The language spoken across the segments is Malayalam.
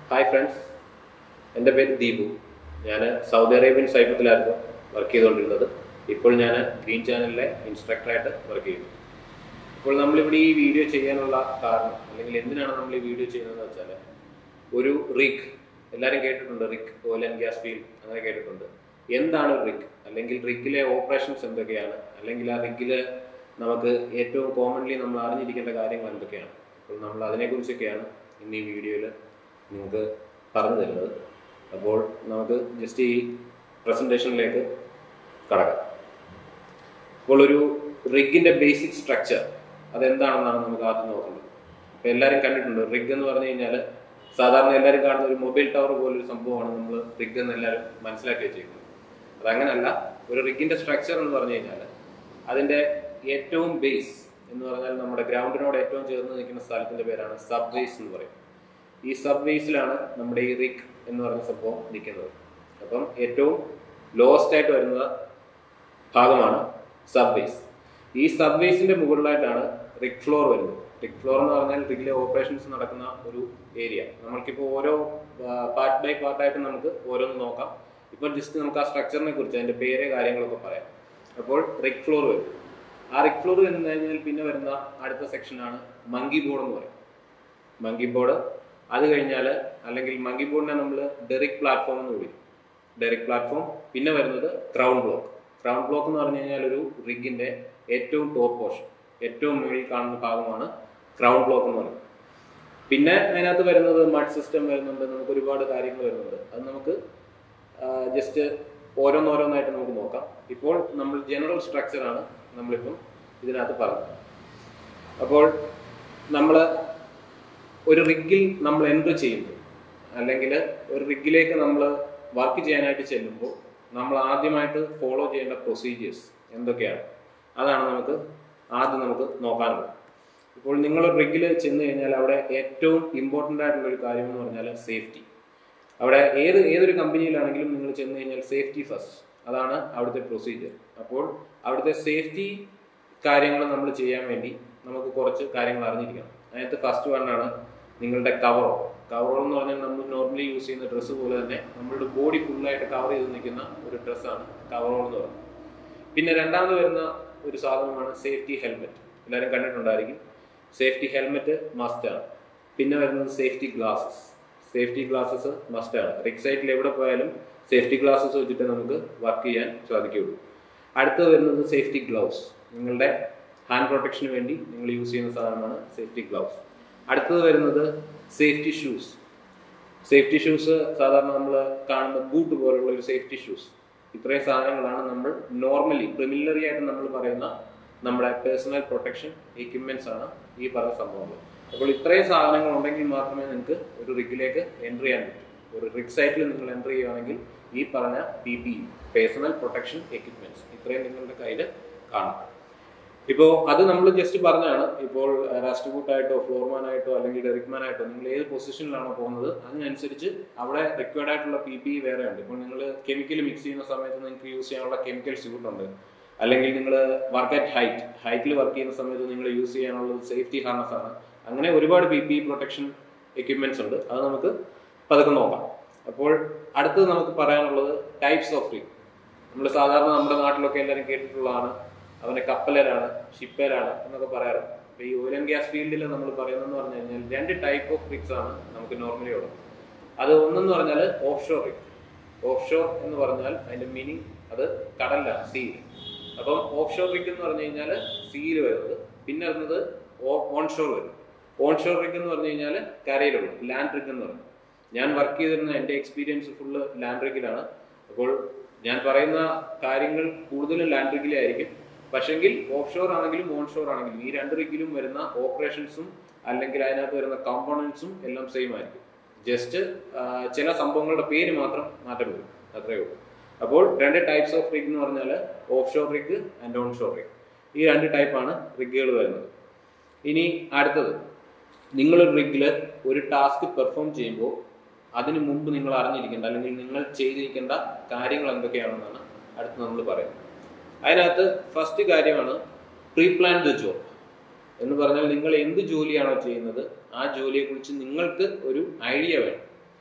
ഹായ് ഫ്രണ്ട്സ് എൻ്റെ പേര് ദീപു ഞാൻ സൗദി അറേബ്യൻ സൈന്യത്തിലായിരുന്നു വർക്ക് ചെയ്തുകൊണ്ടിരുന്നത് ഇപ്പോൾ ഞാൻ ഗ്രീൻ ചാനലിലെ ഇൻസ്ട്രക്ടറായിട്ട് വർക്ക് ചെയ്യുന്നു ഇപ്പോൾ നമ്മളിവിടെ ഈ വീഡിയോ ചെയ്യാനുള്ള കാരണം അല്ലെങ്കിൽ എന്തിനാണ് നമ്മൾ ഈ വീഡിയോ ചെയ്യുന്നതെന്ന് വെച്ചാൽ ഒരു റിഗ് എല്ലാവരും കേട്ടിട്ടുണ്ട് rig oil and gas field അങ്ങനെ കേട്ടിട്ടുണ്ട് എന്താണ് റിഗ് അല്ലെങ്കിൽ റിഗിലെ ഓപ്പറേഷൻസ് എന്തൊക്കെയാണ് അല്ലെങ്കിൽ ആ റിഗിൽ നമുക്ക് ഏറ്റവും കോമൺലി നമ്മൾ അറിഞ്ഞിരിക്കേണ്ട കാര്യങ്ങൾ എന്തൊക്കെയാണ് അപ്പോൾ നമ്മൾ അതിനെക്കുറിച്ചൊക്കെയാണ് ഇന്ന് ഈ വീഡിയോയിൽ നിങ്ങൾക്ക് പറഞ്ഞു തരുന്നത് അപ്പോൾ നമുക്ക് ജസ്റ്റ് ഈ പ്രസൻറ്റേഷനിലേക്ക് കടക്കാം അപ്പോൾ ഒരു റിഗിൻ്റെ ബേസിക് സ്ട്രക്ചർ അതെന്താണെന്നാണ് നമുക്ക് ആദ്യം നോക്കേണ്ടത് അപ്പോൾ എല്ലാവരും കണ്ടിട്ടുണ്ട് റിഗ് എന്ന് പറഞ്ഞു കഴിഞ്ഞാൽ സാധാരണ എല്ലാവരും കാണുന്ന ഒരു മൊബൈൽ ടവർ പോലൊരു സംഭവമാണ് നമ്മൾ റിഗ് എന്ന് എല്ലാവരും മനസ്സിലാക്കി വെച്ചിരിക്കുന്നത് അതങ്ങനല്ല ഒരു റിഗിൻ്റെ സ്ട്രക്ചർ എന്ന് പറഞ്ഞു കഴിഞ്ഞാൽ അതിൻ്റെ ഏറ്റവും ബേസ് എന്ന് പറഞ്ഞാൽ നമ്മുടെ ഗ്രൗണ്ടിനോട് ഏറ്റവും ചേർന്ന് നിൽക്കുന്ന സ്ഥലത്തിൻ്റെ പേരാണ് സബ് ബേസ് എന്ന് പറയും ഈ സബ് ബേസിലാണ് നമ്മുടെ ഈ റിഗ് എന്ന് പറയുന്ന സംഭവം നിൽക്കുന്നത് അപ്പം ഏറ്റവും ലോവസ്റ്റ് ആയിട്ട് വരുന്ന ഭാഗമാണ് സബ് ബേസ് ഈ സബ് ബേസിന്റെ മുകളിലായിട്ടാണ് റിഗ് ഫ്ലോർ വരുന്നത് റിഗ് ഫ്ലോർ എന്ന് പറഞ്ഞാൽ റിഗിലെ ഓപ്പറേഷൻസ് നടക്കുന്ന ഒരു ഏരിയ നമ്മൾക്കിപ്പോൾ ഓരോ പാർട്ട് ബൈ പാർട്ടായിട്ട് നമുക്ക് ഓരോന്ന് നോക്കാം ഇപ്പോൾ ജസ്റ്റ് നമുക്ക് ആ സ്ട്രക്ചറിനെ കുറിച്ച് അതിന്റെ പേര് കാര്യങ്ങളൊക്കെ പറയാം അപ്പോൾ റിഗ് ഫ്ലോർ വരും ആ റിഗ് ഫ്ലോർ വന്നു കഴിഞ്ഞാൽ പിന്നെ വരുന്ന അടുത്ത സെക്ഷനാണ് മങ്കി ബോർഡ് എന്ന് പറയും മങ്കി ബോർഡ് അത് കഴിഞ്ഞാൽ അല്ലെങ്കിൽ മങ്കി ബോർഡിനെ നമ്മൾ ഡെറിക് പ്ലാറ്റ്ഫോം എന്ന് വിളിക്കും ഡെറിക് പ്ലാറ്റ്ഫോം പിന്നെ വരുന്നത് ക്രൗൺ ബ്ലോക്ക് ക്രൗൺ ബ്ലോക്ക് എന്ന് പറഞ്ഞു കഴിഞ്ഞാൽ ഒരു റിഗിന്റെ ഏറ്റവും ടോപ്പ് പോർഷൻ ഏറ്റവും മുകളിൽ കാണുന്ന ഭാഗമാണ് ക്രൗൺ ബ്ലോക്ക് എന്ന് പറയുന്നത് പിന്നെ അതിനകത്ത് വരുന്നത് മഡ് സിസ്റ്റം വരുന്നുണ്ട് നമുക്ക് ഒരുപാട് കാര്യങ്ങൾ വരുന്നുണ്ട് അത് നമുക്ക് ജസ്റ്റ് ഓരോന്നോരോന്നായിട്ട് നമുക്ക് നോക്കാം ഇപ്പോൾ നമ്മൾ ജനറൽ സ്ട്രക്ചറാണ് നമ്മളിപ്പം ഇതിനകത്ത് പറഞ്ഞത് അപ്പോൾ നമ്മൾ ഒരു റിഗിൽ നമ്മൾ എൻട്രി ചെയ്യുമ്പോൾ അല്ലെങ്കിൽ ഒരു റിഗിലേക്ക് നമ്മൾ വർക്ക് ചെയ്യാനായിട്ട് ചെല്ലുമ്പോൾ നമ്മൾ ആദ്യമായിട്ട് ഫോളോ ചെയ്യേണ്ട പ്രൊസീജിയേഴ്സ് എന്തൊക്കെയാണ് അതാണ് നമുക്ക് ആദ്യം നമുക്ക് നോക്കാനുള്ളത് ഇപ്പോൾ നിങ്ങൾ റിഗിൽ ചെന്ന് കഴിഞ്ഞാൽ അവിടെ ഏറ്റവും ഇമ്പോർട്ടൻ്റ് ആയിട്ടുള്ള ഒരു കാര്യം എന്ന് പറഞ്ഞാൽ സേഫ്റ്റി അവിടെ ഏത് ഏതൊരു കമ്പനിയിലാണെങ്കിലും നിങ്ങൾ ചെന്ന് കഴിഞ്ഞാൽ സേഫ്റ്റി ഫസ്റ്റ് അതാണ് അവിടുത്തെ പ്രൊസീജിയർ അപ്പോൾ അവിടുത്തെ സേഫ്റ്റി കാര്യങ്ങൾ നമ്മൾ ചെയ്യാൻ വേണ്ടി നമുക്ക് കുറച്ച് കാര്യങ്ങൾ അറിഞ്ഞിരിക്കണം അതിനകത്ത് ഫസ്റ്റ് വണ്ണാണ് നിങ്ങളുടെ കവറോ കവറോ എന്ന് പറഞ്ഞാൽ നമ്മൾ നോർമലി യൂസ് ചെയ്യുന്ന ഡ്രസ്സ് പോലെ തന്നെ നമ്മളുടെ ബോഡി ഫുള്ളായിട്ട് കവർ ചെയ്ത് നിൽക്കുന്ന ഒരു ഡ്രസ്സാണ് കവറോൾ എന്ന് പറയുന്നത് പിന്നെ രണ്ടാമത് വരുന്ന ഒരു സാധനമാണ് സേഫ്റ്റി ഹെൽമെറ്റ് എല്ലാവരും കണ്ടിട്ടുണ്ടായിരിക്കും സേഫ്റ്റി ഹെൽമെറ്റ് മസ്റ്റാണ് പിന്നെ വരുന്നത് സേഫ്റ്റി ഗ്ലാസസ് സേഫ്റ്റി ഗ്ലാസസ് മസ്റ്റാണ് റിക് സൈറ്റിൽ എവിടെ പോയാലും സേഫ്റ്റി ഗ്ലാസസ് വെച്ചിട്ട് നമുക്ക് വർക്ക് ചെയ്യാൻ സാധിക്കുകയുള്ളൂ അടുത്തത് വരുന്നത് സേഫ്റ്റി ഗ്ലൗസ് നിങ്ങളുടെ ഹാൻഡ് പ്രൊട്ടക്ഷന് വേണ്ടി നിങ്ങൾ യൂസ് ചെയ്യുന്ന സാധനമാണ് സേഫ്റ്റി ഗ്ലൗസ് അടുത്തത് വരുന്നത് സേഫ്റ്റി ഷൂസ് സേഫ്റ്റി ഷൂസ് സാധാരണ നമ്മൾ കാണുന്ന ബൂട്ട് പോലുള്ള ഒരു സേഫ്റ്റി ഷൂസ് ഇത്രയും സാധനങ്ങളാണ് നമ്മൾ നോർമലി പ്രിമിലറി ആയിട്ട് നമ്മൾ പറയുന്ന നമ്മുടെ പേഴ്സണൽ പ്രൊട്ടക്ഷൻ എക്യുപ്മെന്റ്സ് ആണ് ഈ പറഞ്ഞ സംഭവങ്ങൾ അപ്പോൾ ഇത്രയും സാധനങ്ങൾ ഉണ്ടെങ്കിൽ മാത്രമേ നിങ്ങൾക്ക് ഒരു റിഗിലേക്ക് എൻട്രി ചെയ്യാൻ പറ്റൂ ഒരു റിഗ് സൈറ്റിൽ നിങ്ങൾ എൻട്രി ചെയ്യുകയാണെങ്കിൽ ഈ പറഞ്ഞ P P personal protection equipments ഇത്രയും നിങ്ങളുടെ കയ്യിൽ കാണാം ഇപ്പോൾ അത് നമ്മൾ ജസ്റ്റ് പറഞ്ഞാണ് ഇപ്പോൾ രാഷ്ട്രകൂട്ട് ആയിട്ടോ ഫ്ലോർമാൻ ആയിട്ടോ അല്ലെങ്കിൽ ഡെറിക്മാൻ ആയിട്ടോ നിങ്ങൾ ഏത് പൊസിഷനിലാണോ പോകുന്നത് അതിനനുസരിച്ച് അവിടെ റിക്വയർഡ് ആയിട്ടുള്ള പി പി വേറെ ഉണ്ട് ഇപ്പോൾ നിങ്ങൾ കെമിക്കൽ മിക്സ് ചെയ്യുന്ന സമയത്ത് നിങ്ങൾക്ക് യൂസ് ചെയ്യാനുള്ള കെമിക്കൽ സ്യൂട്ട് ഉണ്ട് അല്ലെങ്കിൽ നിങ്ങൾ വർക്ക് അറ്റ് ഹൈറ്റ് ഹൈറ്റിൽ വർക്ക് ചെയ്യുന്ന സമയത്ത് നിങ്ങൾ യൂസ് ചെയ്യാനുള്ളത് സേഫ്റ്റി ഹാർനസ് ആണ് അങ്ങനെ ഒരുപാട് പി പി പ്രൊട്ടക്ഷൻ എക്യുപ്മെന്റ്സ് ഉണ്ട് അത് നമുക്ക് പതുക്കെ നോക്കാം അപ്പോൾ അടുത്തത് നമുക്ക് പറയാനുള്ളത് ടൈപ്സ് ഓഫ് റിഗ് നമ്മൾ സാധാരണ നമ്മുടെ നാട്ടിലൊക്കെ എല്ലാവരും കേട്ടിട്ടുള്ളതാണ് അവനെ കപ്പലരാണ് ഷിപ്പേരാണ് എന്നൊക്കെ പറയാറുണ്ട് അപ്പോൾ ഈ ഓയിൽ ആൻഡ് ഗ്യാസ് ഫീൽഡിൽ നമ്മൾ പറയുന്നതെന്ന് പറഞ്ഞു കഴിഞ്ഞാൽ രണ്ട് ടൈപ്പ് ഓഫ് റിഗ്സ് ആണ് നമുക്ക് നോർമലി ഉള്ളത് അത് ഒന്നെന്ന് പറഞ്ഞാൽ offshore rig offshore എന്ന് പറഞ്ഞാൽ അതിന്റെ മീനിങ് അത് കടലിലാണ് സീയിൽ അപ്പം ഓഫ് ഷോർ റിഗ് എന്ന് പറഞ്ഞു കഴിഞ്ഞാൽ സീയിൽ വരുന്നത് പിന്നെ വരുന്നത് ഓൺ ഷോർ വരും ഓൺ ഷോർ റിഗ് എന്ന് പറഞ്ഞു കഴിഞ്ഞാൽ കരയിലുള്ള ലാൻഡ് റിഗ് എന്ന് പറയുന്നത് ഞാൻ വർക്ക് ചെയ്തിരുന്ന എൻ്റെ എക്സ്പീരിയൻസ് ഫുള്ള് ലാൻഡ് റിഗിലാണ് അപ്പോൾ ഞാൻ പറയുന്ന കാര്യങ്ങൾ കൂടുതലും ലാൻഡ് റിഗിലെ ആയിരിക്കും പക്ഷെങ്കിൽ ഓഫ് ഷോർ ആണെങ്കിലും ഓൺ ഷോർ ആണെങ്കിലും ഈ രണ്ട് റിഗിലും വരുന്ന ഓപ്പറേഷൻസും അല്ലെങ്കിൽ അതിനകത്ത് വരുന്ന കോമ്പണൻസും എല്ലാം സെയിം ആയിരിക്കും ജസ്റ്റ് ചില സംഭവങ്ങളുടെ പേര് മാത്രം മാറ്റം വരും അത്രയേ ഉള്ളൂ അപ്പോൾ രണ്ട് ടൈപ്സ് ഓഫ് റിഗ് എന്ന് പറഞ്ഞാൽ offshore rig and onshore rig ഈ രണ്ട് ടൈപ്പാണ് റിഗുകൾ വരുന്നത് ഇനി അടുത്തത് നിങ്ങളൊരു റിഗിൽ ഒരു ടാസ്ക് പെർഫോം ചെയ്യുമ്പോൾ അതിനു മുമ്പ് നിങ്ങൾ അറിഞ്ഞിരിക്കേണ്ട അല്ലെങ്കിൽ നിങ്ങൾ ചെയ്തിരിക്കേണ്ട കാര്യങ്ങൾ എന്തൊക്കെയാണെന്നാണ് അടുത്ത് നമ്മൾ പറയുന്നത് അതിനകത്ത് ഫസ്റ്റ് കാര്യമാണ് പ്രീ പ്ലാൻ ദ ജോബ് എന്ന് പറഞ്ഞാൽ നിങ്ങൾ എന്ത് ജോലിയാണോ ചെയ്യുന്നത് ആ ജോലിയെക്കുറിച്ച് നിങ്ങൾക്ക് ഒരു ഐഡിയ വേണം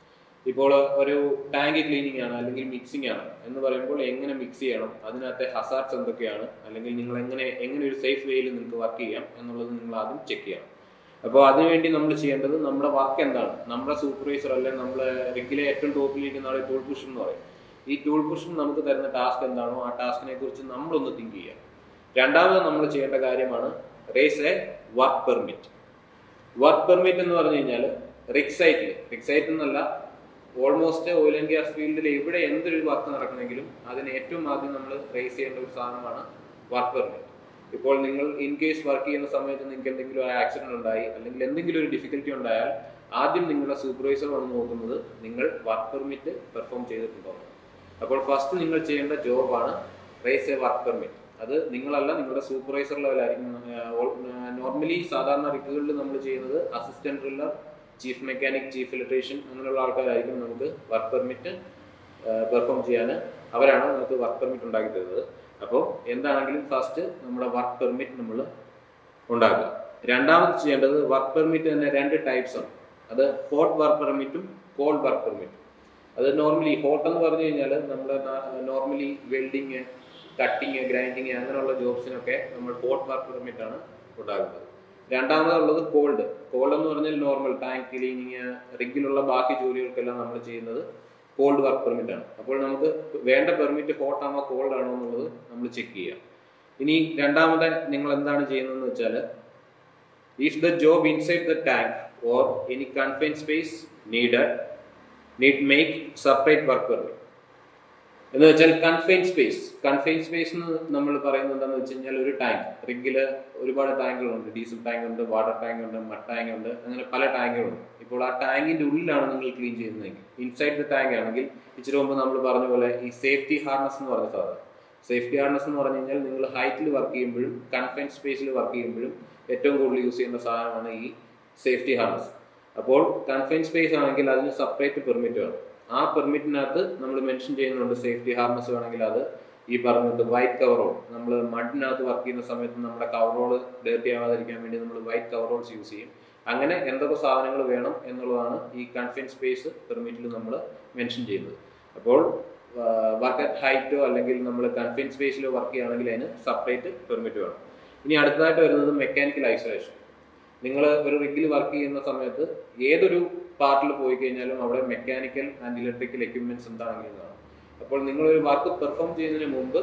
ഇപ്പോൾ ഒരു ടാങ്ക് ക്ലീനിങ് ആണ് അല്ലെങ്കിൽ മിക്സിംഗ് ആണ് എന്ന് പറയുമ്പോൾ എങ്ങനെ മിക്സ് ചെയ്യണം അതിനകത്തെ ഹസാർട്സ് എന്തൊക്കെയാണ് അല്ലെങ്കിൽ നിങ്ങൾ എങ്ങനെ എങ്ങനെ ഒരു സേഫ് വേയിൽ നിങ്ങൾക്ക് വർക്ക് ചെയ്യാം എന്നുള്ളത് നിങ്ങൾ ആദ്യം ചെക്ക് ചെയ്യണം അപ്പോൾ അതിനുവേണ്ടി നമ്മൾ ചെയ്യേണ്ടത് നമ്മുടെ വർക്ക് എന്താണ് നമ്മുടെ സൂപ്പർവൈസർ അല്ലെങ്കിൽ നമ്മളെ റിഗിലെ ഏറ്റവും ടോപ്പിലിരിക്കുന്ന ആളെ ടൂൾ പുഷൻ എന്ന് പറയും ഈ ടൂൾ പുഷൻ നമുക്ക് തരുന്ന ടാസ്ക് എന്താണോ ആ ടാസ്കിനെ കുറിച്ച് നമ്മളൊന്ന് തിങ്ക് ചെയ്യുക രണ്ടാമത് നമ്മൾ ചെയ്യേണ്ട കാര്യമാണ് raise a work permit work permit എന്ന് പറഞ്ഞു കഴിഞ്ഞാൽ റിക്സൈറ്റിൽ റിക്സൈറ്റ് എന്നല്ല ഓൾമോസ്റ്റ് ഓയിൽ ആൻഡ് ഗ്യാസ് ഫീൽഡിൽ എവിടെ എന്തൊരു വർക്ക് നടക്കണമെങ്കിലും അതിന് ഏറ്റവും ആദ്യം നമ്മൾ റേസ് ചെയ്യേണ്ട ഒരു സാധനമാണ് വർക്ക് പെർമിറ്റ് ഇപ്പോൾ നിങ്ങൾ ഇൻ കേസ് വർക്ക് ചെയ്യുന്ന സമയത്ത് നിങ്ങൾക്ക് എന്തെങ്കിലും ഒരു ആക്സിഡന്റ് ഉണ്ടായി അല്ലെങ്കിൽ എന്തെങ്കിലും ഒരു ഡിഫിക്കൽറ്റി ഉണ്ടായാൽ ആദ്യം നിങ്ങളുടെ സൂപ്പർവൈസർ വന്ന് നോക്കുന്നത് നിങ്ങൾ വർക്ക് പെർമിറ്റ് പെർഫോം ചെയ്തിട്ടുണ്ടോ അപ്പോൾ ഫസ്റ്റ് നിങ്ങൾ ചെയ്യേണ്ട ജോബാണ് റേസ് എ വർക്ക് പെർമിറ്റ് അത് നിങ്ങളല്ല നിങ്ങളുടെ സൂപ്പർവൈസർ ലെവലായിരിക്കും നോർമലി സാധാരണ റിക്കുകളിൽ നമ്മൾ ചെയ്യുന്നത് assistant driller chief mechanic chief electrician അങ്ങനെയുള്ള ആൾക്കാരായിരിക്കും നമുക്ക് വർക്ക് പെർമിറ്റ് പെർഫോം ചെയ്യാൻ അവരാണ് നമുക്ക് വർക്ക് പെർമിറ്റ് ഉണ്ടാക്കി തരുന്നത് അപ്പോൾ എന്താണെങ്കിലും ഫസ്റ്റ് നമ്മുടെ വർക്ക് പെർമിറ്റ് നമ്മൾ ഉണ്ടാക്കുക രണ്ടാമത് ചെയ്യേണ്ടത് വർക്ക് പെർമിറ്റ് തന്നെ രണ്ട് ടൈപ്സ് ആണ് അത് ഹോട്ട് വർക്ക് പെർമിറ്റും കോൾഡ് വർക്ക് പെർമിറ്റും അത് നോർമലി ഹോട്ട് എന്ന് പറഞ്ഞു കഴിഞ്ഞാൽ നമ്മുടെ നോർമലി വെൽഡിങ് കട്ടിങ് ഗ്രൈൻഡിങ് അങ്ങനെയുള്ള ജോബ്സിനൊക്കെ നമ്മൾ ഹോട്ട് വർക്ക് പെർമിറ്റ് ആണ് ഉണ്ടാകുന്നത് രണ്ടാമതുള്ളത് കോൾഡ് കോൾഡ് എന്ന് പറഞ്ഞാൽ നോർമൽ ടാങ്ക് ക്ലീനിങ് റിഗിലുള്ള ബാക്കി ജോലികൾക്കെല്ലാം നമ്മൾ ചെയ്യുന്നത് കോൾഡ് വർക്ക് പെർമിറ്റ് ആണ് അപ്പോൾ നമുക്ക് വേണ്ട പെർമിറ്റ് ഹോട്ട് ആണോ കോൾഡ് ആണോ എന്നുള്ളത് നമ്മൾ ചെക്ക് ചെയ്യാം ഇനി രണ്ടാമത്തെ നിങ്ങൾ എന്താണ് ചെയ്യുന്നതെന്ന് വെച്ചാൽ if the job inside the tank or any confine space need need make separate work permit എന്ന് വെച്ചാൽ കൺഫൈൻ സ്പേസ് കൺഫൈൻ സ്പേസ് എന്ന് നമ്മൾ പറയുന്നത് എന്താണെന്ന് വെച്ച് കഴിഞ്ഞാൽ ഒരു ടാങ്ക് റിഗില് ഒരുപാട് ടാങ്കുകളുണ്ട് ഡീസൽ ടാങ്ക് ഉണ്ട് വാട്ടർ ടാങ്ക് ഉണ്ട് മഡ് ടാങ്ക് ഉണ്ട് അങ്ങനെ പല ടാങ്കുകളുണ്ട് ഇപ്പോൾ ആ ടാങ്കിന്റെ ഉള്ളിലാണ് നിങ്ങൾ ക്ലീൻ ചെയ്യുന്നതെങ്കിൽ ഇൻസൈഡ് ദ ടാങ്ക് ആണെങ്കിൽ ഇച്ചിരി മുമ്പ് നമ്മൾ പറഞ്ഞ പോലെ ഈ സേഫ്റ്റി ഹാർനസ് എന്ന് പറഞ്ഞ സാധനം സേഫ്റ്റി ഹാർനസ് എന്ന് പറഞ്ഞു കഴിഞ്ഞാൽ നിങ്ങൾ ഹൈറ്റിൽ വർക്ക് ചെയ്യുമ്പോഴും കൺഫൈൻ സ്പേസിൽ വർക്ക് ചെയ്യുമ്പോഴും ഏറ്റവും കൂടുതൽ യൂസ് ചെയ്യുന്ന സാധനമാണ് ഈ സേഫ്റ്റി ഹാർനസ് അപ്പോൾ കൺഫൈൻ സ്പേസ് ആണെങ്കിൽ അതിന് സെപ്പറേറ്റ് പെർമിറ്റ് വേണം ആ പെർമിറ്റിനകത്ത് നമ്മൾ മെൻഷൻ ചെയ്യുന്നുണ്ട് സേഫ്റ്റി ഹാർനസ് വേണമെങ്കിൽ അത് ഈ പറഞ്ഞത് വൈറ്റ് കവറോൾ നമ്മൾ മഡിനകത്ത് വർക്ക് ചെയ്യുന്ന സമയത്ത് നമ്മുടെ കവറോൾ ഡേർട്ടി ആവാതിരിക്കാൻ വേണ്ടി നമ്മൾ വൈറ്റ് കവറോൾസ് യൂസ് ചെയ്യും അങ്ങനെ എന്തൊക്കെ സാധനങ്ങൾ വേണം എന്നുള്ളതാണ് ഈ കൺഫൈൻ സ്പേസ് പെർമിറ്റിൽ നമ്മൾ മെൻഷൻ ചെയ്യുന്നത് അപ്പോൾ വർക്ക് അറ്റ് ഹൈറ്റോ അല്ലെങ്കിൽ നമ്മൾ കൺഫൈൻ സ്പേസിലോ വർക്ക് ചെയ്യുകയാണെങ്കിൽ അതിന് സെപ്പറേറ്റ് പെർമിറ്റ് വേണം ഇനി അടുത്തതായിട്ട് വരുന്നത് മെക്കാനിക്കൽ ഐസൊലേഷൻ നിങ്ങൾ ഒരു റിഗിൽ വർക്ക് ചെയ്യുന്ന സമയത്ത് ഏതൊരു പാർട്ടിൽ പോയി കഴിഞ്ഞാലും അവിടെ മെക്കാനിക്കൽ ആൻഡ് ഇലക്ട്രിക്കൽ എക്യുപ്മെന്റ്സ് എന്താണെങ്കിലും അപ്പോൾ നിങ്ങൾ ഒരു വർക്ക് പെർഫോം ചെയ്യുന്നതിന് മുമ്പ്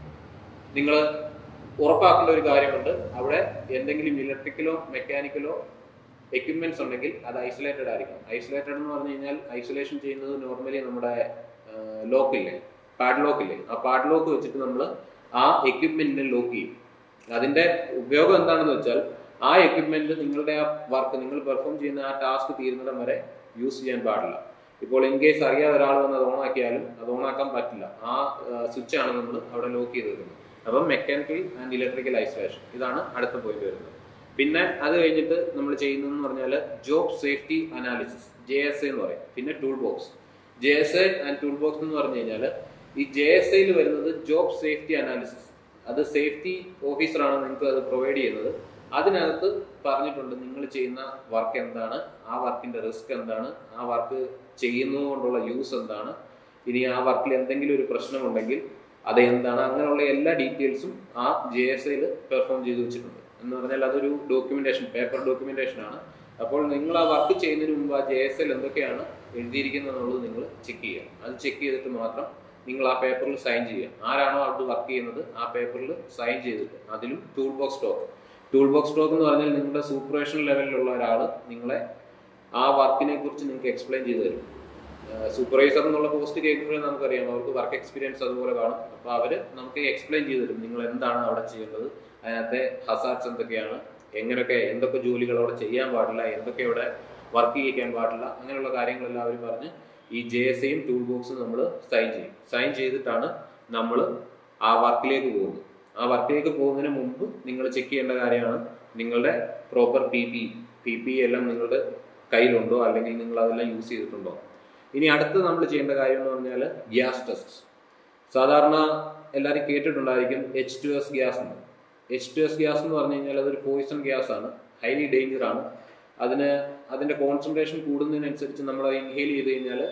നിങ്ങൾ ഉറപ്പാക്കേണ്ട ഒരു കാര്യമുണ്ട് അവിടെ എന്തെങ്കിലും ഇലക്ട്രിക്കലോ മെക്കാനിക്കലോ എക്യുപ്മെന്റ്സ് ഉണ്ടെങ്കിൽ അത് ഐസൊലേറ്റഡ് ആയിരിക്കും ഐസൊലേറ്റഡ് എന്ന് പറഞ്ഞു കഴിഞ്ഞാൽ ഐസൊലേഷൻ ചെയ്യുന്നത് നോർമലി നമ്മുടെ ലോക്കില്ലേ പാഡ് ലോക്കില്ലേ ആ പാഡ് ലോക്ക് വെച്ചിട്ട് നമ്മൾ ആ എക്യുപ്മെന്റിനെ ലോക്ക് ചെയ്യും അതിന്റെ ഉപയോഗം എന്താണെന്ന് വെച്ചാൽ ആ എക്യുപ്മെന്റ് നിങ്ങളുടെ ആ വർക്ക് നിങ്ങൾ പെർഫോം ചെയ്യുന്ന ആ ടാസ്ക് തീരുന്നിടം വരെ യൂസ് ചെയ്യാൻ പാടില്ല ഇപ്പോൾ ഇൻ കേസ് അറിയാതെ ഒരാൾ വന്ന് അത് ഓണാക്കിയാലും അത് ഓണാക്കാൻ പറ്റില്ല ആ സ്വിച്ച് ആണ് നമ്മൾ അവിടെ ലോക്ക് ചെയ്ത് വെക്കുന്നത് അപ്പം മെക്കാനിക്കൽ ആൻഡ് ഇലക്ട്രിക്കൽ ഐസൊലേഷൻ ഇതാണ് അടുത്ത പോയിന്റ് വരുന്നത് പിന്നെ അത് കഴിഞ്ഞിട്ട് നമ്മൾ ചെയ്യുന്നതെന്ന് പറഞ്ഞാൽ job safety analysis J S എന്ന് പറയും പിന്നെ tool box J S I and tool box എന്ന് പറഞ്ഞു കഴിഞ്ഞാൽ ഈ ജെ എസ് ഐയിൽ വരുന്നത് ജോബ് സേഫ്റ്റി അനാലിസിസ് അത് സേഫ്റ്റി ഓഫീസറാണ് നിങ്ങൾക്ക് അത് പ്രൊവൈഡ് ചെയ്യുന്നത് അതിനകത്ത് പറഞ്ഞിട്ടുണ്ട് നിങ്ങൾ ചെയ്യുന്ന വർക്ക് എന്താണ് ആ വർക്കിന്റെ റിസ്ക് എന്താണ് ആ വർക്ക് ചെയ്യുന്നത് കൊണ്ടുള്ള യൂസ് എന്താണ് ഇനി ആ വർക്കിൽ എന്തെങ്കിലും ഒരു പ്രശ്നമുണ്ടെങ്കിൽ അത് എന്താണ് അങ്ങനെയുള്ള എല്ലാ ഡീറ്റെയിൽസും ആ ജെ എസ് ഐയിൽ പെർഫോം ചെയ്ത് വെച്ചിട്ടുണ്ട് എന്ന് പറഞ്ഞാൽ അതൊരു ഡോക്യുമെന്റേഷൻ പേപ്പർ ഡോക്യുമെന്റേഷൻ ആണ് അപ്പോൾ നിങ്ങൾ ആ വർക്ക് ചെയ്യുന്നതിന് മുമ്പ് ആ ജെ എസ് എൽ എന്തൊക്കെയാണ് എഴുതിയിരിക്കുന്നത് എന്നുള്ളത് നിങ്ങൾ ചെക്ക് ചെയ്യുക അത് ചെക്ക് ചെയ്തിട്ട് മാത്രം നിങ്ങൾ ആ പേപ്പറിൽ സൈൻ ചെയ്യുക ആരാണോ അവിടെ വർക്ക് ചെയ്യുന്നത് ആ പേപ്പറിൽ സൈൻ ചെയ്തിട്ട് അതിലും tool box stock tool box stock എന്ന് പറഞ്ഞാൽ നിങ്ങളുടെ സൂപ്പർവേഷൻ ലെവലിലുള്ള ഒരാൾ നിങ്ങളെ ആ വർക്കിനെ കുറിച്ച് നിങ്ങൾക്ക് എക്സ്പ്ലെയിൻ ചെയ്തു തരും സൂപ്പർവൈസർ എന്നുള്ള പോസ്റ്റ് കേൾക്കുമ്പോഴേ നമുക്കറിയാം അവർക്ക് വർക്ക് എക്സ്പീരിയൻസ് അതുപോലെ കാണും അപ്പോൾ അവർ നമുക്ക് എക്സ്പ്ലെയിൻ ചെയ്തു തരും നിങ്ങൾ എന്താണ് അവിടെ ചെയ്യേണ്ടത് അതിനകത്തെ ഹസാർട്സ് എന്തൊക്കെയാണ് എങ്ങനെയൊക്കെ എന്തൊക്കെ ജോലികൾ അവിടെ ചെയ്യാൻ പാടില്ല എന്തൊക്കെ അവിടെ വർക്ക് ചെയ്യിക്കാൻ പാടില്ല അങ്ങനെയുള്ള കാര്യങ്ങളെല്ലാം അവർ പറഞ്ഞ് ഈ ജെ എസ് ഐയും ടൂൾ ബോക്സും നമ്മൾ സൈൻ ചെയ്യും സൈൻ ചെയ്തിട്ടാണ് നമ്മൾ ആ വർക്കിലേക്ക് പോകുന്നത് ആ വർക്കിലേക്ക് പോകുന്നതിന് മുമ്പ് നിങ്ങൾ ചെക്ക് ചെയ്യേണ്ട കാര്യമാണ് നിങ്ങളുടെ proper P P P P എല്ലാം നിങ്ങളുടെ കയ്യിലുണ്ടോ അല്ലെങ്കിൽ നിങ്ങൾ അതെല്ലാം യൂസ് ചെയ്തിട്ടുണ്ടോ ഇനി അടുത്ത് നമ്മൾ ചെയ്യേണ്ട കാര്യം എന്ന് പറഞ്ഞാൽ ഗ്യാസ് ടെസ്റ്റ് സാധാരണ എല്ലാവരും കേട്ടിട്ടുണ്ടായിരിക്കും എച്ച് ടു എസ് ഗ്യാസ് എന്ന് എച്ച് ടു എസ് ഗ്യാസ് എന്ന് പറഞ്ഞു കഴിഞ്ഞാൽ അതൊരു പോയിസൺ ഗ്യാസ് ആണ് ഹൈലി ഡേഞ്ചർ ആണ് അതിന് അതിന്റെ കോൺസെൻട്രേഷൻ കൂടുന്നതിനനുസരിച്ച് നമ്മൾ അത് ഇൻഹെയിൽ ചെയ്ത് കഴിഞ്ഞാൽ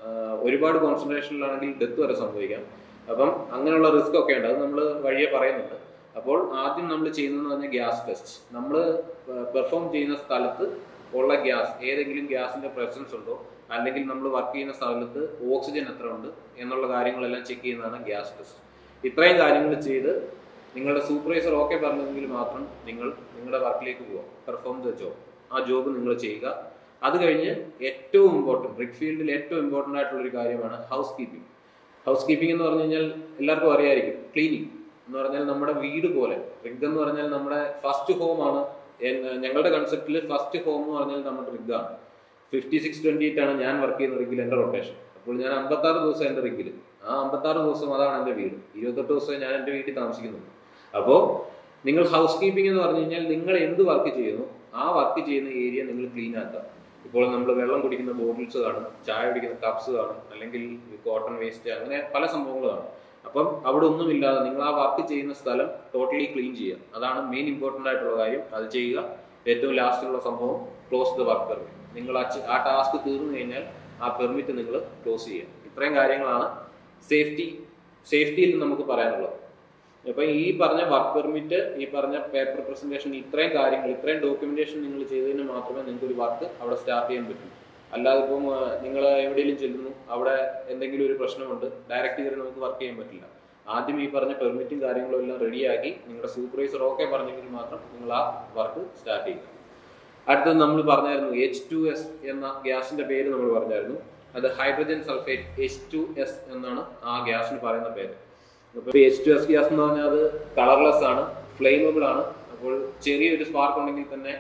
ആഹ് ഒരുപാട് കോൺസെൻട്രേഷനിലാണെങ്കിൽ ഡെത്ത് വരെ സംഭവിക്കാം അപ്പം അങ്ങനെയുള്ള റിസ്ക് ഒക്കെ ഉണ്ട് അത് നമ്മൾ വഴിയെ പറയുന്നുണ്ട് അപ്പോൾ ആദ്യം നമ്മൾ ചെയ്യുന്നതെന്ന് പറഞ്ഞാൽ ഗ്യാസ് ടെസ്റ്റ് നമ്മൾ പെർഫോം ചെയ്യുന്ന സ്ഥലത്ത് ഉള്ള ഗ്യാസ് ഏതെങ്കിലും ഗ്യാസിന്റെ പ്രസൻസ് ഉണ്ടോ അല്ലെങ്കിൽ നമ്മൾ വർക്ക് ചെയ്യുന്ന സ്ഥലത്ത് ഓക്സിജൻ എത്ര ഉണ്ട് എന്നുള്ള കാര്യങ്ങളെല്ലാം ചെക്ക് ചെയ്യുന്നതാണ് ഗ്യാസ് ടെസ്റ്റ് ഇത്രയും കാര്യങ്ങൾ ചെയ്ത് നിങ്ങളുടെ സൂപ്പർവൈസർ ഓക്കെ പറഞ്ഞെങ്കിൽ മാത്രം നിങ്ങൾ നിങ്ങളുടെ വർക്കിലേക്ക് പോവുക പെർഫോം ദ ജോബ് ആ ജോബ് നിങ്ങൾ ചെയ്യുക അത് കഴിഞ്ഞ് ഏറ്റവും ഇമ്പോർട്ടൻറ്റ് റിക് ഫീൽഡിൽ ഏറ്റവും ഇമ്പോർട്ടൻ്റ് ആയിട്ടുള്ള ഒരു കാര്യമാണ് ഹൗസ് കീപ്പിംഗ് ഹൗസ് കീപ്പിംഗ് എന്ന് പറഞ്ഞു കഴിഞ്ഞാൽ എല്ലാവർക്കും അറിയായിരിക്കും ക്ലീനിങ് എന്ന് പറഞ്ഞാൽ നമ്മുടെ വീട് പോലെ റിഗ് എന്ന് പറഞ്ഞാൽ നമ്മുടെ ഫസ്റ്റ് ഹോമാണ് ഞങ്ങളുടെ കൺസെപ്റ്റിൽ ഫസ്റ്റ് ഹോം എന്ന് പറഞ്ഞാൽ നമ്മുടെ റിഗാണ് ഫിഫ്റ്റി സിക്സ് ട്വന്റി എയ്റ്റ് ആണ് ഞാൻ വർക്ക് ചെയ്യുന്ന റിഗിൽ എൻ്റെ റൊട്ടേഷൻ അപ്പോൾ ഞാൻ അമ്പത്താറ് ദിവസം എൻ്റെ റിഗിൽ ആ അമ്പത്താറ് ദിവസം അതാണ് എൻ്റെ വീട് ഇരുപത്തെട്ട് ദിവസം ഞാൻ എൻ്റെ വീട്ടിൽ താമസിക്കുന്നുണ്ട് അപ്പോൾ നിങ്ങൾ ഹൗസ് കീപ്പിംഗ് എന്ന് പറഞ്ഞു കഴിഞ്ഞാൽ നിങ്ങൾ എന്ത് വർക്ക് ചെയ്യുന്നു ആ വർക്ക് ചെയ്യുന്ന ഏരിയ നിങ്ങൾ ക്ലീൻ ആക്കുക ഇപ്പോൾ നമ്മൾ വെള്ളം കുടിക്കുന്ന ബോട്ടിൽസ് കാണും ചായ കുടിക്കുന്ന കപ്സ് കാണും അല്ലെങ്കിൽ കോട്ടൺ വേസ്റ്റ് അങ്ങനെ പല സംഭവങ്ങൾ കാണും അപ്പം അവിടെ ഒന്നുമില്ലാതെ നിങ്ങൾ ആ വർക്ക് ചെയ്യുന്ന സ്ഥലം ടോട്ടലി ക്ലീൻ ചെയ്യുക അതാണ് മെയിൻ ഇമ്പോർട്ടൻ്റ് ആയിട്ടുള്ള കാര്യം അത് ചെയ്യുക ഏറ്റവും ലാസ്റ്റിലുള്ള സംഭവം ക്ലോസ് ദ വർക്ക് പെർമിറ്റ് നിങ്ങൾ ആ ചെ- ആ ടാസ്ക് തീർന്നു കഴിഞ്ഞാൽ ആ പെർമിറ്റ് നിങ്ങൾ ക്ലോസ് ചെയ്യുക ഇത്രയും കാര്യങ്ങളാണ് സേഫ്റ്റി സേഫ്റ്റിയിൽ നമുക്ക് പറയാനുള്ളത് അപ്പൊ ഈ പറഞ്ഞ വർക്ക് പെർമിറ്റ് ഈ പറഞ്ഞ പേപ്പർ പ്രസന്റേഷൻ ഇത്രയും കാര്യങ്ങൾ ഇത്രയും ഡോക്യുമെന്റേഷൻ നിങ്ങൾ ചെയ്തതിന് മാത്രമേ നിങ്ങൾക്ക് ഒരു വർക്ക് അവിടെ സ്റ്റാർട്ട് ചെയ്യാൻ പറ്റൂ അല്ലാതെ ഇപ്പം നിങ്ങൾ എവിടെയെങ്കിലും ചെല്ലുന്നു അവിടെ എന്തെങ്കിലും ഒരു പ്രശ്നമുണ്ട് ഡയറക്റ്റ് കയറി നമുക്ക് വർക്ക് ചെയ്യാൻ പറ്റില്ല ആദ്യം ഈ പറഞ്ഞ പെർമിറ്റും കാര്യങ്ങളും എല്ലാം റെഡിയാക്കി നിങ്ങളുടെ സൂപ്പർവൈസർ ഓക്കെ പറഞ്ഞെങ്കിൽ മാത്രം നിങ്ങൾ ആ വർക്ക് സ്റ്റാർട്ട് ചെയ്യുക അടുത്തത് നമ്മൾ പറഞ്ഞായിരുന്നു എച്ച് ടു എസ് എന്ന ഗ്യാസിന്റെ പേര് നമ്മൾ പറഞ്ഞായിരുന്നു അത് hydrogen sulphate H two S എന്നാണ് ആ ഗ്യാസിന് പറയുന്ന പേര് അപ്പോൾ എച്ച് ടു എസ് ഗ്യാസ് എന്ന് പറഞ്ഞാൽ അത് കളർലെസ് ആണ് ഫ്ലെയിമബിൾ ആണ് അപ്പോൾ ചെറിയൊരു സ്പാർക്ക് ഉണ്ടെങ്കിൽ തന്നെ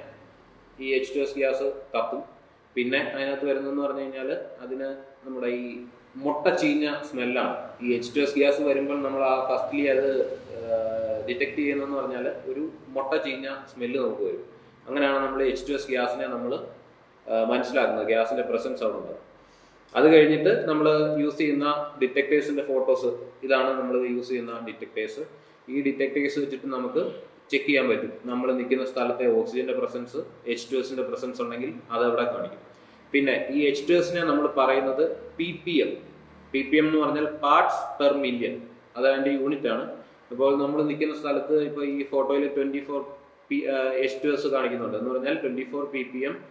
ഈ എച്ച് ടു എസ് ഗ്യാസ് കത്തും പിന്നെ അതിനകത്ത് വരുന്നതെന്ന് പറഞ്ഞു കഴിഞ്ഞാൽ അതിന് നമ്മുടെ ഈ മുട്ട ചീഞ്ഞ സ്മെല്ലാണ് ഈ എച്ച് ടു എസ് ഗ്യാസ് വരുമ്പോൾ നമ്മൾ ആ ഫസ്റ്റ്ലി അത് ഡിറ്റക്ട് ചെയ്യുന്നതെന്ന് പറഞ്ഞാൽ ഒരു മുട്ട ചീഞ്ഞ സ്മെല്ല് നമുക്ക് വരും അങ്ങനെയാണ് നമ്മൾ എച്ച് ടു എസ് ഗ്യാസിനെ നമ്മൾ മനസ്സിലാക്കുന്നത് ഗ്യാസിന്റെ പ്രസൻസ് അവിടെ ഉണ്ടാകും അത് കഴിഞ്ഞിട്ട് നമ്മൾ യൂസ് ചെയ്യുന്ന ഡിറ്റക്ടേഴ്സിന്റെ ഫോട്ടോസ് ഇതാണ് നമ്മൾ യൂസ് ചെയ്യുന്ന ഡിറ്റക്ടേഴ്സ് ഈ ഡിറ്റക്ടേഴ്സ് വെച്ചിട്ട് നമുക്ക് ചെക്ക് ചെയ്യാൻ പറ്റും നമ്മൾ നിൽക്കുന്ന സ്ഥലത്തെ ഓക്സിജന്റെ പ്രസൻസ് എച്ച് ടു എസിന്റെ പ്രസൻസ് ഉണ്ടെങ്കിൽ അത് അവിടെ കാണിക്കും പിന്നെ ഈ എച്ച് ടു എസിനെ നമ്മൾ പറയുന്നത് P P M P P M എന്ന് പറഞ്ഞാൽ പാർട്സ് പെർ മില്യൺ അത് അതിന്റെ യൂണിറ്റ് ആണ് അപ്പോൾ നമ്മൾ നിൽക്കുന്ന സ്ഥലത്ത് ഇപ്പോൾ ഈ ഫോട്ടോയിൽ twenty four P H two S കാണിക്കുന്നുണ്ട് എന്ന് പറഞ്ഞാൽ twenty four P P M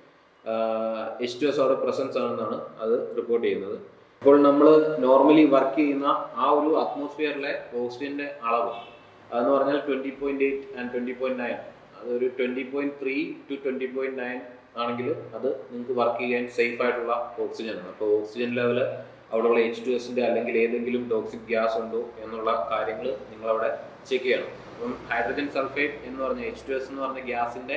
H two S അവിടെ പ്രസൻസ് ആണെന്നാണ് അത് റിപ്പോർട്ട് ചെയ്യുന്നത് ഇപ്പോൾ നമ്മൾ നോർമലി വർക്ക് ചെയ്യുന്ന ആ ഒരു അറ്റ്മോസ്ഫിയറിലെ ഓക്സിജന്റെ അളവ് അതെന്ന് പറഞ്ഞാൽ twenty point eight and twenty point nine അതൊരു twenty point three two twenty point nine ആണെങ്കിൽ അത് നിങ്ങൾക്ക് വർക്ക് ചെയ്യാൻ സേഫ് ആയിട്ടുള്ള ഓക്സിജൻ ആണ് അപ്പോൾ ഓക്സിജൻ ലെവല് അവിടെയുള്ള എച്ച് ടു എസിന്റെ അല്ലെങ്കിൽ ഏതെങ്കിലും ടോക്സിക് ഗ്യാസ് ഉണ്ടോ എന്നുള്ള കാര്യങ്ങൾ നിങ്ങൾ അവിടെ ചെക്ക് ചെയ്യണം അപ്പം ഹൈഡ്രജൻ സൾഫേറ്റ് എന്ന് പറഞ്ഞ എച്ച് ടു എസ് എന്ന് പറഞ്ഞ ഗ്യാസിന്റെ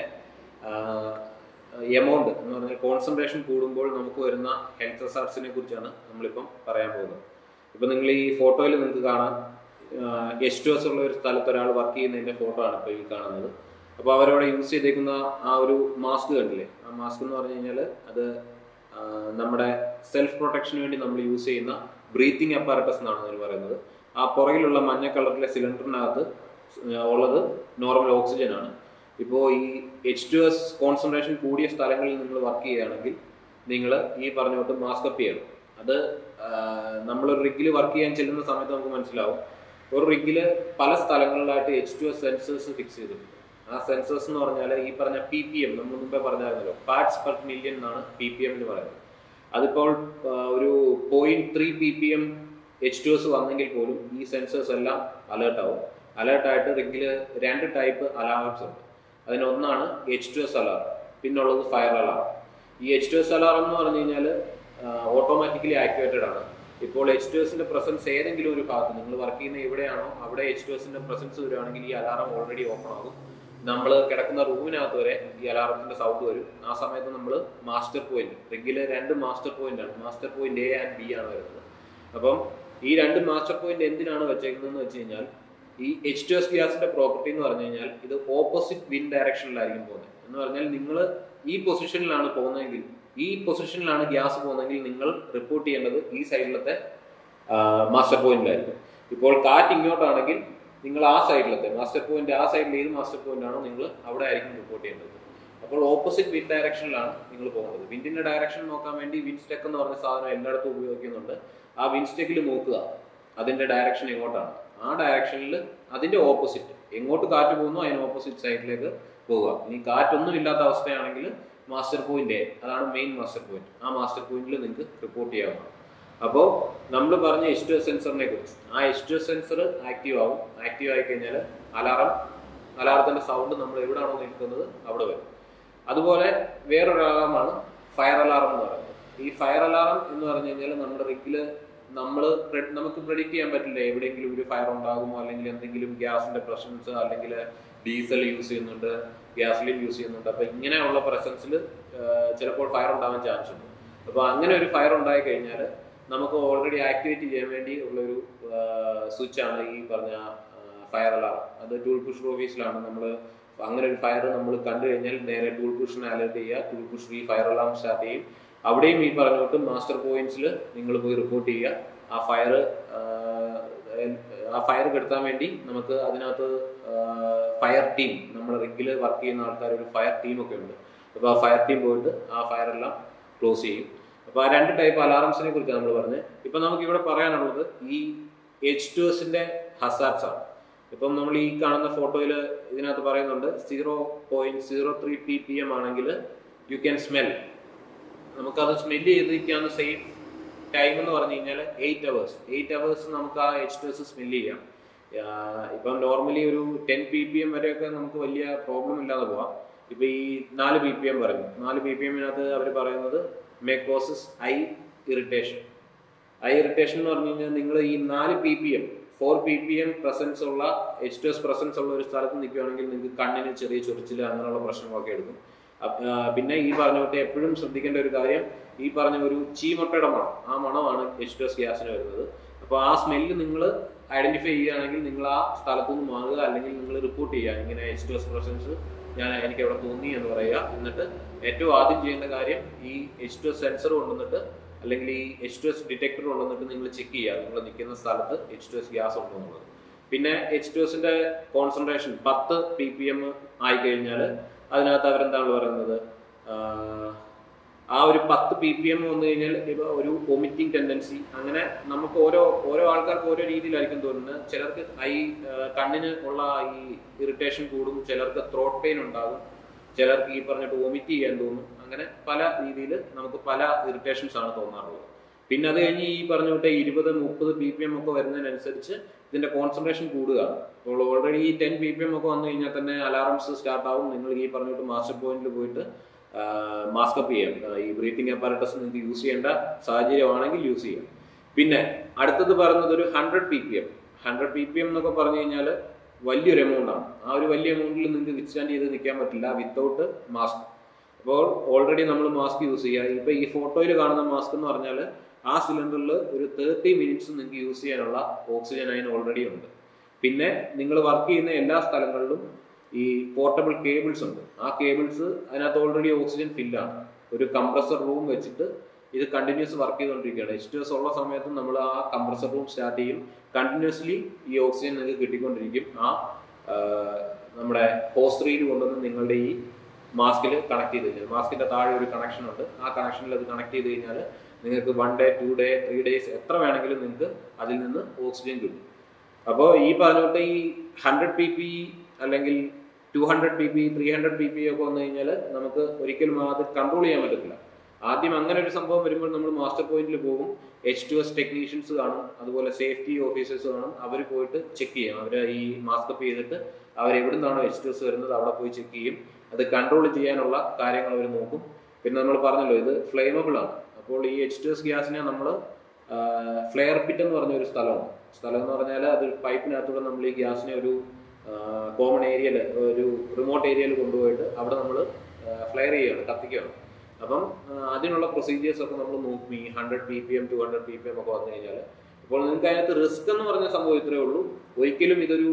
എമൗണ്ട് എന്ന് പറഞ്ഞാൽ കോൺസെൻട്രേഷൻ കൂടുമ്പോൾ നമുക്ക് വരുന്ന ഹെൽത്ത് റിസാർട്സിനെ കുറിച്ചാണ് നമ്മളിപ്പം പറയാൻ പോകുന്നത് ഇപ്പം നിങ്ങൾ ഈ ഫോട്ടോയിൽ നിങ്ങൾക്ക് കാണാം എച്ച് ടു എസ് ഉള്ള ഒരു സ്ഥലത്ത് ഒരാൾ വർക്ക് ചെയ്യുന്നതിന്റെ ഫോട്ടോ ആണ് ഇപ്പോൾ ഈ കാണുന്നത് അപ്പോൾ അവരവിടെ യൂസ് ചെയ്തേക്കുന്ന ആ ഒരു മാസ്ക് കണ്ടില്ലേ ആ മാസ്ക് എന്ന് പറഞ്ഞു കഴിഞ്ഞാൽ അത് ആ, നമ്മുടെ സെൽഫ് പ്രൊട്ടക്ഷന് വേണ്ടി നമ്മൾ യൂസ് ചെയ്യുന്ന ബ്രീത്തിങ് അപ്പാരറ്റസ് എന്നാണ് അതിന് പറയുന്നത് ആ പുറകിലുള്ള മഞ്ഞ കളറിലെ സിലിണ്ടറിനകത്ത് ഉള്ളത് നോർമൽ ഓക്സിജൻ ആണ് ഇപ്പോൾ ഈ എച്ച് ടു എസ് കോൺസെൻട്രേഷൻ കൂടിയ സ്ഥലങ്ങളിൽ നിങ്ങൾ വർക്ക് ചെയ്യുകയാണെങ്കിൽ നിങ്ങൾ ഈ പറഞ്ഞ തൊട്ട് മാസ്ക് അപ്പ് ചെയ്യണം അത് നമ്മൾ റിഗിൽ വർക്ക് ചെയ്യാൻ ചെല്ലുന്ന സമയത്ത് നമുക്ക് മനസ്സിലാവും ഒരു റിഗിൽ പല സ്ഥലങ്ങളിലായിട്ട് H two S sensors fix ചെയ്തിട്ടുണ്ട് ആ സെൻസേഴ്സ് എന്ന് പറഞ്ഞാൽ ഈ പറഞ്ഞ പി പി എം നമ്മൾ മുമ്പേ പറഞ്ഞായിരുന്നല്ലോ പാർട്സ് പെർ മില്യൺ എന്നാണ് പി പി എം എന്ന് പറയുന്നത് അതിപ്പോൾ ആ, ഒരു point three P P M H two S വന്നെങ്കിൽ പോലും ഈ സെൻസേഴ്സ് എല്ലാം അലേർട്ട് ആവും അലേർട്ട് ആയിട്ട് റിഗിൽ രണ്ട് ടൈപ്പ് അലാറംസ് ഉണ്ട് അതിനൊന്നാണ് എച്ച് ടു എസ് അലാറം പിന്നുള്ളത് ഫയർ അലാറം ഈ എച്ച് ടു എസ് അലാറം എന്ന് പറഞ്ഞു കഴിഞ്ഞാൽ ഓട്ടോമാറ്റിക്കലി ആക്ടിവേറ്റഡ് ആണ് ഇപ്പോൾ എച്ച് ടു എസിന്റെ പ്രസൻസ് ഏതെങ്കിലും ഒരു ഭാഗത്ത് നിങ്ങൾ വർക്ക് ചെയ്യുന്ന എവിടെയാണോ അവിടെ എച്ച് ടു എസിന്റെ പ്രസൻസ് വരികയാണെങ്കിൽ ഈ അലാറം ഓൾറെഡി ഓപ്പൺ ആകും നമ്മൾ കിടക്കുന്ന റൂമിനകത്ത് വരെ ഈ അലാറത്തിന്റെ സൗണ്ട് വരും ആ സമയത്ത് നമ്മൾ മാസ്റ്റർ പോയിന്റ് റിഗിലെ രണ്ട് മാസ്റ്റർ പോയിന്റ് ആണ് master point A and B ആണ് വരുന്നത് അപ്പം ഈ രണ്ട് മാസ്റ്റർ പോയിന്റ് എന്തിനാണ് വെച്ചേക്കുന്നതെന്ന് വെച്ച് കഴിഞ്ഞാൽ ഈ എച്ച് ടു എസ് ഗ്യാസിന്റെ പ്രോപ്പർട്ടി എന്ന് പറഞ്ഞു കഴിഞ്ഞാൽ ഇത് ഓപ്പോസിറ്റ് വിൻ ഡയറക്ഷനിലായിരിക്കും പോകുന്നത് എന്ന് പറഞ്ഞാൽ നിങ്ങൾ ഈ പൊസിഷനിലാണ് പോകുന്നതെങ്കിൽ ഈ പൊസിഷനിലാണ് ഗ്യാസ് പോകുന്നതെങ്കിൽ നിങ്ങൾ റിപ്പോർട്ട് ചെയ്യേണ്ടത് ഈ സൈഡിലത്തെ മാസ്റ്റർ പോയിന്റിലായിരിക്കും ഇപ്പോൾ കാറ്റ് ഇങ്ങോട്ടാണെങ്കിൽ നിങ്ങൾ ആ സൈഡിലത്തെ മാസ്റ്റർ പോയിന്റ് ആ സൈഡിൽ ഏത് മാസ്റ്റർ പോയിന്റ് ആണോ നിങ്ങൾ അവിടെ ആയിരിക്കും റിപ്പോർട്ട് ചെയ്യേണ്ടത് അപ്പോൾ ഓപ്പോസിറ്റ് വിൻഡ് ഡയറക്ഷനിലാണ് നിങ്ങൾ പോകുന്നത് വിൻഡിന്റെ ഡയറക്ഷൻ നോക്കാൻ വേണ്ടി വിൻഡ് സ്റ്റെക്ക് എന്ന് പറഞ്ഞ സാധനം എല്ലായിടത്തും ഉപയോഗിക്കുന്നുണ്ട് ആ വിൻഡ് സ്റ്റെക്കിൽ നോക്കുക അതിന്റെ ഡയറക്ഷൻ എങ്ങോട്ടാണ് ആ ഡയറക്ഷനിൽ അതിന്റെ ഓപ്പോസിറ്റ് എങ്ങോട്ട് കാറ്റ് പോകുന്നു അതിന് ഓപ്പോസിറ്റ് സൈഡിലേക്ക് പോവുക ഇനി കാറ്റൊന്നും ഇല്ലാത്ത അവസ്ഥയാണെങ്കിൽ മാസ്റ്റർ പോയിന്റ് അതാണ് മെയിൻ മാസ്റ്റർ പോയിന്റ് ആ മാസ്റ്റർ പോയിന്റിൽ നിങ്ങൾക്ക് റിപ്പോർട്ട് ചെയ്യാവുന്നതാണ് അപ്പോൾ നമ്മൾ പറഞ്ഞ എച്ച് ടു എസ് സെൻസറിനെ കുറിച്ച് ആ H two S sensor active ആവും ആക്റ്റീവ് ആയി കഴിഞ്ഞാൽ അലാറം അലാറത്തിന്റെ സൗണ്ട് നമ്മൾ എവിടെയാണോ നിൽക്കുന്നത് അവിടെ വരും അതുപോലെ വേറൊരു അലാറമാണ് ഫയർ അലാറം എന്ന് പറയുന്നത് ഈ ഫയർ അലാറം എന്ന് പറഞ്ഞു കഴിഞ്ഞാൽ നമ്മുടെ റിഗില് നമ്മൾ നമുക്ക് പ്രെഡിക്റ്റ് ചെയ്യാൻ പറ്റില്ല എവിടെയെങ്കിലും ഒരു ഫയർ ഉണ്ടാകുമോ അല്ലെങ്കിൽ എന്തെങ്കിലും ഗ്യാസിന്റെ പ്രസൻസ് അല്ലെങ്കിൽ ഡീസൽ യൂസ് ചെയ്യുന്നുണ്ട് ഗ്യാസ്ലിൻ യൂസ് ചെയ്യുന്നുണ്ട് അപ്പൊ ഇങ്ങനെയുള്ള പ്രസൻസിൽ ചിലപ്പോൾ ഫയർ ഉണ്ടാവാൻ ചാൻസ് ഉണ്ട് അപ്പൊ അങ്ങനെ ഒരു ഫയർ ഉണ്ടായി കഴിഞ്ഞാൽ നമുക്ക് ഓൾറെഡി ആക്ടിവേറ്റ് ചെയ്യാൻ വേണ്ടി ഉള്ളൊരു സ്വിച്ച് ആണ് ഈ പറഞ്ഞ ഫയർ അലാറം അത് ടൂൾ പുഷ് ഓഫീസിലാണ് നമ്മൾ അങ്ങനെ ഒരു ഫയർ നമ്മൾ കണ്ടു കഴിഞ്ഞാൽ നേരെ ടൂൾ പുഷിനെ അലർട്ട് ചെയ്യുക ടൂൾ പുഷ് ഈ ഫയർ അലാം സ്റ്റാർട്ട് ചെയ്യും അവിടെയും ഈ പറഞ്ഞിട്ട് മാസ്റ്റർ പോയിന്റ്സിൽ നിങ്ങൾ പോയി റിപ്പോർട്ട് ചെയ്യുക ആ ഫയർ ആ ഫയർ കെടുത്താൻ വേണ്ടി നമുക്ക് അതിനകത്ത് ഫയർ ടീം നമ്മുടെ റിഗിൽ വർക്ക് ചെയ്യുന്ന ആൾക്കാർ ഒരു ഫയർ ടീം ഒക്കെ ഉണ്ട് അപ്പോൾ ആ ഫയർ ടീം പോയിട്ട് ആ ഫയർ എല്ലാം ക്ലോസ് ചെയ്യും അപ്പോൾ ആ രണ്ട് ടൈപ്പ് അലാറംസിനെ കുറിച്ച് നമ്മൾ പറഞ്ഞത് ഇപ്പം നമുക്ക് ഇവിടെ പറയാനുള്ളത് ഈ എച്ച് ടു എസിന്റെ ഹസാർട്സ് ആണ് ഇപ്പം നമ്മൾ ഈ കാണുന്ന ഫോട്ടോയിൽ ഇതിനകത്ത് പറയുന്നുണ്ട് zero point zero three P P M ആണെങ്കിൽ യു ക്യാൻ സ്മെൽ നമുക്കത് സ്മെല് ചെയ്തിരിക്കാവുന്ന സെയിം ടൈം എന്ന് പറഞ്ഞു കഴിഞ്ഞാൽ എയ്റ്റ് അവേഴ്സ് എയ്റ്റ് അവേഴ്സ് നമുക്ക് ആ എച്ച് ടു എസ് സ്മെല് ചെയ്യാം ഇപ്പം നോർമലി ഒരു ടെൻ പി പി എം വരെയൊക്കെ നമുക്ക് വലിയ പ്രോബ്ലം ഇല്ലാതെ പോവാം ഇപ്പൊ ഈ നാല് പി പി എം പറഞ്ഞു നാല് പി പി എമ്മിനകത്ത് അവർ പറയുന്നത് may causes eye irritation eye irritation എന്ന് പറഞ്ഞു കഴിഞ്ഞാൽ നിങ്ങൾ ഈ നാല് P P M four P P M presence ഉള്ള എച്ച് ടു എസ് പ്രസൻസ് ഉള്ള ഒരു സ്ഥലത്ത് നിൽക്കുകയാണെങ്കിൽ നിങ്ങൾക്ക് കണ്ണിന് ചെറിയ ചൊറിച്ചിൽ അങ്ങനെയുള്ള പ്രശ്നങ്ങളൊക്കെ എടുക്കും പിന്നെ ഈ പറഞ്ഞ പോലെ എപ്പോഴും ശ്രദ്ധിക്കേണ്ട ഒരു കാര്യം ഈ പറഞ്ഞ ഒരു ചീമൊട്ടയുടെ മണം ആ മണമാണ് എച്ച് ടു എസ് ഗ്യാസിന് വരുന്നത് അപ്പോൾ ആ സ്മെല്ല് നിങ്ങൾ ഐഡന്റിഫൈ ചെയ്യുകയാണെങ്കിൽ നിങ്ങൾ ആ സ്ഥലത്തു നിന്ന് മാറുക അല്ലെങ്കിൽ നിങ്ങൾ റിപ്പോർട്ട് ചെയ്യുക ഇങ്ങനെ എച്ച് ടു എസ് പ്രസൻസ് ഞാൻ എനിക്ക് അവിടെ തോന്നി എന്ന് പറയുക എന്നിട്ട് ഏറ്റവും ആദ്യം ചെയ്യേണ്ട കാര്യം ഈ എച്ച് ടു എസ് സെൻസർ കൊണ്ടുവന്നിട്ട് അല്ലെങ്കിൽ ഈ എച്ച് ടു എസ് ഡിറ്റക്ടർ കൊണ്ടുവന്നിട്ട് നിങ്ങൾ ചെക്ക് ചെയ്യുക നിങ്ങൾ നിൽക്കുന്ന സ്ഥലത്ത് എച്ച് ടു എസ് ഗ്യാസ് ഉണ്ടോ എന്നുള്ളത് പിന്നെ എച്ച് ടു എസിന്റെ കോൺസെൻട്രേഷൻ പത്ത് പി പി എം ആയി കഴിഞ്ഞാൽ അതിനകത്ത് അവരെന്താണ് പറയുന്നത് ആ ഒരു പത്ത് പി പി എം വന്നു കഴിഞ്ഞാൽ ഇപ്പൊ ഒരു വൊമിറ്റിംഗ് ടെൻഡൻസി അങ്ങനെ നമുക്ക് ഓരോ ഓരോ ആൾക്കാർക്ക് ഓരോ രീതിയിലായിരിക്കും തോന്നുന്നത് ചിലർക്ക് ഐ കണ്ണിന് ഉള്ള ഈ ഇറിറ്റേഷൻ കൂടും ചിലർക്ക് ത്രോട്ട് പെയിൻ ഉണ്ടാകും ചിലർക്ക് ഈ പറഞ്ഞിട്ട് വൊമിറ്റ് ചെയ്യാൻ തോന്നും അങ്ങനെ പല രീതിയിൽ നമുക്ക് പല ഇറിറ്റേഷൻസ് ആണ് തോന്നാറുള്ളത് പിന്നെ അത് കഴിഞ്ഞ് ഈ പറഞ്ഞ വിട്ടെ ഇരുപത് മുപ്പത് ബി പി എം ഒക്കെ വരുന്നതിനനുസരിച്ച് ഇതിന്റെ കോൺസെൻട്രേഷൻ കൂടുകയാണ് അപ്പോൾ ഓൾറെഡി ഈ ടെൻ ബി പി എം ഒക്കെ വന്നു കഴിഞ്ഞാൽ തന്നെ അലാറംസ് സ്റ്റാർട്ട് ആവും നിങ്ങൾ ഈ പറഞ്ഞിട്ട് മാസ്റ്റർ പോയിന്റിൽ പോയിട്ട് മാസ്കപ്പ് ചെയ്യാം ഈ ബ്രീത്തിങ് അപ്പാരറ്റസ് നിങ്ങൾക്ക് യൂസ് ചെയ്യേണ്ട സാഹചര്യമാണെങ്കിൽ യൂസ് ചെയ്യാം പിന്നെ അടുത്തത് പറയുന്നത് ഒരു hundred P P M hundred P P M എന്നൊക്കെ പറഞ്ഞു കഴിഞ്ഞാൽ വലിയൊരു എമൗണ്ട് ആണ് ആ ഒരു വലിയ എമൗണ്ടിൽ നിങ്ങൾക്ക് വിത്ത്സ്റ്റാൻഡ് ചെയ്ത് നിൽക്കാൻ പറ്റില്ല വിത്തൗട്ട് മാസ്ക് അപ്പോൾ ഓൾറെഡി നമ്മൾ മാസ്ക് യൂസ് ചെയ്യുക ഇപ്പൊ ഈ ഫോട്ടോയിൽ കാണുന്ന മാസ്ക് എന്ന് പറഞ്ഞാൽ ആ സിലിണ്ടറിൽ ഒരു തേർട്ടി മിനിറ്റ്സ് നിങ്ങൾക്ക് യൂസ് ചെയ്യാനുള്ള ഓക്സിജൻ അതിന് ഓൾറെഡി ഉണ്ട് പിന്നെ നിങ്ങൾ വർക്ക് ചെയ്യുന്ന എല്ലാ സ്ഥലങ്ങളിലും ഈ പോർട്ടബിൾ കേബിൾസ് ഉണ്ട് ആ കേബിൾസ് അതിനകത്ത് ഓൾറെഡി ഓക്സിജൻ ഫില്ലാണ് ഒരു കംപ്രസർ റൂം വെച്ചിട്ട് ഇത് കണ്ടിന്യൂസ് വർക്ക് ചെയ്തുകൊണ്ടിരിക്കുകയാണ് എച്ച് ടു എസ് ഉള്ള സമയത്ത് നമ്മൾ ആ കംപ്രസർ റൂം സ്റ്റാർട്ട് ചെയ്യും കണ്ടിന്യൂസ്ലി ഈ ഓക്സിജൻ നിങ്ങൾക്ക് കിട്ടിക്കൊണ്ടിരിക്കും ആ നമ്മുടെ ഹോസ്ട്രിയിൽ കൊണ്ടുവന്ന് നിങ്ങളുടെ ഈ മാസ്കിൽ കണക്ട് ചെയ്ത് കഴിഞ്ഞാൽ മാസ്കിന്റെ താഴെ ഒരു കണക്ഷൻ ഉണ്ട് ആ കണക്ഷനിൽ അത് കണക്ട് ചെയ്ത് കഴിഞ്ഞാൽ നിങ്ങൾക്ക് one day two day three days എത്ര വേണമെങ്കിലും നിങ്ങൾക്ക് അതിൽ നിന്ന് ഓക്സിജൻ കിട്ടും അപ്പോൾ ഈ പറഞ്ഞിട്ട് ഈ ഹൺഡ്രഡ് പി പി അല്ലെങ്കിൽ two hundred P P three hundred P P ഒക്കെ വന്നു കഴിഞ്ഞാൽ നമുക്ക് ഒരിക്കലും അത് കൺട്രോൾ ചെയ്യാൻ പറ്റത്തില്ല ആദ്യം അങ്ങനെ ഒരു സംഭവം വരുമ്പോൾ നമ്മൾ മാസ്റ്റർ പോയിന്റിൽ പോകും എച്ച് ടു എസ് ടെക്നീഷ്യൻസ് കാണും അതുപോലെ സേഫ്റ്റി ഓഫീസേഴ്സ് കാണും അവർ പോയിട്ട് ചെക്ക് ചെയ്യും അവർ ഈ മാസ്കപ്പ് ചെയ്തിട്ട് അവർ എവിടെ നിന്നാണോ എച്ച് ടു എസ് വരുന്നത് അവിടെ പോയി ചെക്ക് ചെയ്യും അത് കൺട്രോൾ ചെയ്യാനുള്ള കാര്യങ്ങൾ അവർ നോക്കും പിന്നെ നമ്മൾ പറഞ്ഞല്ലോ ഇത് ഫ്ലെയിമബിൾ ആണ് അപ്പോൾ ഈ എച്ച് ടു എസ് ഗ്യാസിനെ നമ്മൾ ഫ്ലെയർ പിറ്റ് എന്ന് പറഞ്ഞ ഒരു സ്ഥലമാണ് സ്ഥലം എന്ന് പറഞ്ഞാൽ അത് പൈപ്പിനകത്തൂടെ നമ്മൾ ഈ ഗ്യാസിനെ ഒരു കോമൺ ഏരിയയിൽ ഒരു റിമോട്ട് ഏരിയയിൽ കൊണ്ടുപോയിട്ട് അവിടെ നമ്മൾ ഫ്ലെയർ ചെയ്യുകയാണ് കത്തിക്കുകയാണ് അപ്പം അതിനുള്ള പ്രൊസീജിയേഴ്സ് ഒക്കെ നമ്മൾ നോക്കും ഈ hundred P P M two hundred P P M ഒക്കെ വന്നു കഴിഞ്ഞാൽ അപ്പോൾ നിങ്ങൾക്ക് അതിനകത്ത് റിസ്ക് എന്ന് പറഞ്ഞ സംഭവം ഇത്രയേ ഉള്ളൂ ഒരിക്കലും ഇതൊരു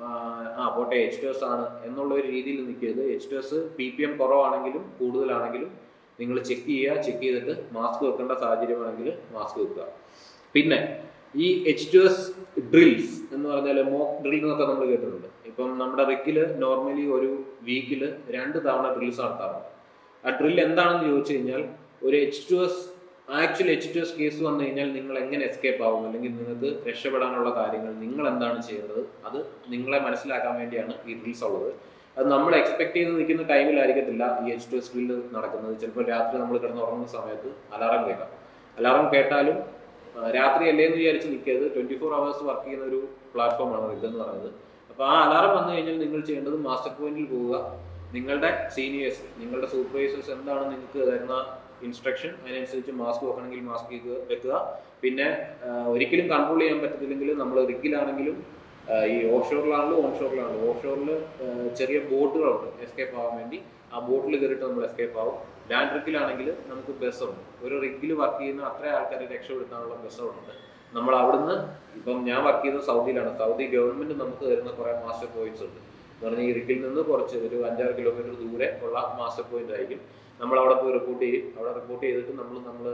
ആ പോട്ടെ എച്ച് ടു എസ് ആണ് എന്നുള്ള ഒരു രീതിയിൽ നിൽക്കരുത് H two S P P M കുറവാണെങ്കിലും കൂടുതലാണെങ്കിലും നിങ്ങൾ ചെക്ക് ചെയ്യുക ചെക്ക് ചെയ്തിട്ട് മാസ്ക് വെക്കേണ്ട സാഹചര്യമാണെങ്കിൽ മാസ്ക് വെക്കുക പിന്നെ ഈ എച്ച് ടു എസ് ഡ്രിൽസ് എന്ന് പറഞ്ഞാൽ മോക്ക് ഡ്രിൽ എന്നൊക്കെ നമ്മൾ കേട്ടിട്ടുണ്ട് ഇപ്പം നമ്മുടെ റിക്കിൽ നോർമലി ഒരു വീക്കിൽ രണ്ട് തവണ ഡ്രിൽസ് നടത്താറുണ്ട് ആ ഡ്രിൽ എന്താണെന്ന് ചോദിച്ചു കഴിഞ്ഞാൽ ഒരു H two S actual H two S case വന്നു കഴിഞ്ഞാൽ നിങ്ങൾ എങ്ങനെ എസ്കേപ്പ് ആവും അല്ലെങ്കിൽ നിങ്ങൾക്ക് രക്ഷപ്പെടാനുള്ള കാര്യങ്ങൾ നിങ്ങൾ എന്താണ് ചെയ്യേണ്ടത് അത് നിങ്ങളെ മനസ്സിലാക്കാൻ വേണ്ടിയാണ് ഈ ഡ്രിൽസ് ഉള്ളത് അത് നമ്മൾ എക്സ്പെക്ട് ചെയ്ത് നിൽക്കുന്ന ടൈമിലായിരിക്കത്തില്ല ഈ എച്ച് ടു എസ് ഡ്രില്ല് നടക്കുന്നത് ചിലപ്പോൾ രാത്രി നമ്മൾ കിടന്ന് ഉറങ്ങുന്ന സമയത്ത് അലാറം കേൾക്കാം അലാറം കേട്ടാലും ആ, രാത്രി അല്ലേ എന്ന് വിചാരിച്ച് നിൽക്കരുത് ട്വന്റി ഫോർ അവേഴ്സ് വർക്ക് ചെയ്യുന്ന ഒരു പ്ലാറ്റ്ഫോമാണ് റിഗ് എന്ന് പറയുന്നത് അപ്പോൾ ആ അലാറം വന്നു കഴിഞ്ഞാൽ നിങ്ങൾ ചെയ്യേണ്ടത് മാസ്റ്റർ പോയിന്റിൽ പോവുക നിങ്ങളുടെ സീനിയേഴ്സ് നിങ്ങളുടെ സൂപ്പർവൈസേഴ്സ് എന്താണ് നിങ്ങൾക്ക് തരുന്ന ഇൻസ്ട്രക്ഷൻ അതിനനുസരിച്ച് മാസ്ക് വെക്കണമെങ്കിൽ മാസ്ക് വെക്കുക പിന്നെ ആ, ഒരിക്കലും കൺട്രോൾ ചെയ്യാൻ പറ്റത്തില്ലെങ്കിൽ നമ്മൾ റിഗിലാണെങ്കിലും ആ, ഈ ഓഫ് ഷോറിലാണെങ്കിലും ഓൺ ഷോറിലാണെങ്കിലും ഓഫ് ഷോറിൽ ചെറിയ ബോട്ടുകളുണ്ട് എസ്കേപ്പ് ആവാൻ വേണ്ടി ആ ബോട്ടിൽ കയറിയിട്ട് നമ്മൾ എസ്കേപ്പ് ആവും ലാൻഡ് റിഗിലാണെങ്കിൽ നമുക്ക് ബസ്സുണ്ട് ഒരു റിഗിൽ വർക്ക് ചെയ്യുന്ന അത്ര ആൾക്കാരെ രക്ഷപ്പെടുത്താനുള്ള ബസ്സുകളുണ്ട് നമ്മൾ അവിടുന്ന് ഇപ്പം ഞാൻ വർക്ക് ചെയ്യുന്നത് സൗദിയിലാണ് സൗദി ഗവൺമെന്റ് നമുക്ക് തരുന്ന കുറെ മാസ്റ്റർ പോയിന്റ്സ് ഉണ്ട് എന്ന് പറഞ്ഞാൽ ഈ റിഗിൽ നിന്ന് കുറച്ച് ഒരു അഞ്ചാറ് കിലോമീറ്റർ ദൂരെ ഉള്ള മാസ്റ്റർ പോയിന്റ് ആയിരിക്കും നമ്മൾ അവിടെ പോയി റിപ്പോർട്ട് ചെയ്യും അവിടെ റിപ്പോർട്ട് ചെയ്തിട്ട് നമ്മൾ നമ്മൾ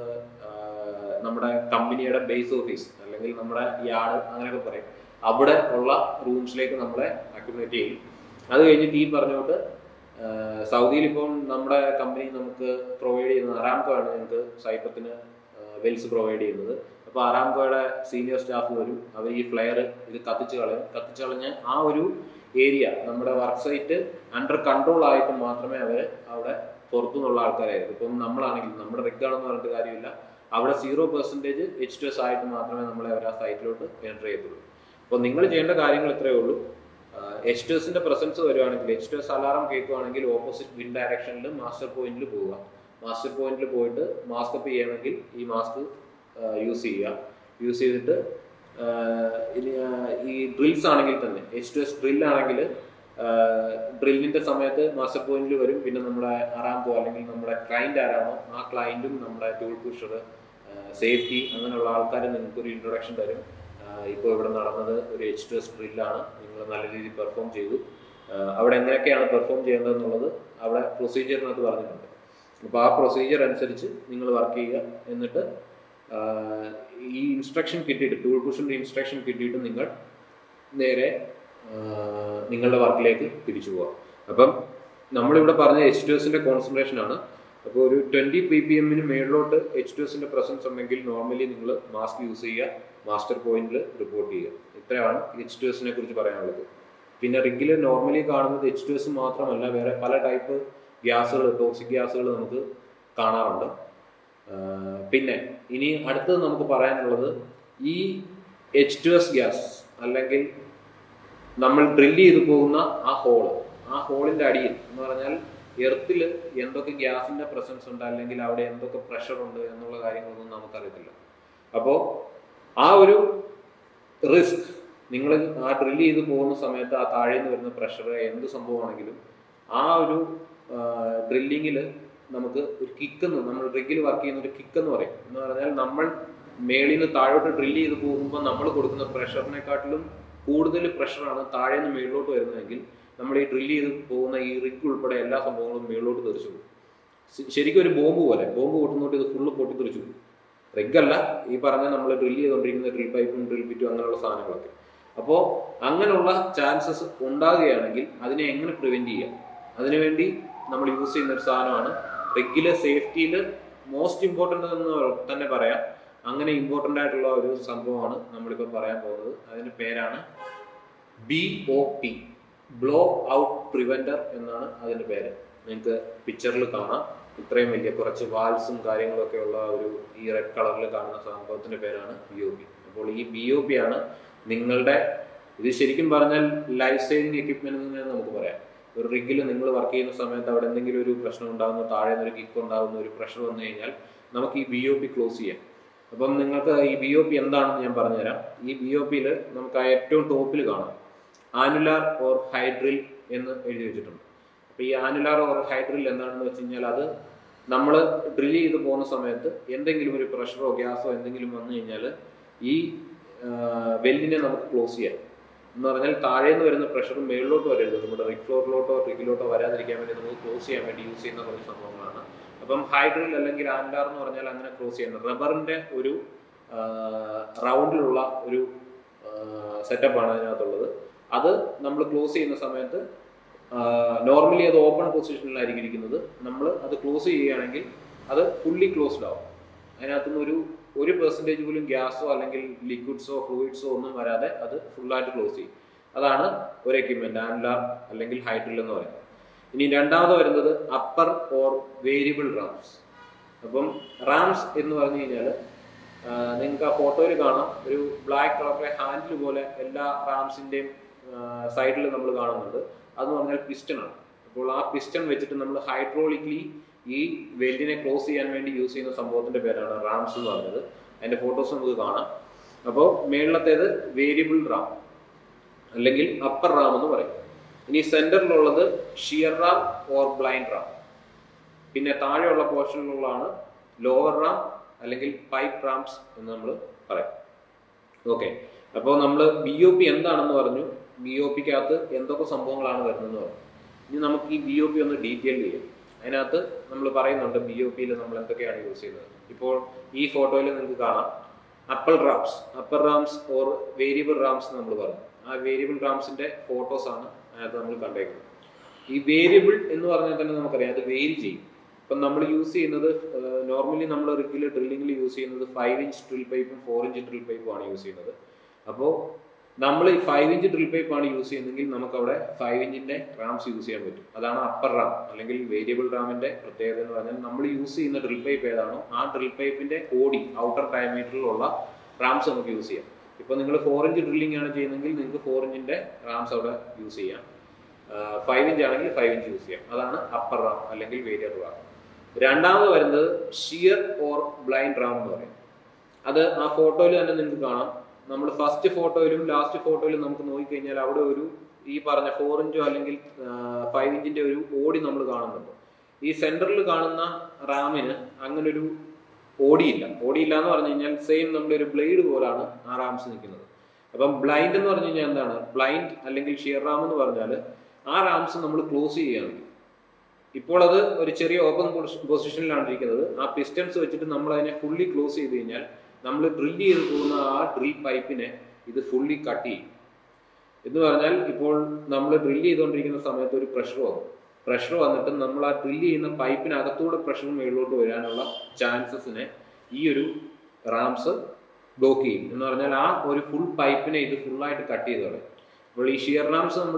നമ്മുടെ കമ്പനിയുടെ ബേസ് ഓഫീസ് അല്ലെങ്കിൽ നമ്മുടെ യാർഡ് അങ്ങനെയൊക്കെ പറയും അവിടെ ഉള്ള റൂംസിലേക്ക് നമ്മളെ അക്യുമുലേറ്റ് ചെയ്യും അത് കഴിഞ്ഞിട്ട് ഈ പറഞ്ഞുകൊണ്ട് ആഹ് സൗദിയിൽ ഇപ്പം നമ്മുടെ കമ്പനി നമുക്ക് പ്രൊവൈഡ് ചെയ്യുന്ന അറാംകോ ആണ് ഞങ്ങൾക്ക് സൈപ്പത്തിന് വെൽസ് പ്രൊവൈഡ് ചെയ്യുന്നത് അപ്പോൾ അറാംകോയുടെ സീനിയർ സ്റ്റാഫ് വരും അവർ ഈ ഫ്ലെയർ ഇത് കത്തിച്ച് കളയും കത്തിച്ച് കളഞ്ഞ് ആ ഒരു ഏരിയ നമ്മുടെ വർക്ക് സൈറ്റ് അണ്ടർ കൺട്രോൾ ആയിട്ട് മാത്രമേ അവർ അവിടെ പുറത്തുനിന്നുള്ള ആൾക്കാരായിരിക്കും ഇപ്പം നമ്മളാണെങ്കിൽ നമ്മുടെ റിഗാണെന്ന് പറഞ്ഞിട്ട് കാര്യമില്ല അവിടെ zero percentage H two S ആയിട്ട് മാത്രമേ നമ്മളെ അവർ ആ സൈറ്റിലോട്ട് എൻ്റർ ചെയ്യത്തുള്ളൂ അപ്പോൾ നിങ്ങൾ ചെയ്യേണ്ട കാര്യങ്ങൾ ഇത്രയേ ഉള്ളൂ എച്ച് ടു എസിന്റെ പ്രസൻസ് വരുവാണെങ്കിൽ എച്ച് ടു എസ് അലാറം കേൾക്കുവാണെങ്കിൽ ഓപ്പോസിറ്റ് വിൻ ഡയറക്ഷനിൽ മാസ്റ്റർ പോയിന്റിൽ പോവുക മാസ്റ്റർ പോയിന്റിൽ പോയിട്ട് മാസ്ക് അപ്പ് ചെയ്യണമെങ്കിൽ ഈ മാസ്ക് യൂസ് ചെയ്യുക യൂസ് ചെയ്തിട്ട് ആ, ഇനി ആ, ഈ ഡ്രിൽസ് ആണെങ്കിൽ തന്നെ എച്ച് ടു എസ് ഡ്രിൽ ആണെങ്കിൽ ഡ്രില്ലിന്റെ സമയത്ത് മാസ്റ്റർ പോയിന്റിൽ വരും പിന്നെ നമ്മുടെ അറാംകോ അല്ലെങ്കിൽ നമ്മുടെ ക്ലയന്റ് ആരാണോ ആ ക്ലയന്റും നമ്മുടെ ടൂൾ പുഷർ സേഫ്റ്റി അങ്ങനെയുള്ള ആൾക്കാരെ നിങ്ങൾക്ക് ഒരു ഇൻട്രൊഡക്ഷൻ തരും ഇപ്പോൾ ഇവിടെ നടന്നത് ഒരു എച്ച് ടു എസ് ഡ്രില്ലാണ് നിങ്ങൾ നല്ല രീതിയിൽ പെർഫോം ചെയ്തു ആ, അവിടെ എങ്ങനെയൊക്കെയാണ് പെർഫോം ചെയ്യേണ്ടതെന്നുള്ളത് അവിടെ പ്രൊസീജിയറിനകത്ത് പറഞ്ഞിട്ടുണ്ട് അപ്പോൾ ആ പ്രൊസീജിയർ അനുസരിച്ച് നിങ്ങൾ വർക്ക് ചെയ്യുക എന്നിട്ട് ആ, ഈ ഇൻസ്ട്രക്ഷൻ കിട്ടിയിട്ട് ടൂൾ പുഷിൻ്റെ ഇൻസ്ട്രക്ഷൻ കിട്ടിയിട്ട് നിങ്ങൾ നേരെ ആ, നിങ്ങളുടെ വർക്കിലേക്ക് തിരിച്ചു പോവാം അപ്പം നമ്മളിവിടെ പറഞ്ഞ എച്ച് ടു എസിന്റെ കോൺസെൻട്രേഷൻ ആണ് അപ്പോൾ ഒരു ട്വന്റി പി പി എമ്മിന് മേളിലോട്ട് എച്ച് ടു എസിന്റെ പ്രസൻസ് ഉണ്ടെങ്കിൽ നോർമലി നിങ്ങൾ മാസ്ക് യൂസ് ചെയ്യുക മാസ്റ്റർ പോയിന്റിൽ റിപ്പോർട്ട് ചെയ്യുക ഇത്രയാണ് എച്ച് ടു എസിനെ കുറിച്ച് പറയാനുള്ളത് പിന്നെ റിഗിൽ നോർമലി കാണുന്നത് എച്ച് ടു എസ് മാത്രമല്ല വേറെ പല ടൈപ്പ് ഗ്യാസുകൾ ടോക്സിക് ഗ്യാസുകൾ നമുക്ക് കാണാറുണ്ട് ആ, പിന്നെ ഇനി അടുത്തത് നമുക്ക് പറയാനുള്ളത് ഈ എച്ച് ടു എസ് ഗ്യാസ് അല്ലെങ്കിൽ നമ്മൾ ഡ്രില്ല് ചെയ്ത് പോകുന്ന ആ ഹോള് ആ ഹോളിന്റെ അടിയിൽ എന്ന് പറഞ്ഞാൽ എർത്തിൽ എന്തൊക്കെ ഗ്യാസിന്റെ പ്രസൻസ് ഉണ്ട് അല്ലെങ്കിൽ അവിടെ എന്തൊക്കെ പ്രഷർ ഉണ്ട് എന്നുള്ള കാര്യങ്ങളൊന്നും നമുക്കറിയത്തില്ല അപ്പോൾ ആ ഒരു റിസ്ക് നിങ്ങൾ ആ ഡ്രില്ല് ചെയ്ത് പോകുന്ന സമയത്ത് ആ താഴെ നിന്ന് വരുന്ന പ്രഷർ എന്ത് സംഭവമാണെങ്കിലും ആ ഒരു ഡ്രില്ലിങ്ങിൽ നമുക്ക് ഒരു കിക്കെന്ന് നമ്മൾ റിഗിൽ വർക്ക് ചെയ്യുന്ന ഒരു കിക്ക് എന്ന് പറയും എന്ന് പറഞ്ഞാൽ നമ്മൾ മേളിൽ നിന്ന് താഴോട്ട് ഡ്രില്ല് ചെയ്ത് പോകുമ്പോൾ നമ്മൾ കൊടുക്കുന്ന പ്രഷറിനെക്കാട്ടിലും കൂടുതൽ പ്രഷറാണ് താഴെ നിന്ന് മേളിലോട്ട് വരുന്നതെങ്കിൽ നമ്മൾ ഈ ഡ്രില്ല് ചെയ്ത് പോകുന്ന ഈ റിഗ് ഉൾപ്പെടെ എല്ലാ സംഭവങ്ങളും മേളിലോട്ട് തെറിച്ചു പോകും ശ- ശരിക്കും ഒരു ബോംബ് പോലെ ബോംബ് പൊട്ടുന്നോട്ട് ഇത് ഫുള്ള് പൊട്ടിത്തെറിച്ചു പോകും റിഗ് അല്ല ഈ പറഞ്ഞ നമ്മൾ ഡ്രില്ല് ചെയ്തുകൊണ്ടിരിക്കുന്ന ഡ്രിൽ പൈപ്പും ഡ്രിൽ ബിറ്റും അങ്ങനെയുള്ള സാധനങ്ങളൊക്കെ അപ്പോൾ അങ്ങനെയുള്ള ചാൻസസ് ഉണ്ടാകുകയാണെങ്കിൽ അതിനെ എങ്ങനെ പ്രിവെന്റ് ചെയ്യാം അതിനുവേണ്ടി നമ്മൾ യൂസ് ചെയ്യുന്ന ഒരു സാധനമാണ് റിഗിലെ സേഫ്റ്റിയിൽ മോസ്റ്റ് ഇമ്പോർട്ടൻ്റ് എന്ന് തന്നെ പറയാം അങ്ങനെ ഇമ്പോർട്ടൻ്റ് ആയിട്ടുള്ള ഒരു സംഭവമാണ് നമ്മളിപ്പോൾ പറയാൻ പോകുന്നത് അതിന്റെ പേരാണ് B O P blow out preventer എന്നാണ് അതിന്റെ പേര് നിങ്ങൾക്ക് പിക്ചറിൽ കാണാം ഇത്രയും വലിയ കുറച്ച് വാൽസും കാര്യങ്ങളും ഒക്കെ ഉള്ള ഒരു ഈ റെഡ് കളറിൽ കാണുന്ന സംഭവത്തിന്റെ പേരാണ് ബി ഒ പി അപ്പോൾ ഈ ബി ഒ പി ആണ് നിങ്ങളുടെ ഇത് ശരിക്കും പറഞ്ഞാൽ ലൈഫ് സേവിങ് എക്യുപ്മെന്റ് എന്ന് നമുക്ക് പറയാം ഒരു റിഗിൽ നിങ്ങൾ വർക്ക് ചെയ്യുന്ന സമയത്ത് അവിടെ എന്തെങ്കിലും ഒരു പ്രശ്നം ഉണ്ടാകുന്ന താഴെ നിന്ന് ഒരു കിക്ക് ഉണ്ടാകുന്ന ഒരു പ്രഷർ വന്നു കഴിഞ്ഞാൽ നമുക്ക് ഈ ബി ഒ പി ക്ലോസ് ചെയ്യാം അപ്പം നിങ്ങൾക്ക് ഈ ബി ഒ പി എന്താണെന്ന് ഞാൻ പറഞ്ഞുതരാം ഈ ബി ഒ പിയിൽ നമുക്ക് ആ ഏറ്റവും ടോപ്പിൽ കാണാം ആനുലാർ ഓർ ഹൈഡ്രിൽ എന്ന് എഴുതി വെച്ചിട്ടുണ്ട് അപ്പോൾ ഈ ആനുലാർ ഓർ ഹൈഡ്രിൽ എന്താണെന്ന് വെച്ച് കഴിഞ്ഞാൽ അത് നമ്മൾ ഡ്രിൽ ചെയ്ത് പോകുന്ന സമയത്ത് എന്തെങ്കിലും ഒരു പ്രഷറോ ഗ്യാസോ എന്തെങ്കിലും വന്നു കഴിഞ്ഞാൽ ഈ വെല്ലിനെ നമുക്ക് ക്ലോസ് ചെയ്യാം എന്ന് പറഞ്ഞാൽ താഴെ നിന്ന് വരുന്ന പ്രഷർ മേളിലോട്ട് വരരുത് നമ്മുടെ റിക് ഫ്ലോറിലോട്ടോ റിഗിലോട്ടോ വരാതിരിക്കാൻ വേണ്ടി നമുക്ക് ക്ലോസ് ചെയ്യാൻ വേണ്ടി യൂസ് ചെയ്യുന്ന കുറച്ച് സംഭവങ്ങളാണ് അപ്പം ഹൈഡ്രിൽ അല്ലെങ്കിൽ ആൻഡാർ എന്ന് പറഞ്ഞാൽ അങ്ങനെ ക്ലോസ് ചെയ്യുന്നത് റബ്ബറിന്റെ ഒരു റൗണ്ടിലുള്ള ഒരു സെറ്റപ്പാണ് അതിനകത്തുള്ളത് അത് നമ്മൾ ക്ലോസ് ചെയ്യുന്ന സമയത്ത് നോർമലി അത് ഓപ്പൺ പൊസിഷനിലായിരിക്കും ഇരിക്കുന്നത് നമ്മൾ അത് ക്ലോസ് ചെയ്യുകയാണെങ്കിൽ അത് ഫുള്ളി ക്ലോസ്ഡ് ആവും അതിനകത്തുനിന്ന് ഒരു ഒരു പെർസെൻറ്റേജ് പോലും ഗ്യാസോ അല്ലെങ്കിൽ ലിക്വിഡ്സോ ഫ്ലൂയിഡ്സോ ഒന്നും വരാതെ അത് ഫുള്ളായിട്ട് ക്ലോസ് ചെയ്യും അതാണ് ഒരു എക്യുപ്മെന്റ് ആൻഡുലാർ അല്ലെങ്കിൽ ഹൈഡ്രിൽ എന്ന് പറയുന്നത് ഇനി രണ്ടാമത് വരുന്നത് അപ്പർ ഓർ വേരിയബിൾ റാംസ് അപ്പം റാംസ് എന്ന് പറഞ്ഞു കഴിഞ്ഞാൽ നിങ്ങൾക്ക് ആ ഫോട്ടോയിൽ കാണാം ഒരു ബ്ലാക്ക് കളറിലെ ഹാൻഡിൽ പോലെ എല്ലാ റാംസിന്റെയും സൈഡിൽ നമ്മൾ കാണുന്നുണ്ട് അതെന്ന് പറഞ്ഞാൽ പിസ്റ്റൺ ആണ് അപ്പോൾ ആ പിസ്റ്റൺ വെച്ചിട്ട് നമ്മൾ ഹൈഡ്രോളിക്കലി ഈ വെൽഡിനെ ക്ലോസ് ചെയ്യാൻ വേണ്ടി യൂസ് ചെയ്യുന്ന സംഭവത്തിന്റെ പേരാണ് റാംസ് എന്ന് പറഞ്ഞത് അതിന്റെ ഫോട്ടോസ് നമുക്ക് കാണാം അപ്പോൾ മേളിലത്തേത് വേരിയബിൾ റാം അല്ലെങ്കിൽ അപ്പർ റാം എന്ന് പറയും ഇനി സെന്ററിലുള്ളത് shear ram or blind ram പിന്നെ താഴെയുള്ള പോർഷനിലുള്ളതാണ് ലോവർ റാം അല്ലെങ്കിൽ പൈപ്പ് റാംസ് എന്ന് നമ്മൾ പറയും ഓക്കെ അപ്പോൾ നമ്മൾ ബി ഒ പി എന്താണെന്ന് പറഞ്ഞു ബി ഒ പിക്കകത്ത് എന്തൊക്കെ സംഭവങ്ങളാണ് വരുന്നതെന്ന് പറഞ്ഞു ഇനി നമുക്ക് ഈ ബി ഒ പി ഒന്ന് ഡീറ്റെയിൽ ചെയ്യാം അതിനകത്ത് നമ്മൾ പറയുന്നുണ്ട് ബി ഒ പിയിൽ നമ്മൾ എന്തൊക്കെയാണ് യൂസ് ചെയ്യുന്നത് ഇപ്പോൾ ഈ ഫോട്ടോയിൽ നിങ്ങൾക്ക് കാണാം upper rams upper rams or variable rams എന്ന് നമ്മൾ പറഞ്ഞു ആ വേരിയബിൾ റാംസിന്റെ ഫോട്ടോസ് ആണ് അതിനകത്ത് നമ്മൾ കണ്ടേക്കുന്നത് ഈ വേരിയബിൾ എന്ന് പറഞ്ഞാൽ തന്നെ നമുക്കറിയാം അത് വേരി ചെയ്യും ഇപ്പം നമ്മൾ യൂസ് ചെയ്യുന്നത് നോർമലി നമ്മൾ റിഗുലർ ഡ്രില്ലിങ്ങിൽ യൂസ് ചെയ്യുന്നത് ഫൈവ് ഇഞ്ച് ഡ്രിൽ പൈപ്പും ഫോർ ഇഞ്ച് ഡ്രിൽ പൈപ്പും ആണ് യൂസ് ചെയ്യുന്നത് അപ്പോൾ നമ്മൾ ഈ ഫൈവ് ഇഞ്ച് ഡ്രിൽ പൈപ്പ് ആണ് യൂസ് ചെയ്യുന്നതെങ്കിൽ നമുക്ക് അവിടെ ഫൈവ് ഇഞ്ചിന്റെ റാംസ് യൂസ് ചെയ്യാൻ പറ്റും അതാണ് അപ്പർ റാം അല്ലെങ്കിൽ വേരിയബിൾ റാമിന്റെ പ്രത്യേകത എന്ന് പറഞ്ഞാൽ നമ്മൾ യൂസ് ചെയ്യുന്ന ഡ്രിൽ പൈപ്പ് ഏതാണോ ആ ഡ്രിൽ പൈപ്പിന്റെ ഓടി ഔട്ടർ ഡയമീറ്ററിലുള്ള റാംസ് നമുക്ക് യൂസ് ചെയ്യാം ഇപ്പോൾ നിങ്ങൾ ഫോർ ഇഞ്ച് ഡ്രില്ലിംഗ് ആണ് ചെയ്യുന്നതെങ്കിൽ നിങ്ങൾക്ക് ഫോർ ഇഞ്ചിന്റെ റാംസ് അവിടെ യൂസ് ചെയ്യാം ഫൈവ് ഇഞ്ച് ആണെങ്കിൽ ഫൈവ് ഇഞ്ച് യൂസ് ചെയ്യാം അതാണ് അപ്പർ റാം അല്ലെങ്കിൽ വേരിയബിൾ റാം രണ്ടാമത് വരുന്നത് ഷിയർ ഓർ ബ്ലൈൻഡ് റാം എന്ന് പറയും അത് ആ ഫോട്ടോയിൽ തന്നെ നിങ്ങൾക്ക് കാണാം നമ്മൾ ഫസ്റ്റ് ഫോട്ടോയിലും ലാസ്റ്റ് ഫോട്ടോയിലും നമുക്ക് നോക്കിക്കഴിഞ്ഞാൽ അവിടെ ഒരു ഈ പറഞ്ഞ ഫോർ ഇഞ്ചോ അല്ലെങ്കിൽ ഫൈവ് ഇഞ്ചിന്റെ ഒരു ഓടി നമ്മൾ കാണുന്നുണ്ട് ഈ സെന്ററിൽ കാണുന്ന റാമിന് അങ്ങനെ ഒരു ഓടിയില്ല ഓടിയില്ല എന്ന് പറഞ്ഞു കഴിഞ്ഞാൽ സെയിം നമ്മുടെ ഒരു ബ്ലേഡ് പോലാണ് ആ റാംസ് നിൽക്കുന്നത് അപ്പം ബ്ലൈൻഡ് എന്ന് പറഞ്ഞു കഴിഞ്ഞാൽ എന്താണ് ബ്ലൈൻഡ് അല്ലെങ്കിൽ ഷിയർ റാം എന്ന് പറഞ്ഞാൽ ആ റാംസ് നമ്മൾ ക്ലോസ് ചെയ്യുകയാണെങ്കിൽ ഇപ്പോൾ അത് ഒരു ചെറിയ ഓപ്പൺ പൊസിഷനിലാണ് ഇരിക്കുന്നത് ആ പിസ്റ്റൻസ് വെച്ചിട്ട് നമ്മൾ അതിനെ ഫുള്ളി ക്ലോസ് ചെയ്ത് കഴിഞ്ഞാൽ നമ്മൾ ഡ്രിൽ ചെയ്ത് പോകുന്ന ആ ഡ്രിൽ പൈപ്പിനെ ഇത് ഫുള്ളി കട്ട് ചെയ്യും എന്ന് പറഞ്ഞാൽ ഇപ്പോൾ നമ്മൾ ഡ്രിൽ ചെയ്തുകൊണ്ടിരിക്കുന്ന സമയത്ത് ഒരു പ്രഷർ വന്നു പ്രഷർ വന്നിട്ട് നമ്മൾ ആ ഡ്രിൽ ചെയ്യുന്ന പൈപ്പിനകത്തൂടെ പ്രഷർ മുകളിലോട്ട് വരാനുള്ള ചാൻസസിനെ ഈ ഒരു റാംസ് ബ്ലോക്ക് ചെയ്യും എന്ന് പറഞ്ഞാൽ ആ ഒരു ഫുൾ പൈപ്പിനെ ഇത് ഫുള്ളായിട്ട് കട്ട് ചെയ്ത് കളയും അപ്പോൾ ഈ ഷിയർ റാംസ് നമ്മൾ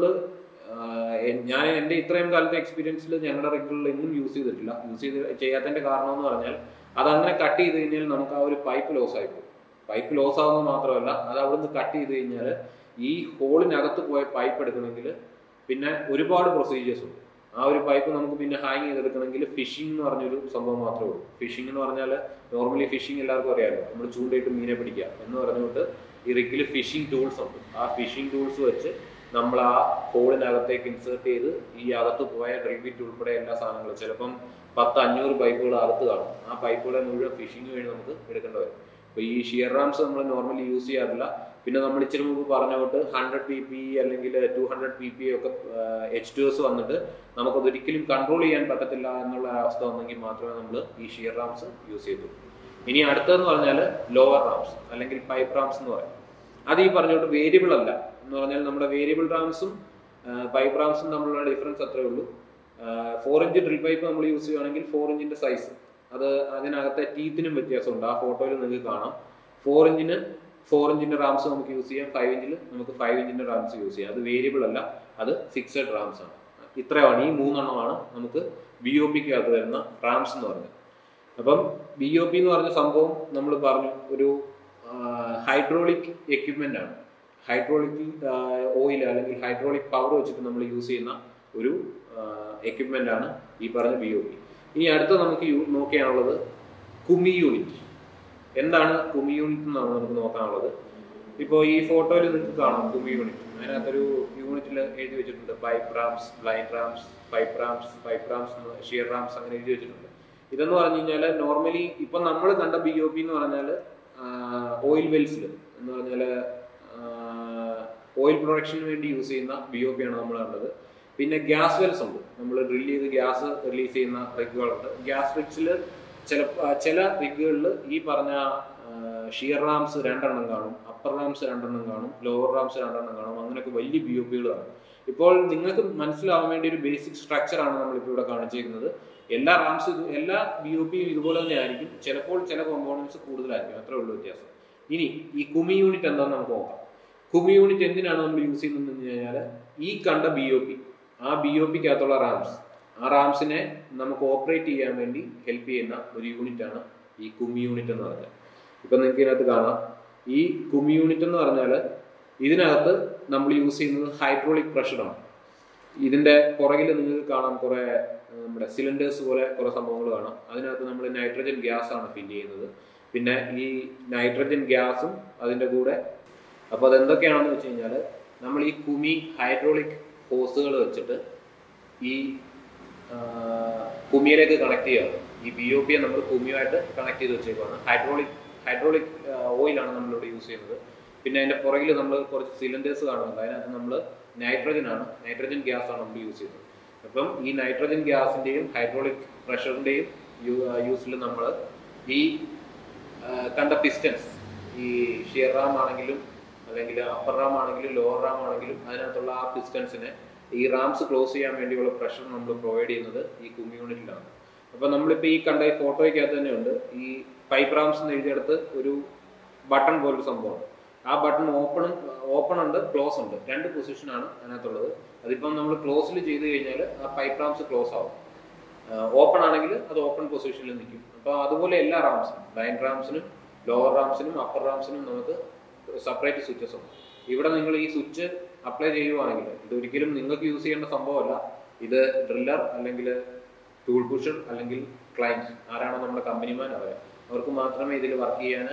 ഞാൻ എൻ്റെ ഇത്രയും കാലത്തെ എക്സ്പീരിയൻസിൽ ഞങ്ങളുടെ റെഗുലറിൽ എങ്ങും യൂസ് ചെയ്തിട്ടില്ല യൂസ് ചെയ്ത് ചെയ്യാത്തതിന്റെ കാരണം എന്ന് പറഞ്ഞാൽ അതങ്ങനെ കട്ട് ചെയ്ത് കഴിഞ്ഞാൽ നമുക്ക് ആ ഒരു പൈപ്പ് ലോസ് ആയി പോകും പൈപ്പ് ലോസ് ആവുന്നത് മാത്രമല്ല അത് അവിടുന്ന് കട്ട് ചെയ്ത് കഴിഞ്ഞാൽ ഈ ഹോളിനകത്ത് പോയ പൈപ്പ് എടുക്കണമെങ്കിൽ പിന്നെ ഒരുപാട് പ്രൊസീജിയേഴ്സ് ഉണ്ട് ആ ഒരു പൈപ്പ് നമുക്ക് പിന്നെ ഹാങ് ചെയ്തെടുക്കണമെങ്കിൽ ഫിഷിംഗ് എന്ന് പറഞ്ഞൊരു സംഭവം മാത്രമേ ഉള്ളൂ ഫിഷിംഗ് എന്ന് പറഞ്ഞാൽ നോർമലി ഫിഷിംഗ് എല്ലാവർക്കും അറിയാമല്ലോ നമ്മൾ ചൂണ്ടയിട്ട് മീനെ പിടിക്കുക എന്ന് പറഞ്ഞുകൊണ്ട് ഈ റിഗിൽ ഫിഷിംഗ് ടൂൾസ് ഉണ്ട് ആ ഫിഷിംഗ് ടൂൾസ് വെച്ച് നമ്മൾ ആ ഹോളിനകത്തേക്ക് ഇൻസേർട്ട് ചെയ്ത് ഈ അകത്ത് പോയ ഡ്രിൽ ബിറ്റ് ഉൾപ്പെടെ എല്ലാ സാധനങ്ങളും ചിലപ്പം പത്ത് അഞ്ഞൂറ് പൈപ്പുകൾ അകത്ത് കാണും ആ പൈപ്പുകളെ മുഴുവൻ ഫിഷിംഗ് വഴി നമുക്ക് എടുക്കേണ്ടി വരും അപ്പോൾ ഈ ഷിയർ റാംസ് നമ്മൾ നോർമലി യൂസ് ചെയ്യാറില്ല പിന്നെ നമ്മൾ ഇച്ചിരി മുമ്പ് പറഞ്ഞ തൊട്ട് ഹൺഡ്രഡ് പി പി അല്ലെങ്കിൽ ടു ഹൺഡ്രഡ് പി പി ഒക്കെ എച്ച് ടു എസ് വന്നിട്ട് നമുക്കത് ഒരിക്കലും കൺട്രോൾ ചെയ്യാൻ പറ്റത്തില്ല എന്നുള്ള അവസ്ഥ വന്നെങ്കിൽ മാത്രമേ നമ്മൾ ഈ ഷിയർ റാംസ് യൂസ് ചെയ്തു ഇനി അടുത്തതെന്ന് പറഞ്ഞാൽ ലോവർ റാംസ് അല്ലെങ്കിൽ പൈപ്പ് റാംസ് എന്ന് പറയും അത് ഈ പറഞ്ഞോട്ട് വേരിയബിൾ അല്ല എന്ന് പറഞ്ഞാൽ നമ്മുടെ വേരിയബിൾ റാംസും പൈപ്പ് റാംസും തമ്മിലുള്ള ഡിഫറൻസ് അത്രേ ഉള്ളൂ ഫോർ ഇഞ്ച് ഡ്രിൽ പൈപ്പ് നമ്മൾ യൂസ് ചെയ്യുകയാണെങ്കിൽ ഫോർ ഇഞ്ചിന്റെ സൈസ് അത് അതിനകത്തെ ടീത്തിനും വ്യത്യാസമുണ്ട് ആ ഫോട്ടോയിൽ നിങ്ങൾക്ക് കാണാം ഫോർ ഇഞ്ചിന് ഫോർ ഇഞ്ചിന്റെ റാംസ് നമുക്ക് യൂസ് ചെയ്യാം ഫൈവ് ഇഞ്ചിൽ നമുക്ക് ഫൈവ് ഇഞ്ചിന്റെ റാംസ് യൂസ് ചെയ്യാം അത് വേരിയബിൾ അല്ല അത് ഫിക്സഡ് റാംസ് ആണ് ഇത്രയാണ് ഈ മൂന്നെണ്ണമാണ് നമുക്ക് ബി ഒ പിക്ക് അകത്ത് വരുന്ന റാംസ് എന്ന് പറഞ്ഞത് അപ്പം ബി ഒ പി എന്ന് പറഞ്ഞ സംഭവം നമ്മൾ പറഞ്ഞു ഒരു ഹൈഡ്രോളിക് എക്യുപ്മെന്റ് ആണ് ഹൈഡ്രോളിക് ഓയിൽ അല്ലെങ്കിൽ ഹൈഡ്രോളിക് പവർ വെച്ചിട്ട് നമ്മൾ യൂസ് ചെയ്യുന്ന ഒരു എക്യുപ്മെന്റ് ആണ് ഈ പറഞ്ഞ ബി ഒ പി ഇനി അടുത്ത നമുക്ക് നോക്കിയാണുള്ളത് കുമി യൂണിറ്റ് എന്താണ് കുമി യൂണിറ്റ് എന്നാണ് നമുക്ക് നോക്കാനുള്ളത് ഇപ്പോൾ ഈ ഫോട്ടോയിൽ നിങ്ങൾക്ക് കാണാം കുമി യൂണിറ്റ് അതിനകത്തൊരു യൂണിറ്റിൽ എഴുതി വെച്ചിട്ടുണ്ട് pipe rams blind rams pipe rams pipe rams shear rams അങ്ങനെ എഴുതി വെച്ചിട്ടുണ്ട് ഇതെന്ന് പറഞ്ഞു കഴിഞ്ഞാൽ നോർമലി ഇപ്പം നമ്മൾ കണ്ട ബി ഒ പി എന്ന് പറഞ്ഞാൽ ഓയിൽ വെൽസിൽ എന്ന് പറഞ്ഞാൽ ഓയിൽ പ്രൊഡക്ഷന് വേണ്ടി യൂസ് ചെയ്യുന്ന ബി ഒ പി ആണ് നമ്മൾ കണ്ടത് പിന്നെ ഗ്യാസ് വെൽസ് ഉണ്ട് നമ്മൾ ഡ്രിൽ ചെയ്ത് ഗ്യാസ് റിലീസ് ചെയ്യുന്ന റിഗുകളുണ്ട് ഗ്യാസ് റിഗ്സിൽ ചില ചില റിഗുകളിൽ ഈ പറഞ്ഞ ഷിയർ റാംസ് രണ്ടെണ്ണം കാണും അപ്പർ റാംസ് രണ്ടെണ്ണം കാണും ലോവർ റാംസ് രണ്ടെണ്ണം കാണും അങ്ങനെയൊക്കെ വലിയ ബി ഒ പികൾ കാണും ഇപ്പോൾ നിങ്ങൾക്ക് മനസ്സിലാവാൻ വേണ്ടി ഒരു ബേസിക് സ്ട്രക്ചറാണ് നമ്മളിപ്പോൾ ഇവിടെ കാണിച്ചിരിക്കുന്നത് എല്ലാ റാംസ് എല്ലാ ബി ഒ പിയും ഇതുപോലെ തന്നെ ആയിരിക്കും ചിലപ്പോൾ ചില കോമ്പോണൻസ് കൂടുതലായിരിക്കും അത്രേ ഉള്ളൂ വ്യത്യാസം ഇനി ഈ കുമി യൂണിറ്റ് എന്താണെന്ന് നമുക്ക് നോക്കാം കുമി യൂണിറ്റ് എന്തിനാണ് നമ്മൾ യൂസ് ചെയ്യുന്നത് എന്ന് കഴിഞ്ഞാൽ ഈ കണ്ട ബി ഒ പി ആ ബി ഒ പിക്കകത്തുള്ള റാംസ് ആ റാംസിനെ നമുക്ക് ഓപ്പറേറ്റ് ചെയ്യാൻ വേണ്ടി ഹെൽപ്പ് ചെയ്യുന്ന ഒരു യൂണിറ്റ് ആണ് ഈ കുമി യൂണിറ്റ് എന്ന് പറഞ്ഞാൽ ഇപ്പൊ നിങ്ങൾക്ക് ഇതിനകത്ത് കാണാം ഈ കുമി യൂണിറ്റ് എന്ന് പറഞ്ഞാൽ ഇതിനകത്ത് നമ്മൾ യൂസ് ചെയ്യുന്നത് ഹൈഡ്രോളിക് പ്രഷറാണ് ഇതിന്റെ പുറകിൽ നിങ്ങൾക്ക് കാണാം കുറെ ഏഹ്, നമ്മുടെ സിലിണ്ടേഴ്സ് പോലെ കുറെ സംഭവങ്ങൾ കാണാം അതിനകത്ത് നമ്മൾ നൈട്രജൻ ഗ്യാസ് ആണ് ഫില്ല് ചെയ്യുന്നത് പിന്നെ ഈ നൈട്രജൻ ഗ്യാസും അതിന്റെ കൂടെ അപ്പോൾ അതെന്തൊക്കെയാണെന്ന് വെച്ച് കഴിഞ്ഞാൽ നമ്മൾ ഈ കുമി ഹൈഡ്രോളിക് ഹോസുകൾ വെച്ചിട്ട് ഈ ആ, കുമിയിലേക്ക് കണക്ട് ചെയ്യുകയാണ് ഈ ബി ഒ പിയെ നമ്മൾ കുമിയുമായിട്ട് കണക്ട് ചെയ്ത് വെച്ചേക്കുവാണ് ഹൈഡ്രോളിക് ഹൈഡ്രോളിക് ഓയിലാണ് നമ്മളിവിടെ യൂസ് ചെയ്യുന്നത് പിന്നെ അതിന്റെ പുറകിൽ നമ്മൾ കുറച്ച് സിലിണ്ടേഴ്സ് കാണുന്നുണ്ട് അതിനകത്ത് നമ്മൾ നൈട്രജൻ ആണ് നൈട്രജൻ ഗ്യാസ് ആണ് നമ്മൾ യൂസ് ചെയ്യുന്നത് അപ്പം ഈ നൈട്രജൻ ഗ്യാസിന്റെയും ഹൈഡ്രോളിക് പ്രഷറിന്റെയും യൂസിൽ നമ്മൾ ഈ ആ, കണ്ട പിസ്റ്റൻസ് ഈ ഷിയർ റാം ആണെങ്കിലും അല്ലെങ്കിൽ അപ്പർ റാം ആണെങ്കിലും ലോവർ റാം ആണെങ്കിലും അതിനകത്തുള്ള ആ പിസ്റ്റൻസിനെ ഈ റാംസ് ക്ലോസ് ചെയ്യാൻ വേണ്ടിയുള്ള പ്രഷർ നമ്മൾ പ്രൊവൈഡ് ചെയ്യുന്നത് ഈ കുമി യൂണിറ്റിലാണ് അപ്പൊ നമ്മളിപ്പോ ഈ കണ്ട ഈ ഫോട്ടോയ്ക്കകത്ത് തന്നെ ഉണ്ട് ഈ പൈപ്പ് റാംസ് എന്ന് എഴുതിയെടുത്ത് ഒരു ബട്ടൺ പോലൊരു സംഭവമാണ് ആ ബട്ടൺ ഓപ്പണും ഓപ്പൺ ഉണ്ട് ക്ലോസ് ഉണ്ട് രണ്ട് പൊസിഷനാണ് അതിനകത്തുള്ളത് അതിപ്പം നമ്മൾ ക്ലോസിൽ ചെയ്ത് കഴിഞ്ഞാൽ ആ പൈപ്പ് റാംസ് ക്ലോസ് ആവും ഓപ്പൺ ആണെങ്കിൽ അത് ഓപ്പൺ പൊസിഷനിൽ നിൽക്കും അപ്പോൾ അതുപോലെ എല്ലാ റാംസിനും ലൈൻ റാംസിനും ലോവർ റാംസിനും അപ്പർ റാംസിനും നമുക്ക് സെപ്പറേറ്റ് സ്വിച്ചസ് ഉണ്ട് ഇവിടെ നിങ്ങൾ ഈ സ്വിച്ച് അപ്ലൈ ചെയ്യുവാണെങ്കിൽ ഇത് ഒരിക്കലും നിങ്ങൾക്ക് യൂസ് ചെയ്യേണ്ട സംഭവമല്ല ഇത് ഡ്രില്ലർ അല്ലെങ്കിൽ ടൂൾ പുഷർ അല്ലെങ്കിൽ ക്ലയൻറ്റ് ആരാണോ നമ്മുടെ കമ്പനിമാൻ അറിയാം അവർക്ക് മാത്രമേ ഇതിൽ വർക്ക് ചെയ്യാൻ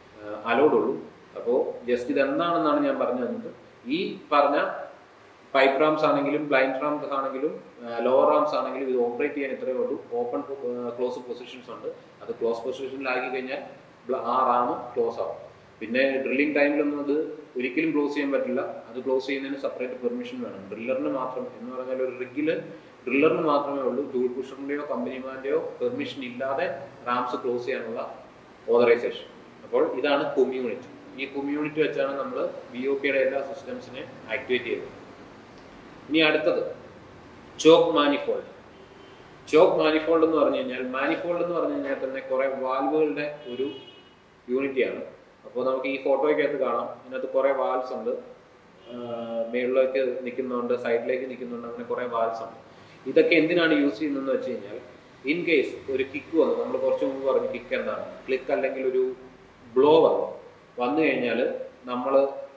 അലോഡ് ഉള്ളൂ അപ്പോൾ ജസ്റ്റ് ഇത് എന്താണെന്നാണ് ഞാൻ പറഞ്ഞു തന്നത് ഈ പറഞ്ഞ പൈപ്പ് റാംസ് ആണെങ്കിലും ബ്ലൈൻഡ് റാംസ് ആണെങ്കിലും ലോവർ റാംസ് ആണെങ്കിലും ഇത് ഓപ്പറേറ്റ് ചെയ്യാൻ ഇത്രയേ ഉള്ളൂ ഓപ്പൺ ക്ലോസ് പൊസിഷൻസ് ഉണ്ട് അത് ക്ലോസ് പൊസിഷനിലാക്കി കഴിഞ്ഞാൽ ബ്ല- ആ റാം ക്ലോസ് ആവും പിന്നെ ഡ്രില്ലിംഗ് ടൈമിലൊന്നും അത് ഒരിക്കലും ക്ലോസ് ചെയ്യാൻ പറ്റില്ല അത് ക്ലോസ് ചെയ്യുന്നതിന് സെപ്പറേറ്റ് പെർമിഷൻ വേണം ഡ്രില്ലറിന് മാത്രം എന്ന് പറഞ്ഞാൽ ഒരു റിഗില് ഡ്രില്ലറിന് മാത്രമേ ഉള്ളൂ ടൂൾ പുഷറിന്റെയോ കമ്പനിമാരുടെയോ പെർമിഷൻ ഇല്ലാതെ റാംസ് ക്ലോസ് ചെയ്യാനുള്ള ഓതറൈസേഷൻ അപ്പോൾ ഇതാണ് കൊമ്യൂണിറ്റി ഈ കൊമ്യൂണിറ്റി വെച്ചാണ് നമ്മൾ ബി ഒ പിയുടെ എല്ലാ സിസ്റ്റംസിനെ ആക്ടിവേറ്റ് ചെയ്യുന്നത് ഇനി അടുത്തത് ചോക്ക് മാനിഫോൾഡ് ചോക്ക് മാനിഫോൾഡ് എന്ന് പറഞ്ഞു കഴിഞ്ഞാൽ മാനിഫോൾഡ് എന്ന് പറഞ്ഞു കഴിഞ്ഞാൽ തന്നെ കുറെ വാൽവുകളുടെ ഒരു യൂണിറ്റിയാണ് അപ്പോൾ നമുക്ക് ഈ ഫോട്ടോയ്ക്കകത്ത് കാണാം ഇതിനകത്ത് കുറെ വാൽസ് ഉണ്ട് ആഹ് മേളിലേക്ക് നിൽക്കുന്നുണ്ട് സൈഡിലേക്ക് നിൽക്കുന്നുണ്ട് അങ്ങനെ കുറെ വാൽസ് ഉണ്ട് ഇതൊക്കെ എന്തിനാണ് യൂസ് ചെയ്യുന്നതെന്ന് വെച്ച് കഴിഞ്ഞാൽ ഇൻ കേസ് ഒരു കിക്ക് വന്നു നമ്മൾ കുറച്ച് മുമ്പ് പറഞ്ഞു കിക്ക് എന്താണ് ക്ലിക്ക് അല്ലെങ്കിൽ ഒരു ബ്ലോ വന്നു വന്നു കഴിഞ്ഞാൽ നമ്മൾ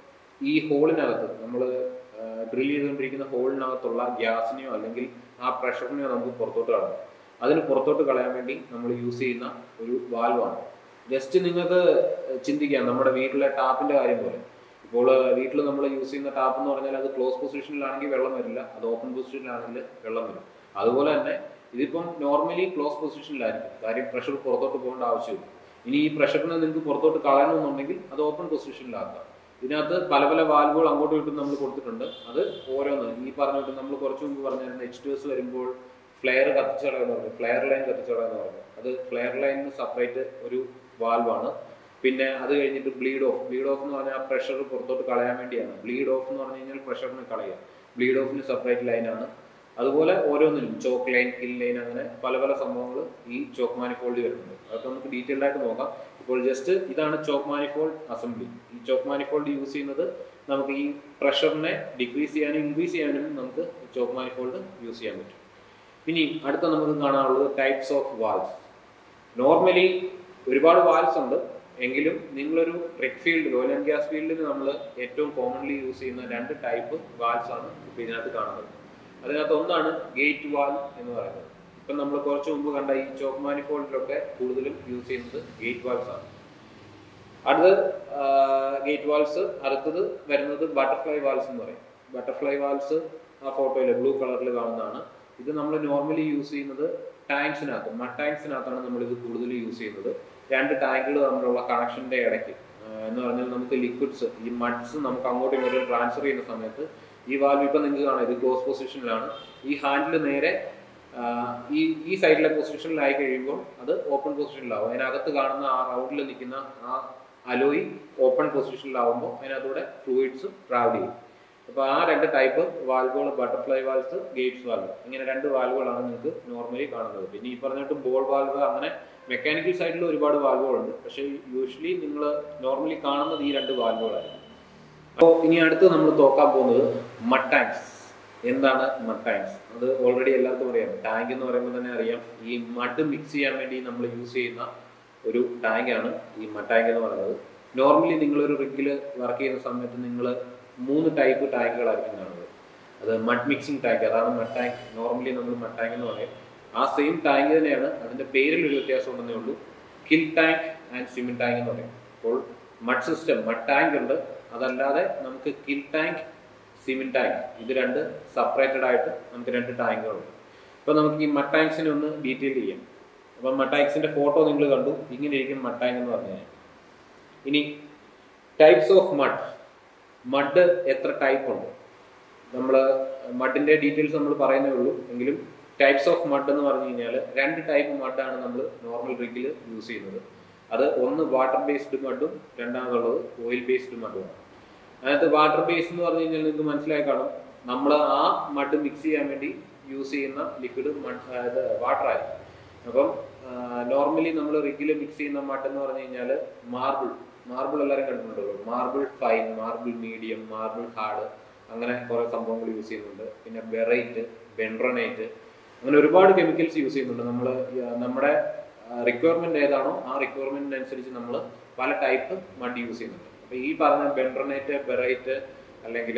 ഈ ഹോളിനകത്ത് നമ്മൾ ഡ്രിൽ ചെയ്തുകൊണ്ടിരിക്കുന്ന ഹോളിനകത്തുള്ള ഗ്യാസിനെയോ അല്ലെങ്കിൽ ആ പ്രഷറിനെയോ നമുക്ക് പുറത്തോട്ട് കളയാം അതിന് പുറത്തോട്ട് കളയാൻ വേണ്ടി നമ്മൾ യൂസ് ചെയ്യുന്ന ഒരു വാൽവാണ് ജസ്റ്റ് നിങ്ങൾക്ക് ചിന്തിക്കാം നമ്മുടെ വീട്ടിലെ ടാപ്പിന്റെ കാര്യം പോലെ ഇപ്പോൾ വീട്ടിൽ നമ്മൾ യൂസ് ചെയ്യുന്ന ടാപ്പ് എന്ന് പറഞ്ഞാൽ അത് ക്ലോസ് പൊസിഷനിലാണെങ്കിൽ വെള്ളം വരില്ല അത് ഓപ്പൺ പൊസിഷനിലാണെങ്കിൽ വെള്ളം വരും അതുപോലെ തന്നെ ഇതിപ്പം നോർമലി ക്ലോസ് പൊസിഷനിലായിരിക്കും കാര്യം പ്രഷർ പുറത്തോട്ട് പോകേണ്ട ആവശ്യമില്ല ഇനി ഈ പ്രഷറിനെ നിങ്ങൾക്ക് പുറത്തോട്ട് കളയണമെന്നുണ്ടെങ്കിൽ അത് ഓപ്പൺ പൊസിഷനിലാക്കാം ഇതിനകത്ത് പല പല വാൽവുകൾ അങ്ങോട്ടും ഇങ്ങോട്ടും നമ്മൾ കൊടുത്തിട്ടുണ്ട് അത് ഓരോന്ന് ഈ പറഞ്ഞിട്ട് നമ്മൾ കുറച്ച് മുമ്പ് പറഞ്ഞിരുന്ന എച്ച് ടു എസ് വരുമ്പോൾ ഫ്ലെയർ കത്തിച്ചളയെന്ന് പറഞ്ഞു ഫ്ലെയർ ലൈൻ കത്തിച്ചളയെന്ന് പറഞ്ഞു അത് ഫ്ലെയർ ലൈനിന് സെപ്പറേറ്റ് ഒരു വാൽവാണ് പിന്നെ അത് കഴിഞ്ഞിട്ട് ബ്ലീഡ് ഓഫ് ബ്ലീഡ് ഓഫ് എന്ന് പറഞ്ഞാൽ പ്രഷർ പുറത്തോട്ട് കളയാൻ വേണ്ടിയാണ് ബ്ലീഡ് ഓഫ് എന്ന് പറഞ്ഞു കഴിഞ്ഞാൽ പ്രഷറിന് കളയുക ബ്ലീഡ് ഓഫിന് സെപ്പറേറ്റ് ലൈനാണ് അതുപോലെ ഓരോന്നിനും ചോക്ക് ലൈൻ കിൽ ലൈൻ അങ്ങനെ പല പല സംഭവങ്ങൾ ഈ ചോക്ക് മാനിഫോൾഡ് വരുന്നുണ്ട് അതൊക്കെ നമുക്ക് ഡീറ്റെയിൽഡ് ആയിട്ട് നോക്കാം ഇപ്പോൾ ജസ്റ്റ് ഇതാണ് ചോക്ക് മാനിഫോൾഡ് അസംബ്ലി ഈ ചോക്ക് മാനിഫോൾഡ് യൂസ് ചെയ്യുന്നത് നമുക്ക് ഈ പ്രഷറിനെ ഡിക്രീസ് ചെയ്യാനും ഇൻക്രീസ് ചെയ്യാനും നമുക്ക് ചോക്ക് മാനിഫോൾഡ് യൂസ് ചെയ്യാൻ പറ്റും ഇനി അടുത്ത നമുക്ക് കാണാനുള്ളത് ടൈപ്സ് ഓഫ് വാൽസ് നോർമലി ഒരുപാട് വാൽസ് ഉണ്ട് എങ്കിലും നിങ്ങളൊരു ട്രിക് ഫീൽഡിൽ ഓയിൽ ആൻഡ് ഗ്യാസ് ഫീൽഡിൽ നമ്മൾ ഏറ്റവും കോമൺലി യൂസ് ചെയ്യുന്ന രണ്ട് ടൈപ്പ് വാൽസ് ആണ് ഇപ്പൊ ഇതിനകത്ത് കാണുന്നത് അതിനകത്ത് ഒന്നാണ് ഗേറ്റ് വാൽ എന്ന് പറയുന്നത് ഇപ്പൊ നമ്മൾ കുറച്ച് മുമ്പ് കണ്ട ഈ ചോക്ക് മാനിഫോൾഡിലൊക്കെ കൂടുതലും യൂസ് ചെയ്യുന്നത് ഗേറ്റ് വാൽസ് ആണ് അടുത്ത് ഗേറ്റ് വാൽസ് അടുത്തത് വരുന്നത് ബട്ടർഫ്ലൈ വാൽസ് എന്ന് പറയും ബട്ടർഫ്ലൈ വാൽസ് ആ ഫോട്ടോയിൽ ബ്ലൂ കളറിൽ കാണുന്നതാണ് ഇത് നമ്മൾ നോർമലി യൂസ് ചെയ്യുന്നത് ടാങ്ക്സിനകത്ത് മഡ് ടാങ്ക്സിനകത്താണ് നമ്മൾ ഇത് കൂടുതൽ യൂസ് ചെയ്യുന്നത് രണ്ട് ടാങ്കുകൾ തമ്മിലുള്ള കണക്ഷന്റെ ഇടയ്ക്ക് ആ, എന്ന് പറഞ്ഞാൽ നമുക്ക് ലിക്വിഡ്സ് ഈ മഡ്സ് നമുക്ക് അങ്ങോട്ടും ഇങ്ങോട്ടും ട്രാൻസ്ഫർ ചെയ്യുന്ന സമയത്ത് ഈ വാൽവ് ഇപ്പം നിങ്ങൾക്ക് കാണാം ഇത് ക്ലോസ് പൊസിഷനിലാണ് ഈ ഹാൻഡിൽ നേരെ ആ, ഈ ഈ സൈഡിലെ പൊസിഷനിലായി കഴിയുമ്പോൾ അത് ഓപ്പൺ പൊസിഷനിലാവും അതിനകത്ത് കാണുന്ന ആ റൗണ്ടിൽ നിൽക്കുന്ന ആ അലോയി ഓപ്പൺ പൊസിഷനിലാവുമ്പോൾ അതിനകത്തൂടെ ഫ്ലൂയിഡ്സ് ട്രാവൽ ചെയ്യും അപ്പോൾ ആ രണ്ട് ടൈപ്പ് വാൽവുകൾ ബട്ടർഫ്ലൈ വാൽവ്സ് ഗേറ്റ്സ് വാൽവ് ഇങ്ങനെ രണ്ട് വാൽവുകളാണ് നിങ്ങൾക്ക് നോർമലി കാണുന്നത് പിന്നെ ഈ പറഞ്ഞിട്ട് ബോൾ വാൽവ് അങ്ങനെ മെക്കാനിക്കൽ സൈഡിൽ ഒരുപാട് വാൽവുകളുണ്ട് പക്ഷേ യൂഷ്വലി നിങ്ങൾ നോർമലി കാണുന്നത് ഈ രണ്ട് വാൽവുകളായിരിക്കും അപ്പോൾ ഇനി അടുത്ത് നമ്മൾ നോക്കാൻ പോകുന്നത് മഡ് ടാങ്ക്സ് എന്താണ് മഡ് ടാങ്ക്സ് അത് ഓൾറെഡി എല്ലാവർക്കും അറിയാം ടാങ്ക് എന്ന് പറയുമ്പോൾ തന്നെ അറിയാം ഈ മഡ് മിക്സ് ചെയ്യാൻ വേണ്ടി നമ്മൾ യൂസ് ചെയ്യുന്ന ഒരു ടാങ്കാണ് ഈ മഡ് ടാങ്ക് എന്ന് പറയുന്നത് നോർമലി നിങ്ങളൊരു റിഗിൽ വർക്ക് ചെയ്യുന്ന സമയത്ത് നിങ്ങൾ മൂന്ന് ടൈപ്പ് ടാങ്കുകളായിരിക്കും കാണുന്നത് അത് മഡ് മിക്സിംഗ് ടാങ്ക് അതാണ് മഡ് ടാങ്ക് നോർമലി നമ്മൾ മഡ് ടാങ്ക് എന്ന് പറയും ആ സെയിം ടാങ്ക് തന്നെയാണ് അതിന്റെ പേരിൽ ഒരു വ്യത്യാസം ഉണ്ടെന്നേ ഉള്ളൂ kill tank and cement tank എന്ന് പറയും അപ്പോൾ മഡ് സിസ്റ്റം മഡ് ടാങ്ക് ഉണ്ട് അതല്ലാതെ നമുക്ക് കിൽ ടാങ്ക് സിമെന്റ് ടാങ്ക് ഇത് രണ്ട് സെപ്പറേറ്റഡ് ആയിട്ട് നമുക്ക് രണ്ട് ടാങ്കുകളുണ്ട് അപ്പോൾ നമുക്ക് ഈ മഡ് ടാങ്ക്സിനെ ഒന്ന് ഡീറ്റെയിൽ ചെയ്യാം അപ്പം മഡ് ടാങ്ക്സിന്റെ ഫോട്ടോ നിങ്ങൾ കണ്ടു ഇങ്ങനെ ഇരിക്കും മഡ് ടാങ്ക് എന്ന് പറഞ്ഞു കഴിഞ്ഞാൽ ഇനി ടൈപ്സ് ഓഫ് മഡ് മഡ് എത്ര ടൈപ്പ് ഉണ്ട് നമ്മൾ മഡിന്റെ ഡീറ്റെയിൽസ് നമ്മൾ പറയുന്നേ ഉള്ളൂ എങ്കിലും ടൈപ്സ് ഓഫ് മഡ് എന്ന് പറഞ്ഞു കഴിഞ്ഞാൽ രണ്ട് ടൈപ്പ് മഡാണ് നമ്മൾ നോർമൽ റിഗിൽ യൂസ് ചെയ്യുന്നത് അത് ഒന്ന് വാട്ടർ ബേസ്ഡ് മഡും രണ്ടാമതുള്ളത് ഓയിൽ ബേസ്ഡ് മഡുമാണ് അതിനകത്ത് വാട്ടർ ബേസ് എന്ന് പറഞ്ഞു കഴിഞ്ഞാൽ നിങ്ങൾക്ക് മനസ്സിലായി കാണും നമ്മൾ ആ മഡ് മിക്സ് ചെയ്യാൻ വേണ്ടി യൂസ് ചെയ്യുന്ന ലിക്വിഡ് അതായത് വാട്ടർ ആയിരിക്കും അപ്പം നോർമലി നമ്മൾ റിഗിൽ മിക്സ് ചെയ്യുന്ന മഡ് എന്ന് പറഞ്ഞു കഴിഞ്ഞാൽ മാർബിൾ മാർബിൾ എല്ലാവരും കണ്ടിട്ടുണ്ടല്ലോ marble fine marble medium marble hard അങ്ങനെ കുറെ സംഭവങ്ങൾ യൂസ് ചെയ്യുന്നുണ്ട് പിന്നെ ബെറൈറ്റ് ബെൻഡ്രനൈറ്റ് അങ്ങനെ ഒരുപാട് കെമിക്കൽസ് യൂസ് ചെയ്യുന്നുണ്ട് നമ്മൾ നമ്മുടെ റിക്വയർമെന്റ് ഏതാണോ ആ റിക്വയർമെന്റിനനുസരിച്ച് നമ്മൾ പല ടൈപ്പ് മഡ് യൂസ് ചെയ്യുന്നുണ്ട് അപ്പൊ ഈ പറഞ്ഞ ബെൻഡ്രനൈറ്റ് ബെറൈറ്റ് അല്ലെങ്കിൽ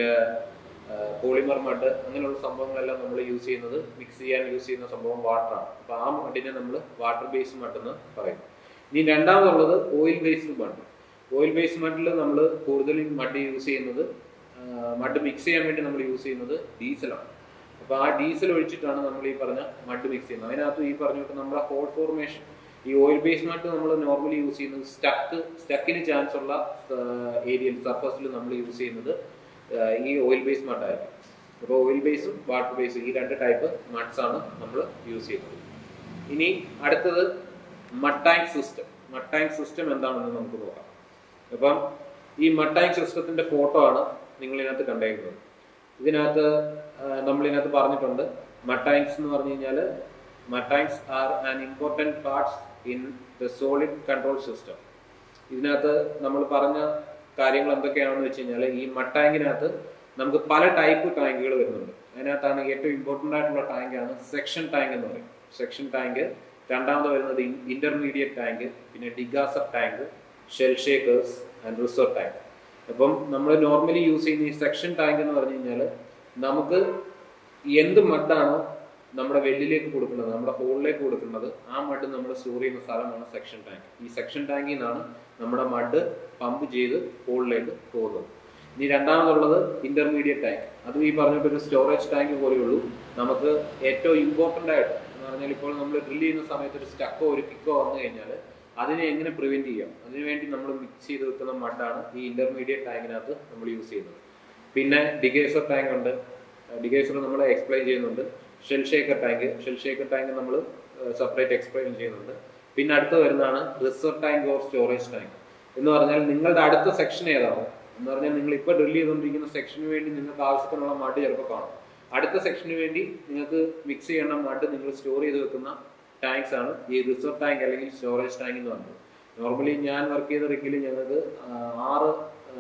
പോളിമർ മഡ് അങ്ങനെയുള്ള സംഭവങ്ങളെല്ലാം നമ്മൾ യൂസ് ചെയ്യുന്നത് മിക്സ് ചെയ്യാൻ യൂസ് ചെയ്യുന്ന സംഭവം വാട്ടറാണ് അപ്പൊ ആ മഡിനെ നമ്മൾ വാട്ടർ ബേസ്ഡ് മഡ് എന്ന് പറയും ഇനി രണ്ടാമതുള്ളത് oil based mud oil based മഡിൽ നമ്മൾ കൂടുതലും മഡ് യൂസ് ചെയ്യുന്നത് മഡ് മിക്സ് ചെയ്യാൻ വേണ്ടി നമ്മൾ യൂസ് ചെയ്യുന്നത് ഡീസലാണ് അപ്പൊ ആ ഡീസൽ ഒഴിച്ചിട്ടാണ് നമ്മൾ ഈ പറഞ്ഞ മഡ് മിക്സ് ചെയ്യുന്നത് അതിനകത്ത് ഈ പറഞ്ഞിട്ട് നമ്മുടെ ഹോൾ ഫോർമേഷൻ ഈ ഓയിൽ ബേസ് മഡ് നമ്മൾ നോർമലി യൂസ് ചെയ്യുന്നത് സ്റ്റക്ക് സ്റ്റക്കിന് ചാൻസ് ഉള്ള ഏരിയയിൽ സർഫസിൽ നമ്മൾ യൂസ് ചെയ്യുന്നത് ഈ ഓയിൽ ബേസ് മഡായിരിക്കും അപ്പോൾ ഓയിൽ ബേസും വാട്ടർ ബേസും ഈ രണ്ട് ടൈപ്പ് മഡ്സ് ആണ് നമ്മൾ യൂസ് ചെയ്യുന്നത് ഇനി അടുത്തത് മട്ടാങ് സിസ്റ്റം മട്ടാങ് സിസ്റ്റം എന്താണെന്ന് നമുക്ക് നോക്കാം അപ്പം ഈ മട്ടാങ് സിസ്റ്റത്തിന്റെ ഫോട്ടോ ആണ് നിങ്ങൾ ഇതിനകത്ത് കണ്ടേക്കുന്നത് ഇതിനകത്ത് നമ്മൾ ഇതിനകത്ത് പറഞ്ഞിട്ടുണ്ട് മട്ടാങ്സ് എന്ന് പറഞ്ഞു കഴിഞ്ഞാൽ mud tanks are an important parts in the solid control system ഇതിനകത്ത് നമ്മൾ പറഞ്ഞ കാര്യങ്ങൾ എന്തൊക്കെയാണെന്ന് വെച്ച് കഴിഞ്ഞാൽ ഈ മട്ടാങ്കിനകത്ത് നമുക്ക് പല ടൈപ്പ് ടാങ്കുകൾ വരുന്നുണ്ട് അതിനകത്താണ് ഏറ്റവും ഇമ്പോർട്ടൻ്റ് ആയിട്ടുള്ള ടാങ്കാണ് സെക്ഷൻ ടാങ്ക് എന്ന് പറയും സെക്ഷൻ ടാങ്ക് രണ്ടാമത് വരുന്നത് ഇന്റർമീഡിയറ്റ് ടാങ്ക് പിന്നെ degasser tank shale shakers and reserve tank അപ്പം നമ്മൾ നോർമലി യൂസ് ചെയ്യുന്ന ഈ സെക്ഷൻ ടാങ്ക് എന്ന് പറഞ്ഞു കഴിഞ്ഞാൽ നമുക്ക് എന്ത് മഡാണോ നമ്മുടെ വെല്ലിലേക്ക് കൊടുക്കുന്നത് നമ്മുടെ ഹോളിലേക്ക് കൊടുക്കുന്നത് ആ മഡ് നമ്മൾ സ്റ്റോർ ചെയ്യുന്ന സ്ഥലമാണ് സെക്ഷൻ ടാങ്ക് ഈ സെക്ഷൻ ടാങ്കിൽ നിന്നാണ് നമ്മുടെ മഡ് പമ്പ് ചെയ്ത് ഹോളിലേക്ക് പോകുന്നത് ഇനി രണ്ടാമതുള്ളത് ഇന്റർമീഡിയറ്റ് ടാങ്ക് അതും ഈ പറഞ്ഞിട്ട് ഒരു സ്റ്റോറേജ് ടാങ്ക് പോലെയുള്ളൂ നമുക്ക് ഏറ്റവും ഇമ്പോർട്ടൻ്റ് ആയിട്ട് എന്ന് പറഞ്ഞാൽ ഇപ്പോൾ നമ്മൾ ഡ്രിൽ ചെയ്യുന്ന സമയത്ത് ഒരു സ്റ്റക്കോ ഒരു കിക്കോ വന്നു കഴിഞ്ഞാൽ അതിനെ എങ്ങനെ പ്രിവെന്റ് ചെയ്യാം അതിനുവേണ്ടി നമ്മൾ മിക്സ് ചെയ്ത് വെക്കുന്ന മഡാണ് ഈ ഇന്റർമീഡിയറ്റ് ടാങ്കിനകത്ത് നമ്മൾ യൂസ് ചെയ്യുന്നത് പിന്നെ ഡിഗേസർ ടാങ്ക് ഉണ്ട് ഡിഗേസർ നമ്മൾ എക്സ്പ്ലെയിൻ ചെയ്യുന്നുണ്ട് shale shaker tank shale shaker tank നമ്മൾ സെപ്പറേറ്റ് എക്സ്പ്ലെയിൻ ചെയ്യുന്നുണ്ട് പിന്നെ അടുത്ത് വരുന്നതാണ് reserve tank or storage tank എന്ന് പറഞ്ഞാൽ നിങ്ങളുടെ അടുത്ത സെക്ഷൻ ഏതാണോ എന്ന് പറഞ്ഞാൽ നിങ്ങൾ ഇപ്പോൾ ഡ്രിൽ ചെയ്തുകൊണ്ടിരിക്കുന്ന സെക്ഷന് വേണ്ടി നിങ്ങൾക്ക് ആവശ്യത്തിനുള്ള മഡ് ചിലപ്പോൾ കാണും അടുത്ത സെക്ഷന് വേണ്ടി നിങ്ങൾക്ക് മിക്സ് ചെയ്യേണ്ട മഡ് നിങ്ങൾ സ്റ്റോർ ചെയ്ത് വെക്കുന്ന ടാങ്ക്സ് ആണ് ഈ റിസർവ് ടാങ്ക് അല്ലെങ്കിൽ സ്റ്റോറേജ് ടാങ്ക് എന്ന് പറയുന്നത് നോർമലി ഞാൻ വർക്ക് ചെയ്ത റിഗിൽ ഞങ്ങൾക്ക് ആറ്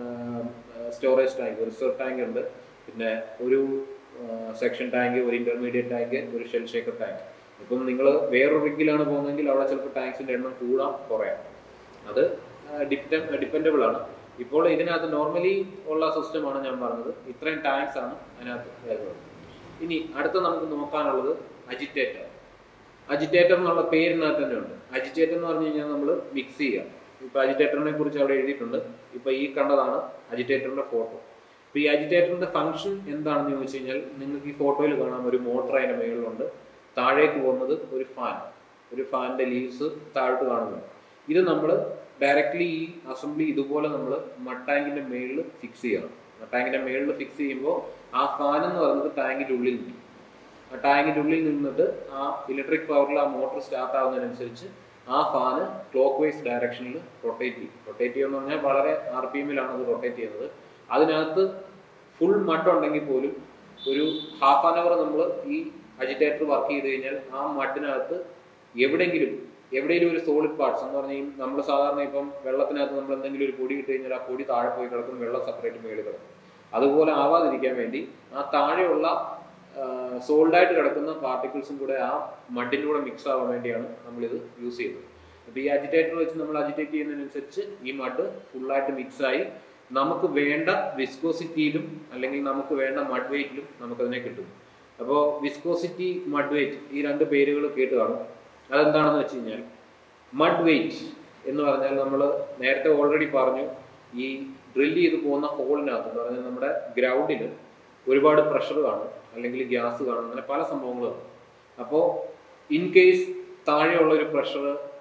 സ്റ്റോറേജ് ടാങ്ക് റിസർവ് ടാങ്ക് ഉണ്ട് പിന്നെ ഒരു സെക്ഷൻ ടാങ്ക് ഒരു ഇന്റർമീഡിയറ്റ് ടാങ്ക് ഒരു ഷെൽ ഷേക്കർ ടാങ്ക് ഇപ്പം നിങ്ങൾ വേറൊരു റിഗിലാണ് പോകുന്നതെങ്കിൽ അവിടെ ചിലപ്പോൾ ടാങ്ക്സിന്റെ എണ്ണം കൂടാം കുറയാം അത് ഡിപ്പെൻഡബിൾ ആണ് ഇപ്പോൾ ഇതിനകത്ത് നോർമലി ഉള്ള സിസ്റ്റമാണ് ഞാൻ പറഞ്ഞത് ഇത്രയും ടാങ്ക്സ് ആണ് അതിനകത്ത് വരുന്നത് ഇനി അടുത്ത നമുക്ക് നോക്കാനുള്ളത് അജിറ്റേറ്റർ അജിറ്റേറ്റർ എന്നുള്ള പേരിനകത്ത് തന്നെ ഉണ്ട് അജിറ്റേറ്റർ എന്ന് പറഞ്ഞു കഴിഞ്ഞാൽ നമ്മൾ മിക്സ് ചെയ്യുക ഇപ്പൊ അജിറ്റേറ്ററിനെ കുറിച്ച് അവിടെ എഴുതിയിട്ടുണ്ട് ഇപ്പൊ ഈ കണ്ടതാണ് അജിറ്റേറ്ററിന്റെ ഫോട്ടോ ഇപ്പൊ ഈ അജിറ്റേറ്ററിന്റെ ഫംഗ്ഷൻ എന്താണെന്ന് ചോദിച്ചു കഴിഞ്ഞാൽ നിങ്ങൾക്ക് ഈ ഫോട്ടോയിൽ കാണാം ഒരു മോട്ടർ അതിന്റെ മുകളിലുണ്ട് താഴേക്ക് പോകുന്നത് ഒരു ഫാൻ ഒരു ഫാനിന്റെ ലീവ്സ് താഴോട്ട് കാണുന്നുണ്ട് ഇത് നമ്മൾ ഡയറക്റ്റ്ലി ഈ അസംബ്ലി ഇതുപോലെ നമ്മൾ മട്ടാങ്കിന്റെ മേളിൽ ഫിക്സ് ചെയ്യണം ടാങ്കിന്റെ മേളിൽ ഫിക്സ് ചെയ്യുമ്പോൾ ആ ഫാൻ എന്ന് പറയുന്നത് ടാങ്കിന്റെ ഉള്ളിൽ നിൽക്കും ആ ടാങ്കിന്റെ ഉള്ളിൽ നിന്നിട്ട് ആ ഇലക്ട്രിക് പവറിൽ ആ മോട്ടോർ സ്റ്റാർട്ട് ആവുന്നതിനനുസരിച്ച് ആ ഫാന് ക്ലോക്ക് വൈസ് ഡയറക്ഷനിൽ റൊട്ടേറ്റ് ചെയ്യും റൊട്ടേറ്റ് ചെയ്യുമെന്ന് പറഞ്ഞാൽ വളരെ ആർ പി എമ്മിലാണ് അത് റൊട്ടേറ്റ് ചെയ്യുന്നത് അതിനകത്ത് ഫുൾ മഡ് ഉണ്ടെങ്കിൽ പോലും ഒരു ഹാഫ് ആൻ അവർ നമ്മൾ ഈ അജിറ്റേറ്റർ വർക്ക് ചെയ്ത് കഴിഞ്ഞാൽ ആ മഡിനകത്ത് എവിടെയെങ്കിലും എവിടെയെങ്കിലും ഒരു സോളിഡ് പാർട്സ് എന്ന് പറഞ്ഞാൽ നമ്മൾ സാധാരണ ഇപ്പം വെള്ളത്തിനകത്ത് നമ്മൾ എന്തെങ്കിലും ഒരു പൊടി ഇട്ട് കഴിഞ്ഞാൽ ആ പൊടി താഴെ പോയി കിടക്കും വെള്ളം സെപ്പറേറ്റ് മേളിൽ കിടക്കും അതുപോലെ ആവാതിരിക്കാൻ വേണ്ടി ആ താഴെയുള്ള സോൾഡായിട്ട് കിടക്കുന്ന പാർട്ടിക്കിൾസും കൂടെ ആ മഡിൻ്റെ കൂടെ മിക്സ് ആവാൻ വേണ്ടിയാണ് നമ്മളിത് യൂസ് ചെയ്യുന്നത് അപ്പോൾ ഈ അജിറ്റേറ്റർ വെച്ച് നമ്മൾ അജിറ്റേറ്റ് ചെയ്യുന്നതിനനുസരിച്ച് ഈ മഡ് ഫുള്ളായിട്ട് മിക്സായി നമുക്ക് വേണ്ട വിസ്കോസിറ്റിയിലും അല്ലെങ്കിൽ നമുക്ക് വേണ്ട മഡ് വെയിറ്റിലും നമുക്കതിനെ കിട്ടും അപ്പോൾ വിസ്കോസിറ്റി മഡ് വെയിറ്റ് ഈ രണ്ട് പേരുകൾ കേട്ട് കാണും അതെന്താണെന്ന് വെച്ച് കഴിഞ്ഞാൽ മഡ് വെയിറ്റ് എന്ന് പറഞ്ഞാൽ നമ്മൾ നേരത്തെ ഓൾറെഡി പറഞ്ഞു ഈ ഡ്രിൽ ചെയ്ത് പോകുന്ന ഹോളിനകത്ത് എന്ന് പറഞ്ഞാൽ നമ്മുടെ ഗ്രൗണ്ടിൽ ഒരുപാട് പ്രഷർ കാണും അല്ലെങ്കിൽ ഗ്യാസ് കാണും അങ്ങനെ പല സംഭവങ്ങളും കാണും അപ്പോൾ ഇൻ കേസ് താഴെയുള്ള ഒരു പ്രഷർ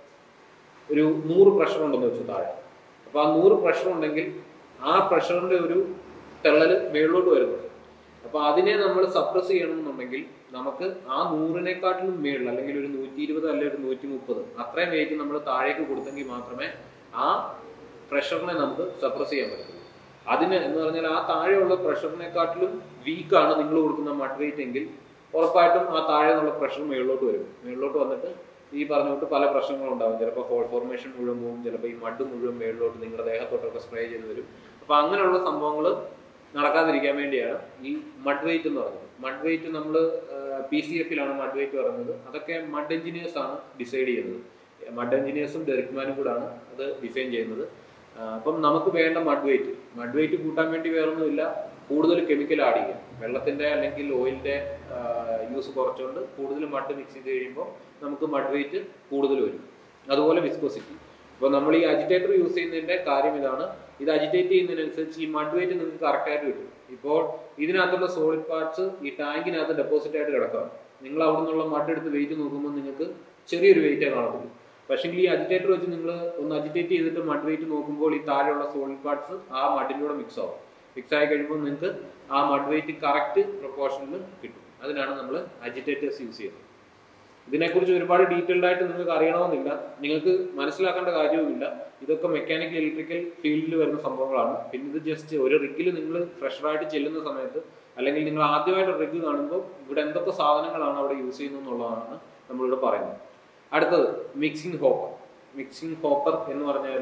ഒരു നൂറ് പ്രഷർ ഉണ്ടെന്ന് വെച്ചു താഴെ അപ്പോൾ ആ നൂറ് പ്രഷർ ഉണ്ടെങ്കിൽ ആ പ്രഷറിന്റെ ഒരു തെള്ളൽ മേളിലോട്ട് വരുന്നുണ്ട് അപ്പൊ അതിനെ നമ്മൾ സപ്രസ് ചെയ്യണമെന്നുണ്ടെങ്കിൽ നമുക്ക് ആ നൂറിനെക്കാട്ടിലും മേളിൽ അല്ലെങ്കിൽ ഒരു നൂറ്റി ഇരുപത് അല്ലെങ്കിൽ ഒരു നൂറ്റി മുപ്പത് അത്രയും വെയിറ്റ് നമ്മൾ താഴേക്ക് കൊടുത്തെങ്കിൽ മാത്രമേ ആ പ്രഷറിനെ നമുക്ക് സപ്രസ് ചെയ്യാൻ പറ്റുള്ളൂ അതിന് എന്ന് പറഞ്ഞാൽ ആ താഴെയുള്ള പ്രഷറിനെക്കാട്ടിലും വീക്കാണ് നിങ്ങൾ കൊടുക്കുന്ന മഡ് വെയിറ്റ് എങ്കിൽ ഉറപ്പായിട്ടും ആ താഴെ നിന്നുള്ള പ്രഷർ മുകളിലോട്ട് വരും മുകളിലോട്ട് വന്നിട്ട് ഈ പറഞ്ഞുകൊണ്ട് പല പ്രശ്നങ്ങളും ഉണ്ടാവും ചിലപ്പോൾ ഹോൾ ഫോർമേഷൻ മുഴുവൻ പോകും ചിലപ്പോൾ ഈ മഡ് മുഴുവൻ മേളിലോട്ട് നിങ്ങളുടെ ദേഹത്തോട്ടൊക്കെ സ്പ്രേ ചെയ്ത് വരും അപ്പൊ അങ്ങനെയുള്ള സംഭവങ്ങൾ നടക്കാതിരിക്കാൻ വേണ്ടിയാണ് ഈ മഡ് വെയിറ്റ് എന്ന് പറയുന്നത് മഡ് വെയിറ്റ് നമ്മൾ പി സി എഫിലാണ് മഡ് വെയിറ്റ് പറയുന്നത് അതൊക്കെ മഡ് എഞ്ചിനീയേഴ്സ് ആണ് ഡിസൈഡ് ചെയ്യുന്നത് മഡ് എഞ്ചിനീയേഴ്സും ഡെറിക്മാനും കൂടാണ് അത് ഡിസൈൻ ചെയ്യുന്നത് ആ, അപ്പം നമുക്ക് വേണ്ട മഡ് വെയിറ്റ് മഡ് വെയിറ്റ് കൂട്ടാൻ വേണ്ടി വേറൊന്നുമില്ല കൂടുതൽ കെമിക്കൽ ആഡ് ചെയ്യാം വെള്ളത്തിന്റെ അല്ലെങ്കിൽ ഓയിലിന്റെ യൂസ് കുറച്ചുകൊണ്ട് കൂടുതൽ മഡ് മിക്സ് ചെയ്ത് കഴിയുമ്പോൾ നമുക്ക് മഡ് വെയിറ്റ് കൂടുതൽ വരും അതുപോലെ വിസ്കോസിറ്റി അപ്പോൾ നമ്മൾ ഈ അജിറ്റേറ്റർ യൂസ് ചെയ്യുന്നതിന്റെ കാര്യം ഇതാണ് ഇത് അജിറ്റേറ്റ് ചെയ്യുന്നതിനനുസരിച്ച് ഈ മഡ് വെയിറ്റ് നിങ്ങൾക്ക് കറക്റ്റ് ആയിട്ട് കിട്ടും ഇപ്പോൾ ഇതിനകത്തുള്ള സോളിഡ് പാർട്സ് ഈ ടാങ്കിനകത്ത് ഡെപ്പോസിറ്റ് ആയിട്ട് കിടക്കാം നിങ്ങൾ അവിടെ നിന്നുള്ള മഡ് എടുത്ത് വെയിറ്റ് നോക്കുമ്പോൾ നിങ്ങൾക്ക് ചെറിയൊരു വെയിറ്റേ കാണത്തുള്ളൂ പക്ഷേ ഈ അജിറ്റേറ്റർ വെച്ച് നിങ്ങൾ ഒന്ന് അജിറ്റേറ്റ് ചെയ്തിട്ട് മഡ് വെയിറ്റ് നോക്കുമ്പോൾ ഈ താഴെയുള്ള സോളിഡ് പാർട്സ് ആ മഡിൻ്റെ കൂടെ മിക്സ് ആവും മിക്സ് ആയി കഴിയുമ്പോൾ നിങ്ങൾക്ക് ആ മഡ് വെയിറ്റ് കറക്റ്റ് പ്രൊപ്പോർഷനിൽ കിട്ടും അതിനാണ് നമ്മൾ അജിറ്റേറ്റേഴ്സ് യൂസ് ചെയ്യുന്നത് ഇതിനെക്കുറിച്ച് ഒരുപാട് ഡീറ്റെയിൽഡ് ആയിട്ട് നിങ്ങൾക്ക് അറിയണമെന്നില്ല നിങ്ങൾക്ക് മനസ്സിലാക്കേണ്ട കാര്യവുമില്ല ഇതൊക്കെ മെക്കാനിക്കൽ ഇലക്ട്രിക്കൽ ഫീൽഡിൽ വരുന്ന സംഭവങ്ങളാണ് പിന്നെ ഇത് ജസ്റ്റ് ഒരു റിഗിൽ നിങ്ങൾ ഫ്രഷറായിട്ട് ചെല്ലുന്ന സമയത്ത് അല്ലെങ്കിൽ നിങ്ങൾ ആദ്യമായിട്ട് റിഗ് കാണുമ്പോൾ ഇവിടെ എന്തൊക്കെ സാധനങ്ങളാണ് അവിടെ യൂസ് ചെയ്യുന്നത് എന്നുള്ളതാണ് നമ്മളിവിടെ പറയുന്നത് അടുത്തത് മിക്സിംഗ് ഹോപ്പർ മിക്സിംഗ് ഹോപ്പർ എന്ന് പറഞ്ഞാൽ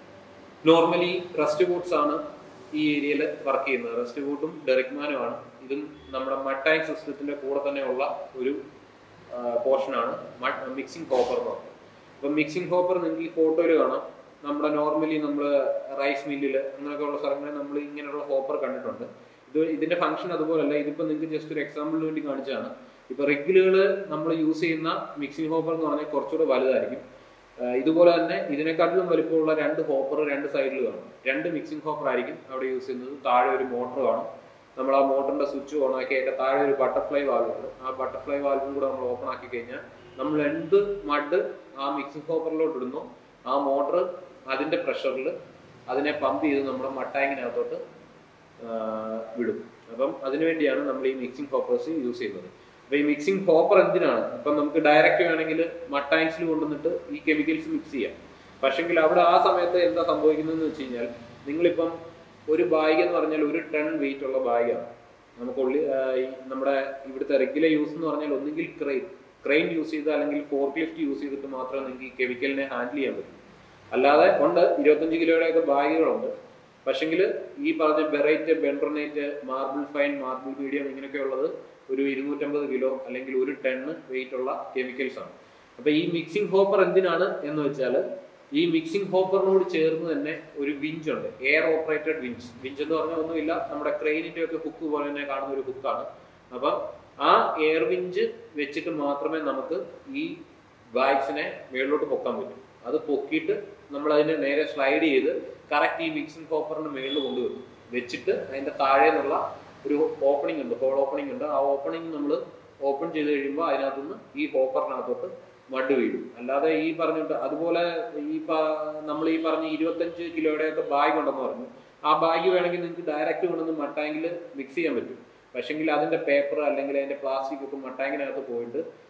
നോർമലി റസ്റ്റ് ബൂട്ട്സ് ആണ് ഈ ഏരിയയിൽ വർക്ക് ചെയ്യുന്നത് റസ്റ്റ് ബൂട്ടും ഡെറിക്മാനുമാണ് ഇതും നമ്മുടെ മട്ടാങ് സിസ്റ്റത്തിന്റെ കൂടെ തന്നെയുള്ള ഒരു പോർഷനാണ് മിക്സിംഗ് ഹോപ്പർ എന്ന് പറയുന്നത് അപ്പം മിക്സിംഗ് ഹോപ്പർ നിങ്ങൾക്ക് ഈ ഫോട്ടോയിൽ കാണാം നമ്മുടെ നോർമലി നമ്മൾ റൈസ് മില്ലിൽ അങ്ങനെയൊക്കെയുള്ള സ്ഥലങ്ങളിൽ നമ്മൾ ഇങ്ങനെയുള്ള ഹോപ്പർ കണ്ടിട്ടുണ്ട് ഇത് ഇതിന്റെ ഫംഗ്ഷൻ അതുപോലല്ല ഇതിപ്പോൾ നിങ്ങൾക്ക് ജസ്റ്റ് ഒരു എക്സാമ്പിളിന് വേണ്ടി കാണിച്ചതാണ് ഇപ്പൊ റെഗുലുകൾ നമ്മൾ യൂസ് ചെയ്യുന്ന മിക്സിംഗ് ഹോപ്പർ എന്ന് പറഞ്ഞാൽ കുറച്ചുകൂടെ വലുതായിരിക്കും ആഹ് ഇതുപോലെ തന്നെ ഇതിനെക്കാട്ടിലും വലുപ്പമുള്ള രണ്ട് ഹോപ്പർ രണ്ട് സൈഡിൽ കാണും രണ്ട് മിക്സിംഗ് ഹോപ്പർ ആയിരിക്കും അവിടെ യൂസ് ചെയ്യുന്നത് താഴെ ഒരു മോട്ടർ കാണും നമ്മൾ ആ മോട്ടറിന്റെ സ്വിച്ച് ഓൺ ആക്കി അതിന്റെ താഴെ ഒരു ബട്ടർഫ്ലൈ വാൽവ് ഉണ്ട് ആ ബട്ടർഫ്ലൈ വാൽവും കൂടെ നമ്മൾ ഓപ്പൺ ആക്കി കഴിഞ്ഞാൽ നമ്മൾ എന്ത് മഡ് ആ മിക്സിംഗ് ഹോപ്പറിലോട്ട് ഇടുന്നു ആ മോട്ടർ അതിന്റെ പ്രഷറിൽ അതിനെ പമ്പ് ചെയ്ത് നമ്മുടെ മട്ടാങ്കിനകത്തോട്ട് ആഹ് വിടും അപ്പം അതിനുവേണ്ടിയാണ് നമ്മൾ ഈ മിക്സിംഗ് ഹോപ്പേഴ്സ് യൂസ് ചെയ്യുന്നത് അപ്പൊ ഈ മിക്സിംഗ് ഹോപ്പർ എന്തിനാണ് ഇപ്പം നമുക്ക് ഡയറക്റ്റ് വേണമെങ്കിൽ മട്ടാങ്സിൽ കൊണ്ടുവന്നിട്ട് ഈ കെമിക്കൽസ് മിക്സ് ചെയ്യാം പക്ഷെങ്കിൽ അവിടെ ആ സമയത്ത് എന്താ സംഭവിക്കുന്നതെന്ന് വെച്ച് കഴിഞ്ഞാൽ നിങ്ങളിപ്പം ഒരു ബാഗ് എന്ന് പറഞ്ഞാൽ ഒരു ടൺ വെയിറ്റ് ഉള്ള ബാഗാണ് നമുക്ക് ഉള്ളി ആഹ് ഈ നമ്മുടെ ഇവിടുത്തെ റെഗുലർ യൂസ് എന്ന് പറഞ്ഞാൽ ഒന്നുകിൽ ക്രെയിൻ ക്രെയിൻ യൂസ് ചെയ്ത് അല്ലെങ്കിൽ ഫോർക്ക് ലിഫ്റ്റ് യൂസ് ചെയ്തിട്ട് മാത്രമേ നിങ്ങൾക്ക് ഈ കെമിക്കലിനെ ഹാൻഡിൽ ചെയ്യാൻ പറ്റൂ അല്ലാതെ ഉണ്ട് ഇരുപത്തഞ്ച് കിലോയുടെ ഒക്കെ ബാഗുകളുണ്ട് പക്ഷെങ്കിൽ ഈ പറഞ്ഞ barite bentonite marble fine marble medium ഇങ്ങനെയൊക്കെ ഉള്ളത് ഒരു ഇരുന്നൂറ്റമ്പത് കിലോ അല്ലെങ്കിൽ ഒരു ടണ്ണ് വെയിറ്റ് ഉള്ള കെമിക്കൽസ് ആണ് അപ്പൊ ഈ മിക്സിംഗ് ഹോപ്പർ എന്തിനാണ് എന്ന് വെച്ചാൽ ഈ മിക്സിംഗ് ഹോപ്പറിനോട് ചേർന്ന് തന്നെ ഒരു വിഞ്ച് ഉണ്ട് എയർ ഓപ്പറേറ്റഡ് വിഞ്ച് വിഞ്ച് എന്ന് പറഞ്ഞാൽ ഒന്നുമില്ല നമ്മുടെ ക്രെയിനിന്റെ ഒക്കെ ഹുക്ക് പോലെ തന്നെ കാണുന്ന ഒരു ഹുക്കാണ് അപ്പം ആ എയർ വിഞ്ച് വെച്ചിട്ട് മാത്രമേ നമുക്ക് ഈ ബാഗ്സിനെ മേളിലോട്ട് പൊക്കാൻ പറ്റൂ അത് പൊക്കിയിട്ട് നമ്മൾ അതിനെ നേരെ സ്ലൈഡ് ചെയ്ത് കറക്റ്റ് ഈ മിക്സിംഗ് ഹോപ്പറിന്റെ മേളിൽ കൊണ്ടുവരും വെച്ചിട്ട് അതിന്റെ താഴെ നിന്നുള്ള ഒരു ഓപ്പണിംഗ് ഉണ്ട് ഹോൾ ഓപ്പണിംഗ് ഉണ്ട് ആ ഓപ്പണിംഗ് നമ്മൾ ഓപ്പൺ ചെയ്ത് കഴിയുമ്പോൾ അതിനകത്തുനിന്ന് ഈ ഹോപ്പറിനകത്തോട്ട് മഡ് വീഴും അല്ലാതെ ഈ പറഞ്ഞിട്ട് അതുപോലെ ഈ നമ്മൾ ഈ പറഞ്ഞ ഇരുപത്തഞ്ച് കിലോയുടെ ഒക്കെ ബാഗ് ഉണ്ടെന്ന് പറഞ്ഞു ആ ബാഗ് വേണമെങ്കിൽ നിങ്ങൾക്ക് ഡയറക്റ്റ് കൊണ്ടുവന്ന് മട്ടാങ്കിൽ മിക്സ് ചെയ്യാൻ പറ്റും പക്ഷെങ്കിൽ അതിന്റെ പേപ്പർ അല്ലെങ്കിൽ അതിന്റെ പ്ലാസ്റ്റിക് ഒക്കെ മട്ടാങ്കിനകത്ത് പോയിട്ട്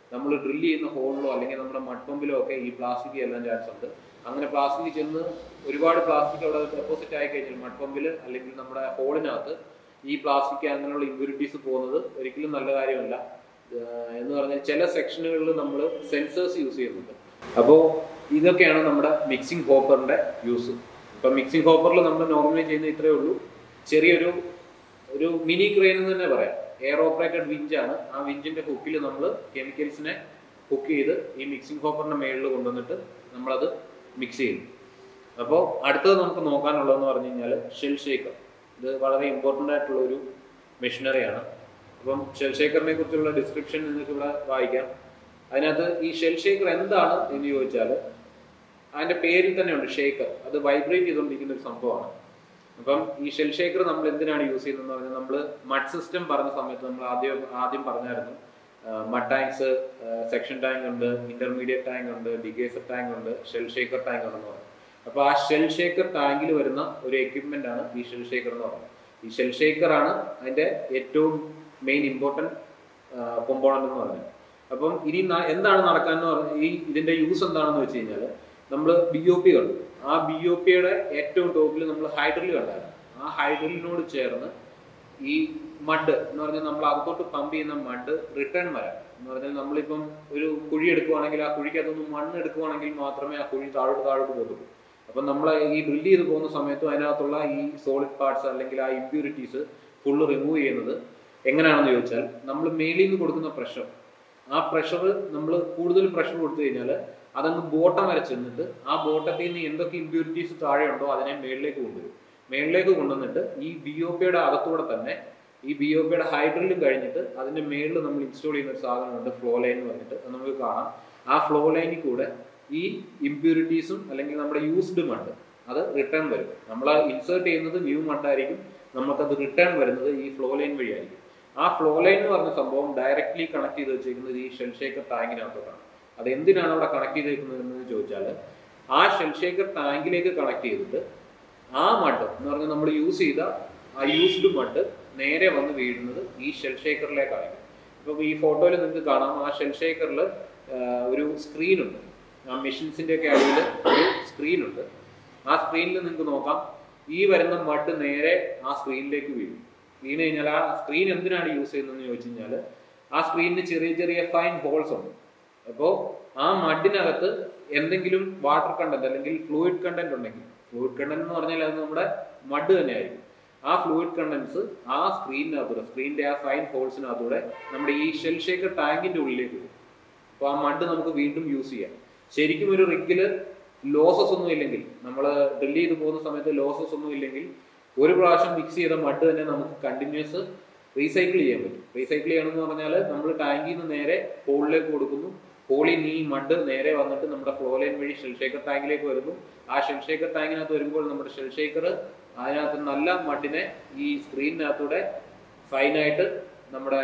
നമ്മൾ ഡ്രില്ല് ചെയ്യുന്ന ഹോളിലോ അല്ലെങ്കിൽ നമ്മുടെ മഡ്പമ്പിലോ ഒക്കെ ഈ പ്ലാസ്റ്റിക് ചെല്ലാൻ ചാൻസ് ഉണ്ട് അങ്ങനെ പ്ലാസ്റ്റിക് ചെന്ന് ഒരുപാട് പ്ലാസ്റ്റിക് അവിടെ ഡെപ്പോസിറ്റ് ആയി കഴിഞ്ഞാൽ മഡ്പമ്പിൽ അല്ലെങ്കിൽ നമ്മുടെ ഹോളിനകത്ത് ഈ പ്ലാസ്റ്റിക് അങ്ങനെയുള്ള ഇമ്പ്യൂരിറ്റീസ് പോകുന്നത് ഒരിക്കലും നല്ല കാര്യമല്ല ആഹ് എന്ന് പറഞ്ഞാൽ ചില സെക്ഷനുകളിൽ നമ്മൾ സെൻസേഴ്സ് യൂസ് ചെയ്യുന്നുണ്ട് അപ്പോൾ ഇതൊക്കെയാണ് നമ്മുടെ മിക്സിംഗ് ഹോപ്പറിന്റെ യൂസ് ഇപ്പം മിക്സിംഗ് ഹോപ്പറിൽ നമ്മൾ നോർമലി ചെയ്യുന്ന ഇത്രയേ ഉള്ളൂ ചെറിയൊരു ഒരു മിനി ക്രെയിൻ എന്ന് തന്നെ പറയാം എയർ ഓപ്പറേറ്റഡ് വിഞ്ചാണ് ആ വിഞ്ചിന്റെ ഹുക്കിൽ നമ്മൾ കെമിക്കൽസിനെ ഹുക്ക് ചെയ്ത് ഈ മിക്സിംഗ് ഹോപ്പറിന്റെ മേളിൽ കൊണ്ടുവന്നിട്ട് നമ്മളത് മിക്സ് ചെയ്യും അപ്പോൾ അടുത്തത് നമുക്ക് നോക്കാനുള്ളതെന്ന് പറഞ്ഞു കഴിഞ്ഞാൽ ഷെൽ ഷേക്കർ ഇത് വളരെ ഇമ്പോർട്ടൻ്റ് ആയിട്ടുള്ള ഒരു മെഷീനറിയാണ് അപ്പം ഷെൽ ഷേക്കറിനെ കുറിച്ചുള്ള ഡിസ്ക്രിപ്ഷൻ നിങ്ങൾക്ക് ഇവിടെ വായിക്കാം അതിനകത്ത് ഈ ഷെൽ ഷേക്കർ എന്താണ് എന്ന് ചോദിച്ചാൽ അതിന്റെ പേരിൽ തന്നെയുണ്ട് ഷേക്കർ അത് വൈബ്രേറ്റ് ചെയ്തുകൊണ്ടിരിക്കുന്ന ഒരു സംഭവമാണ് അപ്പം ഈ ഷെൽ ഷേക്കർ നമ്മൾ എന്തിനാണ് യൂസ് ചെയ്യുന്നത് പറഞ്ഞാൽ നമ്മൾ മഡ് സിസ്റ്റം പറഞ്ഞ സമയത്ത് നമ്മൾ ആദ്യം ആദ്യം പറഞ്ഞായിരുന്നു മഡ് ടാങ്ക്സ് സെക്ഷൻ ടാങ്ക് ഉണ്ട് ഇന്റർമീഡിയറ്റ് ടാങ്ക് ഉണ്ട് ഡിഗേസർ ടാങ്ക് ഉണ്ട് ഷെൽ ഷേക്കർ ടാങ്ക് ഉണ്ടെന്ന് പറഞ്ഞു അപ്പോൾ ആ ഷെൽ ഷേക്കർ ടാങ്കിൽ വരുന്ന ഒരു എക്യുപ്മെന്റ് ആണ് ഈ ഷെൽ ഷേക്കർ എന്ന് പറയുന്നത് ഈ ഷെൽ ഷേക്കർ ആണ് അതിന്റെ ഏറ്റവും മെയിൻ ഇമ്പോർട്ടൻറ്റ് കോമ്പോണന്റ് എന്ന് പറയുന്നത് അപ്പം ഇനി ന- എന്താണ് നടക്കാന്ന് പറഞ്ഞ ഈ ഇതിന്റെ യൂസ് എന്താണെന്ന് വെച്ച് കഴിഞ്ഞാൽ നമ്മൾ ബി ഒ പി കണ്ടു ആ ബി ഒ പിയുടെ ഏറ്റവും ടോപ്പിൽ നമ്മൾ ഹൈഡ്രൽ കണ്ടായിരുന്നു ആ ഹൈഡ്രലിനോട് ചേർന്ന് ഈ മഡ് എന്ന് പറഞ്ഞാൽ നമ്മൾ അകത്തോട്ട് പമ്പ് ചെയ്യുന്ന മഡ് റിട്ടേൺ വരാം എന്ന് പറഞ്ഞാൽ നമ്മളിപ്പം ഒരു കുഴി എടുക്കുവാണെങ്കിൽ ആ കുഴിക്കകത്തുനിന്ന് മണ്ണ് എടുക്കുവാണെങ്കിൽ മാത്രമേ ആ കുഴി താഴോട്ട് താഴോട്ട് പോകത്തുള്ളൂ അപ്പം നമ്മൾ ഈ ഡ്രില്ല് ചെയ്ത് പോകുന്ന സമയത്തും അതിനകത്തുള്ള ഈ സോളിഡ് പാർട്സ് അല്ലെങ്കിൽ ആ ഇമ്പ്യൂരിറ്റീസ് ഫുള്ള് റിമൂവ് ചെയ്യുന്നത് എങ്ങനെയാണെന്ന് ചോദിച്ചാൽ നമ്മൾ മേലിൽ നിന്ന് കൊടുക്കുന്ന പ്രഷർ ആ പ്രഷർ നമ്മൾ കൂടുതൽ പ്രഷർ കൊടുത്തു കഴിഞ്ഞാൽ അതങ്ങ് ബോട്ടം വരെ ചെന്നിട്ട് ആ ബോട്ടത്തിൽ നിന്ന് എന്തൊക്കെ ഇമ്പ്യൂരിറ്റീസ് താഴെ ഉണ്ടോ അതിനെ മേളിലേക്ക് കൊണ്ടുവരും മേളിലേക്ക് കൊണ്ടുവന്നിട്ട് ഈ ബി ഒ പിയുടെ അകത്തൂടെ തന്നെ ഈ ബി ഒ പിയുടെ ഹൈഡ്രലും കഴിഞ്ഞിട്ട് അതിന്റെ മേളിൽ നമ്മൾ ഇൻസ്റ്റാൾ ചെയ്യുന്ന ഒരു സാധനമുണ്ട് ഫ്ലോ ലൈൻ എന്ന് പറഞ്ഞിട്ട് അത് നമുക്ക് കാണാം ആ ഫ്ലോ ലൈനിൽ കൂടെ ഈ ഇമ്പ്യൂരിറ്റീസും അല്ലെങ്കിൽ നമ്മുടെ യൂസ്ഡ് മഡ് അത് റിട്ടേൺ വരും നമ്മൾ ഇൻസേർട്ട് ചെയ്യുന്നത് ന്യൂ മഡായിരിക്കും നമുക്കത് റിട്ടേൺ വരുന്നത് ഈ ഫ്ലോ ലൈൻ വഴിയായിരിക്കും ആ ഫ്ലോ ലൈൻ എന്ന് പറഞ്ഞ സംഭവം ഡയറക്ട്ലി കണക്ട് ചെയ്ത് വെച്ചിരിക്കുന്നത് ഈ ഷെൽ ഷേക്കർ ടാങ്കിനകത്തോട്ടാണ് അത് എന്തിനാണ് അവിടെ കണക്ട് ചെയ്തേക്കുന്നത് എന്ന് ചോദിച്ചാൽ ആ ഷെൽ ഷേക്കർ ടാങ്കിലേക്ക് കണക്ട് ചെയ്തിട്ട് ആ മഡ് എന്ന് പറഞ്ഞാൽ നമ്മൾ യൂസ് ചെയ്ത ആ യൂസ്ഡ് മഡ് നേരെ വന്ന് വീഴുന്നത് ഈ ഷെൽ ഷേക്കറിലേക്കായിരിക്കും ഇപ്പം ഈ ഫോട്ടോയിൽ നിങ്ങൾക്ക് കാണാം ആ ഷെൽ ഷേക്കറിൽ ഒരു സ്ക്രീൻ ഉണ്ട് ആ മെഷീൻസിന്റെ ഒക്കെ അടിയിൽ ഒരു സ്ക്രീൻ ഉണ്ട് ആ സ്ക്രീനിൽ നിങ്ങൾക്ക് നോക്കാം ഈ വരുന്ന മഡ് നേരെ ആ സ്ക്രീനിലേക്ക് വീഴും വീണ് കഴിഞ്ഞാൽ ആ സ്ക്രീൻ എന്തിനാണ് യൂസ് ചെയ്യുന്നതെന്ന് ചോദിച്ചു കഴിഞ്ഞാൽ ആ സ്ക്രീനിന് ചെറിയ ചെറിയ ഫൈൻ ഹോൾസ് ഉണ്ട് അപ്പോൾ ആ മഡിനകത്ത് എന്തെങ്കിലും വാട്ടർ കണ്ടന്റ് അല്ലെങ്കിൽ ഫ്ലൂയിഡ് കണ്ടന്റ് ഉണ്ടെങ്കിൽ ഫ്ലൂയിഡ് കണ്ടന്റ് എന്ന് പറഞ്ഞാൽ അത് നമ്മുടെ മഡ് തന്നെയായിരിക്കും ആ ഫ്ലൂയിഡ് കണ്ടൻസ് ആ സ്ക്രീനിനകത്തൂടെ സ്ക്രീനിന്റെ ആ ഫൈൻ ഹോൾസിനകത്തൂടെ നമ്മുടെ ഈ ഷെൽ ഷേക്കർ ടാങ്കിന്റെ ഉള്ളിലേക്ക് പോകും അപ്പോൾ ആ മഡ് നമുക്ക് വീണ്ടും യൂസ് ചെയ്യാം ശരിക്കും ഒരു റിഗില് ലോസസ് ഒന്നും ഇല്ലെങ്കിൽ നമ്മൾ ഡ്രില്ല് ചെയ്ത് പോകുന്ന സമയത്ത് ലോസസ് ഒന്നും ഇല്ലെങ്കിൽ ഒരു പ്രാവശ്യം മിക്സ് ചെയ്ത മഡ് തന്നെ നമുക്ക് കണ്ടിന്യൂസ് റീസൈക്കിൾ ചെയ്യാൻ പറ്റും റീസൈക്കിൾ ചെയ്യണമെന്ന് പറഞ്ഞാൽ നമ്മൾ ടാങ്കിൽ നിന്ന് നേരെ ഹോളിലേക്ക് കൊടുക്കുന്നു ഹോളിൽ നിന്ന് ഈ മഡ് നേരെ വന്നിട്ട് നമ്മുടെ ഫ്ലോ ലൈൻ വഴി ഷെൽ ഷേക്കർ ടാങ്കിലേക്ക് വരുന്നു ആ ഷെൽ ഷേക്കർ ടാങ്കിനകത്ത് വരുമ്പോൾ നമ്മുടെ ഷെൽ ഷേക്കർ അതിനകത്ത് നല്ല മഡിനെ ഈ സ്ക്രീനിനകത്തൂടെ ഫൈനായിട്ട് നമ്മുടെ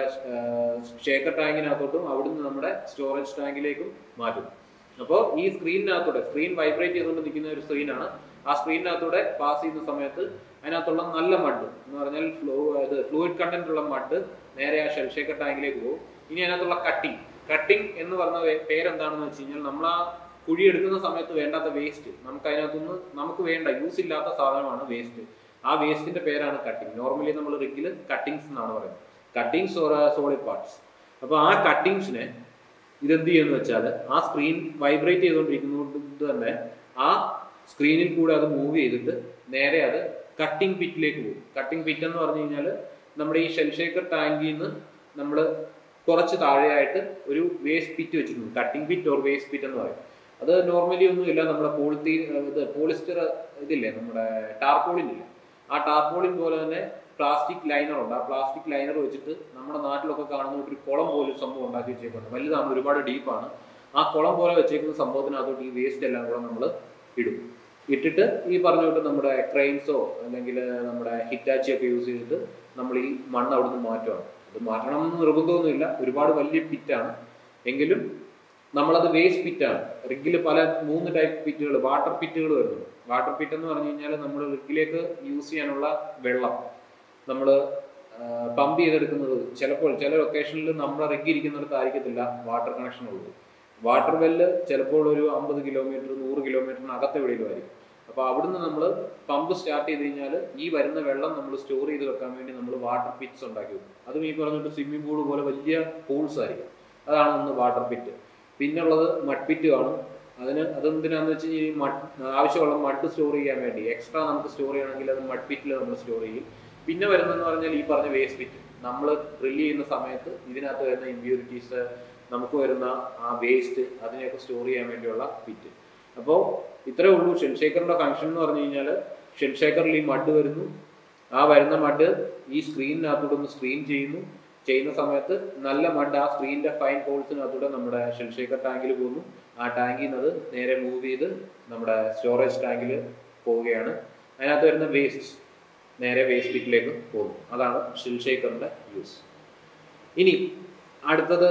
ഷേക്കർ ടാങ്കിനകത്തോട്ടും അവിടുന്ന് നമ്മുടെ സ്റ്റോറേജ് ടാങ്കിലേക്കും മാറ്റും അപ്പോൾ ഈ സ്ക്രീനിനകത്തൂടെ സ്ക്രീൻ വൈബ്രേറ്റ് ചെയ്തുകൊണ്ട് നിൽക്കുന്ന ഒരു സ്ക്രീനാണ് ആ സ്ക്രീനിനകത്തൂടെ പാസ് ചെയ്യുന്ന സമയത്ത് അതിനകത്തുള്ള നല്ല മഡ് എന്ന് പറഞ്ഞാൽ ഫ്ലോ ഇത് ഫ്ലൂയിഡ് കണ്ടന്റ് ഉള്ള മഡ് നേരെ ആ ഷെൽ ഷേക്കർ ടാങ്കിലേക്ക് പോകും ഇനി അതിനകത്തുള്ള കട്ടിങ് കട്ടിങ് എന്ന് പറഞ്ഞ പേ- പേരെന്താണെന്ന് വെച്ച് കഴിഞ്ഞാൽ നമ്മൾ ആ കുഴി എടുക്കുന്ന സമയത്ത് വേണ്ടാത്ത വേസ്റ്റ് നമുക്ക് അതിനകത്തുനിന്ന് നമുക്ക് വേണ്ട യൂസ് ഇല്ലാത്ത സാധനമാണ് വേസ്റ്റ് ആ വേസ്റ്റിന്റെ പേരാണ് കട്ടിങ് നോർമലി നമ്മൾ റിഗിൽ കട്ടിങ്സ് എന്നാണ് പറയുന്നത് കട്ടിങ്സ് ഓർ സോളിഡ് പാർട്സ് അപ്പോൾ ആ കട്ടിങ്സിനെ ഇതെന്ത് ചെയ്യുമെന്ന് വെച്ചാൽ ആ സ്ക്രീൻ വൈബ്രേറ്റ് ചെയ്തുകൊണ്ടിരിക്കുന്നത് തന്നെ ആ സ്ക്രീനിൽ കൂടെ അത് മൂവ് ചെയ്തിട്ട് നേരെ അത് കട്ടിംഗ് പിറ്റിലേക്ക് പോകും കട്ടിംഗ് പിറ്റ് എന്ന് പറഞ്ഞു കഴിഞ്ഞാൽ നമ്മുടെ ഈ ഷെൽ ഷേക്കർ ടാങ്കിൽ നിന്ന് നമ്മൾ കുറച്ച് താഴെയായിട്ട് ഒരു വേസ്റ്റ് പിറ്റ് വെച്ചിട്ടുണ്ട് cutting pit or waste pit എന്ന് പറയും അത് നോർമലി ഒന്നുമില്ല നമ്മുടെ പോളിത്തീൻ ഇത് പോളിസ്റ്റർ ഇതില്ലേ നമ്മുടെ ടാർപോളിൻ ഇല്ലേ ആ ടാർപോളിൻ പോലെ തന്നെ പ്ലാസ്റ്റിക് ലൈനർ ഉണ്ട് ആ പ്ലാസ്റ്റിക് ലൈനർ വെച്ചിട്ട് നമ്മുടെ നാട്ടിലൊക്കെ കാണുന്ന ഒരു കുളം പോലെ ഒരു സംഭവം ഉണ്ടാക്കി വെച്ചേക്കുന്നുണ്ട് വലുതാണ് ഒരുപാട് ഡീപ്പാണ് ആ കുളം പോലെ വെച്ചേക്കുന്ന സംഭവത്തിനകത്തോട്ട് ഈ വേസ്റ്റ് എല്ലാം കൂടെ നമ്മൾ ഇടും ഇട്ടിട്ട് ഈ പറഞ്ഞ കൊണ്ട് നമ്മുടെ ക്രെയിൻസോ അല്ലെങ്കിൽ നമ്മുടെ ഹിറ്റാച്ചി ഒക്കെ യൂസ് ചെയ്തിട്ട് നമ്മൾ ഈ മണ്ണ് അവിടുന്ന് മാറ്റുകയാണ് അത് മാറ്റണം എന്ന് നിർബന്ധമൊന്നുമില്ല ഒരുപാട് വലിയ പിറ്റാണ് എങ്കിലും നമ്മളത് വേസ്റ്റ് പിറ്റാണ് റിഗിൽ പല മൂന്ന് ടൈപ്പ് പിറ്റുകൾ വാട്ടർ പിറ്റുകൾ വരുന്നുണ്ട് വാട്ടർ പിറ്റ് എന്ന് പറഞ്ഞു കഴിഞ്ഞാൽ നമ്മൾ റിഗിലേക്ക് യൂസ് ചെയ്യാനുള്ള വെള്ളം നമ്മൾ പമ്പ് ചെയ്തെടുക്കുന്നത് ചിലപ്പോൾ ചില ലൊക്കേഷനിൽ നമ്മുടെ റിഗ് ഇരിക്കുന്നിടത്ത് ആയിരിക്കത്തില്ല വാട്ടർ കണക്ഷൻ ഉള്ളത് വാട്ടർ വെല്ല് ചിലപ്പോൾ ഒരു അമ്പത് കിലോമീറ്റർ നൂറ് കിലോമീറ്ററിനകത്ത് എവിടെയെങ്കിലും ആയിരിക്കും അപ്പോൾ അവിടുന്ന് നമ്മൾ പമ്പ് സ്റ്റാർട്ട് ചെയ്ത് കഴിഞ്ഞാൽ ഈ വരുന്ന വെള്ളം നമ്മൾ സ്റ്റോർ ചെയ്ത് വെക്കാൻ വേണ്ടി നമ്മൾ വാട്ടർ പിറ്റ്സ് ഉണ്ടാക്കി വെക്കും അതും ഈ പറഞ്ഞിട്ട് സ്വിമ്മിംഗ് പൂൾ പോലെ വലിയ പൂൾസ് ആയിരിക്കും അതാണ് ഒന്ന് വാട്ടർ പിറ്റ് പിന്നുള്ളത് മഡ് പിറ്റ് കാണും അതിന് അതെന്തിനാന്ന് വെച്ച് കഴിഞ്ഞാൽ ഈ മഡ് ആവശ്യമുള്ള മഡ് സ്റ്റോർ ചെയ്യാൻ വേണ്ടി എക്സ്ട്രാ നമുക്ക് സ്റ്റോർ ചെയ്യണമെങ്കിൽ അത് മഡ് പിറ്റിൽ നമ്മൾ സ്റ്റോർ ചെയ്യും പിന്നെ വരുന്നതെന്ന് പറഞ്ഞാൽ ഈ പറഞ്ഞ വേസ്റ്റ് പിറ്റ് നമ്മൾ ഡ്രിൽ ചെയ്യുന്ന സമയത്ത് ഇതിനകത്ത് വരുന്ന ഇമ്പ്യൂരിറ്റീസ് നമുക്ക് വരുന്ന ആ വേസ്റ്റ് അതിനെയൊക്കെ സ്റ്റോർ ചെയ്യാൻ വേണ്ടിയുള്ള പിറ്റ് അപ്പോൾ ഇത്രേ ഉള്ളൂ ഷെൽഷേക്കറിന്റെ ഫംഗ്ഷൻ എന്ന് പറഞ്ഞു കഴിഞ്ഞാൽ ഷെൽഷേക്കറിൽ ഈ മഡ് വരുന്നു ആ വരുന്ന മഡ് ഈ സ്ക്രീനിനകത്തൂടെ ഒന്ന് സ്ക്രീൻ ചെയ്യുന്നു ചെയ്യുന്ന സമയത്ത് നല്ല മഡ് ആ സ്ക്രീനിന്റെ ഫൈൻ ഹോൾസിനകത്തൂടെ നമ്മുടെ ഷെൽഷേക്കർ ടാങ്കിൽ പോകുന്നു ആ ടാങ്കിൽ നിന്ന് അത് നേരെ മൂവ് ചെയ്ത് നമ്മുടെ സ്റ്റോറേജ് ടാങ്കിൽ പോവുകയാണ് അതിനകത്ത് വരുന്ന വേസ്റ്റ് നേരെ വേസ്റ്റ് പിറ്റിലേക്ക് പോകുന്നു അതാണ് ഷെൽഷേക്കറിന്റെ യൂസ് ഇനി അടുത്തത്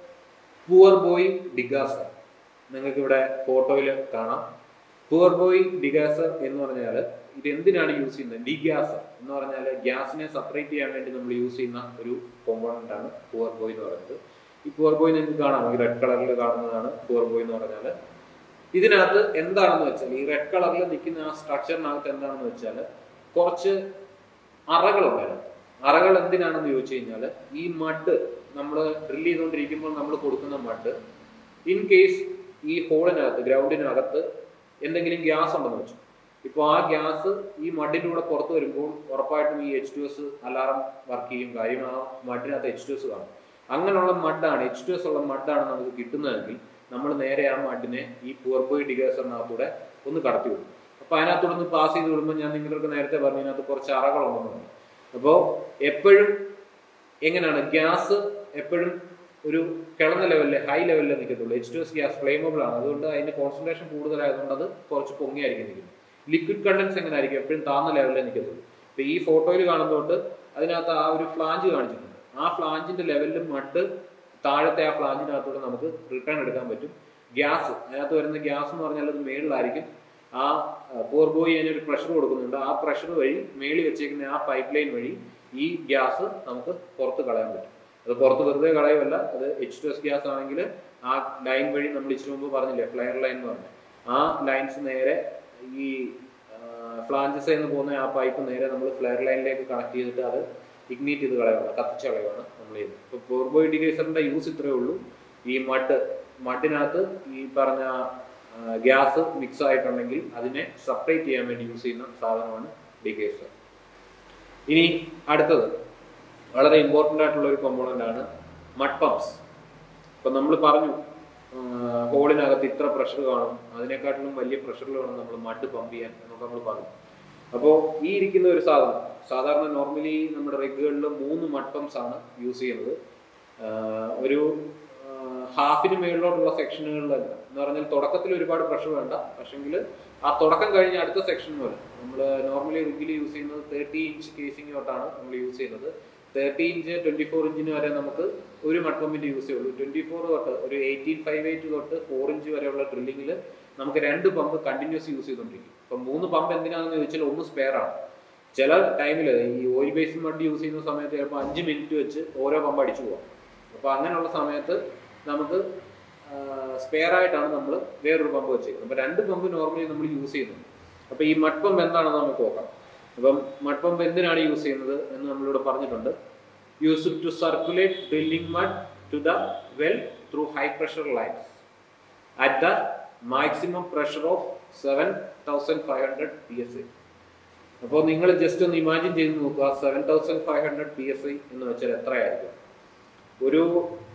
പുവർ ബോയ് ഡിഗാസർ നിങ്ങൾക്ക് ഇവിടെ ഫോട്ടോയിൽ കാണാം പുവർ ബോയ് ഡിഗാസർ എന്ന് പറഞ്ഞാൽ ഇത് എന്തിനാണ് യൂസ് ചെയ്യുന്നത് ഡിഗ്യാസർ എന്ന് പറഞ്ഞാൽ ഗ്യാസിനെ സെപ്പറേറ്റ് ചെയ്യാൻ വേണ്ടി നമ്മൾ യൂസ് ചെയ്യുന്ന ഒരു കോമ്പോണന്റ് ആണ് പുവർ ബോയ് എന്ന് പറയുന്നത് ഈ പുവർ ബോയ് നിങ്ങൾക്ക് കാണാം ഈ റെഡ് കളറിൽ കാണുന്നതാണ് പുവർ ബോയ് എന്ന് പറഞ്ഞാൽ ഇതിനകത്ത് എന്താണെന്ന് വെച്ചാൽ ഈ റെഡ് കളറിൽ നിൽക്കുന്ന ആ സ്ട്രക്ചറിനകത്ത് എന്താണെന്ന് വെച്ചാൽ കുറച്ച് അറകളുണ്ടായിരുന്നു അറകൾ എന്തിനാണെന്ന് ചോദിച്ചു കഴിഞ്ഞാൽ ഈ മഡ് നമ്മൾ ഡ്രിൽ ചെയ്തുകൊണ്ടിരിക്കുമ്പോൾ നമ്മൾ കൊടുക്കുന്ന മഡ് ഇൻ കേസ് ഈ ഹോളിനകത്ത് ഗ്രൗണ്ടിനകത്ത് എന്തെങ്കിലും ഗ്യാസ് ഉണ്ടെന്ന് വെച്ചു ഇപ്പോൾ ആ ഗ്യാസ് ഈ മഡിൻ്റെ കൂടെ പുറത്ത് വരുമ്പോൾ ഉറപ്പായിട്ടും ഈ H two S alarm work ചെയ്യും കാര്യം ആ മഡിനകത്ത് എച്ച് ടു എസ് കാണും അങ്ങനെയുള്ള മഡാണ് എച്ച് ടു എസ് ഉള്ള മഡാണ് നമുക്ക് കിട്ടുന്നതെങ്കിൽ നമ്മൾ നേരെ ആ മഡിനെ ഈ പുവർബോയ് ഡിഗേഴ്സറിനകത്തൂടെ ഒന്ന് കടത്തി വിടും അപ്പോൾ അതിനകത്തൂടെ ഒന്ന് പാസ് ചെയ്ത് വിടുമ്പോൾ ഞാൻ നിങ്ങൾക്ക് നേരത്തെ പറഞ്ഞു ഇതിനകത്ത് കുറച്ച് അറകളുണ്ടെന്ന് പറഞ്ഞു അപ്പോൾ എപ്പോഴും എങ്ങനെയാണ് ഗ്യാസ് എപ്പോഴും ഒരു കിളന്ന ലെവലിൽ ഹൈ ലെവലിൽ നിൽക്കത്തുള്ളൂ H two S gas flammable ആണ് അതുകൊണ്ട് അതിന്റെ കോൺസെൻട്രേഷൻ കൂടുതലായതുകൊണ്ട് അത് കുറച്ച് പൊങ്ങിയായിരിക്കും നിൽക്കുന്നത് ലിക്വിഡ് കണ്ടൻസ് എങ്ങനെ ആയിരിക്കും എപ്പോഴും താന്ന ലെവലിൽ നിൽക്കത്തുള്ളൂ ഇപ്പൊ ഈ ഫോട്ടോയിൽ കാണുന്നതുകൊണ്ട് അതിനകത്ത് ആ ഒരു ഫ്ലാഞ്ച് കാണിച്ചിട്ടുണ്ട് ആ ഫ്ലാഞ്ചിന്റെ ലെവലിൽ മഡ് താഴത്തെ ആ ഫ്ലാഞ്ചിനകത്തൂടെ നമുക്ക് റിട്ടേൺ എടുക്കാൻ പറ്റും ഗ്യാസ് അതിനകത്ത് വരുന്ന ഗ്യാസ് എന്ന് പറഞ്ഞാൽ അത് മേളിലായിരിക്കും ആ പോർ ബോയ് അതിനൊരു പ്രഷർ കൊടുക്കുന്നുണ്ട് ആ പ്രഷർ വഴി മേളിൽ വെച്ചേക്കുന്ന ആ പൈപ്പ് ലൈൻ വഴി ഈ ഗ്യാസ് നമുക്ക് പുറത്ത് കളയാൻ പറ്റും അത് പുറത്ത് വെറുതെ കളയുമല്ല അത് എച്ച് ടു എസ് ഗ്യാസ് ആണെങ്കിൽ ആ ലൈൻ വഴി നമ്മൾ ഇച്ചിരി മുമ്പ് പറഞ്ഞില്ലേ ഫ്ലയർ ലൈൻ എന്ന് പറഞ്ഞു ആ ലൈൻസ് നേരെ ഈ ഫ്ലാഞ്ചസ് എന്ന് പോകുന്ന ആ പൈപ്പ് നേരെ നമ്മൾ ഫ്ലയർ ലൈനിലേക്ക് കണക്ട് ചെയ്തിട്ട് അത് ഇഗ്നീറ്റ് ചെയ്ത് കളയുകയാണ് കത്തിച്ച് കളയുകയാണ് നമ്മൾ ചെയ്യുന്നത് ഇപ്പോൾ പോർബോ ഇൻഡിക്കേറ്ററിന്റെ യൂസ് ഇത്രയേ ഉള്ളൂ ഈ മഡ് മഡിനകത്ത് ഈ പറഞ്ഞ ഗ്യാസ് മിക്സ് ആയിട്ടുണ്ടെങ്കിൽ അതിനെ സെപ്പറേറ്റ് ചെയ്യാൻ വേണ്ടി യൂസ് ചെയ്യുന്ന സാധനമാണ് ഡിഗേസർ ഇനി അടുത്തത് വളരെ ഇമ്പോർട്ടൻ്റ് ആയിട്ടുള്ള ഒരു കോമ്പോണന്റ് ആണ് മഡ് പമ്പ്സ് ഇപ്പൊ നമ്മൾ പറഞ്ഞു ഹോളിനകത്ത് ഇത്ര പ്രഷർ കാണും അതിനെക്കാട്ടിലും വലിയ പ്രഷറിൽ വേണം നമ്മൾ മഡ് പമ്പ് ചെയ്യാൻ എന്നൊക്കെ നമ്മൾ പറഞ്ഞു അപ്പോൾ ഈ ഇരിക്കുന്ന ഒരു സാധനം സാധാരണ നോർമലി നമ്മുടെ റിഗുകളിൽ മൂന്ന് മഡ് പമ്പ്സ് ആണ് യൂസ് ചെയ്യുന്നത് ഒരു ഹാഫിന് മേളിലോട്ടുള്ള സെക്ഷനുകളിലല്ല എന്ന് പറഞ്ഞാൽ തുടക്കത്തിൽ ഒരുപാട് പ്രഷർ വേണ്ട പക്ഷെങ്കിൽ ആ തുടക്കം കഴിഞ്ഞ അടുത്ത സെക്ഷൻ പോലെ നമ്മൾ നോർമലി റിഗിൽ യൂസ് ചെയ്യുന്നത് തേർട്ടി ഇഞ്ച് കേസിംഗ് തൊട്ടാണ് നമ്മൾ യൂസ് ചെയ്യുന്നത് തേർട്ടി ഇഞ്ച് ട്വന്റി ഫോർ ഇഞ്ചിന് വരെ നമുക്ക് ഒരു മഡ്പമ്പിന്റെ യൂസ് ചെയ്യുള്ളൂ ട്വന്റി ഫോർ തൊട്ട് ഒരു എയ്റ്റീൻ ഫൈവ് എയ്റ്റ് തൊട്ട് ഫോർ ഇഞ്ച് വരെയുള്ള ഡ്രില്ലിങ്ങിൽ നമുക്ക് രണ്ട് പമ്പ് കണ്ടിന്യൂസ് യൂസ് ചെയ്തുകൊണ്ടിരിക്കും ഇപ്പം മൂന്ന് പമ്പ് എന്തിനാണെന്ന് ചോദിച്ചാൽ ഒന്ന് സ്പെയർ ആണ് ചില ടൈമിൽ ഈ ഓയിൽ ബേസ്ഡ് മഡ് യൂസ് ചെയ്യുന്ന സമയത്ത് ചിലപ്പോൾ അഞ്ച് മിനിറ്റ് വെച്ച് ഓരോ പമ്പ് അടിച്ചു പോകാം അപ്പോൾ അങ്ങനെയുള്ള സമയത്ത് നമുക്ക് സ്പെയർ ആയിട്ടാണ് നമ്മൾ വേറൊരു പമ്പ് വെച്ചേക്കുന്നത് അപ്പോൾ രണ്ട് പമ്പ് നോർമലി നമ്മൾ യൂസ് ചെയ്യുന്നുണ്ട് അപ്പോൾ ഈ മഡ് പമ്പ് എന്താണെന്ന് നമുക്ക് നോക്കാം അപ്പം മഡ് പമ്പ് എന്തിനാണ് യൂസ് ചെയ്യുന്നത് എന്ന് നമ്മളിവിടെ പറഞ്ഞിട്ടുണ്ട് use to circulate drilling mud to the well through high pressure lines at the maximum pressure of seven thousand five hundred P S I അപ്പോൾ നിങ്ങൾ ജസ്റ്റ് ഒന്ന് ഇമാജിൻ ചെയ്ത് നോക്കുക seven thousand five hundred P S I എന്ന് വെച്ചാൽ എത്രയായിരിക്കും ഒരു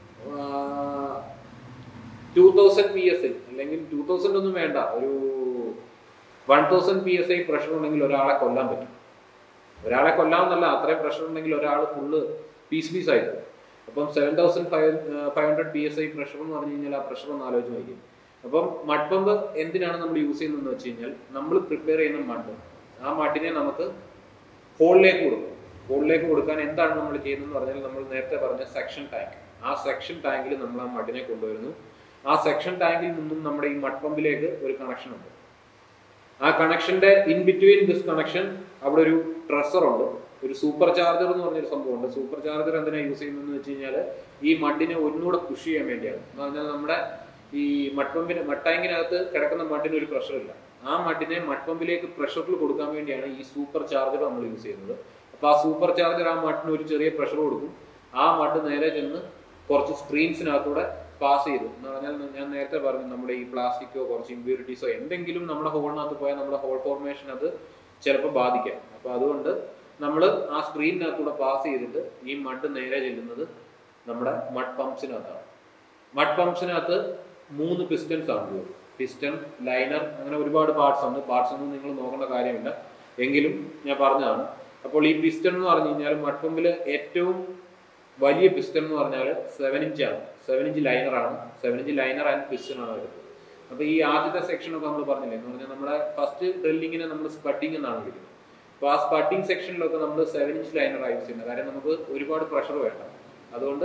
two thousand P S I അല്ലെങ്കിൽ ടൂ തൗസൻഡ് ഒന്നും വേണ്ട ഒരു one thousand P S I pressure ഉണ്ടെങ്കിൽ ഒരാളെ കൊല്ലാൻ പറ്റും ഒരാളെ കൊല്ലാമെന്നല്ല അത്രയും പ്രഷർ ഉണ്ടെങ്കിൽ ഒരാൾ ഫുള്ള് പീസ് പീസ് ആയി അപ്പം seven thousand five five hundred P S I pressure എന്ന് പറഞ്ഞു കഴിഞ്ഞാൽ ആ പ്രഷർ ഒന്ന് ആലോചിച്ച് നോക്കിയും അപ്പം മഡ് പമ്പ് എന്തിനാണ് നമ്മൾ യൂസ് ചെയ്യുന്നതെന്ന് വെച്ച് കഴിഞ്ഞാൽ നമ്മൾ പ്രിപ്പയർ ചെയ്യുന്ന മഡ് ആ മഡിനെ നമുക്ക് ഹോളിലേക്ക് കൊടുക്കും ഹോളിലേക്ക് കൊടുക്കാൻ എന്താണ് നമ്മൾ ചെയ്യുന്നതെന്ന് പറഞ്ഞാൽ നമ്മൾ നേരത്തെ പറഞ്ഞ സെക്ഷൻ ടാങ്ക് ആ സെക്ഷൻ ടാങ്കിൽ നമ്മൾ ആ മഡിനെ കൊണ്ടുവരുന്നു ആ സെക്ഷൻ ടാങ്കിൽ നിന്നും നമ്മുടെ ഈ മഡ് പമ്പിലേക്ക് ഒരു കണക്ഷൻ ഉണ്ട് ആ കണക്ഷന്റെ ഇൻ ബിറ്റ്വീൻ ദിസ് കണക്ഷൻ അവിടെ ഒരു ട്രസർ ഉണ്ട് ഒരു സൂപ്പർ ചാർജർ എന്ന് പറഞ്ഞൊരു സംഭവമുണ്ട് സൂപ്പർ ചാർജർ എന്തിനാ യൂസ് ചെയ്യുന്നതെന്ന് വെച്ച് കഴിഞ്ഞാൽ ഈ മഡിനെ ഒന്നുകൂടെ പുഷ് ചെയ്യാൻ വേണ്ടിയാണ് എന്ന് പറഞ്ഞാൽ നമ്മുടെ ഈ മഡ്പമ്പിന് മട്ടാങ്കിനകത്ത് കിടക്കുന്ന മഡിന് ഒരു പ്രഷർ ഇല്ല ആ മഡിനെ മഡ്പമ്പിലേക്ക് പ്രഷറിൽ കൊടുക്കാൻ വേണ്ടിയാണ് ഈ സൂപ്പർ ചാർജർ നമ്മൾ യൂസ് ചെയ്യുന്നത് അപ്പൊ ആ സൂപ്പർ ചാർജർ ആ മഡിന് ഒരു ചെറിയ പ്രഷർ കൊടുക്കും ആ മഡ് നേരെ ചെന്ന് കുറച്ച് സ്ക്രീൻസിനകത്തൂടെ പാസ് ചെയ്തു എന്ന് പറഞ്ഞാൽ ഞാൻ നേരത്തെ പറഞ്ഞു നമ്മുടെ ഈ പ്ലാസ്റ്റിക്കോ കുറച്ച് ഇമ്പ്യൂരിറ്റീസോ എന്തെങ്കിലും നമ്മുടെ ഹോളിനകത്ത് പോയാൽ നമ്മുടെ ഹോൾ ഫോർമേഷൻ അത് ചിലപ്പോൾ ബാധിക്കാം അപ്പൊ അതുകൊണ്ട് നമ്മൾ ആ സ്ക്രീനിനകത്തൂടെ പാസ് ചെയ്തിട്ട് ഈ മഡ് നേരെ ചെല്ലുന്നത് നമ്മുടെ മഡ് പമ്പ്സിനകത്താണ് മഡ് പമ്പ്സിനകത്ത് മൂന്ന് പിസ്റ്റൻസ് ആണ് ഉള്ളത് പിസ്റ്റൺ ലൈനർ അങ്ങനെ ഒരുപാട് പാർട്സ് ഉണ്ട് പാർട്സ് ഒന്നും നിങ്ങൾ നോക്കേണ്ട കാര്യമില്ല എങ്കിലും ഞാൻ പറഞ്ഞതാണ് അപ്പോൾ ഈ പിസ്റ്റൺ എന്ന് പറഞ്ഞു കഴിഞ്ഞാൽ മഡ് പമ്പിൽ ഏറ്റവും വലിയ പിസ്റ്റൺ എന്ന് പറഞ്ഞാൽ സെവൻ ഇഞ്ച് ആണ് സെവൻ ഇഞ്ച് ലൈനർ ആണ് seven inch liner and piston ആണ് വരുന്നത് അപ്പൊ ഈ ആദ്യത്തെ സെക്ഷൻ ഒക്കെ നമ്മൾ പറഞ്ഞില്ലേ എന്ന് പറഞ്ഞാൽ നമ്മുടെ ഫസ്റ്റ് ഡ്രില്ലിങ്ങിനെ നമ്മൾ സ്പട്ടിങ് എന്നാണ് വിളിക്കുന്നത് അപ്പോൾ ആ സ്പട്ടിങ് സെക്ഷനിലൊക്കെ നമ്മൾ സെവൻ ഇഞ്ച് ലൈനർ യൂസ് ചെയ്യുന്നത് കാര്യം നമുക്ക് ഒരുപാട് പ്രഷർ വേണ്ട അതുകൊണ്ട്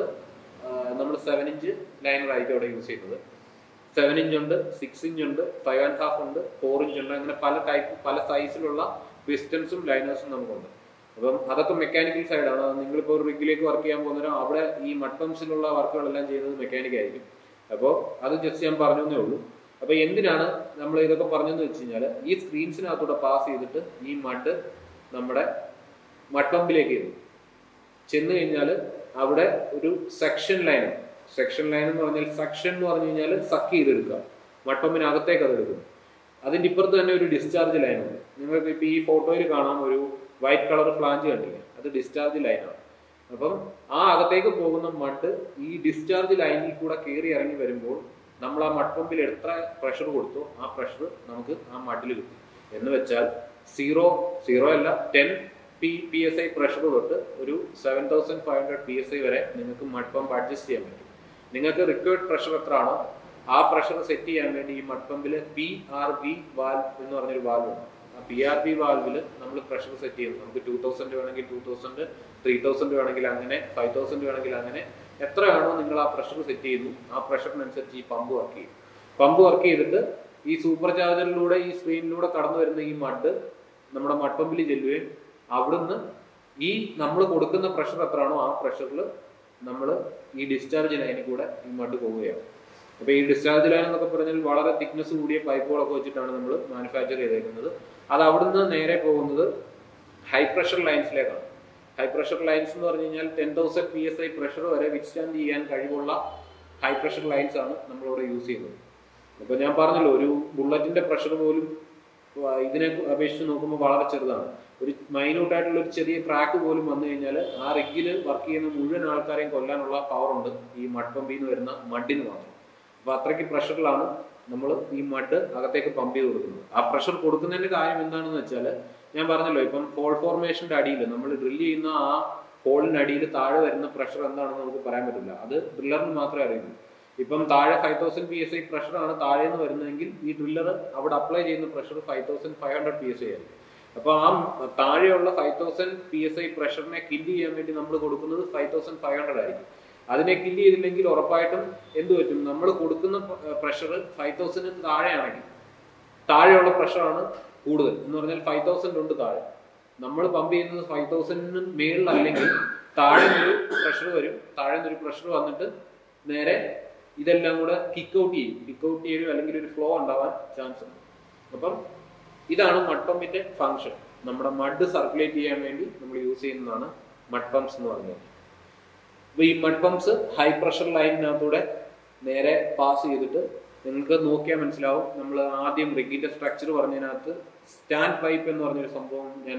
നമ്മൾ സെവൻ ഇഞ്ച് ലൈനർ ആയിരിക്കും അവിടെ യൂസ് ചെയ്യുന്നത് സെവൻ ഇഞ്ച് ഉണ്ട് സിക്സ് ഇഞ്ച് ഉണ്ട് ഫൈവ് ആൻഡ് ഹാഫ് ഉണ്ട് ഫോർ ഇഞ്ച് ഉണ്ട് അങ്ങനെ പല ടൈപ്പ് പല സൈസിലുള്ള പിസ്റ്റൻസും ലൈനേഴ്സും നമുക്കുണ്ട് അപ്പം അതൊക്കെ മെക്കാനിക്കൽ സൈഡാണ് നിങ്ങളിപ്പോൾ ഒരു റിഗിലേക്ക് വർക്ക് ചെയ്യാൻ പോകുന്നവരോ അവിടെ ഈ മഡ് പമ്പ്സിലുള്ള വർക്കുകളെല്ലാം ചെയ്യുന്നത് മെക്കാനിക് ആയിരിക്കും അപ്പോൾ അത് ജസ്റ്റ് ഞാൻ പറഞ്ഞു എന്നേ ഉള്ളൂ അപ്പോൾ എന്തിനാണ് നമ്മൾ ഇതൊക്കെ പറഞ്ഞതെന്ന് വെച്ച് കഴിഞ്ഞാൽ ഈ സ്ക്രീൻസിനകത്തൂടെ പാസ് ചെയ്തിട്ട് ഈ മഡ് നമ്മുടെ മഡ് പമ്പിലേക്ക് ചെല്ലും ചെന്ന് കഴിഞ്ഞാൽ അവിടെ ഒരു സെക്ഷൻ ലൈൻ സെക്ഷൻ ലൈൻ എന്ന് പറഞ്ഞാൽ സെക്ഷൻ എന്ന് പറഞ്ഞു കഴിഞ്ഞാൽ സക്ക് ചെയ്തെടുക്കുക മഡ് പമ്പിനകത്തേക്ക് അത് എടുക്കും അതിന്റെ ഇപ്പുറത്ത് തന്നെ ഒരു ഡിസ്ചാർജ് ലൈൻ ഉണ്ട് നിങ്ങൾക്ക് ഇപ്പൊ ഈ ഫോട്ടോയിൽ കാണാം ഒരു വൈറ്റ് കളർ ഫ്ലാഞ്ച് കണ്ടില്ലേ അത് ഡിസ്ചാർജ് ലൈനാണ് അപ്പം ആ അകത്തേക്ക് പോകുന്ന മഡ് ഈ ഡിസ്ചാർജ് ലൈനിൽ കൂടെ കയറി ഇറങ്ങി വരുമ്പോൾ നമ്മൾ ആ മഡ് പമ്പിൽ എത്ര പ്രഷർ കൊടുത്തോ ആ പ്രഷർ നമുക്ക് ആ മഡിൽ കിട്ടും എന്ന് വെച്ചാൽ സീറോ സീറോ അല്ല ten P P S I pressure തൊട്ട് ഒരു seven thousand five hundred P S I വരെ നിങ്ങൾക്ക് മഡ് പമ്പ് അഡ്ജസ്റ്റ് ചെയ്യാൻ പറ്റും നിങ്ങൾക്ക് റിക്വയർഡ് പ്രഷർ എത്ര ആണോ ആ പ്രഷർ സെറ്റ് ചെയ്യാൻ വേണ്ടി ഈ മഡ് പമ്പിൽ പി ആർ ബി വാൽവ് എന്ന് പറഞ്ഞൊരു വാൽവ് ഉണ്ട് ആ പി ആർ ബി വാൽവിൽ നമ്മൾ പ്രഷർ സെറ്റ് ചെയ്യുന്നു നമുക്ക് ടൂ തൗസൻഡ് വേണമെങ്കിൽ ടൂ തൗസൻഡ് ത്രീ തൗസൻഡ് വേണമെങ്കിൽ അങ്ങനെ ഫൈവ് തൗസൻഡ് വേണമെങ്കിൽ അങ്ങനെ എത്രയാണോ നിങ്ങൾ ആ പ്രഷർ സെറ്റ് ചെയ്യുന്നു ആ പ്രഷറിനനുസരിച്ച് ഈ പമ്പ് വർക്ക് ചെയ്യും പമ്പ് വർക്ക് ചെയ്തിട്ട് ഈ സൂപ്പർ ചാർജറിലൂടെ ഈ സ്ക്രീനിലൂടെ കടന്നു വരുന്ന ഈ മഡ് നമ്മുടെ മഡ് പമ്പിൽ ചെല്ലുകയും അവിടുന്ന് ഈ നമ്മൾ കൊടുക്കുന്ന പ്രഷർ എത്രയാണോ ആ പ്രഷറിൽ നമ്മൾ ഈ ഡിസ്ചാർജ് ലൈനിൽ കൂടെ ഈ മഡ് പോവുകയാണ് അപ്പൊ ഈ ഡിസ്ചാർജ് ലൈൻ എന്നൊക്കെ പറഞ്ഞാൽ വളരെ തിക്നെസ് കൂടിയ പൈപ്പുകളൊക്കെ വെച്ചിട്ടാണ് നമ്മൾ മാനുഫാക്ചർ ചെയ്തേക്കുന്നത് അത് അവിടുന്ന് നേരെ പോകുന്നത് ഹൈ പ്രഷർ ലൈൻസിലേക്കാണ് ഹൈ പ്രഷർ ലൈൻസ് എന്ന് പറഞ്ഞു കഴിഞ്ഞാൽ ten thousand P S I pressure വരെ വിറ്റ്സ്റ്റാൻഡ് ചെയ്യാൻ കഴിവുള്ള ഹൈ പ്രഷർ ലൈൻസ് ആണ് നമ്മളിവിടെ യൂസ് ചെയ്യുന്നത് അപ്പൊ ഞാൻ പറഞ്ഞല്ലോ ഒരു ബുള്ളറ്റിന്റെ പ്രഷർ പോലും വ- ഇതിനെ അപേക്ഷിച്ച് നോക്കുമ്പോൾ വളരെ ചെറുതാണ് ഒരു മൈന്യൂട്ട് ആയിട്ടുള്ള ഒരു ചെറിയ ക്രാക്ക് പോലും വന്നു കഴിഞ്ഞാൽ ആ റിഗിൽ വർക്ക് ചെയ്യുന്ന മുഴുവൻ ആൾക്കാരെയും കൊല്ലാനുള്ള പവർ ഉണ്ട് ഈ മഡ് പമ്പിൽ നിന്ന് വരുന്ന മഡിന് മാത്രം അപ്പൊ അത്രയ്ക്ക് പ്രഷറിലാണ് നമ്മൾ ഈ മഡ് അകത്തേക്ക് പമ്പ് ചെയ്ത് കൊടുക്കുന്നത് ആ പ്രഷർ കൊടുക്കുന്നതിന്റെ കാര്യം എന്താണെന്ന് വെച്ചാൽ ഞാൻ പറഞ്ഞല്ലോ ഇപ്പം ഹോൾ ഫോർമേഷന്റെ അടിയിൽ നമ്മൾ ഡ്രില്ല് ചെയ്യുന്ന ആ ഹോളിന്റെ അടിയിൽ താഴെ വരുന്ന പ്രഷർ എന്താണെന്ന് നമുക്ക് പറയാൻ പറ്റില്ല അത് ഡ്രില്ലറിന് മാത്രമേ അറിയുള്ളൂ ഇപ്പം താഴെ five thousand P S I പ്രഷറാണ് താഴെ നിന്ന് വരുന്നതെങ്കിൽ ഈ ഡ്രില്ലർ അവിടെ അപ്ലൈ ചെയ്യുന്ന pressure five thousand five hundred P S I ആയിരിക്കും അപ്പൊ ആ താഴെയുള്ള five thousand P S I പ്രഷറിനെ കില്ല് ചെയ്യാൻ വേണ്ടി നമ്മൾ കൊടുക്കുന്നത് ഫൈവ് തൗസൻഡ് ഫൈവ് ഹൺഡ്രഡ് ആയിരിക്കും അതിനെ കില്ല് ചെയ്തില്ലെങ്കിൽ ഉറപ്പായിട്ടും എന്ത് പറ്റും നമ്മൾ കൊടുക്കുന്ന പ്രഷർ ഫൈവ് തൗസൻഡിന് താഴെയാണെങ്കിൽ താഴെയുള്ള പ്രഷറാണ് കൂടുതൽ എന്ന് പറഞ്ഞാൽ ഫൈവ് തൗസൻഡ് ഉണ്ട് താഴെ നമ്മൾ പമ്പ് ചെയ്യുന്നത് ഫൈവ് തൗസൻഡിന് മേളിലല്ലെങ്കിൽ താഴെ ഒരു പ്രഷർ വരും താഴെ ഒരു പ്രഷർ വന്നിട്ട് നേരെ ഇതെല്ലാം കൂടെ കിക്ക് ഔട്ട് ചെയ്യും കിക്ക് ഔട്ട് ചെയ്യും അല്ലെങ്കിൽ ഒരു ഫ്ലോ ഉണ്ടാവാൻ ചാൻസ് ഉണ്ട് അപ്പം ഇതാണ് മഡ് പമ്പിന്റെ ഫങ്ഷൻ നമ്മുടെ മഡ് സർക്കുലേറ്റ് ചെയ്യാൻ വേണ്ടി നമ്മൾ യൂസ് ചെയ്യുന്നതാണ് മഡ് പമ്പ്സ് എന്ന് പറഞ്ഞത് അപ്പൊ ഈ മഡ് പമ്പ്സ് ഹൈ പ്രഷർ ലൈനിനകത്തൂടെ നേരെ പാസ് ചെയ്തിട്ട് നിങ്ങൾക്ക് നോക്കിയാൽ മനസ്സിലാവും നമ്മൾ ആദ്യം റിഗിന്റെ സ്ട്രക്ചർ പറഞ്ഞതിനകത്ത് സ്റ്റാൻഡ് പൈപ്പ് എന്ന് പറഞ്ഞൊരു സംഭവം ഞാൻ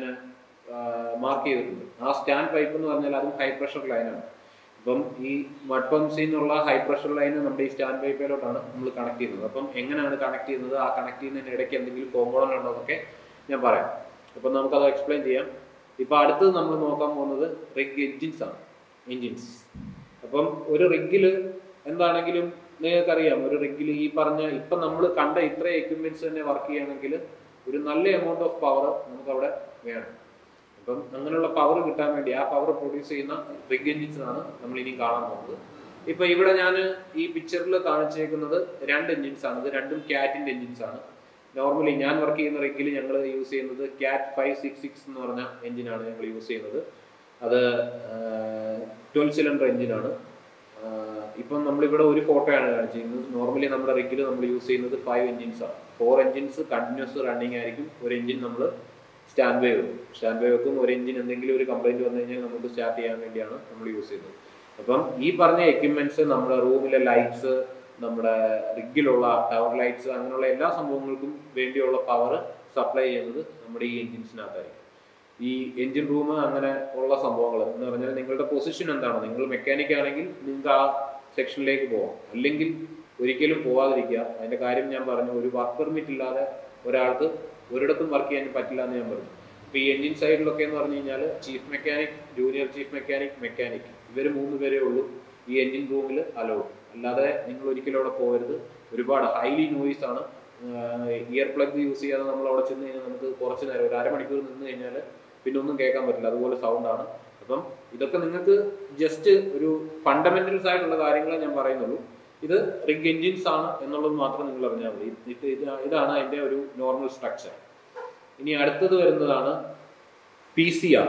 മാർക്ക് ചെയ്തിട്ടുണ്ട് ആ സ്റ്റാൻഡ് പൈപ്പ് എന്ന് പറഞ്ഞാൽ അതും ഹൈ പ്രഷർ ലൈനാണ് അപ്പം ഈ മഡ് പമ്പ്സിൽ നിന്നുള്ള ഹൈ പ്രഷർ ലൈൻ നമ്മുടെ ഈ സ്റ്റാൻഡ് പൈപ്പിലോട്ടാണ് നമ്മൾ കണക്ട് ചെയ്യുന്നത് അപ്പം എങ്ങനെയാണ് കണക്ട് ചെയ്യുന്നത് ആ കണക്ട് ചെയ്യുന്നതിന് ഇടയ്ക്ക് എന്തെങ്കിലും കോമ്പോണന്റ് ഉണ്ടോ എന്നൊക്കെ ഞാൻ പറയാം അപ്പം നമുക്കത് എക്സ്പ്ലെയിൻ ചെയ്യാം ഇപ്പൊ അടുത്തത് നമ്മൾ നോക്കാൻ പോകുന്നത് റിഗ് എഞ്ചിൻസ് ആണ് എഞ്ചിൻസ് അപ്പം ഒരു റിഗില് എന്താണെങ്കിലും നിങ്ങൾക്കറിയാം ഒരു റിഗിൽ ഈ പറഞ്ഞ ഇപ്പൊ നമ്മൾ കണ്ട ഇത്ര എക്യുപ്മെന്റ്സ് തന്നെ വർക്ക് ചെയ്യണമെങ്കിൽ ഒരു നല്ല എമൗണ്ട് ഓഫ് പവർ നമുക്ക് അവിടെ വേണം അപ്പം അങ്ങനെയുള്ള പവർ കിട്ടാൻ വേണ്ടി ആ പവർ പ്രൊഡ്യൂസ് ചെയ്യുന്ന റിഗ് എഞ്ചിൻസ് ആണ് നമ്മൾ ഇനി കാണാൻ പോകുന്നത് ഇപ്പൊ ഇവിടെ ഞാൻ ഈ പിക്ചറിൽ കാണിച്ചേക്കുന്നത് രണ്ട് എഞ്ചിൻസ് ആണ് ഇത് രണ്ടും കാറ്റിന്റെ എഞ്ചിൻസ് ആണ് നോർമലി ഞാൻ വർക്ക് ചെയ്യുന്ന റിഗിൽ ഞങ്ങൾ യൂസ് ചെയ്യുന്നത് ക്യാറ്റ് ഫൈവ് സിക്സ് സിക്സ് എന്ന് പറഞ്ഞ എഞ്ചിനാണ് ഞങ്ങൾ യൂസ് ചെയ്യുന്നത് അത് ട്വൽവ് സിലിണ്ടർ എഞ്ചിനാണ് ഇപ്പം നമ്മളിവിടെ ഒരു ഫോട്ടോയാണ് കാണിച്ചിരിക്കുന്നത് നോർമലി നമ്മുടെ റിഗിൽ നമ്മൾ യൂസ് ചെയ്യുന്നത് ഫൈവ് എഞ്ചിൻസ് ആണ് ഫോർ എഞ്ചിൻസ് കണ്ടിന്യൂസ് റണ്ണിങ് ആയിരിക്കും ഒരു എഞ്ചിൻ നമ്മൾ സ്റ്റാൻഡ് ബൈ വെക്കും സ്റ്റാൻഡ് ബൈ വെക്കും ഒരു എഞ്ചിൻ എന്തെങ്കിലും ഒരു കംപ്ലൈന്റ് വന്നു കഴിഞ്ഞാൽ നമുക്ക് സ്റ്റാർട്ട് ചെയ്യാൻ വേണ്ടിയാണ് നമ്മൾ യൂസ് ചെയ്യുന്നത് അപ്പം ഈ പറഞ്ഞ എക്യുപ്മെന്റ്സ് നമ്മുടെ റൂമിലെ ലൈറ്റ്സ് നമ്മുടെ റിഗിലുള്ള ടവർ ലൈറ്റ്സ് അങ്ങനെയുള്ള എല്ലാ സംഭവങ്ങൾക്കും വേണ്ടിയുള്ള പവർ സപ്ലൈ ചെയ്യുന്നത് നമ്മുടെ ഈ എഞ്ചിൻസിനകത്തായിരിക്കും ഈ എഞ്ചിൻ റൂം അങ്ങനെ ഉള്ള സംഭവങ്ങൾ എന്ന് പറഞ്ഞാൽ നിങ്ങളുടെ പൊസിഷൻ എന്താണ് നിങ്ങൾ മെക്കാനിക് ആണെങ്കിൽ നിങ്ങൾക്ക് ആ സെക്ഷനിലേക്ക് പോവാം അല്ലെങ്കിൽ ഒരിക്കലും പോവാതിരിക്കുക അതിന്റെ കാര്യം ഞാൻ പറഞ്ഞു ഒരു വർക്ക് പെർമിറ്റ് ഇല്ലാതെ ഒരാൾക്ക് ഒരിടത്തും വർക്ക് ചെയ്യാൻ പറ്റില്ല എന്ന് ഞാൻ പറഞ്ഞു ഇപ്പൊ ഈ എഞ്ചിൻ സൈഡിലൊക്കെ എന്ന് പറഞ്ഞു കഴിഞ്ഞാൽ chief mechanic junior chief mechanic mechanic ഇവർ മൂന്ന് പേരേ ഉള്ളൂ ഈ എഞ്ചിൻ റൂമിൽ അലൗഡ് അല്ലാതെ നിങ്ങൾ ഒരിക്കലും അവിടെ പോകരുത് ഒരുപാട് ഹൈലി നോയിസ് ആണ് ഇയർ പ്ലഗ് യൂസ് ചെയ്യാതെ നമ്മൾ അവിടെ ചെന്ന് കഴിഞ്ഞാൽ നമുക്ക് കുറച്ച് നേരം ഒരു അരമണിക്കൂർ നിന്ന് കഴിഞ്ഞാൽ പിന്നെ ഒന്നും കേൾക്കാൻ പറ്റില്ല അതുപോലെ സൗണ്ട് ആണ് അപ്പം ഇതൊക്കെ നിങ്ങൾക്ക് ജസ്റ്റ് ഒരു ഫണ്ടമെന്റൽസ് ആയിട്ടുള്ള കാര്യങ്ങളെ ഞാൻ പറയുന്നുള്ളൂ ഇത് റിഗ് എഞ്ചിൻസ് ആണ് എന്നുള്ളത് മാത്രം നിങ്ങൾ അറിഞ്ഞാൽ മതി ഇത് ഇത് ഇതാണ് അതിന്റെ ഒരു നോർമൽ സ്ട്രക്ചർ ഇനി അടുത്തത് വരുന്നതാണ് P C R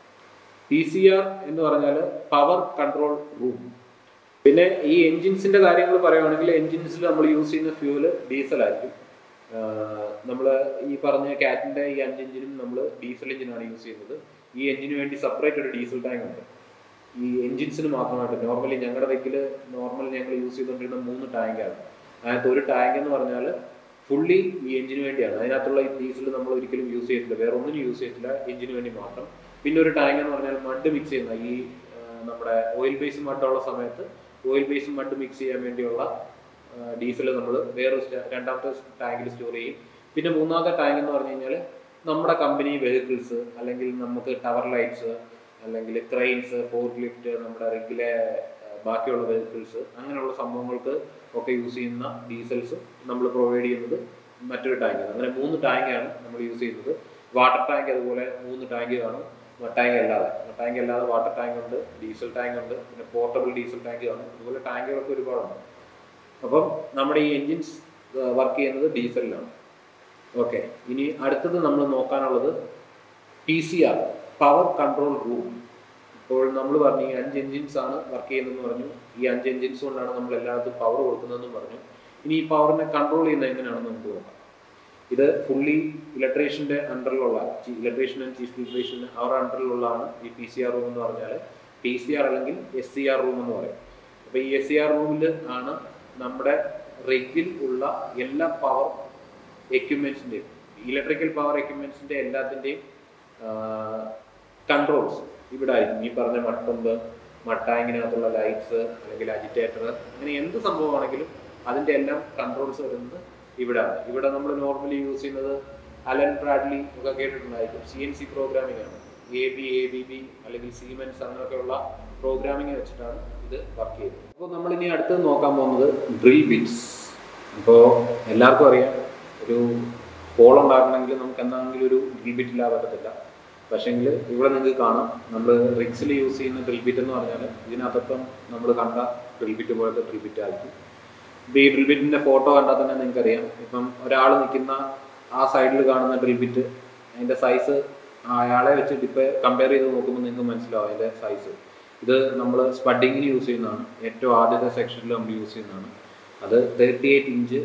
P C R എന്ന് പറഞ്ഞാൽ പവർ കൺട്രോൾ റൂം പിന്നെ ഈ എൻജിൻസിന്റെ കാര്യങ്ങൾ പറയുകയാണെങ്കിൽ എൻജിൻസിൽ നമ്മൾ യൂസ് ചെയ്യുന്ന ഫ്യൂല് ഡീസൽ ആയിരിക്കും നമ്മൾ ഈ പറഞ്ഞ കാറ്റിന്റെ ഈ അഞ്ച് എഞ്ചിനും നമ്മൾ ഡീസൽ എഞ്ചിനാണ് യൂസ് ചെയ്യുന്നത് ഈ എഞ്ചിന് വേണ്ടി സെപ്പറേറ്റ് ഒരു ഡീസൽ ടാങ്ക് ഉണ്ട് ഈ എഞ്ചിൻസിന് മാത്രമായിട്ട് നോർമലി ഞങ്ങളുടെ വെക്കിൽ നോർമൽ ഞങ്ങൾ യൂസ് ചെയ്തുകൊണ്ടിരുന്ന മൂന്ന് ടാങ്കാണ് അതിനകത്ത് ഒരു ടാങ്ക് എന്ന് പറഞ്ഞാൽ ഫുള്ളി ഈ എഞ്ചിന് വേണ്ടിയാണ് അതിനകത്തുള്ള ഈ ഡീസൽ നമ്മൾ ഒരിക്കലും യൂസ് ചെയ്തിട്ടില്ല വേറെ ഒന്നിനും യൂസ് ചെയ്തിട്ടില്ല എഞ്ചിന് വേണ്ടി മാത്രം പിന്നെ ഒരു ടാങ്ക് എന്ന് പറഞ്ഞാൽ മഡ് മിക്സ് ചെയ്യുന്ന ഈ ആ, നമ്മുടെ ഓയിൽ ബേസ് മഡുള്ള സമയത്ത് ഓയിൽ ബേസ് മഡ് മിക്സ് ചെയ്യാൻ വേണ്ടിയുള്ള ഡീസൽ നമ്മൾ വേറെ സ്റ്റ- രണ്ടാമത്തെ ടാങ്കിൽ സ്റ്റോർ ചെയ്യും പിന്നെ മൂന്നാമത്തെ ടാങ്ക് എന്ന് പറഞ്ഞു കഴിഞ്ഞാൽ നമ്മുടെ കമ്പനി വെഹിക്കിൾസ് അല്ലെങ്കിൽ നമുക്ക് ടവർ ലൈറ്റ്സ് അല്ലെങ്കിൽ ക്രെയിൻസ് ഫോർക്ക് ലിഫ്റ്റ് നമ്മുടെ റിഗിലെ ബാക്കിയുള്ള വെഹിക്കിൾസ് അങ്ങനെയുള്ള സംഭവങ്ങൾക്ക് ഒക്കെ യൂസ് ചെയ്യുന്ന ഡീസൽസ് നമ്മൾ പ്രൊവൈഡ് ചെയ്യുന്നത് മറ്റൊരു ടാങ്കാണ് അങ്ങനെ മൂന്ന് ടാങ്കാണ് നമ്മൾ യൂസ് ചെയ്യുന്നത് വാട്ടർ ടാങ്ക് അതുപോലെ മൂന്ന് ടാങ്ക് കാണും ടാങ്ക് അല്ലാതെ ടാങ്ക് അല്ലാതെ വാട്ടർ ടാങ്ക് ഉണ്ട് ഡീസൽ ടാങ്ക് ഉണ്ട് പിന്നെ പോർട്ടബിൾ ഡീസൽ ടാങ്ക് കാണും അതുപോലെ ടാങ്കുകളൊക്കെ ഒരുപാടുണ്ട് അപ്പം നമ്മുടെ ഈ എൻജിൻസ് വർക്ക് ചെയ്യുന്നത് ഡീസലിലാണ് ഓക്കെ ഇനി അടുത്തത് നമ്മൾ നോക്കാനുള്ളത് P C R power control room ഇപ്പോൾ നമ്മൾ പറഞ്ഞു ഈ അഞ്ച് എൻജിൻസ് ആണ് വർക്ക് ചെയ്യുന്നതെന്ന് പറഞ്ഞു ഈ അഞ്ച് എൻജിൻസ് കൊണ്ടാണ് നമ്മൾ എല്ലായിടത്തും പവർ കൊടുക്കുന്നതെന്നും പറഞ്ഞു ഇനി ഈ പവറിനെ കൺട്രോൾ ചെയ്യുന്നത് എങ്ങനെയാണെന്ന് നമുക്ക് നോക്കാം ഇത് ഫുള്ളി ഇലക്ട്രീഷ്യന്റെ അണ്ടറിലുള്ള ഇലക്ട്രീഷ്യൻ ആൻഡ് ചീഫ് ഇലക്ട്രീഷ്യൻ അവരുടെ അണ്ടറിലുള്ളതാണ് ഈ പി സി ആർ റൂം എന്ന് പറഞ്ഞാൽ പി സി ആർ അല്ലെങ്കിൽ എസ് സി ആർ റൂം എന്ന് പറയും അപ്പൊ ഈ എസ് സി ആർ റൂമിൽ ആണ് നമ്മുടെ റിഗിൽ ഉള്ള എല്ലാ പവർ എക്യുപ്മെന്റ്സിന്റെയും ഇലക്ട്രിക്കൽ പവർ എക്യുപ്മെന്റ്സിന്റെ എല്ലാത്തിന്റെയും കൺട്രോൾസ് ഇവിടെ ആയിരിക്കും ഈ പറഞ്ഞ മട്ടുമ്പ് മട്ടാങ്കിനകത്തുള്ള ലൈറ്റ്സ് അല്ലെങ്കിൽ അജിറ്റേറ്റർ അങ്ങനെ എന്ത് സംഭവമാണെങ്കിലും അതിന്റെ എല്ലാം കൺട്രോൾസ് വരുന്നത് ഇവിടെയാണ് ഇവിടെ നമ്മൾ നോർമലി യൂസ് ചെയ്യുന്നത് അലൻ ബ്രാഡ്ലി ഒക്കെ കേട്ടിട്ടുണ്ടായിരിക്കും സി എൻ സി പ്രോഗ്രാമിംഗ് ആണ് A B A B B അല്ലെങ്കിൽ സീമെൻസ് അങ്ങനെയൊക്കെയുള്ള പ്രോഗ്രാമിംഗ് വെച്ചിട്ടാണ് ഇത് വർക്ക് ചെയ്യുന്നത് അപ്പോൾ നമ്മൾ ഇനി അടുത്തത് നോക്കാൻ പോകുന്നത് ഡ്രിൽ ബിറ്റ്സ് ഇപ്പോൾ എല്ലാവർക്കും അറിയാം ഒരു പോൾ ഉണ്ടാക്കണമെങ്കിൽ നമുക്ക് എന്തെങ്കിലും ഒരു ഡ്രിൽ ബിറ്റ് ഇല്ലാതെ പറ്റത്തില്ല പക്ഷേങ്കിൽ ഇവിടെ നിങ്ങൾക്ക് കാണാം നമ്മൾ റിക്സിൽ യൂസ് ചെയ്യുന്ന ഡ്രിൽ ബിറ്റ് എന്ന് പറഞ്ഞാൽ ഇതിനകത്തൊപ്പം നമ്മൾ കണ്ട ഡ്രിൽ ബിറ്റ് പോലത്തെ ഡ്രിൽ ബിറ്റ് ആയിരിക്കും ഇപ്പം ഈ ഡ്രിൽ ബിറ്റിന്റെ ഫോട്ടോ കണ്ടാൽ തന്നെ നിങ്ങൾക്കറിയാം ഇപ്പം ഒരാൾ നിൽക്കുന്ന ആ സൈഡിൽ കാണുന്ന ഡ്രിൽ ബിറ്റ് അതിന്റെ സൈസ് അയാളെ വെച്ചിട്ട് ഇപ്പം കമ്പയർ ചെയ്ത് നോക്കുമ്പോൾ നിങ്ങൾക്ക് മനസ്സിലാവും അതിന്റെ സൈസ് ഇത് നമ്മൾ സ്പഡിങ്ങിന് യൂസ് ചെയ്യുന്നതാണ് ഏറ്റവും ആദ്യത്തെ സെക്ഷനിൽ നമ്മൾ യൂസ് ചെയ്യുന്നതാണ് അത് തേർട്ടി എയ്റ്റ് ഇഞ്ച്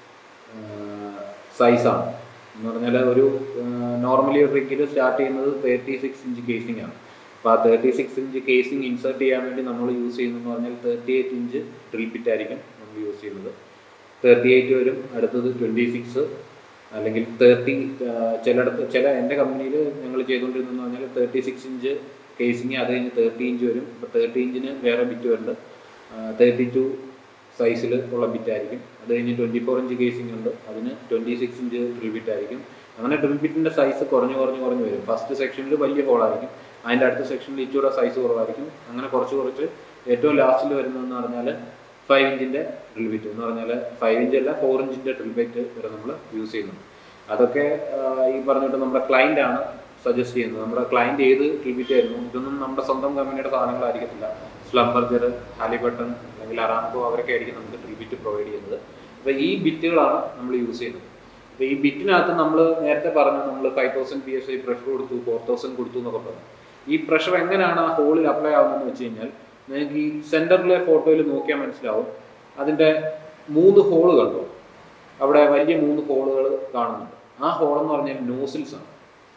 സൈസാണ് എന്ന് പറഞ്ഞാൽ ഒരു നോർമലി റിഗിൽ സ്റ്റാർട്ട് ചെയ്യുന്നത് തേർട്ടി സിക്സ് ഇഞ്ച് കേസിംഗ് ആണ് അപ്പോൾ ആ thirty six inch casing insert ചെയ്യാൻ വേണ്ടി നമ്മൾ യൂസ് ചെയ്യുന്നതെന്ന് പറഞ്ഞാൽ thirty eight inch drill bit ആയിരിക്കും നമ്മൾ യൂസ് ചെയ്യുന്നത് തേർട്ടി എയ്റ്റ് വരും അടുത്തത് ട്വൻറ്റി സിക്സ് അല്ലെങ്കിൽ തേർട്ടി ചിലയിടത്ത് ചില എൻ്റെ കമ്പനിയിൽ ഞങ്ങൾ ചെയ്തുകൊണ്ടിരുന്നതെന്ന് പറഞ്ഞാൽ തേർട്ടി സിക്സ് ഇഞ്ച് കേസിങ് അത് കഴിഞ്ഞ് തേർട്ടി ഇഞ്ച് വരും ഇപ്പോൾ തേർട്ടി ഇഞ്ചിന് വേറെ ബിറ്റ് വരുന്നുണ്ട് തേർട്ടി ടു സൈസിൽ ഉള്ള ബിറ്റ് ആയിരിക്കും അത് കഴിഞ്ഞ് ട്വൻറ്റി ഫോർ ഇഞ്ച് കേസിംഗ് ഉണ്ട് അതിന് twenty six inch drill bit ആയിരിക്കും അങ്ങനെ ഡ്രിൽ ബിറ്റിൻ്റെ സൈസ് കുറഞ്ഞ് കുറഞ്ഞ് കുറഞ്ഞ് വരും ഫസ്റ്റ് സെക്ഷനിൽ വലിയ ഹോളായിരിക്കും അതിൻ്റെ അടുത്ത സെക്ഷനിൽ ഇച്ചിരി സൈസ് കുറവായിരിക്കും അങ്ങനെ കുറച്ച് കുറച്ച് ഏറ്റവും ലാസ്റ്റിൽ വരുന്നതെന്ന് പറഞ്ഞാൽ ഫൈവ് ഇഞ്ചിൻ്റെ ഡ്രിൽ ബിറ്റ് എന്ന് പറഞ്ഞാൽ ഫൈവ് ഇഞ്ച് അല്ല ഫോർ ഇഞ്ചിൻ്റെ ഡ്രിൽ ബിറ്റ് വരെ നമ്മൾ യൂസ് ചെയ്യുന്നു അതൊക്കെ ആ, ഈ പറഞ്ഞിട്ട് നമ്മുടെ ക്ലയൻ്റ് ആണ് സജസ്റ്റ് ചെയ്യുന്നത് നമ്മുടെ ക്ലയൻറ്റ് ഏത് ഡ്രിൽ ബിറ്റ് ആയിരുന്നു ഇതൊന്നും നമ്മുടെ സ്വന്തം കമ്പനിയുടെ സാധനങ്ങളായിരിക്കത്തില്ല സ്ലംബർജർ ഹാലിബട്ടൺ അല്ലെങ്കിൽ അറാംകോ അവരൊക്കെ ആയിരിക്കും നമുക്ക് ഡ്രിൽ ബിറ്റ് പ്രൊവൈഡ് ചെയ്യുന്നത് അപ്പോൾ ഈ ബിറ്റുകളാണ് നമ്മൾ യൂസ് ചെയ്യുന്നത് അപ്പൊ ഈ ബിറ്റിനകത്ത് നമ്മൾ നേരത്തെ പറഞ്ഞു നമ്മൾ five thousand P S I pressure കൊടുത്തു ഫോർ തൗസൻഡ് കൊടുത്തു എന്നൊക്കെ പറഞ്ഞു ഈ പ്രഷർ എങ്ങനെയാണ് ആ ഹോളിൽ അപ്ലൈ ആവുന്നതെന്ന് വെച്ച് കഴിഞ്ഞാൽ നിങ്ങൾക്ക് ഈ സെന്ററിലെ ഫോട്ടോയിൽ നോക്കിയാൽ മനസ്സിലാവും അതിന്റെ മൂന്ന് ഹോള് കണ്ടോ അവിടെ വലിയ മൂന്ന് ഹോളുകൾ കാണുന്നുണ്ട് ആ ഹോൾ എന്ന് പറഞ്ഞാൽ നോസിൽസ് ആണ്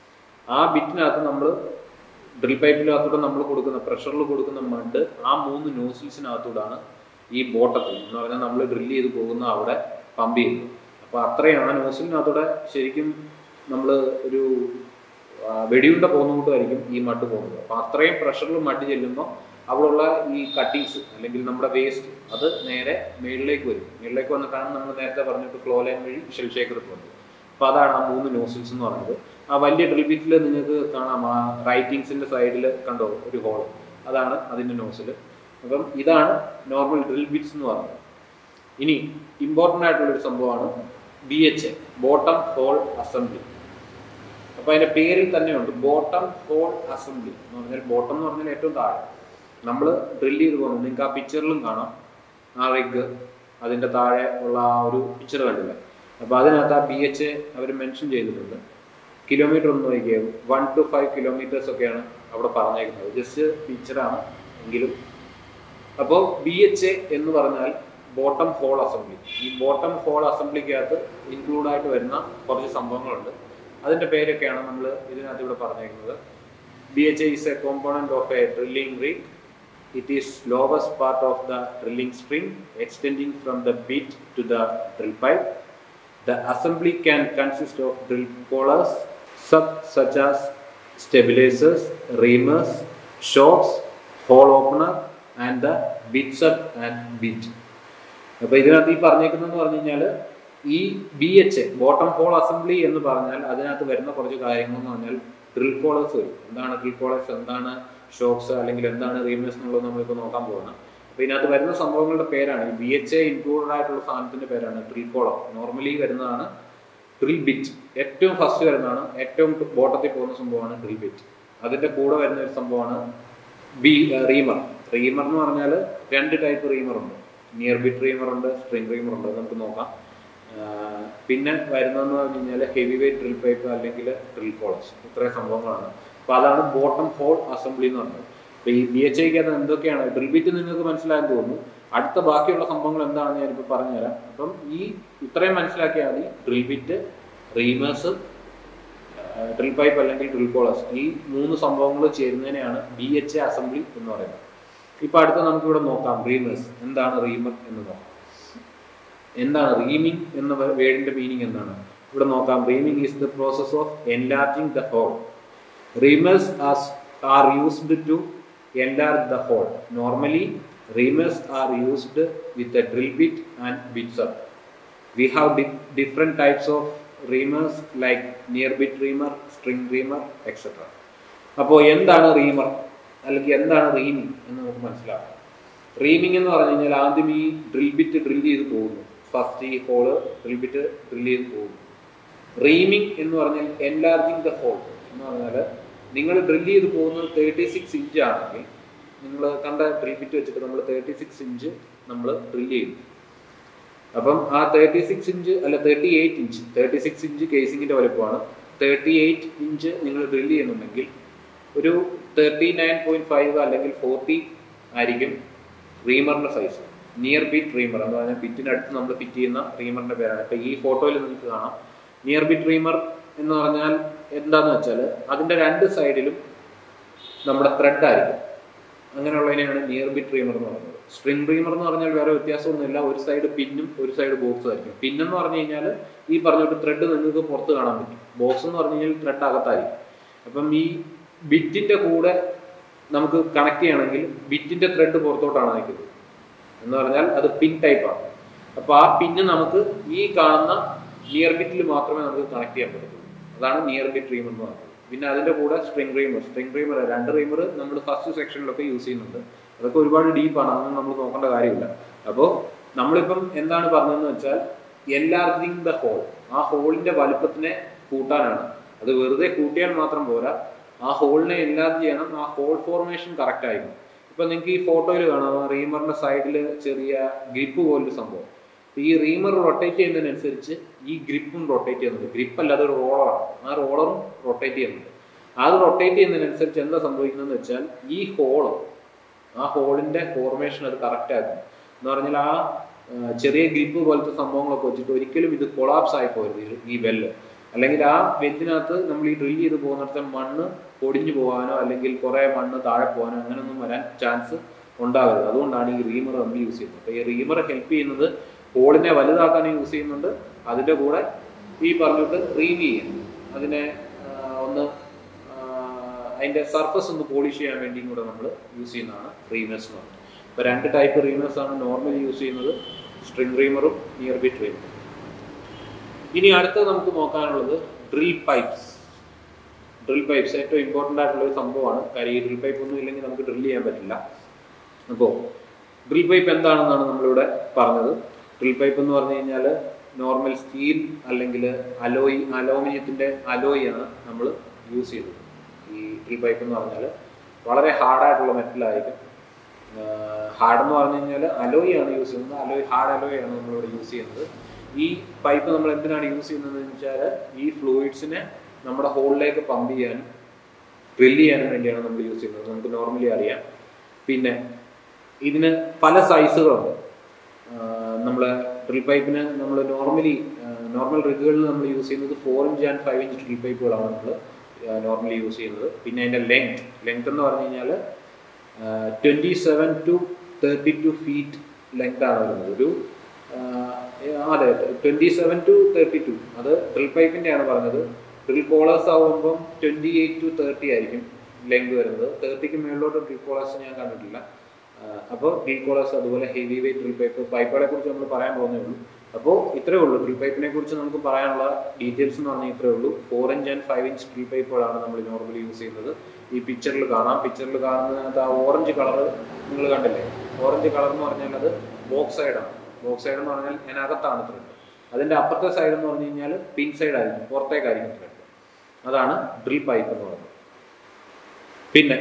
ആ ബിറ്റിനകത്ത് നമ്മൾ ഡ്രിൽ പൈപ്പിനകത്തൂടെ നമ്മൾ കൊടുക്കുന്ന പ്രഷറിൽ കൊടുക്കുന്ന മഡ് ആ മൂന്ന് നോസിൽസിനകത്തൂടാണ് ഈ ബോട്ടത്തിൽ എന്ന് പറഞ്ഞാൽ നമ്മൾ ഡ്രിൽ ചെയ്ത് പോകുന്ന അവിടെ പമ്പ് ചെയ്യുന്നത് അപ്പോൾ അത്രയും ആ നോസിലിനകത്തൂടെ ശരിക്കും നമ്മൾ ഒരു ആ, വെടിയുണ്ട പോകുന്നതുകൊണ്ടായിരിക്കും ഈ മഡ് പോകുന്നത് അപ്പോൾ അത്രയും പ്രഷറിൽ മഡ് ചെല്ലുമ്പോൾ അവിടെയുള്ള ഈ കട്ടിങ്സ് അല്ലെങ്കിൽ നമ്മുടെ വേസ്റ്റ് അത് നേരെ മേളിലേക്ക് വരും മേളിലേക്ക് വന്നിട്ടാണ് നമ്മൾ നേരത്തെ പറഞ്ഞിട്ട് ഫ്ലോ ലൈൻ വഴി ഷെൽ ഷേക്കർ പോകുന്നത് അപ്പോൾ അതാണ് ആ മൂന്ന് നോസിൽസ് എന്ന് പറയുന്നത് ആ വലിയ ഡ്രിൽ ബിറ്റിൽ നിങ്ങൾക്ക് കാണാം ആ റൈറ്റിങ്സിന്റെ സൈഡിൽ കണ്ടോ ഒരു ഹോൾ അതാണ് അതിന്റെ നോസിൽ അപ്പം ഇതാണ് നോർമൽ ഡ്രിൽ ബിറ്റ്സ് എന്ന് പറയുന്നത് ഇനി ഇമ്പോർട്ടൻ്റ് ആയിട്ടുള്ള ഒരു സംഭവമാണ് B H A bottom hole assembly അപ്പൊ അതിന്റെ പേരിൽ തന്നെയുണ്ട് ബോട്ടം ഹോൾ അസംബ്ലി എന്ന് പറഞ്ഞാൽ ബോട്ടം എന്ന് പറഞ്ഞാൽ ഏറ്റവും താഴെ നമ്മൾ ഡ്രിൽ ചെയ്ത് പോകുന്നത് നിങ്ങൾക്ക് ആ പിക്ചറിലും കാണാം ആ റിഗ് അതിന്റെ താഴെ ഉള്ള ആ ഒരു പിക്ചർ കണ്ടില്ല അപ്പൊ അതിനകത്ത് ആ ബി എച്ച് അവർ മെൻഷൻ ചെയ്തിട്ടുണ്ട് കിലോമീറ്റർ ഒന്ന് നോക്കിയാൽ വൺ ടു ഫൈവ് കിലോമീറ്റേഴ്സ് ഒക്കെയാണ് അവിടെ പറഞ്ഞേക്കുന്നത് ജസ്റ്റ് പിക്ചറാണ് എങ്കിലും അപ്പോൾ ബി എച്ച് എ എന്ന് പറഞ്ഞാൽ ബോട്ടം ഹോൾ അസംബ്ലി ഈ ബോട്ടം ഹോൾ അസംബ്ലിക്കകത്ത് ഇൻക്ലൂഡ് ആയിട്ട് വരുന്ന കുറച്ച് സംഭവങ്ങളുണ്ട് അതിന്റെ പേരൊക്കെയാണ് നമ്മൾ ഇതിനകത്ത് ഇവിടെ പറഞ്ഞേക്കുന്നത് B H A is a component of a drilling rig it is lowest part of the drilling spring extending from the bit to the drill pipe The assembly can consist of drill collars, sub such as stabilizers, reamers, shocks, hole opener, and the bit sub and bit. അപ്പൊ ഇതിനകത്ത് ഈ പറഞ്ഞേക്കുന്നതെന്ന് പറഞ്ഞു കഴിഞ്ഞാൽ ഈ B H bottom hole assembly എന്ന് പറഞ്ഞാൽ അതിനകത്ത് വരുന്ന കുറച്ച് കാര്യങ്ങൾ എന്ന് പറഞ്ഞാൽ ഡ്രിൽ കോളേഴ്സ് വരും എന്താണ് ഡ്രിൽ കോളേഴ്സ് എന്താണ് ഷോക്സ് അല്ലെങ്കിൽ എന്താണ് റീമേഴ്സ് എന്നുള്ളത് നമ്മളിപ്പോൾ നോക്കാൻ പോകുന്നത് അപ്പൊ ഇതിനകത്ത് വരുന്ന സംഭവങ്ങളുടെ പേരാണ് ഈ ബി എച്ച് എ ഇൻക്ലൂഡഡ് ആയിട്ടുള്ള സാധനത്തിന്റെ പേരാണ് ഡ്രിൽ കോളം നോർമലി വരുന്നതാണ് ഡ്രിൽ ബിറ്റ് ഏറ്റവും ഫസ്റ്റ് വരുന്നതാണ് ഏറ്റവും ബോട്ടത്തിൽ പോകുന്ന സംഭവമാണ് ഡ്രിൽ ബിറ്റ് അതിന്റെ കൂടെ വരുന്ന ഒരു സംഭവമാണ് ബി റീമർ റീമർ എന്ന് പറഞ്ഞാൽ രണ്ട് ടൈപ്പ് റീമർ ഉണ്ട് നിയർ ബിറ്റ് റീമർ ഉണ്ട് സ്ട്രിംഗ് റീമർ ഉണ്ട് അത് നമുക്ക് നോക്കാം ആ, പിന്നെ വരുന്നതെന്ന് പറഞ്ഞു കഴിഞ്ഞാൽ ഹെവി വെയിറ്റ് ഡ്രിൽ പൈപ്പ് അല്ലെങ്കിൽ ഡ്രിൽ കോളേഴ്സ് ഇത്രയും സംഭവങ്ങളാണ് അപ്പൊ അതാണ് ബോട്ടം ഹോൾ അസംബ്ലി എന്ന് പറയുന്നത് അപ്പൊ ഈ ബി എച്ച് ഐക്ക് എന്തൊക്കെയാണ് ഡ്രിൽ ബിറ്റ് നിങ്ങൾക്ക് മനസ്സിലായെന്ന് തോന്നുന്നു അടുത്ത ബാക്കിയുള്ള സംഭവങ്ങൾ എന്താണെന്ന് ഞാനിപ്പോൾ പറഞ്ഞുതരാം അപ്പം ഈ ഇത്രയും മനസ്സിലാക്കിയാൽ മതി drill bit reamers drill pipe അല്ലെങ്കിൽ ഡ്രിൽ കോളേഴ്സ് ഈ മൂന്ന് സംഭവങ്ങൾ ചേരുന്നതിനെയാണ് ബി എച്ച് എ അസംബ്ലി എന്ന് പറയുന്നത് ഇപ്പൊ അടുത്ത നമുക്ക് ഇവിടെ നോക്കാം റീമേഴ്സ് എന്താണ് റീമർ എന്ന് നോക്കാം എന്താണ് റീമിംഗ് എന്ന വേർഡിന്റെ മീനിങ് എന്താണ് ഇവിടെ നോക്കാം reaming is the process of enlarging the hole reamers are used to enlarge the hole. Normally, reamers are used with a drill bit and bit sub. We have di- different types of reamers like near bit reamer, string reamer, etc. അപ്പോൾ എന്താണ് റീമർ അല്ലെങ്കിൽ എന്താണ് റീമിംഗ് എന്ന് നമുക്ക് മനസ്സിലാക്കാം റീമിംഗ് എന്ന് പറഞ്ഞു കഴിഞ്ഞാൽ ആദ്യം ഈ ഡ്രിൽ ബിറ്റ് ഡ്രിൽ ചെയ്ത് പോകുന്നു ഫസ്റ്റ് ഈ ഹോള് ഡ്രിൽ ബിറ്റ് ഡ്രിൽ ചെയ്ത് പോകുന്നു റീമിംഗ് എന്ന് പറഞ്ഞാൽ എൻലാർജിങ് ദ ഹോൾ എന്ന് പറഞ്ഞാൽ നിങ്ങൾ ഡ്രിൽ ചെയ്ത് പോകുന്നത് തേർട്ടി സിക്സ് ഇഞ്ച് ആണെങ്കിൽ നിങ്ങൾ കണ്ട ഡ്രിൽ ബിറ്റ് വെച്ചിട്ട് നമ്മൾ തേർട്ടി സിക്സ് ഇഞ്ച് നമ്മൾ ഡ്രിൽ ചെയ്യും അപ്പം ആ തേർട്ടി സിക്സ് ഇഞ്ച് അല്ല thirty eight inch thirty six inch കേസിങ്ങിന്റെ വലുപ്പമാണ് തേർട്ടി എയ്റ്റ് ഇഞ്ച് നിങ്ങൾ ഡ്രിൽ ചെയ്യുന്നുണ്ടെങ്കിൽ ഒരു തേർട്ടി നയൻ പോയിന്റ് ഫൈവ് അല്ലെങ്കിൽ ഫോർട്ടി ആയിരിക്കും റീമറിന്റെ സൈസ് നിയർ ബിറ്റ് റീമർ എന്ന് പറഞ്ഞാൽ ബിറ്റിനടുത്ത് നമ്മൾ ഫിറ്റ് ചെയ്യുന്ന റീമറിന്റെ പേരാണ് ഇപ്പൊ ഈ ഫോട്ടോയിൽ നിങ്ങൾക്ക് കാണാം നിയർ ബിറ്റ് റീമർ എന്ന് പറഞ്ഞാൽ എന്താന്ന് വെച്ചാൽ അതിന്റെ രണ്ട് സൈഡിലും നമ്മുടെ ത്രെഡ് ആയിരിക്കും അങ്ങനെയുള്ളതിനെയാണ് നിയർ ബിറ്റ് റീമർ എന്ന് പറയുന്നത് സ്ട്രിംഗ് റീമർ എന്ന് പറഞ്ഞാൽ വേറെ വ്യത്യാസമൊന്നുമില്ല ഒരു സൈഡ് പിന്നും ഒരു സൈഡ് ബോക്സും ആയിരിക്കും പിന്നെന്ന് പറഞ്ഞു കഴിഞ്ഞാൽ ഈ പറഞ്ഞിട്ട് ത്രെഡ് നിങ്ങൾക്ക് പുറത്ത് കാണാൻ പറ്റും ബോക്സ് എന്ന് പറഞ്ഞു കഴിഞ്ഞാൽ ത്രെഡ് അകത്തായിരിക്കും അപ്പം ഈ ബിറ്റിന്റെ കൂടെ നമുക്ക് കണക്ട് ചെയ്യണമെങ്കിൽ ബിറ്റിന്റെ ത്രെഡ് പുറത്തോട്ടാണ് നിൽക്കുന്നത് എന്ന് പറഞ്ഞാൽ അത് പിൻ ടൈപ്പാണ് അപ്പൊ ആ പിന്ന് നമുക്ക് ഈ കാണുന്ന നിയർ ബിറ്റിൽ മാത്രമേ നമുക്ക് കണക്ട് ചെയ്യാൻ പറ്റത്തുള്ളൂ അതാണ് നിയർ ബിറ്റ് റീമർ എന്ന് പറയുന്നത് പിന്നെ അതിന്റെ കൂടെ സ്ട്രിംഗ് റീമർ സ്ട്രിംഗ് റീമർ രണ്ട് റീമർ നമ്മൾ ഫസ്റ്റ് സെക്ഷനിലൊക്കെ യൂസ് ചെയ്യുന്നുണ്ട് അതൊക്കെ ഒരുപാട് ഡീപ്പാണ് അതൊന്നും നമ്മൾ നോക്കേണ്ട കാര്യമില്ല അപ്പോൾ നമ്മളിപ്പം എന്താണ് പറഞ്ഞതെന്ന് വെച്ചാൽ എൻലാർജിങ് ദ ഹോൾ ആ ഹോളിന്റെ വലുപ്പത്തിനെ കൂട്ടാനാണ് അത് വെറുതെ കൂട്ടിയാൽ മാത്രം പോരാ ആ ഹോളിനെ എൻലാർജ് ചെയ്യണം ആ ഹോൾ ഫോർമേഷൻ കറക്റ്റ് ആയിരിക്കും ഇപ്പൊ നിങ്ങൾക്ക് ഈ ഫോട്ടോയിൽ കാണാം ആ റീമറിന്റെ സൈഡിൽ ചെറിയ ഗ്രിപ്പ് പോലൊരു സംഭവം അപ്പോൾ ഈ റീമർ റൊട്ടേറ്റ് ചെയ്യുന്നതിനനുസരിച്ച് ഈ ഗ്രിപ്പും റൊട്ടേറ്റ് ചെയ്യുന്നുണ്ട് ഗ്രിപ്പ് അല്ല അതൊരു റോളറാണ് ആ റോളറും റൊട്ടേറ്റ് ചെയ്യുന്നുണ്ട് അത് റൊട്ടേറ്റ് ചെയ്യുന്നതിനനുസരിച്ച് എന്താ സംഭവിക്കുന്നതെന്ന് വെച്ചാൽ ഈ ഹോള് ആ ഹോളിന്റെ ഫോർമേഷൻ അത് കറക്റ്റ് ആക്കും എന്ന് പറഞ്ഞാൽ ആ ആ, ചെറിയ ഗ്രിപ്പ് പോലത്തെ സംഭവങ്ങളൊക്കെ വെച്ചിട്ട് ഒരിക്കലും ഇത് കൊളാപ്സ് ആയി പോകരുത് ഈ- ഈ വെല്ല് അല്ലെങ്കിൽ ആ വെല്ലിനകത്ത് നമ്മൾ ഈ ഡ്രിൽ ചെയ്ത് പോകുന്നിടത്ത് മണ്ണ് പൊടിഞ്ഞു പോകാനോ അല്ലെങ്കിൽ കുറെ മണ്ണ് താഴെ പോകാനോ അങ്ങനെയൊന്നും വരാൻ ചാൻസ് ഉണ്ടാകരുത് അതുകൊണ്ടാണ് ഈ റീമർ നമ്മൾ യൂസ് ചെയ്യുന്നത് അപ്പോൾ ഈ റീമർ ഹെൽപ്പ് ചെയ്യുന്നത് ഹോളിനെ വലുതാക്കാൻ യൂസ് ചെയ്യുന്നുണ്ട് അതിൻ്റെ കൂടെ ഈ പറഞ്ഞിട്ട് റീവ് ചെയ്യുന്നു അതിനെ ആ, ഒന്ന് ആ, അതിൻ്റെ സർഫസ് ഒന്ന് പോളിഷ് ചെയ്യാൻ വേണ്ടിയും കൂടെ നമ്മൾ യൂസ് ചെയ്യുന്നതാണ് റീമേഴ്സ് എന്ന് പറയുന്നത് ഇപ്പോൾ രണ്ട് ടൈപ്പ് റീമേഴ്സ് ആണ് നോർമലി യൂസ് ചെയ്യുന്നത് സ്ട്രിംഗ് റീമറും നിയർ ബിറ്റ് റീമറും ഇനി അടുത്ത നമുക്ക് നോക്കാനുള്ളത് ഡ്രിൽ പൈപ്സ് ഡ്രിൽ പൈപ്സ് ഏറ്റവും ഇമ്പോർട്ടൻ്റ് ആയിട്ടുള്ള ഒരു സംഭവമാണ് കാര്യം ഈ ഡ്രിൽ പൈപ്പ് ഒന്നും ഇല്ലെങ്കിൽ നമുക്ക് ഡ്രിൽ ചെയ്യാൻ പറ്റില്ല അപ്പോൾ ഡ്രിൽ പൈപ്പ് എന്താണെന്നാണ് നമ്മളിവിടെ പറഞ്ഞത് ഡ്രിൽ പൈപ്പ് എന്ന് പറഞ്ഞു കഴിഞ്ഞാൽ നോർമൽ സ്റ്റീൽ അല്ലെങ്കിൽ അലോയ് അലോമിനിയത്തിൻ്റെ അലോയ് ആണ് നമ്മൾ യൂസ് ചെയ്തത് ഈ ഡ്രിൽ പൈപ്പ് എന്ന് പറഞ്ഞാൽ വളരെ ഹാർഡായിട്ടുള്ള മെറ്റലായിരിക്കും ഹാർഡ് എന്ന് പറഞ്ഞു കഴിഞ്ഞാൽ അലോയ് ആണ് യൂസ് ചെയ്യുന്നത് അലോയ് ഹാർഡ് അലോയ് ആണ് നമ്മളിവിടെ യൂസ് ചെയ്യുന്നത് ഈ പൈപ്പ് നമ്മൾ എന്തിനാണ് യൂസ് ചെയ്യുന്നത് എന്ന് വെച്ചാൽ ഈ ഫ്ലൂയിഡ്സിനെ നമ്മുടെ ഹോളിലേക്ക് പമ്പ് ചെയ്യാനും ഡ്രില്ല് ചെയ്യാനും വേണ്ടിയാണ് നമ്മൾ യൂസ് ചെയ്യുന്നത് നമുക്ക് നോർമലി അറിയാം പിന്നെ ഇതിന് പല സൈസുകളുണ്ട് നമ്മൾ ഡ്രിൽ പൈപ്പിന് നമ്മൾ നോർമലി നോർമൽ റിഗുകളിൽ നമ്മൾ യൂസ് ചെയ്യുന്നത് four inch and five inch drill പൈപ്പുകളാണ് നമ്മൾ നോർമലി യൂസ് ചെയ്യുന്നത് പിന്നെ അതിൻ്റെ ലെങ്ത് ലെങ്ത് എന്ന് പറഞ്ഞു കഴിഞ്ഞാൽ twenty seven to thirty two feet length ആണ് വരുന്നത് ഒരു ആ, അതെ twenty seven to thirty two അത് ഡ്രിൽ പൈപ്പിൻ്റെ ആണ് പറഞ്ഞത് ഡ്രിൽ കോളേഴ്സ് ആകുമ്പം ട്വൻറ്റി എയ്റ്റ് ടു തേർട്ടി ആയിരിക്കും ലെങ്ത് വരുന്നത് തേർട്ടിക്ക് മുകളിലോട്ട് ഡ്രിൽ കോളേഴ്സ് ഞാൻ കണ്ടിട്ടില്ല അപ്പോൾ ഡ്രിൽ കോളേഴ്സ് അതുപോലെ ഹെവി വെയിറ്റ് ഡ്രിൽ പൈപ്പ് പൈപ്പുകളെ കുറിച്ച് നമ്മൾ പറയാൻ പോകുന്നേ ഉള്ളൂ അപ്പോൾ ഇത്രയേ ഉള്ളൂ ഡ്രിൽ പൈപ്പിനെ കുറിച്ച് നമുക്ക് പറയാനുള്ള ഡീറ്റെയിൽസ് എന്ന് പറഞ്ഞാൽ ഇത്രയേ ഉള്ളൂ four inch and five inch drill പൈപ്പുകളാണ് നമ്മൾ നോർമലി യൂസ് ചെയ്യുന്നത് ഈ പിക്ചറിൽ കാണാം പിക്ചറിൽ കാണുന്നതിനകത്ത് ആ ഓറഞ്ച് കളർ നിങ്ങൾ കണ്ടില്ലേ ഓറഞ്ച് കളർ എന്ന് പറഞ്ഞാൽ അത് ബോക്സ് സൈഡാണ് ബോക്സ് സൈഡ് എന്ന് പറഞ്ഞാൽ അതിനകത്താണ് ത്രെഡ് അതിൻ്റെ അപ്പുറത്തെ സൈഡ് എന്ന് പറഞ്ഞു കഴിഞ്ഞാൽ പിൻ സൈഡ് ആയിരിക്കും പുറത്തേക്കായിരിക്കും ത്രെഡ് അതാണ് ഡ്രിൽ പൈപ്പ് എന്ന് പറയുന്നത് പിന്നെ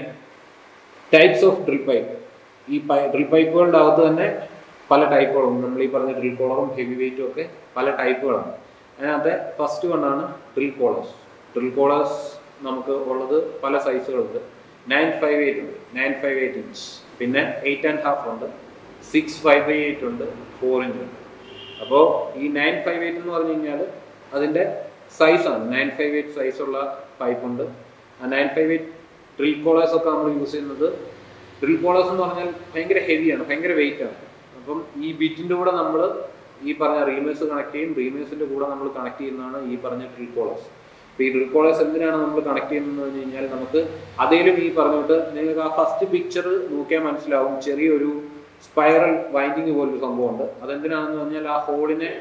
ടൈപ്സ് ഓഫ് ഡ്രിൽ പൈപ്പ് ഈ ഡ്രിൽ പൈപ്പുകളുടെ അകത്ത് തന്നെ പല ടൈപ്പുകളുണ്ട് നമ്മൾ ഈ പറഞ്ഞ ഡ്രിൽ കോളറും ഹെവി വെയിറ്റും ഒക്കെ പല ടൈപ്പുകളാണ് അതിനകത്തെ ഫസ്റ്റ് വണ്ണാണ് ഡ്രിൽ കോളേഴ്സ് ഡ്രിൽ കോളേഴ്സ് നമുക്ക് ഉള്ളത് പല സൈസുകളുണ്ട് നയൻ ഫൈവ് എയ്റ്റ് ഉണ്ട് നയൻ ഫൈവ് എയ്റ്റ് ഇഞ്ച് പിന്നെ എയ്റ്റ് ആൻഡ് ഹാഫ് ഉണ്ട് സിക്സ് ഫൈവ് ബൈ എയ്റ്റ് ഉണ്ട് ഫോർ ഇഞ്ച് ഉണ്ട് അപ്പോൾ ഈ നയൻ ഫൈവ് എയ്റ്റ് എന്ന് പറഞ്ഞു കഴിഞ്ഞാൽ അതിൻ്റെ സൈസാണ് നയൻ ഫൈവ് എയ്റ്റ് സൈസുള്ള പൈപ്പ് ഉണ്ട് ആ nine five eight drill collars ഒക്കെ നമ്മൾ യൂസ് ചെയ്യുന്നത് ഡ്രിൽ കോളേഴ്സ് എന്ന് പറഞ്ഞാൽ ഭയങ്കര ഹെവിയാണ് ഭയങ്കര വെയിറ്റ് ആണ് അപ്പം ഈ ബിറ്റിൻ്റെ കൂടെ നമ്മൾ ഈ പറഞ്ഞ റീമേഴ്സ് കണക്ട് ചെയ്യും റീമേഴ്സിൻ്റെ കൂടെ നമ്മൾ കണക്ട് ചെയ്യുന്നതാണ് ഈ പറഞ്ഞ ഡ്രിൽ കോളേഴ്സ് അപ്പോൾ ഈ ഡ്രിൽ കോളേഴ്സ് എന്തിനാണ് നമ്മൾ കണക്ട് ചെയ്യുന്നത് എന്ന് കഴിഞ്ഞാൽ നമുക്ക് അതേലും ഈ പറഞ്ഞിട്ട് നിങ്ങൾക്ക് ആ ഫസ്റ്റ് പിക്ചർ നോക്കിയാൽ മനസ്സിലാവും ചെറിയൊരു സ്പൈറൽ വൈൻഡിങ് പോലൊരു സംഭവമുണ്ട് അതെന്തിനാണെന്ന് പറഞ്ഞാൽ ആ ഹോളിനെ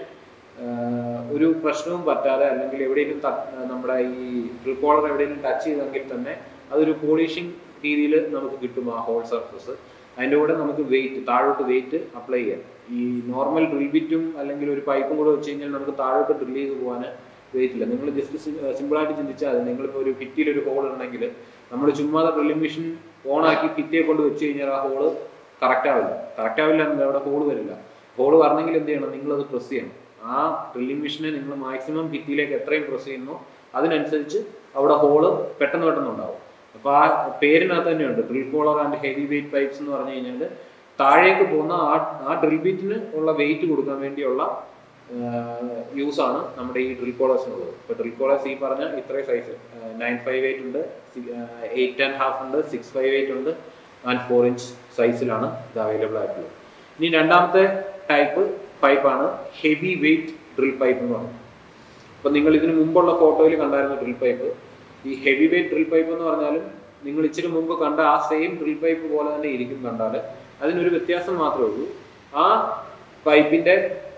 ഒരു പ്രശ്നവും പറ്റാതെ അല്ലെങ്കിൽ എവിടെയെങ്കിലും ത- നമ്മുടെ ഈ ഡ്രിൽ കോളർ എവിടെയെങ്കിലും ടച്ച് ചെയ്തെങ്കിൽ തന്നെ അതൊരു പോളിഷിങ് രീതിയിൽ നമുക്ക് കിട്ടും ആ ഹോൾ സർഫസ് അതിൻ്റെ കൂടെ നമുക്ക് വെയിറ്റ് താഴോട്ട് വെയിറ്റ് അപ്ലൈ ചെയ്യാം ഈ നോർമൽ ഡ്രിൽ ബിറ്റും അല്ലെങ്കിൽ ഒരു പൈപ്പും കൂടെ വെച്ച് കഴിഞ്ഞാൽ നമുക്ക് താഴോട്ട് ഡ്രിൽ ചെയ്ത് പോകാൻ വെയിറ്റ് ഇല്ല നിങ്ങൾ ജസ്റ്റ് സിമ്പിളായിട്ട് ചിന്തിച്ചാൽ മതി നിങ്ങളിപ്പോൾ ഒരു ഭിത്തിയിൽ ഒരു ഹോൾ ഉണ്ടെങ്കിൽ നമ്മൾ ചുമ്മാതെ ഡ്രില്ലിംഗ് മെഷീൻ ഓൺ ആക്കി ഭിത്തിയെ കൊണ്ട് വെച്ച് കഴിഞ്ഞാൽ ആ ഹോള് കറക്റ്റ് ആവില്ല കറക്റ്റ് ആവില്ല എന്നല്ല അവിടെ ഹോൾ വരില്ല ഹോൾ വരണമെങ്കിൽ എന്ത് ചെയ്യണം നിങ്ങളത് പ്രസ് ചെയ്യണം ആ ഡ്രില്ലിംഗ് മെഷീനെ നിങ്ങൾ മാക്സിമം ഭിത്തിയിലേക്ക് എത്രയും പ്രസ് ചെയ്യുന്നു അതിനനുസരിച്ച് അവിടെ ഹോള് പെട്ടെന്ന് പെട്ടെന്ന് ഉണ്ടാവും അപ്പോൾ ആ പേരിനകത്ത് തന്നെയുണ്ട് drill collar and heavy weight pipes എന്ന് പറഞ്ഞു കഴിഞ്ഞാൽ താഴേക്ക് പോകുന്ന ആ ആ ഡ്രിൽ ബീറ്റിന് ഉള്ള വെയിറ്റ് കൊടുക്കാൻ വേണ്ടിയുള്ള യൂസ് ആണ് നമ്മുടെ ഈ ഡ്രിൽ കോളേഴ്സിനുള്ളത് ഇപ്പോൾ ഡ്രിൽ കോളേഴ്സ് ഈ പറഞ്ഞ ഇത്രയും സൈസ് നയൻ ഫൈവ് എയ്റ്റ് ഉണ്ട് എയ്റ്റ് ആൻഡ് ഹാഫ് ഉണ്ട് സിക്സ് ഫൈവ് എയ്റ്റ് ഉണ്ട് ആൻഡ് ഫോർ ഇഞ്ച് സൈസിലാണ് ഇത് അവൈലബിൾ ആയിട്ടുള്ളത് ഇനി രണ്ടാമത്തെ ടൈപ്പ് പൈപ്പാണ് ഹെവി വെയിറ്റ് ഡ്രിൽ പൈപ്പ് എന്ന് പറയുന്നത് അപ്പോൾ നിങ്ങൾ ഇതിന് മുമ്പുള്ള ഫോട്ടോയിൽ കണ്ടായിരുന്നു ഡ്രിൽ പൈപ്പ് ഈ ഹെവി വെയിറ്റ് ഡ്രിൽ പൈപ്പ് എന്ന് പറഞ്ഞാലും നിങ്ങൾ ഇച്ചിരി മുമ്പ് കണ്ട ആ സെയിം ഡ്രിൽ പൈപ്പ് പോലെ തന്നെ ഇരിക്കും കണ്ടാൽ അതിനൊരു വ്യത്യാസം മാത്രമേ ഉള്ളൂ ആ പൈപ്പിന്റെ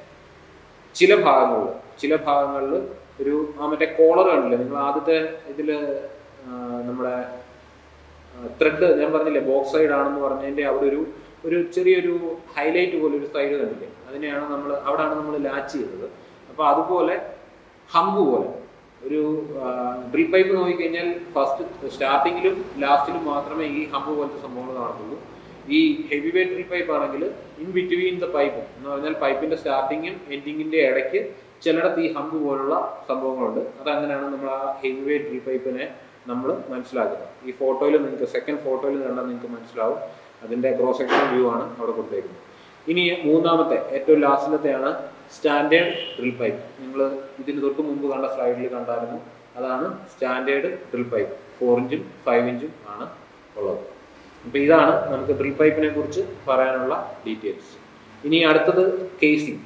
ചില ഭാഗങ്ങളിൽ ചില ഭാഗങ്ങളിൽ ഒരു ആ മറ്റേ കോളർ കണ്ടില്ലേ നിങ്ങൾ ആദ്യത്തെ ഇതിൽ നമ്മുടെ ത്രെഡ് ഞാൻ പറഞ്ഞില്ലേ ബോക്സ് സൈഡ് ആണെന്ന് പറഞ്ഞതിന്റെ അവിടെ ഒരു ഒരു ചെറിയൊരു ഹൈലൈറ്റ് പോലെ ഒരു സൈഡ് കണ്ടില്ലേ അതിനെയാണ് നമ്മൾ അവിടെയാണ് നമ്മൾ ലാച്ച് ചെയ്തത് അപ്പോൾ അതുപോലെ ഹമ്പ് പോലെ ഒരു ഡ്രിൽ പൈപ്പ് നോക്കിക്കഴിഞ്ഞാൽ ഫസ്റ്റ് സ്റ്റാർട്ടിങ്ങിലും ലാസ്റ്റിലും മാത്രമേ ഈ ഹമ്പ് പോലത്തെ സംഭവങ്ങൾ കാണത്തുള്ളൂ ഈ ഹെവി വെയിറ്റ് ഡ്രിൽ പൈപ്പ് ആണെങ്കിൽ ഇൻ ബിറ്റ്വീൻ ദ പൈപ്പ് എന്ന് പറഞ്ഞാൽ പൈപ്പിന്റെ സ്റ്റാർട്ടിങ്ങും എൻഡിങ്ങിന്റെ ഇടയ്ക്ക് ചിലയിടത്ത് ഈ ഹമ്പ് പോലുള്ള സംഭവങ്ങളുണ്ട് അതങ്ങനെയാണ് നമ്മൾ ആ ഹെവി വെയിറ്റ് ഡ്രിൽ പൈപ്പിനെ നമ്മൾ മനസ്സിലാക്കുന്നത് ഈ ഫോട്ടോയിൽ നിങ്ങൾക്ക് സെക്കൻഡ് ഫോട്ടോയിൽ കണ്ടാൽ നിങ്ങൾക്ക് മനസ്സിലാവും അതിന്റെ ക്രോസ് സെക്ഷൻ വ്യൂ ആണ് അവിടെ കൊടുത്തേക്കുന്നത് ഇനി മൂന്നാമത്തെ ഏറ്റവും ലാസ്റ്റിലത്തെയാണ് സ്റ്റാൻഡേർഡ് ഡ്രിൽ പൈപ്പ് നിങ്ങൾ ഇതിന് തൊട്ട് മുമ്പ് കണ്ട സ്ലൈഡിൽ കണ്ടായിരുന്നു അതാണ് സ്റ്റാൻഡേർഡ് ഡ്രിൽ പൈപ്പ് ഫോർ ഇഞ്ചും ഫൈവ് ഇഞ്ചും ആണ് ഉള്ളത് അപ്പൊ ഇതാണ് നമുക്ക് ഡ്രിൽ പൈപ്പിനെ കുറിച്ച് പറയാനുള്ള ഡീറ്റെയിൽസ് ഇനി അടുത്തത് കേസിംഗ്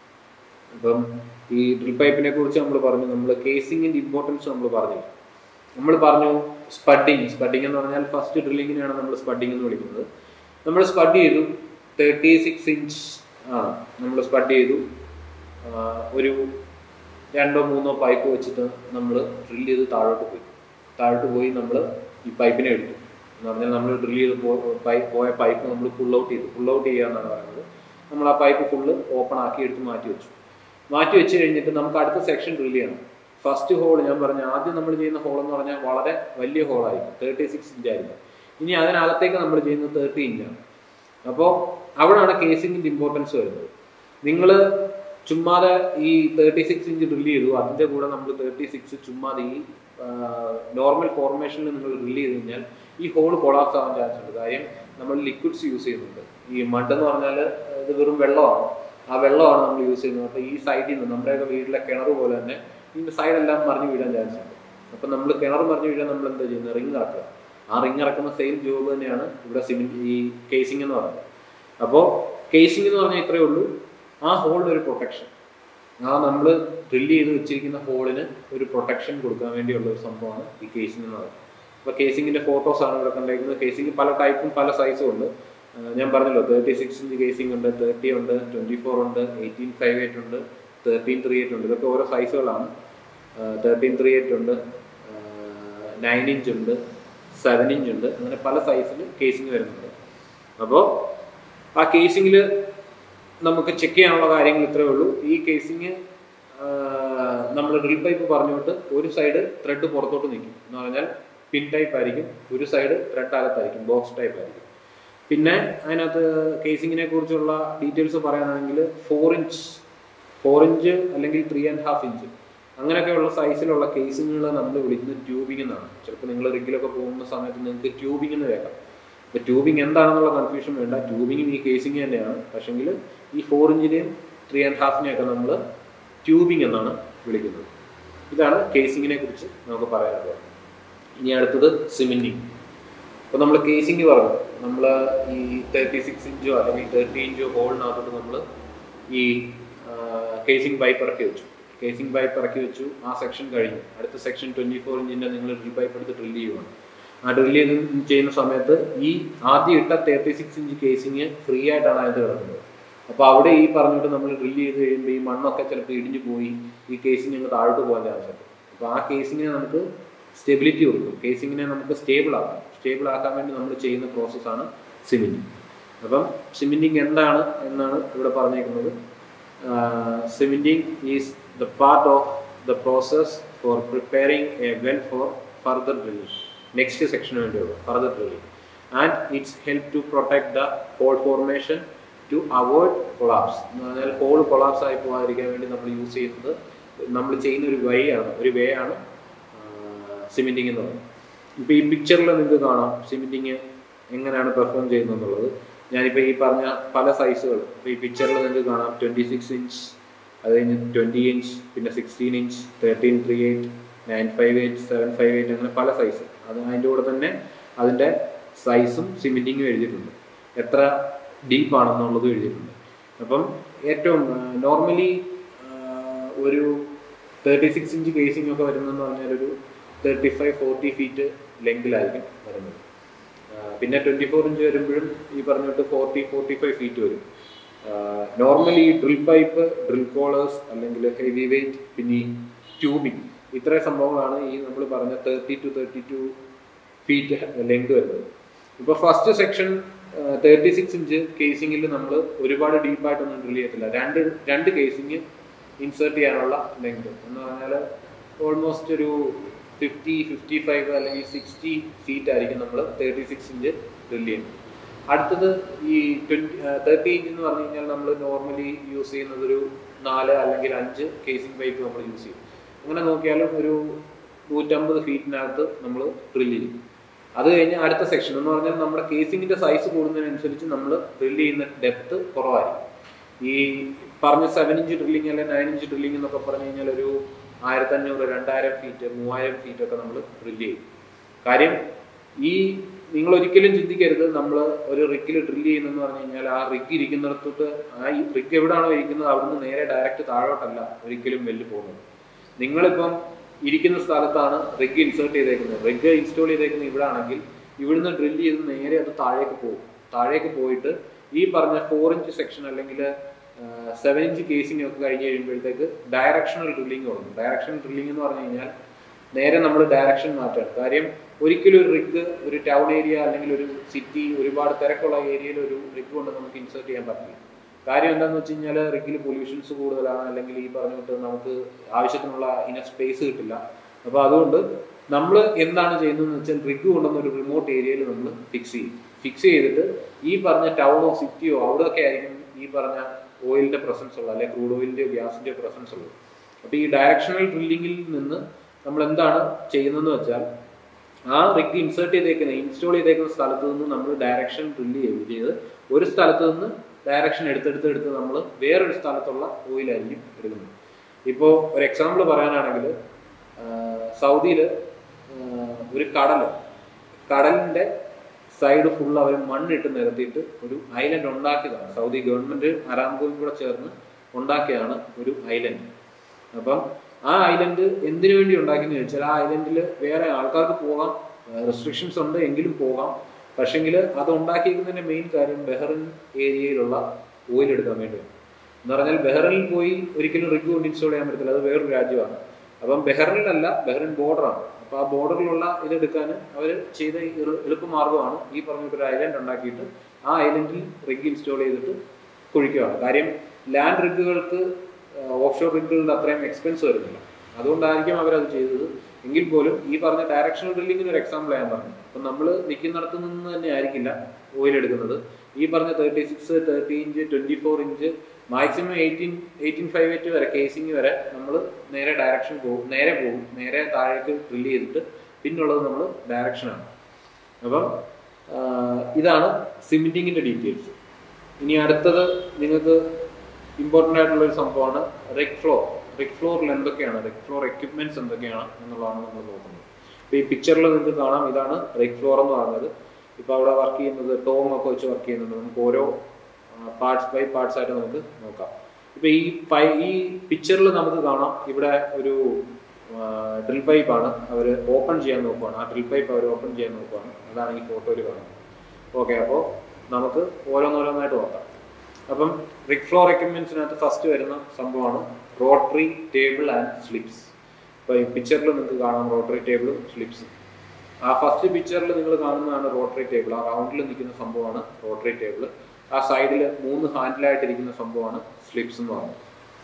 അപ്പം ഈ ഡ്രിൽ പൈപ്പിനെ കുറിച്ച് നമ്മൾ പറഞ്ഞു നമ്മൾ കേസിങ്ങിന്റെ ഇമ്പോർട്ടൻസ് നമ്മൾ പറഞ്ഞു നമ്മൾ പറഞ്ഞു സ്പഡിങ് സ്പഡിങ് എന്ന് പറഞ്ഞാൽ ഫസ്റ്റ് ഡ്രില്ലിങ്ങിനാണ് നമ്മൾ സ്പഡിങ് എന്ന് വിളിക്കുന്നത് നമ്മൾ സ്പഡ് ചെയ്തു തേർട്ടി സിക്സ് ഇഞ്ച് ആണ് നമ്മൾ സ്പഡ് ചെയ്തു ആ, ഒരു രണ്ടോ മൂന്നോ പൈപ്പ് വെച്ചിട്ട് നമ്മൾ ഡ്രിൽ ചെയ്ത് താഴോട്ട് പോയി താഴോട്ട് പോയി നമ്മൾ ഈ പൈപ്പിനെ എടുത്തു എന്ന് പറഞ്ഞാൽ നമ്മൾ ഡ്രിൽ ചെയ്ത് പോ- പൈ- പോയ പൈപ്പ് നമ്മൾ പുൾ ഔട്ട് ചെയ്തു പുൾ ഔട്ട് ചെയ്യുക എന്നാണ് പറയുന്നത് നമ്മൾ ആ പൈപ്പ് ഫുള്ള് ഓപ്പൺ ആക്കി എടുത്ത് മാറ്റി വെച്ചു മാറ്റി വെച്ച് കഴിഞ്ഞിട്ട് നമുക്ക് അടുത്ത സെക്ഷൻ ഡ്രിൽ ചെയ്യണം ഫസ്റ്റ് ഹോൾ ഞാൻ പറഞ്ഞു ആദ്യം നമ്മൾ ചെയ്യുന്ന ഹോൾ എന്ന് പറഞ്ഞാൽ വളരെ വലിയ ഹോളായിരിക്കും തേർട്ടി സിക്സ് ഇഞ്ച് ആയിരിക്കും ഇനി അതിനകത്തേക്ക് നമ്മൾ ചെയ്യുന്നത് തേർട്ടി ഇഞ്ചാണ് അപ്പോൾ അവിടെയാണ് കേസിങ്ങിന്റെ ഇമ്പോർട്ടൻസ് വരുന്നത് നിങ്ങൾ ചുമ്മാതെ ഈ തേർട്ടി സിക്സ് ഇഞ്ച് ഡ്രിൽ ചെയ്തു അതിന്റെ കൂടെ നമ്മൾ തേർട്ടി സിക്സ് ചുമ്മാതെ ഈ നോർമൽ ഫോർമേഷനിൽ നിങ്ങൾ ഡ്രിൽ ചെയ്ത് കഴിഞ്ഞാൽ ഈ ഹോൾ കൊളാപ്സ് ആവാൻ ചാൻസ് ഉണ്ട് കാര്യം നമ്മൾ ലിക്വിഡ്സ് യൂസ് ചെയ്യുന്നുണ്ട് ഈ മഡ് എന്ന് പറഞ്ഞാൽ ഇത് വെറും വെള്ളമാണ് ആ വെള്ളമാണ് നമ്മൾ യൂസ് ചെയ്യുന്നത് അപ്പോൾ ഈ സൈഡിൽ നിന്ന് നമ്മുടെയൊക്കെ വീട്ടിലെ കിണർ പോലെ തന്നെ ഈ സൈഡെല്ലാം മറിഞ്ഞു വീഴാൻ ചാൻസ് ഉണ്ട് അപ്പം നമ്മൾ കിണർ മറിഞ്ഞു വീഴാൻ നമ്മൾ എന്താ ചെയ്യുന്നത് റിങ് ഇറക്കുക ആ റിങ് ഇറക്കുന്ന സെയിം ജോബ് തന്നെയാണ് ഇവിടെ സിമെന്റ് ഈ കേസിംഗ് എന്ന് പറയുന്നത് അപ്പോൾ കേസിംഗ് എന്ന് പറഞ്ഞാൽ ഇത്രയേ ഉള്ളൂ ആ ഹോളിന് ഒരു പ്രൊട്ടക്ഷൻ ആ നമ്മൾ ഡ്രില്ല് ചെയ്ത് വെച്ചിരിക്കുന്ന ഹോളിന് ഒരു പ്രൊട്ടക്ഷൻ കൊടുക്കാൻ വേണ്ടിയുള്ള ഒരു സംഭവമാണ് ഈ കേസിംഗ് എന്ന് പറയുന്നത് അപ്പോൾ കേസിങ്ങിന്റെ ഫോട്ടോസ് ആണ് ഇവിടെ കണ്ടേക്കുന്നത് കേസിംഗ് പല ടൈപ്പും പല സൈസും ഉണ്ട് ആ, ഞാൻ പറഞ്ഞല്ലോ തേർട്ടി സിക്സ് ഇഞ്ച് കേസിംഗ് ഉണ്ട് തേർട്ടി ഉണ്ട് ട്വന്റി ഫോർ ഉണ്ട് എയ്റ്റീൻ ഫൈവ് എയ്റ്റ് ഉണ്ട് തേർട്ടീൻ ത്രീ എയ്റ്റ് ഉണ്ട് ഇതൊക്കെ ഓരോ സൈസുകളാണ് തേർട്ടീൻ ത്രീ എയ്റ്റ് ഉണ്ട് നയൻ ഇഞ്ച് ഉണ്ട് സെവൻ ഇഞ്ച് ഉണ്ട് അങ്ങനെ പല സൈസിൽ കേസിംഗ് വരുന്നുണ്ട് അപ്പോൾ ആ കേസിങ്ങിൽ നമുക്ക് ചെക്ക് ചെയ്യാനുള്ള കാര്യങ്ങൾ ഇത്രയേ ഉള്ളൂ ഈ കേസിങ് നമ്മൾ ഡ്രിൽ പൈപ്പ് പറഞ്ഞുകൊണ്ട് ഒരു സൈഡ് ത്രെഡ് പുറത്തോട്ട് നിൽക്കും എന്ന് പറഞ്ഞാൽ പിൻ ടൈപ്പ് ആയിരിക്കും ഒരു സൈഡ് ത്രെഡ് അകത്തായിരിക്കും ബോക്സ് ടൈപ്പ് ആയിരിക്കും പിന്നെ അതിനകത്ത് കേസിങ്ങിനെ കുറിച്ചുള്ള ഡീറ്റെയിൽസ് പറയുകയാണെങ്കിൽ ഫോർ ഇഞ്ച് ഫോർ ഇഞ്ച് അല്ലെങ്കിൽ ത്രീ ആൻഡ് ഹാഫ് ഇഞ്ച് അങ്ങനെയൊക്കെയുള്ള സൈസിലുള്ള കേസിങ്ങുകൾ നമ്മൾ വിളിക്കുന്നത് ട്യൂബിംഗ് എന്നാണ് ചിലപ്പോൾ നിങ്ങൾ റിഗിലൊക്കെ പോകുന്ന സമയത്ത് നിങ്ങൾക്ക് ട്യൂബിംഗ് എന്ന് കേൾക്കാം അപ്പോൾ ട്യൂബിംഗ് എന്താണെന്നുള്ള കൺഫ്യൂഷൻ വേണ്ട ട്യൂബിങ്ങും ഈ കേസിങ് തന്നെയാണ് പക്ഷെങ്കിൽ ഈ ഫോർ ഇഞ്ചിനെയും ത്രീ ആൻഡ് ഹാഫിനെയൊക്കെ നമ്മൾ ട്യൂബിംഗ് എന്നാണ് വിളിക്കുന്നത് ഇതാണ് കേസിങ്ങിനെ കുറിച്ച് നമുക്ക് പറയാനുള്ളത് ഇനി അടുത്തത് സിമെന്റിങ് അപ്പോൾ നമ്മൾ കേസിങ് പറഞ്ഞു നമ്മൾ ഈ തേർട്ടി സിക്സ് ഇഞ്ചോ അല്ലെങ്കിൽ തേർട്ടി ഇഞ്ചോ ഹോളിനകത്തോട്ട് നമ്മൾ ഈ കേസിംഗ് പൈപ്പ് ഇറക്കി വെച്ചു കേസിംഗ് പൈപ്പ് ഇറക്കി വെച്ചു ആ സെക്ഷൻ കഴിഞ്ഞു അടുത്ത സെക്ഷൻ ട്വന്റി ഫോർ ഇഞ്ചിന്റെ നിങ്ങൾ ഡ്രിൽ പൈപ്പ് എടുത്ത് ഡ്രിൽ ചെയ്യുവാണ് ആ ഡ്രിൽ ചെയ്ത് ചെയ്യുന്ന സമയത്ത് ഈ ആദ്യം ഇട്ട thirty six inch casing free ആയിട്ടാണ് അതിനകത്ത് കിടക്കുന്നത് അപ്പോൾ അവിടെ ഈ പറഞ്ഞിട്ട് നമ്മൾ ഡ്രിൽ ചെയ്ത് കഴിയുമ്പോൾ ഈ മണ്ണൊക്കെ ചിലപ്പോൾ ഇടിഞ്ഞു പോയി ഈ കേസിങ് അങ്ങ് താഴോട്ട് പോകാൻ ചാൻസ് ഉണ്ട് അപ്പോൾ ആ കേസിങ്ങിനെ നമുക്ക് സ്റ്റെബിലിറ്റി കൊടുക്കും കേസിങ്ങിനെ നമുക്ക് സ്റ്റേബിൾ ആക്കാം സ്റ്റേബിൾ ആക്കാൻ വേണ്ടി നമ്മൾ ചെയ്യുന്ന പ്രോസസ്സാണ് സിമെന്റിങ് അപ്പം സിമെന്റിങ് എന്താണ് എന്നാണ് ഇവിടെ പറഞ്ഞേക്കുന്നത് cementing is the part of the process for preparing a well for further drilling next സെക്ഷന് വേണ്ടിയുള്ള further drilling and its help to protect the hole formation to avoid collapse എന്ന് പറഞ്ഞാൽ ഹോൾ കൊളാപ്സ് ആയി പോകാതിരിക്കാൻ വേണ്ടി നമ്മൾ യൂസ് ചെയ്യുന്നത് നമ്മൾ ചെയ്യുന്ന ഒരു വേ ആണ് ഒരു വേ ആണ് സിമെന്റിങ് എന്ന് പറയുന്നത് ഇപ്പോൾ ഈ പിക്ചറിൽ നിങ്ങൾക്ക് കാണാം സിമെന്റിങ് എങ്ങനെയാണ് പെർഫോം ചെയ്യുന്നത് എന്നുള്ളത് ഞാനിപ്പോൾ ഈ പറഞ്ഞ പല സൈസുകൾ ഇപ്പോൾ ഈ പിക്ചറിൽ നിങ്ങൾക്ക് കാണാം ട്വൻറ്റി സിക്സ് ഇഞ്ച് അത് കഴിഞ്ഞ് ട്വൻറ്റി ഇഞ്ച് പിന്നെ sixteen inch thirteen three eight nine five eight seven five eight അങ്ങനെ പല സൈസ് അത് അതിൻ്റെ കൂടെ തന്നെ അതിൻ്റെ സൈസും സിമെൻറ്റിങ്ങും എഴുതിയിട്ടുണ്ട് എത്ര ഡീപ്പ് ആണെന്നുള്ളതും എഴുതിയിട്ടുണ്ട് അപ്പം ഏറ്റവും നോർമലി ഒരു തേർട്ടി സിക്സ് ഇഞ്ച് കേസിംഗ് ഒക്കെ വരുന്നതെന്ന് പറഞ്ഞാൽ ഒരു തേർട്ടി ഫൈവ് ഫോർട്ടി ഫീറ്റ് ലെങ്തിലായിരിക്കും വരുന്നത് ആ, പിന്നെ ട്വൻറ്റി ഫോർ ഇഞ്ച് വരുമ്പോഴും ഈ പറഞ്ഞിട്ട് ഫോർട്ടി ഫോർട്ടി ഫൈവ് ഫീറ്റ് വരും normally drill pipe drill collars അല്ലെങ്കിൽ ഹെവി വെയിറ്റ് പിന്നെ ഈ ട്യൂബിങ് ഇത്രയും സംഭവങ്ങളാണ് ഈ നമ്മൾ പറഞ്ഞ thirty two thirty two feet length വരുന്നത് ഇപ്പോൾ first section thirty six inch കേസിങ്ങിൽ നമ്മൾ ഒരുപാട് ഡീപ്പായിട്ടൊന്നും ഡ്രിൽ ചെയ്യത്തില്ല രണ്ട് രണ്ട് കേസിങ് ഇൻസേർട്ട് ചെയ്യാനുള്ള ലെങ്ത് എന്ന് പറഞ്ഞാൽ ഓൾമോസ്റ്റ് ഒരു ഫിഫ്റ്റി ഫിഫ്റ്റി ഫൈവ് അല്ലെങ്കിൽ സിക്സ്റ്റി ഫീറ്റ് ആയിരിക്കും നമ്മൾ തേർട്ടി സിക്സ് ഇഞ്ച് ഡ്രിൽ ചെയ്യുന്നത് അടുത്തത് ഈ ട്വൻറ്റി തേർട്ടി ഇഞ്ച് എന്ന് പറഞ്ഞു കഴിഞ്ഞാൽ നമ്മൾ നോർമലി യൂസ് ചെയ്യുന്നത് ഒരു നാല് അല്ലെങ്കിൽ അഞ്ച് കേസിംഗ് പൈപ്പ് നമ്മൾ യൂസ് ചെയ്യും അങ്ങനെ നോക്കിയാലും ഒരു നൂറ്റമ്പത് ഫീറ്റിനകത്ത് നമ്മൾ ഡ്രില്ല് ചെയ്യും അത് കഴിഞ്ഞ് അടുത്ത സെക്ഷൻ എന്ന് പറഞ്ഞാൽ നമ്മുടെ കേസിങ്ങിന്റെ സൈസ് കൂടുന്നതിനനുസരിച്ച് നമ്മൾ ഡ്രില്ല് ചെയ്യുന്ന ഡെപ്ത് കുറവായിരിക്കും ഈ പറഞ്ഞ സെവൻ ഇഞ്ച് ഡ്രില്ലിംഗ് അല്ലെങ്കിൽ നയൻ ഇഞ്ച് ഡ്രില്ലിംഗ് എന്നൊക്കെ പറഞ്ഞു കഴിഞ്ഞാൽ ഒരു ആയിരത്തി അഞ്ഞൂറ് രണ്ടായിരം ഫീറ്റ് മൂവായിരം ഫീറ്റ് ഒക്കെ നമ്മൾ ഡ്രില്ല് ചെയ്യും കാര്യം ഈ നിങ്ങൾ ഒരിക്കലും ചിന്തിക്കരുത് നമ്മൾ ഒരു റിഗിൽ ഡ്രില്ല് ചെയ്യുന്നെന്ന് പറഞ്ഞു കഴിഞ്ഞാൽ ആ റിഗ് ഇരിക്കുന്നിടത്തോട്ട് ആ ഈ റിഗ് എവിടെയാണോ ഇരിക്കുന്നത് അവിടുന്ന് നേരെ ഡയറക്റ്റ് താഴോട്ടല്ല ഒരിക്കലും വെല്ല് പോകുന്നത് നിങ്ങളിപ്പം ഇരിക്കുന്ന സ്ഥലത്താണ് റിഗ് ഇൻസേർട്ട് ചെയ്തേക്കുന്നത് റിഗ് ഇൻസ്റ്റാൾ ചെയ്തേക്കുന്നത് ഇവിടെ ആണെങ്കിൽ ഇവിടുന്ന് ഡ്രില്ല് ചെയ്ത് നേരെ അത് താഴേക്ക് പോകും താഴേക്ക് പോയിട്ട് ഈ പറഞ്ഞ ഫോർ ഇഞ്ച് സെക്ഷൻ അല്ലെങ്കിൽ സെവൻ ഇഞ്ച് കേസിംഗ് ഒക്കെ കഴിഞ്ഞ് കഴിയുമ്പോഴത്തേക്ക് ഡയറക്ഷണൽ ഡ്രില്ലിംഗ് തുടങ്ങും ഡയറക്ഷണൽ ഡ്രില്ലിംഗ് എന്ന് പറഞ്ഞു കഴിഞ്ഞാൽ നേരെ നമ്മൾ ഡയറക്ഷൻ മാറ്റാണ് കാര്യം ഒരിക്കലും ഒരു റിഗ് ഒരു ടൗൺ ഏരിയ അല്ലെങ്കിൽ ഒരു സിറ്റി ഒരുപാട് തിരക്കുള്ള ഏരിയയിൽ ഒരു റിഗ് കൊണ്ട് നമുക്ക് ഇൻസേർട്ട് ചെയ്യാൻ പറ്റില്ല കാര്യം എന്താണെന്ന് വെച്ച് കഴിഞ്ഞാൽ റിഗിൽ പൊല്യൂഷൻസ് കൂടുതലാണ് അല്ലെങ്കിൽ ഈ പറഞ്ഞിട്ട് നമുക്ക് ആവശ്യത്തിനുള്ള ഇന സ്പേസ് കിട്ടില്ല അപ്പോൾ അതുകൊണ്ട് നമ്മൾ എന്താണ് ചെയ്യുന്നതെന്ന് വെച്ചാൽ റിഗ് കൊണ്ടുവന്ന ഒരു റിമോട്ട് ഏരിയയിൽ നമ്മൾ ഫിക്സ് ചെയ്യും ഫിക്സ് ചെയ്തിട്ട് ഈ പറഞ്ഞ ടൗണോ സിറ്റിയോ അവിടെയൊക്കെ ആയിരിക്കും ഈ പറഞ്ഞ ഓയിലിന്റെ പ്രസൻസ് ഉള്ളത് അല്ലെങ്കിൽ ക്രൂഡ് ഓയിലിന്റെയോ ഗ്യാസിന്റെയോ പ്രസൻസ് ഉള്ളത് അപ്പോൾ ഈ ഡയറക്ഷണൽ ഡ്രില്ലിങ്ങിൽ നിന്ന് നമ്മൾ എന്താണ് ചെയ്യുന്നതെന്ന് വെച്ചാൽ ആ റിഗ് ഇൻസേർട്ട് ചെയ്തേക്കുന്ന ഇൻസ്റ്റാൾ ചെയ്തേക്കുന്ന സ്ഥലത്ത് നിന്ന് നമ്മൾ ഡയറക്ഷൻ ഡ്രില്ല് ചെയ്ത് ചെയ്ത് ഒരു സ്ഥലത്ത് നിന്ന് ഡയറക്ഷൻ എടുത്തെടുത്ത് എടുത്ത് നമ്മൾ വേറൊരു സ്ഥലത്തുള്ള ഓയിലായിരിക്കും എടുക്കുന്നത് ഇപ്പോൾ ഒരു എക്സാമ്പിൾ പറയാനാണെങ്കിൽ സൗദിയിൽ ഒരു കടൽ കടലിൻ്റെ സൈഡ് ഫുൾ അവർ മണ്ണിട്ട് നിരത്തിയിട്ട് ഒരു ഐലൻഡ് ഉണ്ടാക്കിയതാണ് സൗദി ഗവൺമെന്റ് അരാംകോയും കൂടെ ചേർന്ന് ഉണ്ടാക്കിയതാണ് ഒരു ഐലൻഡ് അപ്പം ആ ഐലൻഡ് എന്തിനു വേണ്ടി ഉണ്ടാക്കിയെന്ന് ചോദിച്ചാൽ ആ ഐലൻഡിൽ വേറെ ആൾക്കാർക്ക് പോകാം റെസ്ട്രിക്ഷൻസ് ഉണ്ട് എങ്കിലും പോകാം പക്ഷെങ്കിൽ അത് ഉണ്ടാക്കിയിരിക്കുന്നതിന്റെ മെയിൻ കാര്യം ബെഹറിൻ ഏരിയയിലുള്ള ഓയിൽ എടുക്കാൻ വേണ്ടിയാണ് എന്ന് പറഞ്ഞാൽ ബെഹറിനിൽ പോയി ഒരിക്കലും റിഗ് കൊണ്ട് ഇൻസ്റ്റാൾ ചെയ്യാൻ പറ്റത്തില്ല അത് വേറൊരു രാജ്യമാണ് അപ്പം ബെഹറിനിലല്ല ബെഹറിൻ ബോർഡറാണ് അപ്പോൾ ആ ബോർഡറിലുള്ള ഇതെടുക്കാൻ അവർ ചെയ്ത എളുപ്പമാർഗ്ഗമാണ് ഈ പറഞ്ഞൊരു ഐലൻഡ് ഉണ്ടാക്കിയിട്ട് ആ ഐലൻഡിൽ റിഗ് ഇൻസ്റ്റാൾ ചെയ്തിട്ട് കുഴിക്കുകയാണ് കാര്യം ലാൻഡ് റിഗുകൾക്ക് ഓഫ് ഷോർ റിഗുകളുടെ അത്രയും എക്സ്പെൻസ് വരുന്നില്ല അതുകൊണ്ടായിരിക്കും അവരത് ചെയ്തത് എങ്കിൽ പോലും ഈ പറഞ്ഞ ഡയറക്ഷണൽ ഡ്രില്ലിങ്ങിന് ഒരു എക്സാമ്പിൾ ഞാൻ പറഞ്ഞു അപ്പം നമ്മൾ നിൽക്കുന്നിടത്ത് നിന്ന് തന്നെ ആയിരിക്കില്ല ഓയിൽ എടുക്കുന്നത് ഈ പറഞ്ഞ thirty six thirty inch twenty four inch maximum eighteen eighteen five eight വരെ കേസിങ് വരെ നമ്മൾ നേരെ ഡയറക്ഷൻ പോകും നേരെ പോകും നേരെ താഴേക്ക് ഡ്രില്ല് ചെയ്തിട്ട് പിന്നുള്ളത് നമ്മൾ ഡയറക്ഷനാണ് അപ്പം ഇതാണ് സിമെന്റിങ്ങിന്റെ ഡീറ്റെയിൽസ് ഇനി അടുത്തത് നിങ്ങൾക്ക് ഇമ്പോർട്ടൻ്റ് ആയിട്ടുള്ള ഒരു സംഭവമാണ് റെക് ഫ്ലോർ റെക് ഫ്ലോറിൽ എന്തൊക്കെയാണ് റെക് ഫ്ലോർ എക്യുപ്മെന്റ്സ് എന്തൊക്കെയാണ് എന്നുള്ളതാണ് നമ്മൾ നോക്കുന്നത് ഇപ്പോൾ ഈ പിക്ചറിൽ നിങ്ങൾക്ക് കാണാം ഇതാണ് റെക് ഫ്ലോർ എന്ന് പറയുന്നത് ഇപ്പോൾ അവിടെ വർക്ക് ചെയ്യുന്നത് ടോം ഒക്കെ വെച്ച് വർക്ക് ചെയ്യുന്നുണ്ട് നമുക്ക് ഓരോ പാർട്സ് ബൈ പാർട്സ് ആയിട്ട് നമുക്ക് നോക്കാം ഇപ്പൊ ഈ പൈ ഈ പിക്ചറിൽ നമുക്ക് കാണാം ഇവിടെ ഒരു ഡ്രിൽ പൈപ്പാണ് അവർ ഓപ്പൺ ചെയ്യാൻ നോക്കുവാണ് ആ ഡ്രിൽ പൈപ്പ് അവർ ഓപ്പൺ ചെയ്യാൻ നോക്കുവാണ് അതാണ് ഈ ഫോട്ടോയിൽ കാണുന്നത് ഓക്കെ അപ്പോൾ നമുക്ക് ഓരോന്നോരോന്നായിട്ട് നോക്കാം അപ്പം റിക് ഫ്ലോർ എക്യുപ്മെന്റ്സിനകത്ത് ഫസ്റ്റ് വരുന്ന സംഭവമാണ് റോട്ടറി ടേബിൾ ആൻഡ് സ്ലിപ്സ് ഇപ്പോൾ ഈ പിക്ചറിൽ നിങ്ങൾക്ക് കാണാം റോട്ടറി ടേബിളും സ്ലിപ്സും ആ ഫസ്റ്റ് പിക്ചറിൽ നിങ്ങൾ കാണുന്നതാണ് റോട്ടറി ടേബിൾ ആ റൗണ്ടിൽ നിൽക്കുന്ന സംഭവമാണ് റോട്ടറി ടേബിൾ ആ സൈഡിൽ മൂന്ന് ഹാൻഡിലായിട്ടിരിക്കുന്ന സംഭവമാണ് സ്ലിപ്സ് എന്ന് പറയുന്നത്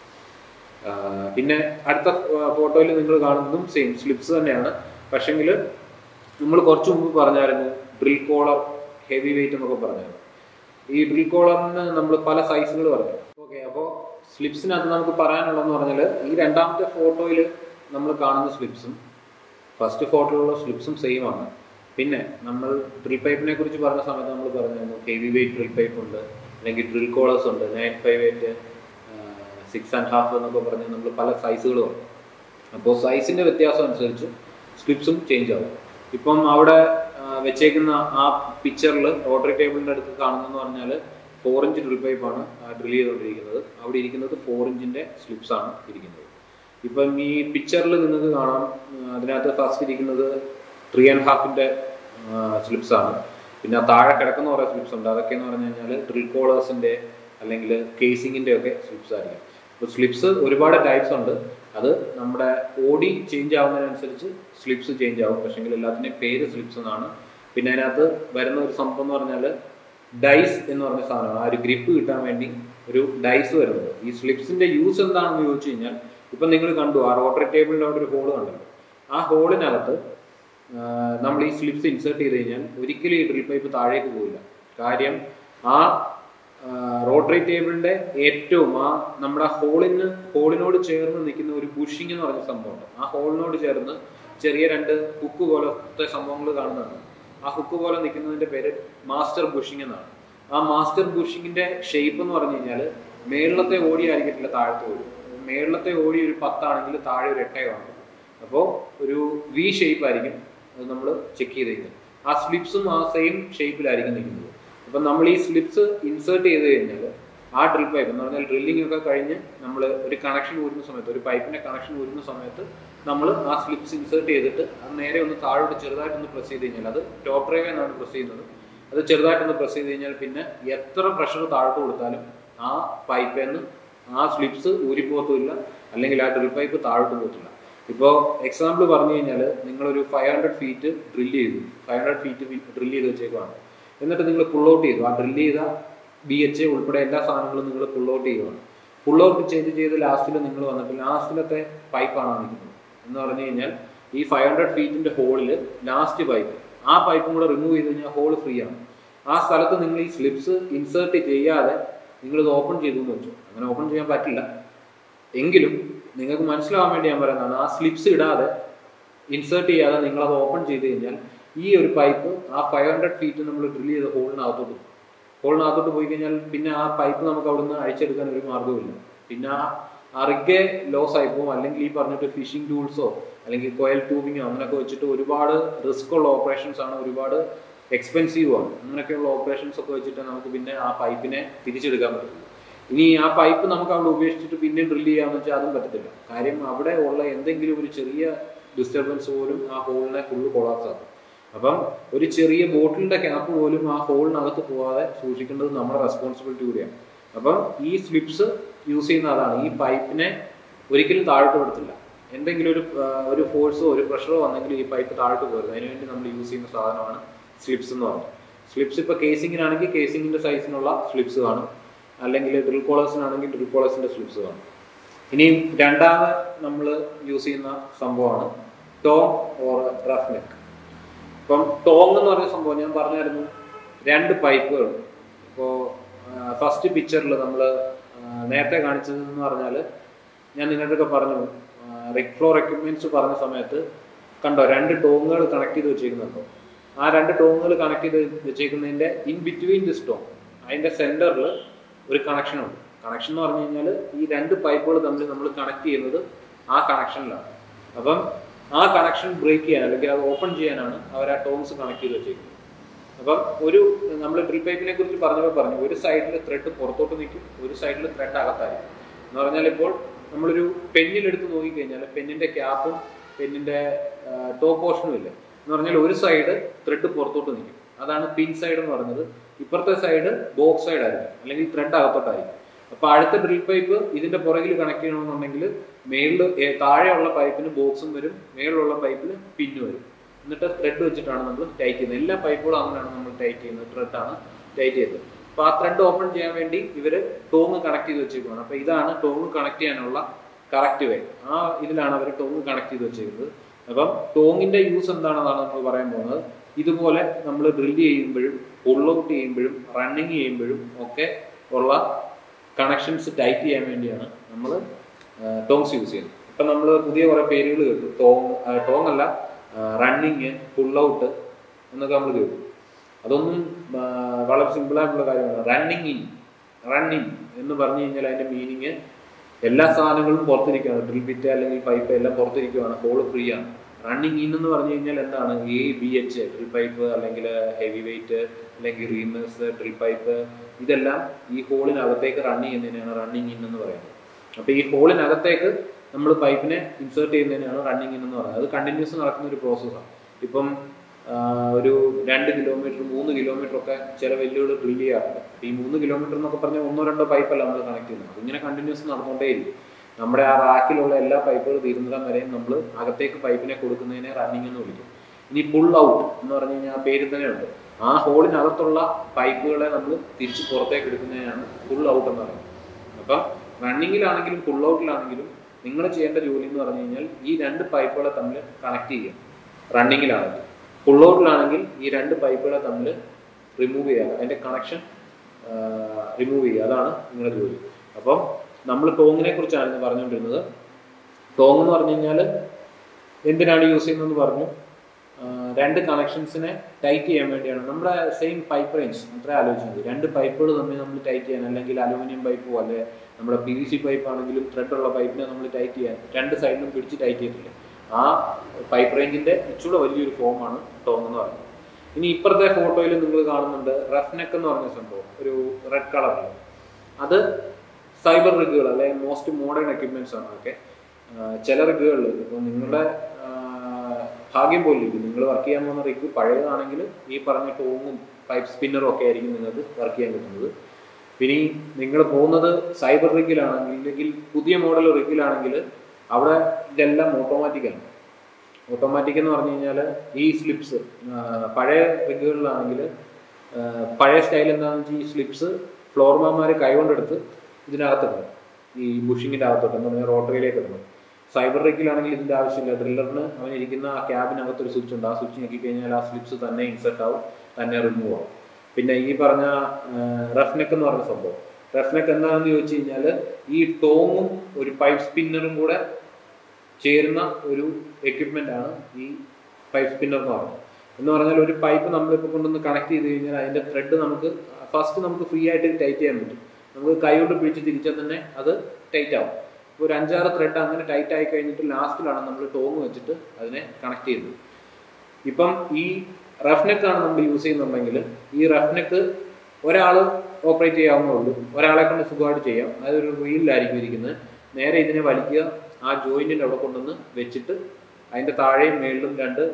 പിന്നെ അടുത്ത ഫോട്ടോയിൽ നിങ്ങൾ കാണുന്നതും സെയിം സ്ലിപ്സ് തന്നെയാണ് പക്ഷെങ്കിൽ നമ്മൾ കുറച്ച് മുമ്പ് പറഞ്ഞായിരുന്നു ഡ്രിൽ കോളർ ഹെവി വെയിറ്റ് എന്നൊക്കെ പറഞ്ഞായിരുന്നു ഈ ഡ്രിൽ കോളറിന് നമ്മൾ പല സൈസുകൾ പറഞ്ഞു ഓക്കെ അപ്പോൾ സ്ലിപ്സിനകത്ത് നമുക്ക് പറയാനുള്ളതെന്ന് പറഞ്ഞാൽ ഈ രണ്ടാമത്തെ ഫോട്ടോയിൽ നമ്മൾ കാണുന്ന സ്ലിപ്സും ഫസ്റ്റ് ഫോട്ടോയിലുള്ള സ്ലിപ്സും സെയിം ആണ് പിന്നെ നമ്മൾ ഡ്രിൽ പൈപ്പിനെ കുറിച്ച് പറഞ്ഞ സമയത്ത് നമ്മൾ പറഞ്ഞിരുന്നു ഹെവി വെയിറ്റ് ഡ്രിൽ പൈപ്പ് ഉണ്ട് അല്ലെങ്കിൽ ഡ്രിൽ കോളേഴ്സ് ഉണ്ട് nine five eight six and half എന്നൊക്കെ പറഞ്ഞ് നമ്മൾ പല സൈസുകൾ പറഞ്ഞു അപ്പോൾ സൈസിൻ്റെ വ്യത്യാസം അനുസരിച്ച് സ്ലിപ്സും ചേഞ്ച് ആവും ഇപ്പം അവിടെ വെച്ചേക്കുന്ന ആ പിക്ചറിൽ റോട്ടറി ടേബിളിൻ്റെ അടുത്ത് കാണുന്നതെന്ന് പറഞ്ഞാൽ ഫോർ ഇഞ്ച് ഡ്രിൽ പൈപ്പാണ് ഡ്രിൽ ചെയ്തുകൊണ്ടിരിക്കുന്നത് അവിടെ ഇരിക്കുന്നത് ഫോർ ഇഞ്ചിൻ്റെ സ്ലിപ്സ് ആണ് ഇരിക്കുന്നത് ഇപ്പം ഈ പിക്ചറിൽ നിങ്ങൾക്ക് കാണാം അതിനകത്ത് ഫസ്റ്റ് ഇരിക്കുന്നത് ത്രീ ആൻഡ് ഹാഫിൻ്റെ സ്ലിപ്സ് ആണ് പിന്നെ താഴെ കിടക്കുന്ന കുറേ സ്ലിപ്സ് ഉണ്ട് അതൊക്കെ എന്ന് പറഞ്ഞു കഴിഞ്ഞാൽ ഡ്രിൽ കോളേഴ്സിൻ്റെ അല്ലെങ്കിൽ കേസിങ്ങിൻ്റെ ഒക്കെ സ്ലിപ്സ് ആയിരിക്കും അപ്പോൾ സ്ലിപ്സ് ഒരുപാട് ടൈപ്സ് ഉണ്ട് അത് നമ്മുടെ ബോഡി ചേഞ്ച് ആവുന്നതിനനുസരിച്ച് സ്ലിപ്സ് ചേഞ്ച് ആവും പക്ഷേങ്കിൽ എല്ലാത്തിൻ്റെയും പേര് സ്ലിപ്സ് എന്നാണ് പിന്നെ അതിനകത്ത് വരുന്ന ഒരു സംഭവം എന്ന് പറഞ്ഞാൽ ഡൈസ് എന്ന് പറഞ്ഞ സാധനമാണ് ആ ഒരു ഗ്രിപ്പ് കിട്ടാൻ വേണ്ടി ഒരു ഡൈസ് വരുന്നത് ഈ സ്ലിപ്സിന്റെ യൂസ് എന്താണെന്ന് ചോദിച്ചു കഴിഞ്ഞാൽ ഇപ്പം നിങ്ങൾ കണ്ടു ആ റോട്ടറി ടേബിളിൻ്റെ അവിടെ ഒരു ഹോള് കണ്ടല്ലോ ആ ഹോളിനകത്ത് നമ്മൾ ഈ സ്ലിപ്സ് ഇൻസേർട്ട് ചെയ്ത് കഴിഞ്ഞാൽ ഒരിക്കലും ഈ ഡ്രിൽ പൈപ്പ് താഴേക്ക് പോകില്ല കാര്യം ആ റോട്ടറി ടേബിളിന്റെ ഏറ്റവും ആ നമ്മുടെ ഹോളിന് ഹോളിനോട് ചേർന്ന് നിൽക്കുന്ന ഒരു ബുഷിംഗ് എന്ന് പറഞ്ഞ സംഭവമുണ്ട് ആ ഹോളിനോട് ചേർന്ന് ചെറിയ രണ്ട് ഹുക്ക് പോലത്തെ സംഭവങ്ങൾ കാണുന്നതാണ് ആ ഹുക്ക് പോലെ നിൽക്കുന്നതിന്റെ പേര് മാസ്റ്റർ ബുഷിംഗ് എന്നാണ് ആ മാസ്റ്റർ ബുഷിങ്ങിന്റെ ഷേപ്പ് എന്ന് പറഞ്ഞു കഴിഞ്ഞാൽ മേളിലത്തെ ഓടി ആയിരിക്കത്തില്ല താഴത്തെ ഓടി മേളിലത്തെ ഓടി ഒരു പത്താണെങ്കിൽ താഴെ ഒരു എട്ടേ കാണും അപ്പോൾ ഒരു വി ഷേപ്പ് ആയിരിക്കും അത് നമ്മൾ ചെക്ക് ചെയ്ത് കഴിഞ്ഞാൽ ആ സ്ലിപ്സും ആ സെയിം ഷേപ്പിലായിരിക്കും നിൽക്കുന്നത് അപ്പം നമ്മൾ ഈ സ്ലിപ്സ് ഇൻസേർട്ട് ചെയ്ത് കഴിഞ്ഞാൽ ആ ഡ്രിൽ പൈപ്പ് എന്ന് പറഞ്ഞാൽ ഡ്രില്ലിംഗ് ഒക്കെ കഴിഞ്ഞ് നമ്മൾ ഒരു കണക്ഷൻ ഊരുന്ന സമയത്ത് ഒരു പൈപ്പിന്റെ കണക്ഷൻ ഊരുന്ന സമയത്ത് നമ്മൾ ആ സ്ലിപ്സ് ഇൻസേർട്ട് ചെയ്തിട്ട് അത് നേരെ ഒന്ന് താഴോട്ട് ചെറുതായിട്ടൊന്ന് പ്രസ് ചെയ്ത് കഴിഞ്ഞാൽ അത് ടോപ്പ് ഡ്രൈവ് എന്നാണ് പ്രസ് ചെയ്യുന്നത് അത് ചെറുതായിട്ടൊന്ന് പ്രസ് ചെയ്ത് കഴിഞ്ഞാൽ പിന്നെ എത്ര പ്രഷർ താഴോട്ട് കൊടുത്താലും ആ പൈപ്പിൽ നിന്ന് ആ സ്ലിപ്സ് ഊരിപ്പോകത്തുമില്ല അല്ലെങ്കിൽ ആ ഡ്രിൽ പൈപ്പ് താഴോട്ട് പോകത്തില്ല ഇപ്പോൾ എക്സാമ്പിൾ പറഞ്ഞു കഴിഞ്ഞാൽ നിങ്ങളൊരു ഫൈവ് ഹൺഡ്രഡ് ഫീറ്റ് ഡ്രിൽ ചെയ്തു ഫൈവ് ഹൺഡ്രഡ് ഫീറ്റ് ഡ്രിൽ ചെയ്ത് വെച്ചേക്കുവാണ് എന്നിട്ട് നിങ്ങൾ പുൾ ഔട്ട് ചെയ്തു ആ ഡ്രിൽ ചെയ്ത ബി എച്ച് എ ഉൾപ്പെടെ എല്ലാ സാധനങ്ങളും നിങ്ങൾ പുൾ ഔട്ട് ചെയ്യുകയാണ് പുൾ ഔട്ട് ചെയ്ത് ചെയ്ത് ലാസ്റ്റിൽ നിങ്ങൾ വന്നിട്ട് ലാസ്റ്റിലത്തെ പൈപ്പാണ് നിൽക്കുന്നത് എന്ന് പറഞ്ഞു കഴിഞ്ഞാൽ ഈ ഫൈവ് ഹൺഡ്രഡ് ഫീറ്റിന്റെ ഹോളിൽ ലാസ്റ്റ് പൈപ്പ് ആ പൈപ്പും കൂടെ റിമൂവ് ചെയ്ത് കഴിഞ്ഞാൽ ഹോൾ ഫ്രീ ആണ് ആ സ്ഥലത്ത് നിങ്ങൾ ഈ സ്ലിപ്സ് ഇൻസേർട്ട് ചെയ്യാതെ നിങ്ങൾ ഇത് ഓപ്പൺ ചെയ്തു എന്ന് വെച്ചു അങ്ങനെ ഓപ്പൺ ചെയ്യാൻ പറ്റില്ല എങ്കിലും നിങ്ങൾക്ക് മനസ്സിലാവാൻ വേണ്ടി ഞാൻ പറയുന്നതാണ് ആ സ്ലിപ്സ് ഇടാതെ ഇൻസേർട്ട് ചെയ്യാതെ നിങ്ങൾ അത് ഓപ്പൺ ചെയ്ത് കഴിഞ്ഞാൽ ഈ ഒരു പൈപ്പ് ആ ഫൈവ് ഹൺഡ്രഡ് ഫീറ്റ് നമ്മൾ ഡ്രിൽ ചെയ്ത ഹോളിനകത്തോട്ട് പോകും ഹോളിനകത്തോട്ട് പോയി കഴിഞ്ഞാൽ പിന്നെ ആ പൈപ്പ് നമുക്ക് അവിടുന്ന് അഴിച്ചെടുക്കാൻ ഒരു മാർഗ്ഗവുമില്ല പിന്നെ ആ അറിഗെ ലോസ് ആയി പോകും അല്ലെങ്കിൽ ഈ പറഞ്ഞിട്ട് ഫിഷിംഗ് ടൂൾസോ അല്ലെങ്കിൽ കോയൽ ട്യൂബിങ്ങോ അങ്ങനെയൊക്കെ വെച്ചിട്ട് ഒരുപാട് റിസ്ക് ഉള്ള ഓപ്പറേഷൻസ് ആണ് ഒരുപാട് എക്സ്പെൻസീവ് ആണ് അങ്ങനെയൊക്കെയുള്ള ഓപ്പറേഷൻസ് ഒക്കെ വെച്ചിട്ട് നമുക്ക് പിന്നെ ആ പൈപ്പിനെ തിരിച്ചെടുക്കാൻ പറ്റുള്ളൂ ഇനി ആ പൈപ്പ് നമുക്ക് അവിടെ ഉപേക്ഷിച്ചിട്ട് പിന്നെ ഡ്രിൽ ചെയ്യാന്ന് വെച്ചാൽ അതും പറ്റത്തില്ല കാര്യം അവിടെ ഉള്ള എന്തെങ്കിലും ഒരു ചെറിയ ഡിസ്റ്റർബൻസ് പോലും ആ ഹോളിനെ ഫുള്ള് കൊളാപ്സ് ആക്കും അപ്പം ഒരു ചെറിയ ബോട്ടിലിന്റെ ക്യാപ്പ് പോലും ആ ഹോളിനകത്ത് പോവാതെ സൂക്ഷിക്കേണ്ടത് നമ്മുടെ റെസ്പോൺസിബിലിറ്റി കൂടിയാണ് അപ്പം ഈ സ്ലിപ്സ് യൂസ് ചെയ്യുന്ന അതാണ് ഈ പൈപ്പിനെ ഒരിക്കലും താഴോട്ട് വിടത്തില്ല എന്തെങ്കിലും ഒരു ആ, ഒരു ഫോഴ്സോ ഒരു പ്രഷറോ വന്നെങ്കിൽ ഈ പൈപ്പ് താഴോട്ട് പോകരുത് അതിനുവേണ്ടി നമ്മൾ യൂസ് ചെയ്യുന്ന സാധനമാണ് സ്ലിപ്സ് എന്ന് പറയുന്നത് സ്ലിപ്സ് ഇപ്പോൾ കേസിങ്ങിനാണെങ്കിൽ കേസിങ്ങിന്റെ സൈസിനുള്ള സ്ലിപ്സ് കാണും അല്ലെങ്കിൽ ഡ്രിൽ കോളേഴ്സിനാണെങ്കിൽ ഡ്രിൽ കോളേഴ്സിന്റെ സ്ലിപ്സ് കാണും ഇനി രണ്ടാമത് നമ്മൾ യൂസ് ചെയ്യുന്ന സംഭവമാണ് ടോങ് ഓർ റഫ് നെക്ക് ഇപ്പം ടോങ് എന്ന് പറയുന്ന സംഭവം ഞാൻ പറഞ്ഞായിരുന്നു രണ്ട് പൈപ്പുകൾ ഇപ്പോൾ ഫസ്റ്റ് പിക്ചറിൽ നമ്മൾ നേരത്തെ കാണിച്ചത് എന്ന് പറഞ്ഞാൽ ഞാൻ നിങ്ങളുടെയൊക്കെ പറഞ്ഞു റിക് ഫ്ലോർ എക്യുപ്മെന്റ്സ് പറഞ്ഞ സമയത്ത് കണ്ടോ രണ്ട് ടോങ്ങുകൾ കണക്ട് ചെയ്ത് വെച്ചേക്കുന്നുണ്ടോ ആ രണ്ട് ടോങ്ങുകൾ കണക്ട് ചെയ്ത് വെച്ചേക്കുന്നതിന്റെ ഇൻ ബിറ്റ്വീൻ ദിസ് ടോങ് അതിന്റെ സെന്ററിൽ ഒരു കണക്ഷൻ ഉണ്ട് കണക്ഷൻ എന്ന് പറഞ്ഞു കഴിഞ്ഞാൽ ഈ രണ്ട് പൈപ്പുകൾ തമ്മിൽ നമ്മൾ കണക്ട് ചെയ്യുന്നത് ആ കണക്ഷനിലാണ് അപ്പം ആ കണക്ഷൻ ബ്രേക്ക് ചെയ്യാൻ അല്ലെങ്കിൽ അത് ഓപ്പൺ ചെയ്യാനാണ് അവർ ആ ടോങ്സ് കണക്ട് ചെയ്ത് വെച്ചേക്കുന്നത് അപ്പം ഒരു നമ്മൾ ഡ്രിൽ പൈപ്പിനെ കുറിച്ച് പറഞ്ഞപ്പോൾ പറഞ്ഞു ഒരു സൈഡിൽ ത്രെഡ് പുറത്തോട്ട് നിൽക്കും ഒരു സൈഡിൽ ത്രെഡ് അകത്തായിരിക്കും എന്ന് പറഞ്ഞാൽ ഇപ്പോൾ നമ്മളൊരു പെന്നിലെടുത്ത് നോക്കിക്കഴിഞ്ഞാൽ പെന്നിന്റെ ക്യാപ്പും പെന്നിന്റെ ടോപ്പ് പോർഷനും ഇല്ല എന്ന് പറഞ്ഞാൽ ഒരു സൈഡ് ത്രെഡ് പുറത്തോട്ട് നിൽക്കും അതാണ് പിൻ സൈഡ് എന്ന് പറയുന്നത് ഇപ്പുറത്തെ സൈഡ് ബോക്സ് സൈഡ് ആയിരിക്കും അല്ലെങ്കിൽ ത്രെഡ് അകത്തോട്ടായിരിക്കും അപ്പൊ അടുത്ത ഡ്രിൽ പൈപ്പ് ഇതിന്റെ പുറകിൽ കണക്ട് ചെയ്യണമെന്നുണ്ടെങ്കിൽ മേളിൽ താഴെയുള്ള പൈപ്പിന് ബോക്സും വരും മേളിലുള്ള പൈപ്പിന് പിന്നു വരും എന്നിട്ട് ത്രെഡ് വെച്ചിട്ടാണ് നമ്മൾ ടൈറ്റ് ചെയ്യുന്നത് എല്ലാ പൈപ്പുകളും അങ്ങനെയാണ് നമ്മൾ ടൈറ്റ് ചെയ്യുന്നത് ത്രെഡാണ് ടൈറ്റ് ചെയ്യുന്നത് അപ്പൊ ആ ത്രെഡ് ഓപ്പൺ ചെയ്യാൻ വേണ്ടി ഇവര് ടോങ് കണക്ട് ചെയ്ത് വെച്ചേക്കുവാണ് അപ്പൊ ഇതാണ് ടോങ് കണക്ട് ചെയ്യാനുള്ള കറക്റ്റ് വേ ആ ഇതിലാണ് അവർ ടോങ് കണക്ട് ചെയ്ത് വെച്ചേക്കുന്നത് അപ്പം ടോങ്ങിന്റെ യൂസ് എന്താണെന്നാണ് നമ്മൾ പറയാൻ പോകുന്നത് ഇതുപോലെ നമ്മൾ ഡ്രില്ല് ചെയ്യുമ്പോഴും പുൾ ഔട്ട് ചെയ്യുമ്പോഴും റണ്ണിങ് ചെയ്യുമ്പോഴും ഒക്കെ ഉള്ള കണക്ഷൻസ് ടൈറ്റ് ചെയ്യാൻ വേണ്ടിയാണ് നമ്മൾ ടോങ്സ് യൂസ് ചെയ്യുന്നത് ഇപ്പം നമ്മൾ പുതിയ കുറേ പേരുകൾ കേട്ടു ടോങ് ടോങ് അല്ല റണ്ണിങ് പുൾ ഔട്ട് എന്നൊക്കെ നമ്മൾ കേട്ടു അതൊന്നും ആ, വളരെ സിമ്പിളായിട്ടുള്ള കാര്യമാണ് റണ്ണിങ് ഇൻ റണ്ണിങ് എന്ന് പറഞ്ഞു കഴിഞ്ഞാൽ അതിന്റെ മീനിങ് എല്ലാ സാധനങ്ങളും പുറത്തിരിക്കുകയാണ് ഡ്രിൽ ബിറ്റ് അല്ലെങ്കിൽ പൈപ്പ് എല്ലാം പുറത്തിരിക്കുകയാണ് ഹോള് ഫ്രീ ആണ് റണ്ണിങ് ഇൻ എന്ന് പറഞ്ഞു കഴിഞ്ഞാൽ എന്താണ് A B H drill pipe അല്ലെങ്കിൽ ഹെവി വെയിറ്റ് അല്ലെങ്കിൽ റീമേഴ്സ് ഡ്രിൽ പൈപ്പ് ഇതെല്ലാം ഈ ഹോളിനകത്തേക്ക് റൺ ചെയ്യുന്നതിനാണ് റണ്ണിങ് ഇൻ എന്ന് പറയുന്നത് അപ്പൊ ഈ ഹോളിനകത്തേക്ക് നമ്മൾ പൈപ്പിനെ ഇൻസേർട്ട് ചെയ്യുന്നതിനാണ് റണ്ണിങ് ഇൻ എന്ന് പറയുന്നത് അത് കണ്ടിന്യൂസ് നടക്കുന്ന ഒരു പ്രോസസ്സാണ് ഇപ്പം ആ, ഒരു രണ്ട് കിലോമീറ്റർ മൂന്ന് കിലോമീറ്റർ ഒക്കെ ചില വെല്ലുകൾ ഡ്രിൽ ചെയ്യാറുണ്ട് അപ്പൊ ഈ മൂന്ന് കിലോമീറ്റർ എന്നൊക്കെ പറഞ്ഞാൽ ഒന്നോ രണ്ടോ പൈപ്പല്ല നമ്മൾ കണക്ട് ചെയ്യുന്നത് അതിങ്ങനെ കണ്ടിന്യൂസ് നടന്നുകൊണ്ടേയിരിക്കും നമ്മുടെ ആ റാക്കിലുള്ള എല്ലാ പൈപ്പുകൾ തീരുന്നിടം വരെയും നമ്മൾ അകത്തേക്ക് പൈപ്പിനെ കൊടുക്കുന്നതിനെ റണ്ണിങ് എന്ന് വിളിക്കും ഇനി പുൾ ഔട്ട് എന്ന് പറഞ്ഞു കഴിഞ്ഞാൽ ആ പേരിൽ തന്നെ ഉണ്ട് ആ ഹോളിനകത്തുള്ള പൈപ്പുകളെ നമ്മൾ തിരിച്ച് പുറത്തേക്ക് എടുക്കുന്നതിനാണ് പുൾ ഔട്ട് എന്ന് പറയുന്നത് അപ്പം റണ്ണിങ്ങിലാണെങ്കിലും പുൾ ഔട്ടിലാണെങ്കിലും നിങ്ങൾ ചെയ്യേണ്ട ജോലി എന്ന് പറഞ്ഞു കഴിഞ്ഞാൽ ഈ രണ്ട് പൈപ്പുകളെ തമ്മിൽ കണക്ട് ചെയ്യുക റണ്ണിങ്ങിലാണെങ്കിൽ പുൾ ഔട്ടിലാണെങ്കിൽ ഈ രണ്ട് പൈപ്പുകളെ തമ്മിൽ റിമൂവ് ചെയ്യുക അതിൻ്റെ കണക്ഷൻ റിമൂവ് ചെയ്യുക അതാണ് നിങ്ങളുടെ ജോലി അപ്പം നമ്മൾ ടോങ്ങിനെ കുറിച്ചാണ് ഇന്ന് പറഞ്ഞുകൊണ്ടിരുന്നത് ടോങ് എന്ന് പറഞ്ഞു കഴിഞ്ഞാൽ എന്തിനാണ് യൂസ് ചെയ്യുന്നതെന്ന് പറഞ്ഞു ആ, രണ്ട് കണക്ഷൻസിനെ ടൈറ്റ് ചെയ്യാൻ വേണ്ടിയാണ് നമ്മുടെ സെയിം പൈപ്പ് റേഞ്ച് അത്ര ആലോചിച്ചത് രണ്ട് പൈപ്പുകൾ തമ്മിൽ നമ്മൾ ടൈറ്റ് ചെയ്യാൻ അല്ലെങ്കിൽ അലൂമിനിയം പൈപ്പോ അല്ലെ നമ്മുടെ പി വി സി പൈപ്പ് ആണെങ്കിലും ത്രെഡ് ഉള്ള പൈപ്പിനെ നമ്മൾ ടൈറ്റ് ചെയ്യാൻ രണ്ട് സൈഡിലും പിടിച്ച് ടൈറ്റ് ചെയ്തിട്ടില്ല ആ പൈപ്പ് റേഞ്ചിന്റെ ഇച്ചിരി വലിയൊരു ഫോമാണ് ടോങ് എന്ന് പറയുന്നത് ഇനി ഇപ്പുറത്തെ ഫോട്ടോയിൽ നിങ്ങൾ കാണുന്നുണ്ട് റഫ് നെക്ക് എന്ന് പറഞ്ഞ സംഭവം ഒരു റെഡ് കളറിൽ അത് സൈബർ റിഗുകൾ അല്ലെങ്കിൽ മോസ്റ്റ് മോഡേൺ എക്യുപ്മെന്റ്സ് ആണ് അതൊക്കെ ആ, ചില റിഗുകളിൽ ഇപ്പോൾ നിങ്ങളുടെ ആ, ഭാഗ്യം പോലെ ഇരിക്കും നിങ്ങൾ വർക്ക് ചെയ്യാൻ പോകുന്ന റിഗ് പഴയതാണെങ്കിൽ ഈ പറഞ്ഞ ടോങ്ങും പൈപ്പ് സ്പിന്നറും ഒക്കെ ആയിരിക്കും നിങ്ങൾക്ക് വർക്ക് ചെയ്യാൻ പറ്റുന്നത് പിന്നെ നിങ്ങൾ പോകുന്നത് സൈബർ റിഗിലാണെങ്കിൽ അല്ലെങ്കിൽ പുതിയ മോഡൽ റിഗിലാണെങ്കിൽ അവിടെ ഇതെല്ലാം ഓട്ടോമാറ്റിക്കാണ് ഓട്ടോമാറ്റിക് എന്ന് പറഞ്ഞു കഴിഞ്ഞാൽ ഈ സ്ലിപ്സ് പഴയ റിഗുകളിലാണെങ്കിൽ പഴയ സ്റ്റൈൽ എന്താണെന്ന് വെച്ചാൽ ഈ സ്ലിപ്സ് ഫ്ലോർമാന്മാർ കൈകൊണ്ടെടുത്ത് ഇതിനകത്തിടണം ഈ ബുഷിങ്ങിൻ്റെ അകത്തോട്ട് എന്ന് പറഞ്ഞാൽ റോട്ടറിയിലേക്ക് ഇടണം സൈബർ റിഗിലാണെങ്കിൽ ഇതിൻ്റെ ആവശ്യമില്ല ഡ്രില്ലറിന് അവൻ ഇരിക്കുന്ന ആ ക്യാബിനകത്ത് ഒരു സ്വിച്ച് ഉണ്ട് ആ സ്വിച്ച് ഞെക്കി കഴിഞ്ഞാൽ ആ സ്ലിപ്സ് തന്നെ ഇൻസെർട്ട് ആവും തന്നെ റിമൂവ് ആവും പിന്നെ ഈ പറഞ്ഞ റഫ്നെക്ക് എന്ന് പറഞ്ഞ സംഭവം റഫ്നെക്ക് എന്താണെന്ന് ചോദിച്ചു കഴിഞ്ഞാൽ ഈ ടോങ്ങും ഒരു പൈപ്പ് സ്പിന്നറും കൂടെ ചേരുന്ന ഒരു എക്യുപ്മെന്റ് ആണ് ഈ പൈപ്പ് സ്പിന്നർ എന്ന് പറയുന്നത് എന്ന് പറഞ്ഞാൽ ഒരു പൈപ്പ് നമ്മളിപ്പോൾ കൊണ്ടൊന്ന് കണക്ട് ചെയ്ത് കഴിഞ്ഞാൽ അതിന്റെ ത്രെഡ് നമുക്ക് ഫസ്റ്റ് നമുക്ക് ഫ്രീ ആയിട്ട് ടൈറ്റ് ചെയ്യാൻ പറ്റും നമുക്ക് കൈ കൊണ്ട് പിടിച്ച് തിരിച്ചാൽ തന്നെ അത് ടൈറ്റ് ആവും ഇപ്പോൾ ഒരു അഞ്ചാറ് ത്രെഡ് അങ്ങനെ ടൈറ്റ് ആയി കഴിഞ്ഞിട്ട് ലാസ്റ്റിലാണ് നമ്മൾ ടോങ് വെച്ചിട്ട് അതിനെ കണക്ട് ചെയ്യുന്നത് ഇപ്പം ഈ റഫ്നെക്ക് ആണ് നമ്മൾ യൂസ് ചെയ്യുന്നുണ്ടെങ്കിൽ ഈ റഫ്നെക്ക് ഒരാൾ ഓപ്പറേറ്റ് ചെയ്യാവുന്നേ ഉള്ളൂ ഒരാളെ കൊണ്ട് സുഖമായിട്ട് ചെയ്യാം അതൊരു റീലിലായിരിക്കും ഇരിക്കുന്നത് നേരെ ഇതിനെ വലിക്കുക ആ ജോയിന്റിന്റെ അവിടെ കൊണ്ടുവന്ന് വെച്ചിട്ട് അതിന്റെ താഴെയും മേളിലും രണ്ട്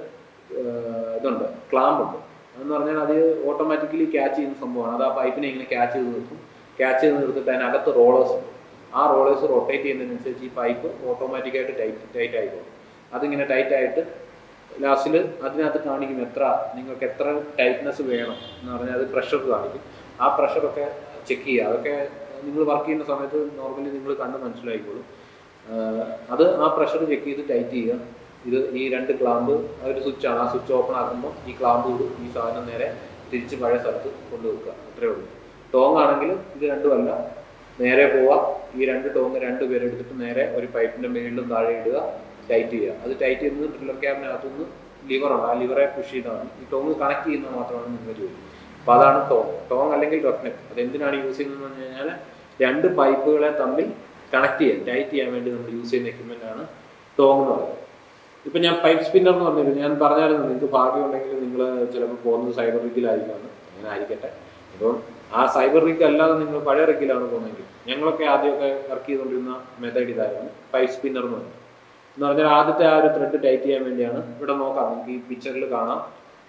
ഏഹ്, ഇതുണ്ട് ക്ലാമ്പ് ഉണ്ട് അതെന്ന് പറഞ്ഞാൽ അത് ഓട്ടോമാറ്റിക്കലി ക്യാച്ച് ചെയ്യുന്ന സംഭവമാണ് അത് ആ പൈപ്പിനെ ഇങ്ങനെ ക്യാച്ച് ചെയ്ത് നിർത്തും ക്യാച്ച് ചെയ്ത് നിർത്തിട്ട് അതിനകത്ത് റോളേഴ്സ് ഉണ്ട് ആ റോളേഴ്സ് റൊട്ടേറ്റ് ചെയ്യുന്നതിനനുസരിച്ച് ഈ പൈപ്പ് ഓട്ടോമാറ്റിക്കായിട്ട് ടൈറ്റ് ടൈറ്റ് ആയിക്കോളും അതിങ്ങനെ ടൈറ്റ് ആയിട്ട് ലാസ്റ്റിൽ അതിനകത്ത് കാണിക്കും എത്ര നിങ്ങൾക്ക് എത്ര ടൈറ്റ്നെസ് വേണം എന്ന് പറഞ്ഞാൽ അത് പ്രഷർ കാണിക്കും ആ പ്രഷറൊക്കെ ചെക്ക് ചെയ്യുക അതൊക്കെ നിങ്ങൾ വർക്ക് ചെയ്യുന്ന സമയത്ത് നോർമലി നിങ്ങൾ കണ്ട് മനസ്സിലായിക്കോളും ആഹ് അത് ആ പ്രഷർ ചെക്ക് ചെയ്ത് ടൈറ്റ് ചെയ്യുക ഇത് ഈ രണ്ട് ക്ലാമ്പ് ഒരു സ്വിച്ചാണ് ആ സ്വിച്ച് ഓപ്പൺ ആക്കുമ്പോൾ ഈ ക്ലാമ്പ് വിടും ഈ സാധനം നേരെ തിരിച്ച് പഴയ സ്ഥലത്ത് കൊണ്ടുവെക്കുക അത്രേ ഉള്ളൂ ടോങ് ആണെങ്കിൽ ഇത് രണ്ടുമല്ല നേരെ പോവുക ഈ രണ്ട് ടോങ് രണ്ട് പേരെടുത്തിട്ട് നേരെ ഒരു പൈപ്പിന്റെ മേളിലും താഴെ ഇടുക ടൈറ്റ് ചെയ്യുക അത് ടൈറ്റ് ചെയ്യുന്നത് ഡ്രില്ലർ ക്യാബിനകത്തുനിന്ന് ലിവറുണ്ട് ആ ലിവറെ പുഷ് ചെയ്താണ് ഈ ടോങ് കണക്ട് ചെയ്യുന്നത് മാത്രമാണ് നിങ്ങളുടെ ജോലി അപ്പൊ അതാണ് ടോങ് ടോങ് അല്ലെങ്കിൽ റഫ്നെക്ക് അത് എന്തിനാണ് യൂസ് ചെയ്യുന്നത് പറഞ്ഞു കഴിഞ്ഞാൽ രണ്ട് പൈപ്പുകളെ തമ്മിൽ കണക്ട് ചെയ്യാൻ ടൈറ്റ് ചെയ്യാൻ വേണ്ടി നമ്മൾ യൂസ് ചെയ്യുന്ന എക്യുപ്മെന്റ് ആണ് ടോങ് എന്ന് പറയുന്നത് ഇപ്പൊ ഞാൻ പൈപ്പ് സ്പിന്നർ എന്ന് പറഞ്ഞില്ല ഞാൻ പറഞ്ഞായിരുന്നു നിങ്ങൾക്ക് ഭാഗ്യമുണ്ടെങ്കിൽ നിങ്ങൾ ചിലപ്പോൾ പോകുന്നത് സൈബർ റിഗിലായിരിക്കാണ് അങ്ങനെ ആയിരിക്കട്ടെ അപ്പം ആ സൈബർ റിഗ് അല്ലാതെ നിങ്ങൾ പഴയ റിഗിലാണ് പോകുന്നതെങ്കിൽ ഞങ്ങളൊക്കെ ആദ്യമൊക്കെ വർക്ക് ചെയ്തുകൊണ്ടിരുന്ന മെത്തേഡ് ഇതായിരുന്നു പൈപ്പ് സ്പിന്നർ എന്ന് പറയുന്നത് എന്ന് പറഞ്ഞാൽ ആദ്യത്തെ ആ ഒരു ത്രെഡ് ടൈറ്റ് ചെയ്യാൻ വേണ്ടിയാണ് ഇവിടെ നോക്കാം നിങ്ങൾക്ക് ഈ പിക്ചറിൽ കാണാം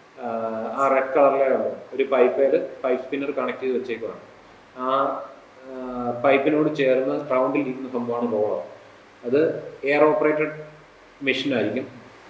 ആഹ് ആ റെഡ് കളറിലെ ഉണ്ട് ഒരു പൈപ്പേൽ പൈപ്പ് സ്പിന്നർ കണക്ട് ചെയ്ത് വെച്ചേക്കുവാണ് ആ ആഹ് പൈപ്പിനോട് ചേർന്ന് റൗണ്ടിൽ ഇരിക്കുന്ന സംഭവമാണ് റോളർ അത് എയർ ഓപ്പറേറ്റഡ് മെഷീൻ ആയിരിക്കും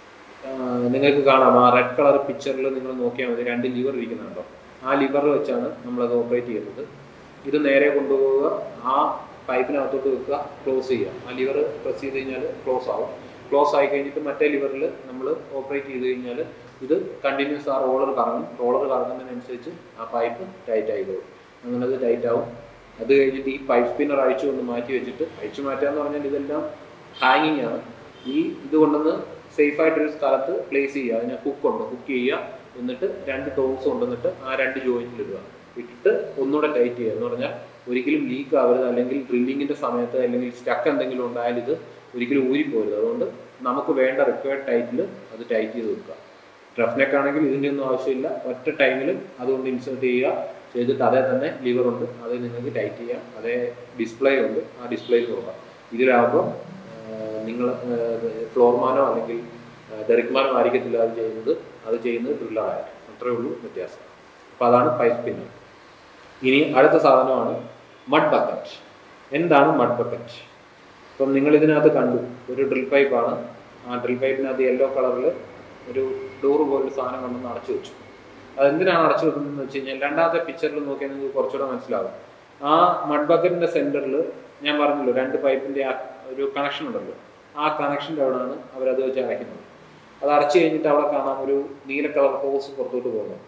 ആഹ് നിങ്ങൾക്ക് കാണാം ആ റെഡ് കളർ പിക്ചറിൽ നിങ്ങൾ നോക്കിയാൽ മതി രണ്ട് ലിവർ ഇരിക്കുന്നുണ്ടോ ആ ലിവർ വെച്ചാണ് നമ്മളത് ഓപ്പറേറ്റ് ചെയ്യുന്നത് ഇത് നേരെ കൊണ്ടുപോവുക ആ പൈപ്പിനകത്തോട്ട് വെക്കുക ക്ലോസ് ചെയ്യുക ആ ലിവർ പ്രസ് ചെയ്ത് കഴിഞ്ഞാൽ ക്ലോസ് ആവും ക്ലോസ് ആയി കഴിഞ്ഞിട്ട് മറ്റേ ലിവറിൽ നമ്മൾ ഓപ്പറേറ്റ് ചെയ്ത് കഴിഞ്ഞാൽ ഇത് കണ്ടിന്യൂസ് ആ റോളർ കറങ്ങും റോളർ കറങ്ങുന്നതിനനുസരിച്ച് ആ പൈപ്പ് ടൈറ്റ് ആയിക്കോളും അങ്ങനെ അത് ടൈറ്റ് ആവും അത് കഴിഞ്ഞിട്ട് ഈ പൈപ്പ് സ്പിന്നർ അഴിച്ചു കൊണ്ട് മാറ്റി വെച്ചിട്ട് അഴിച്ചു മാറ്റുക എന്ന് പറഞ്ഞാൽ ഇതെല്ലാം ഹാങ്ങിങ് ആണ് ഈ ഇത് കൊണ്ടുവന്ന് സേഫ് ആയിട്ടൊരു സ്ഥലത്ത് പ്ലേസ് ചെയ്യുക അതിനെ ഹുക്ക് ഉണ്ട് ഹുക്ക് ചെയ്യുക എന്നിട്ട് രണ്ട് ടോങ്സ് കൊണ്ടുവന്നിട്ട് ആ രണ്ട് ജോയിന്റിൽ ഇടുക ഇട്ടിട്ട് ഒന്നുകൂടെ ടൈറ്റ് ചെയ്യുക എന്ന് പറഞ്ഞാൽ ഒരിക്കലും ലീക്ക് ആവരുത് അല്ലെങ്കിൽ ഡ്രില്ലിങ്ങിന്റെ സമയത്ത് അല്ലെങ്കിൽ സ്റ്റക്ക് എന്തെങ്കിലും ഉണ്ടായാൽ ഇത് ഒരിക്കലും ഊരിപ്പോരുത് അതുകൊണ്ട് നമുക്ക് വേണ്ട റിക്വയർഡ് ടൈറ്റിൽ അത് ടൈറ്റ് ചെയ്ത് വെക്കുക റഫ്നെക്ക് ആണെങ്കിൽ ഇതിൻ്റെ ഒന്നും ആവശ്യമില്ല ഒറ്റ ടൈമിൽ അതുകൊണ്ട് ഇൻസേർട്ട് ചെയ്യുക ചെയ്തിട്ട് അതേ തന്നെ ലിവർ ഉണ്ട് അത് നിങ്ങൾക്ക് ടൈറ്റ് ചെയ്യാം അതേ ഡിസ്പ്ലേ ഉണ്ട് ആ ഡിസ്പ്ലേയിൽ നോക്കാം ഇതിലാകുമ്പോൾ നിങ്ങൾ ഫ്ലോർമാനോ അല്ലെങ്കിൽ ഡെറിക്മാനോ ആയിരിക്കത്തില്ല അത് ചെയ്യുന്നത് അത് ചെയ്യുന്നത് ഡ്രില്ലറായിരിക്കും അത്രേ ഉള്ളൂ വ്യത്യാസം അപ്പോൾ അതാണ് പൈപ്പ് സ്പിന്നർ ഇനി അടുത്ത സാധനമാണ് മഡ് ബക്കറ്റ് എന്താണ് മഡ് ബക്കറ്റ് ഇപ്പം നിങ്ങൾ ഇതിനകത്ത് കണ്ടു ഒരു ഡ്രിൽ പൈപ്പാണ് ആ ഡ്രിൽ പൈപ്പിനകത്ത് യെല്ലോ കളറിൽ ഒരു ഡോറ് പോലൊരു സാധനം കൊണ്ടൊന്ന് അടച്ചു വെച്ചു അതെന്തിനാണ് അടച്ചു വെക്കുന്നതെന്ന് വെച്ച് കഴിഞ്ഞാൽ രണ്ടാമത്തെ പിക്ചറിൽ നോക്കിയാൽ നിങ്ങൾക്ക് കുറച്ചുകൂടെ മനസ്സിലാവും ആ മഡ് ബക്കറ്റിന്റെ സെന്ററിൽ ഞാൻ പറഞ്ഞല്ലോ രണ്ട് പൈപ്പിന്റെ ആ ഒരു കണക്ഷൻ ഉണ്ടല്ലോ ആ കണക്ഷൻ്റെ അവിടെയാണ് അവരത് വെച്ച് അടയ്ക്കുന്നത് അത് അടച്ചു കഴിഞ്ഞിട്ട് അവിടെ കാണാം ഒരു നീല കളർ ഹോസ് പുറത്തോട്ട് പോകുന്നത്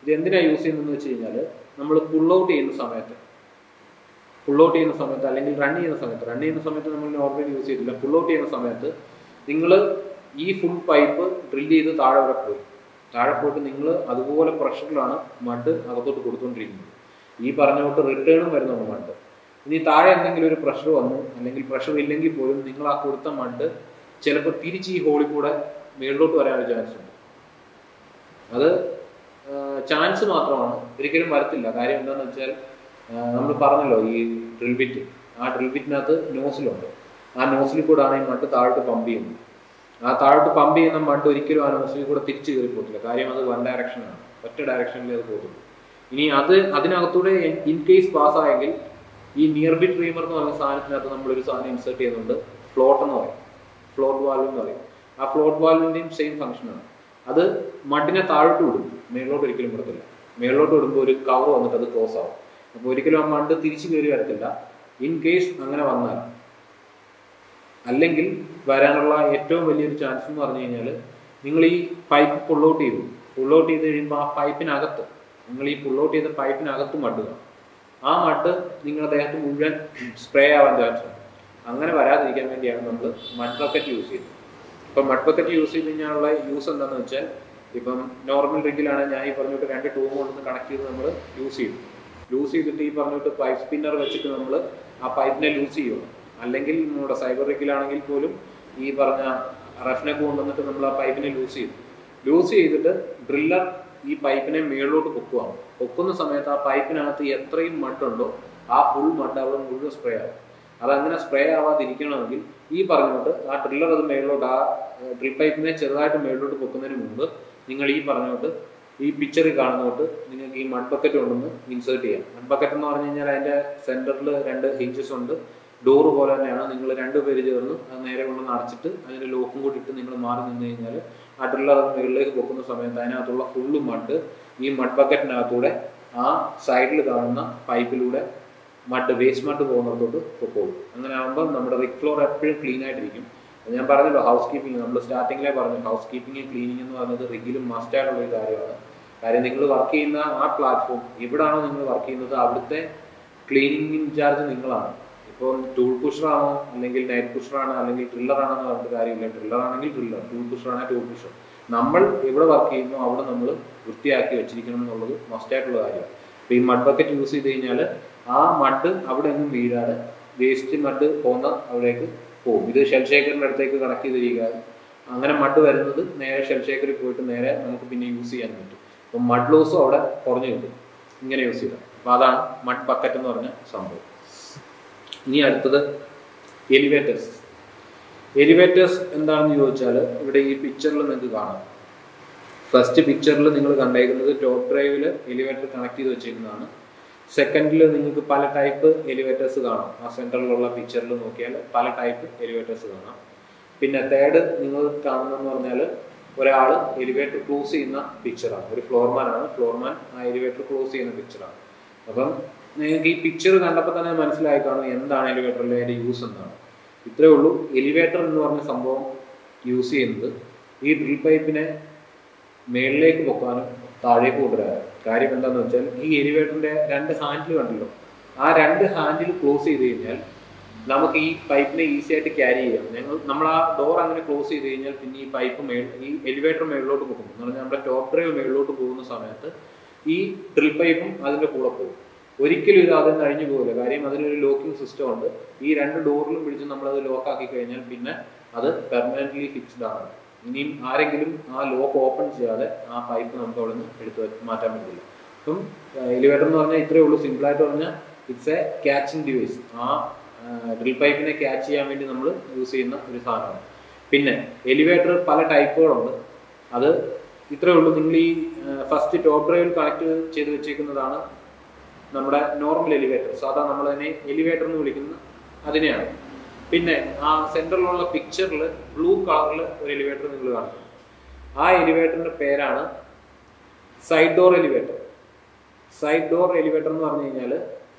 ഇത് എന്തിനാണ് യൂസ് ചെയ്യുന്നതെന്ന് വെച്ച് കഴിഞ്ഞാൽ നമ്മൾ പുൾ ഔട്ട് ചെയ്യുന്ന സമയത്ത് പുൾ ഔട്ട് ചെയ്യുന്ന സമയത്ത് അല്ലെങ്കിൽ റൺ ചെയ്യുന്ന സമയത്ത് റൺ ചെയ്യുന്ന സമയത്ത് നമ്മൾ നോർമലി യൂസ് ചെയ്തില്ല പുൾ ഔട്ട് ചെയ്യുന്ന സമയത്ത് നിങ്ങൾ ഈ ഫുൾ പൈപ്പ് ഡ്രിൽ ചെയ്ത് താഴെ വരെ പോയി താഴെ പോയിട്ട് നിങ്ങൾ അതുപോലെ പ്രഷറിലാണ് മഡ് അകത്തോട്ട് കൊടുത്തുകൊണ്ടിരിക്കുന്നത് ഈ പറഞ്ഞ തൊട്ട് റിട്ടേണും വരുന്നുണ്ട് മഡ് ഇനി താഴെ എന്തെങ്കിലും ഒരു പ്രഷർ വന്നു അല്ലെങ്കിൽ പ്രഷർ ഇല്ലെങ്കിൽ പോലും നിങ്ങൾ ആ കൊടുത്ത മഡ് ചിലപ്പോൾ തിരിച്ച് ഈ ഹോളിൽ കൂടെ മേളിലോട്ട് വരാനൊരു ചാൻസ് ഉണ്ട് അത് ചാൻസ് മാത്രമാണ് ഒരിക്കലും വരത്തില്ല കാര്യം എന്താണെന്ന് വെച്ചാൽ നമ്മൾ പറഞ്ഞല്ലോ ഈ ഡ്രിൽ ബിറ്റ് ആ ഡ്രിൽ ബിറ്റിനകത്ത് നോസിലുണ്ട് ആ നോസിൽ കൂടാണ് ഈ മഡ് താഴോട്ട് പമ്പ് ചെയ്യുന്നത് ആ താഴോട്ട് പമ്പ് ചെയ്യുന്ന മഡ് ഒരിക്കലും ആ നോസിൽ കൂടെ തിരിച്ചു കയറി പോകത്തില്ല കാര്യം അത് വൺ ഡയറക്ഷനാണ് ഒറ്റ ഡയറക്ഷനിലേ അത് പോകത്തുള്ളൂ ഇനി അത് അതിനകത്തൂടെ ഇൻ കേസ് പാസ്സായെങ്കിൽ ഈ നിയർ ബിറ്റ് റീമർ എന്ന് പറയുന്ന സാധനത്തിനകത്ത് നമ്മളൊരു സാധനം ഇൻസേർട്ട് ചെയ്യുന്നുണ്ട് ഫ്ലോട്ട് എന്ന് പറയും ഫ്ലോട്ട് വാൽവ് എന്ന് പറയും ആ ഫ്ലോട്ട് വാൽവിൻ്റെയും സെയിം ഫംഗ്ഷനാണ് അത് മഡിനെ താഴോട്ട് വിടും മേളിലോട്ട് ഒരിക്കലും വിടത്തില്ല മേളിലോട്ട് വിടുമ്പോൾ ഒരു കവർ വന്നിട്ട് അത് ക്ലോസ് ആവും അപ്പോൾ ഒരിക്കലും ആ മഡ് തിരിച്ചു കയറി വരത്തില്ല ഇൻ കേസ് അങ്ങനെ വന്നാൽ അല്ലെങ്കിൽ വരാനുള്ള ഏറ്റവും വലിയൊരു ചാൻസ് എന്ന് പറഞ്ഞു കഴിഞ്ഞാൽ നിങ്ങൾ ഈ പൈപ്പ് പുള്ളൗട്ട് ചെയ്തു പുള്ളൗട്ട് ചെയ്ത് കഴിയുമ്പോൾ ആ പൈപ്പിനകത്ത് നിങ്ങൾ ഈ പുള്ളൗട്ട് ചെയ്ത പൈപ്പിനകത്ത് മഡ് കാണും ആ മഡ് നിങ്ങളുടെ ദേഹത്ത് മുഴുവൻ സ്പ്രേ ആവാൻ ചാൻസ് ഉണ്ട് അങ്ങനെ വരാതിരിക്കാൻ വേണ്ടിയാണ് നമ്മൾ മഡ് ബക്കറ്റ് യൂസ് ചെയ്യുന്നത് ഇപ്പം മഡ് ബക്കറ്റ് യൂസ് ചെയ്ത് കഴിഞ്ഞാലുള്ള യൂസ് എന്താണെന്ന് വെച്ചാൽ ഇപ്പം നോർമൽ റിഗിലാണ് ഞാൻ ഈ പറഞ്ഞിട്ട് രണ്ട് ടൂം കൊണ്ടൊന്ന് കണക്ട് ചെയ്ത് നമ്മൾ യൂസ് ചെയ്തു ലൂസ് ചെയ്തിട്ട് ഈ പറഞ്ഞിട്ട് പൈപ്പ് സ്പിന്നർ വെച്ചിട്ട് നമ്മൾ ആ പൈപ്പിനെ ലൂസ് ചെയ്യണം അല്ലെങ്കിൽ നമ്മുടെ സൈബർ റിഗിലാണെങ്കിൽ പോലും ഈ പറഞ്ഞ റഫ്നെക്ക് കൊണ്ടുവന്നിട്ട് നമ്മൾ ആ പൈപ്പിനെ ലൂസ് ചെയ്തു ലൂസ് ചെയ്തിട്ട് ഡ്രില്ലർ ഈ പൈപ്പിനെ മേളിലോട്ട് പൊക്കുവാണ് പൊക്കുന്ന സമയത്ത് ആ പൈപ്പിനകത്ത് എത്രയും മഡുണ്ടോ ആ ഫുൾ മഡ് അവിടെ മുഴുവൻ സ്പ്രേ ആവും അതങ്ങനെ സ്പ്രേ ആവാതിരിക്കണമെങ്കിൽ ഈ പറഞ്ഞോട്ട് ആ ഡ്രില്ലർ അത് മേളിലോട്ട് ആ ഡ്രിൽ പൈപ്പിനെ ചെറുതായിട്ട് മേളിലോട്ട് പൊക്കുന്നതിന് മുമ്പ് നിങ്ങൾ ഈ പറഞ്ഞോട്ട് ഈ പിക്ചറിൽ കാണുന്നോട്ട് നിങ്ങൾക്ക് ഈ മഡ് ബക്കറ്റ് കൊണ്ടൊന്ന് ഇൻസേർട്ട് ചെയ്യാം മഡ് ബക്കറ്റ് എന്ന് പറഞ്ഞു കഴിഞ്ഞാൽ അതിൻ്റെ സെൻറ്ററിൽ രണ്ട് ഹിഞ്ചസ് ഉണ്ട് ഡോറ് പോലെ തന്നെയാണ് നിങ്ങൾ രണ്ട് പേര് ചേർന്ന് അത് നേരെ കൊണ്ടൊന്ന് അടച്ചിട്ട് അതിൻ്റെ ലോക്കും കൂടി ഇട്ട് നിങ്ങൾ മാറി നിന്ന് കഴിഞ്ഞാൽ ആ ഡ്രില്ലർ അത് മുകളിലേക്ക് പൊക്കുന്ന സമയത്ത് അതിനകത്തുള്ള ഫുള്ള് മഡ് ഈ മഡ് ബക്കറ്റിനകത്തൂടെ ആ സൈഡിൽ കാണുന്ന പൈപ്പിലൂടെ മഡ് വേസ്റ്റ് മഡ് പോകുന്നിടത്തോട്ട് പൊക്കോളും അങ്ങനെ ആകുമ്പോൾ നമ്മുടെ റിക് ഫ്ലോർ എപ്പോഴും ക്ലീൻ ആയിട്ടിരിക്കും ഞാൻ പറഞ്ഞല്ലോ ഹൗസ് കീപ്പിംഗ് നമ്മൾ സ്റ്റാർട്ടിങ്ങിലെ പറഞ്ഞു ഹൗസ് കീപ്പിംഗ് ക്ലീനിങ് എന്ന് പറയുന്നത് റിഗിലും മസ്റ്റ് ആയിട്ടുള്ള ഒരു കാര്യമാണ് കാര്യം നിങ്ങൾ വർക്ക് ചെയ്യുന്ന ആ പ്ലാറ്റ്ഫോം എവിടാണോ നിങ്ങൾ വർക്ക് ചെയ്യുന്നത് അവിടുത്തെ ക്ലീനിങ് ഇൻചാർജ് നിങ്ങളാണ് ഇപ്പോൾ ടൂൾ പുഷറാണോ അല്ലെങ്കിൽ നൈറ്റ് പുഷറാണോ അല്ലെങ്കിൽ ഡ്രില്ലറാണോ എന്ന് പറഞ്ഞിട്ട് കാര്യമില്ല ഡ്രില്ലർ ആണെങ്കിൽ ഡ്രില്ലർ ടൂൾ പുഷറാണോ ടൂൾ പുഷർ നമ്മൾ എവിടെ വർക്ക് ചെയ്യുന്നു അവിടെ നമ്മൾ വൃത്തിയാക്കി വെച്ചിരിക്കണം എന്നുള്ളത് മസ്റ്റ് ആയിട്ടുള്ള കാര്യമാണ് അപ്പോൾ ഈ മഡ് ബക്കറ്റ് യൂസ് ചെയ്ത് കഴിഞ്ഞാൽ ആ മഡ് അവിടെ ഒന്നും വീഴാതെ വേസ്റ്റ് മഡ് പോകുന്ന അവിടേക്ക് പോകും ഇത് ഷെൽ ഷേക്കറിൻ്റെ അടുത്തേക്ക് കണക്ട് ചെയ്തിരിക്കുക അങ്ങനെ മഡ് വരുന്നത് നേരെ ഷെൽ ഷേക്കറിൽ പോയിട്ട് നേരെ നമുക്ക് പിന്നെ യൂസ് ചെയ്യാൻ പറ്റും അപ്പം മഡ് ലോസും അവിടെ കുറഞ്ഞു കിട്ടും ഇങ്ങനെ യൂസ് ചെയ്താൽ അപ്പോൾ അതാണ് മഡ് ബക്കറ്റ് എന്ന് പറഞ്ഞ സംഭവം ഇനി അടുത്തത് എലിവേറ്റേഴ്സ് എലിവേറ്റേഴ്സ് എന്താണെന്ന് ചോദിച്ചാൽ ഇവിടെ ഈ പിക്ചറിൽ നിങ്ങൾക്ക് കാണാം ഫസ്റ്റ് പിക്ചറിൽ നിങ്ങൾ കണ്ടേക്കുന്നത് ടോപ്പ് ഡ്രൈവിൽ എലിവേറ്റർ കണക്ട് ചെയ്ത് വെച്ചേക്കുന്നതാണ് സെക്കൻഡിൽ നിങ്ങൾക്ക് പല ടൈപ്പ് എലിവേറ്റേഴ്സ് കാണാം ആ സെൻറ്ററിലുള്ള പിക്ചറിൽ നോക്കിയാൽ പല ടൈപ്പ് എലിവേറ്റേഴ്സ് കാണാം പിന്നെ തേർഡ് നിങ്ങൾ കാണുന്നതെന്ന് പറഞ്ഞാൽ ഒരാൾ എലിവേറ്റർ ക്ലോസ് ചെയ്യുന്ന പിക്ചറാണ് ഒരു ഫ്ലോർമാൻ ആണ് ഫ്ലോർമാൻ ആ എലിവേറ്റർ ക്ലോസ് ചെയ്യുന്ന പിക്ചറാണ് അപ്പം നിങ്ങൾക്ക് ഈ പിക്ചർ കണ്ടപ്പോൾ തന്നെ മനസ്സിലായി കാണും എന്താണ് എലിവേറ്ററിലെ അതിൻ്റെ യൂസ് എന്താണ് ഇത്രേ ഉള്ളൂ എലിവേറ്റർ എന്ന് പറഞ്ഞ സംഭവം യൂസ് ചെയ്യുന്നത് ഈ ഡ്രിൽ പൈപ്പിനെ മേളിലേക്ക് പൊക്കാനും താഴേക്ക് കൊണ്ടുവരാനും കാര്യം എന്താണെന്ന് വെച്ചാൽ ഈ എലിവേറ്ററിന്റെ രണ്ട് ഹാൻഡിൽ കണ്ടല്ലോ ആ രണ്ട് ഹാൻഡിൽ ക്ലോസ് ചെയ്ത് കഴിഞ്ഞാൽ നമുക്ക് ഈ പൈപ്പിനെ ഈസി ആയിട്ട് ക്യാരി ചെയ്യാം ഞങ്ങൾ നമ്മൾ ആ ഡോർ അങ്ങനെ ക്ലോസ് ചെയ്ത് കഴിഞ്ഞാൽ പിന്നെ ഈ പൈപ്പ് മേൾ ഈ എലിവേറ്റർ മേളിലോട്ട് പോകും എന്ന് പറഞ്ഞാൽ നമ്മുടെ ടോപ്പ് ഡ്രൈവ് മേളിലോട്ട് പോകുന്ന സമയത്ത് ഈ ഡ്രിൽ പൈപ്പും അതിൻ്റെ കൂടെ പോകും ഒരിക്കലും ഇത് അതിൽ കഴിഞ്ഞു പോകില്ല കാര്യം അതിനൊരു ലോക്കിംഗ് സിസ്റ്റം ഉണ്ട് ഈ രണ്ട് ഡോറിലും പിടിച്ച് നമ്മളത് ലോക്ക് ആക്കി കഴിഞ്ഞാൽ പിന്നെ അത് പെർമനന്റ്ലി ഫിക്സ്ഡ് ആണ് ഇനിയും ആരെങ്കിലും ആ ലോക്ക് ഓപ്പൺ ചെയ്യാതെ ആ പൈപ്പ് നമുക്ക് അവിടെ നിന്ന് എടുത്ത് മാറ്റാൻ പറ്റില്ല അപ്പം എലിവേറ്റർ എന്ന് പറഞ്ഞാൽ ഇത്രയേ ഉള്ളൂ സിമ്പിളായിട്ട് പറഞ്ഞാൽ ഇറ്റ്സ് എ ക്യാച്ചിങ് ഡിവൈസ് ആ ഡ്രിൽ പൈപ്പിനെ ക്യാച്ച് ചെയ്യാൻ വേണ്ടി നമ്മൾ യൂസ് ചെയ്യുന്ന ഒരു സാധനമാണ് പിന്നെ എലിവേറ്റർ പല ടൈപ്പുകളുണ്ട് അത് ഇത്രയേ ഉള്ളൂ നിങ്ങൾ ഈ ഫസ്റ്റ് ടോപ്പ് ഡ്രൈവിൽ കണക്ട് ചെയ്ത് വെച്ചേക്കുന്നതാണ് നമ്മുടെ നോർമൽ എലിവേറ്റർ സാധാ നമ്മൾ അതിനെ എലിവേറ്റർ എന്ന് വിളിക്കുന്ന അതിനെയാണ് പിന്നെ ആ സെൻറ്ററിലുള്ള പിക്ചറിൽ ബ്ലൂ കളറിൽ ഒരു എലിവേറ്റർ നിങ്ങൾ കാണുന്നു ആ എലിവേറ്ററിന്റെ പേരാണ് side door elevator side door elevator എന്ന് പറഞ്ഞു കഴിഞ്ഞാൽ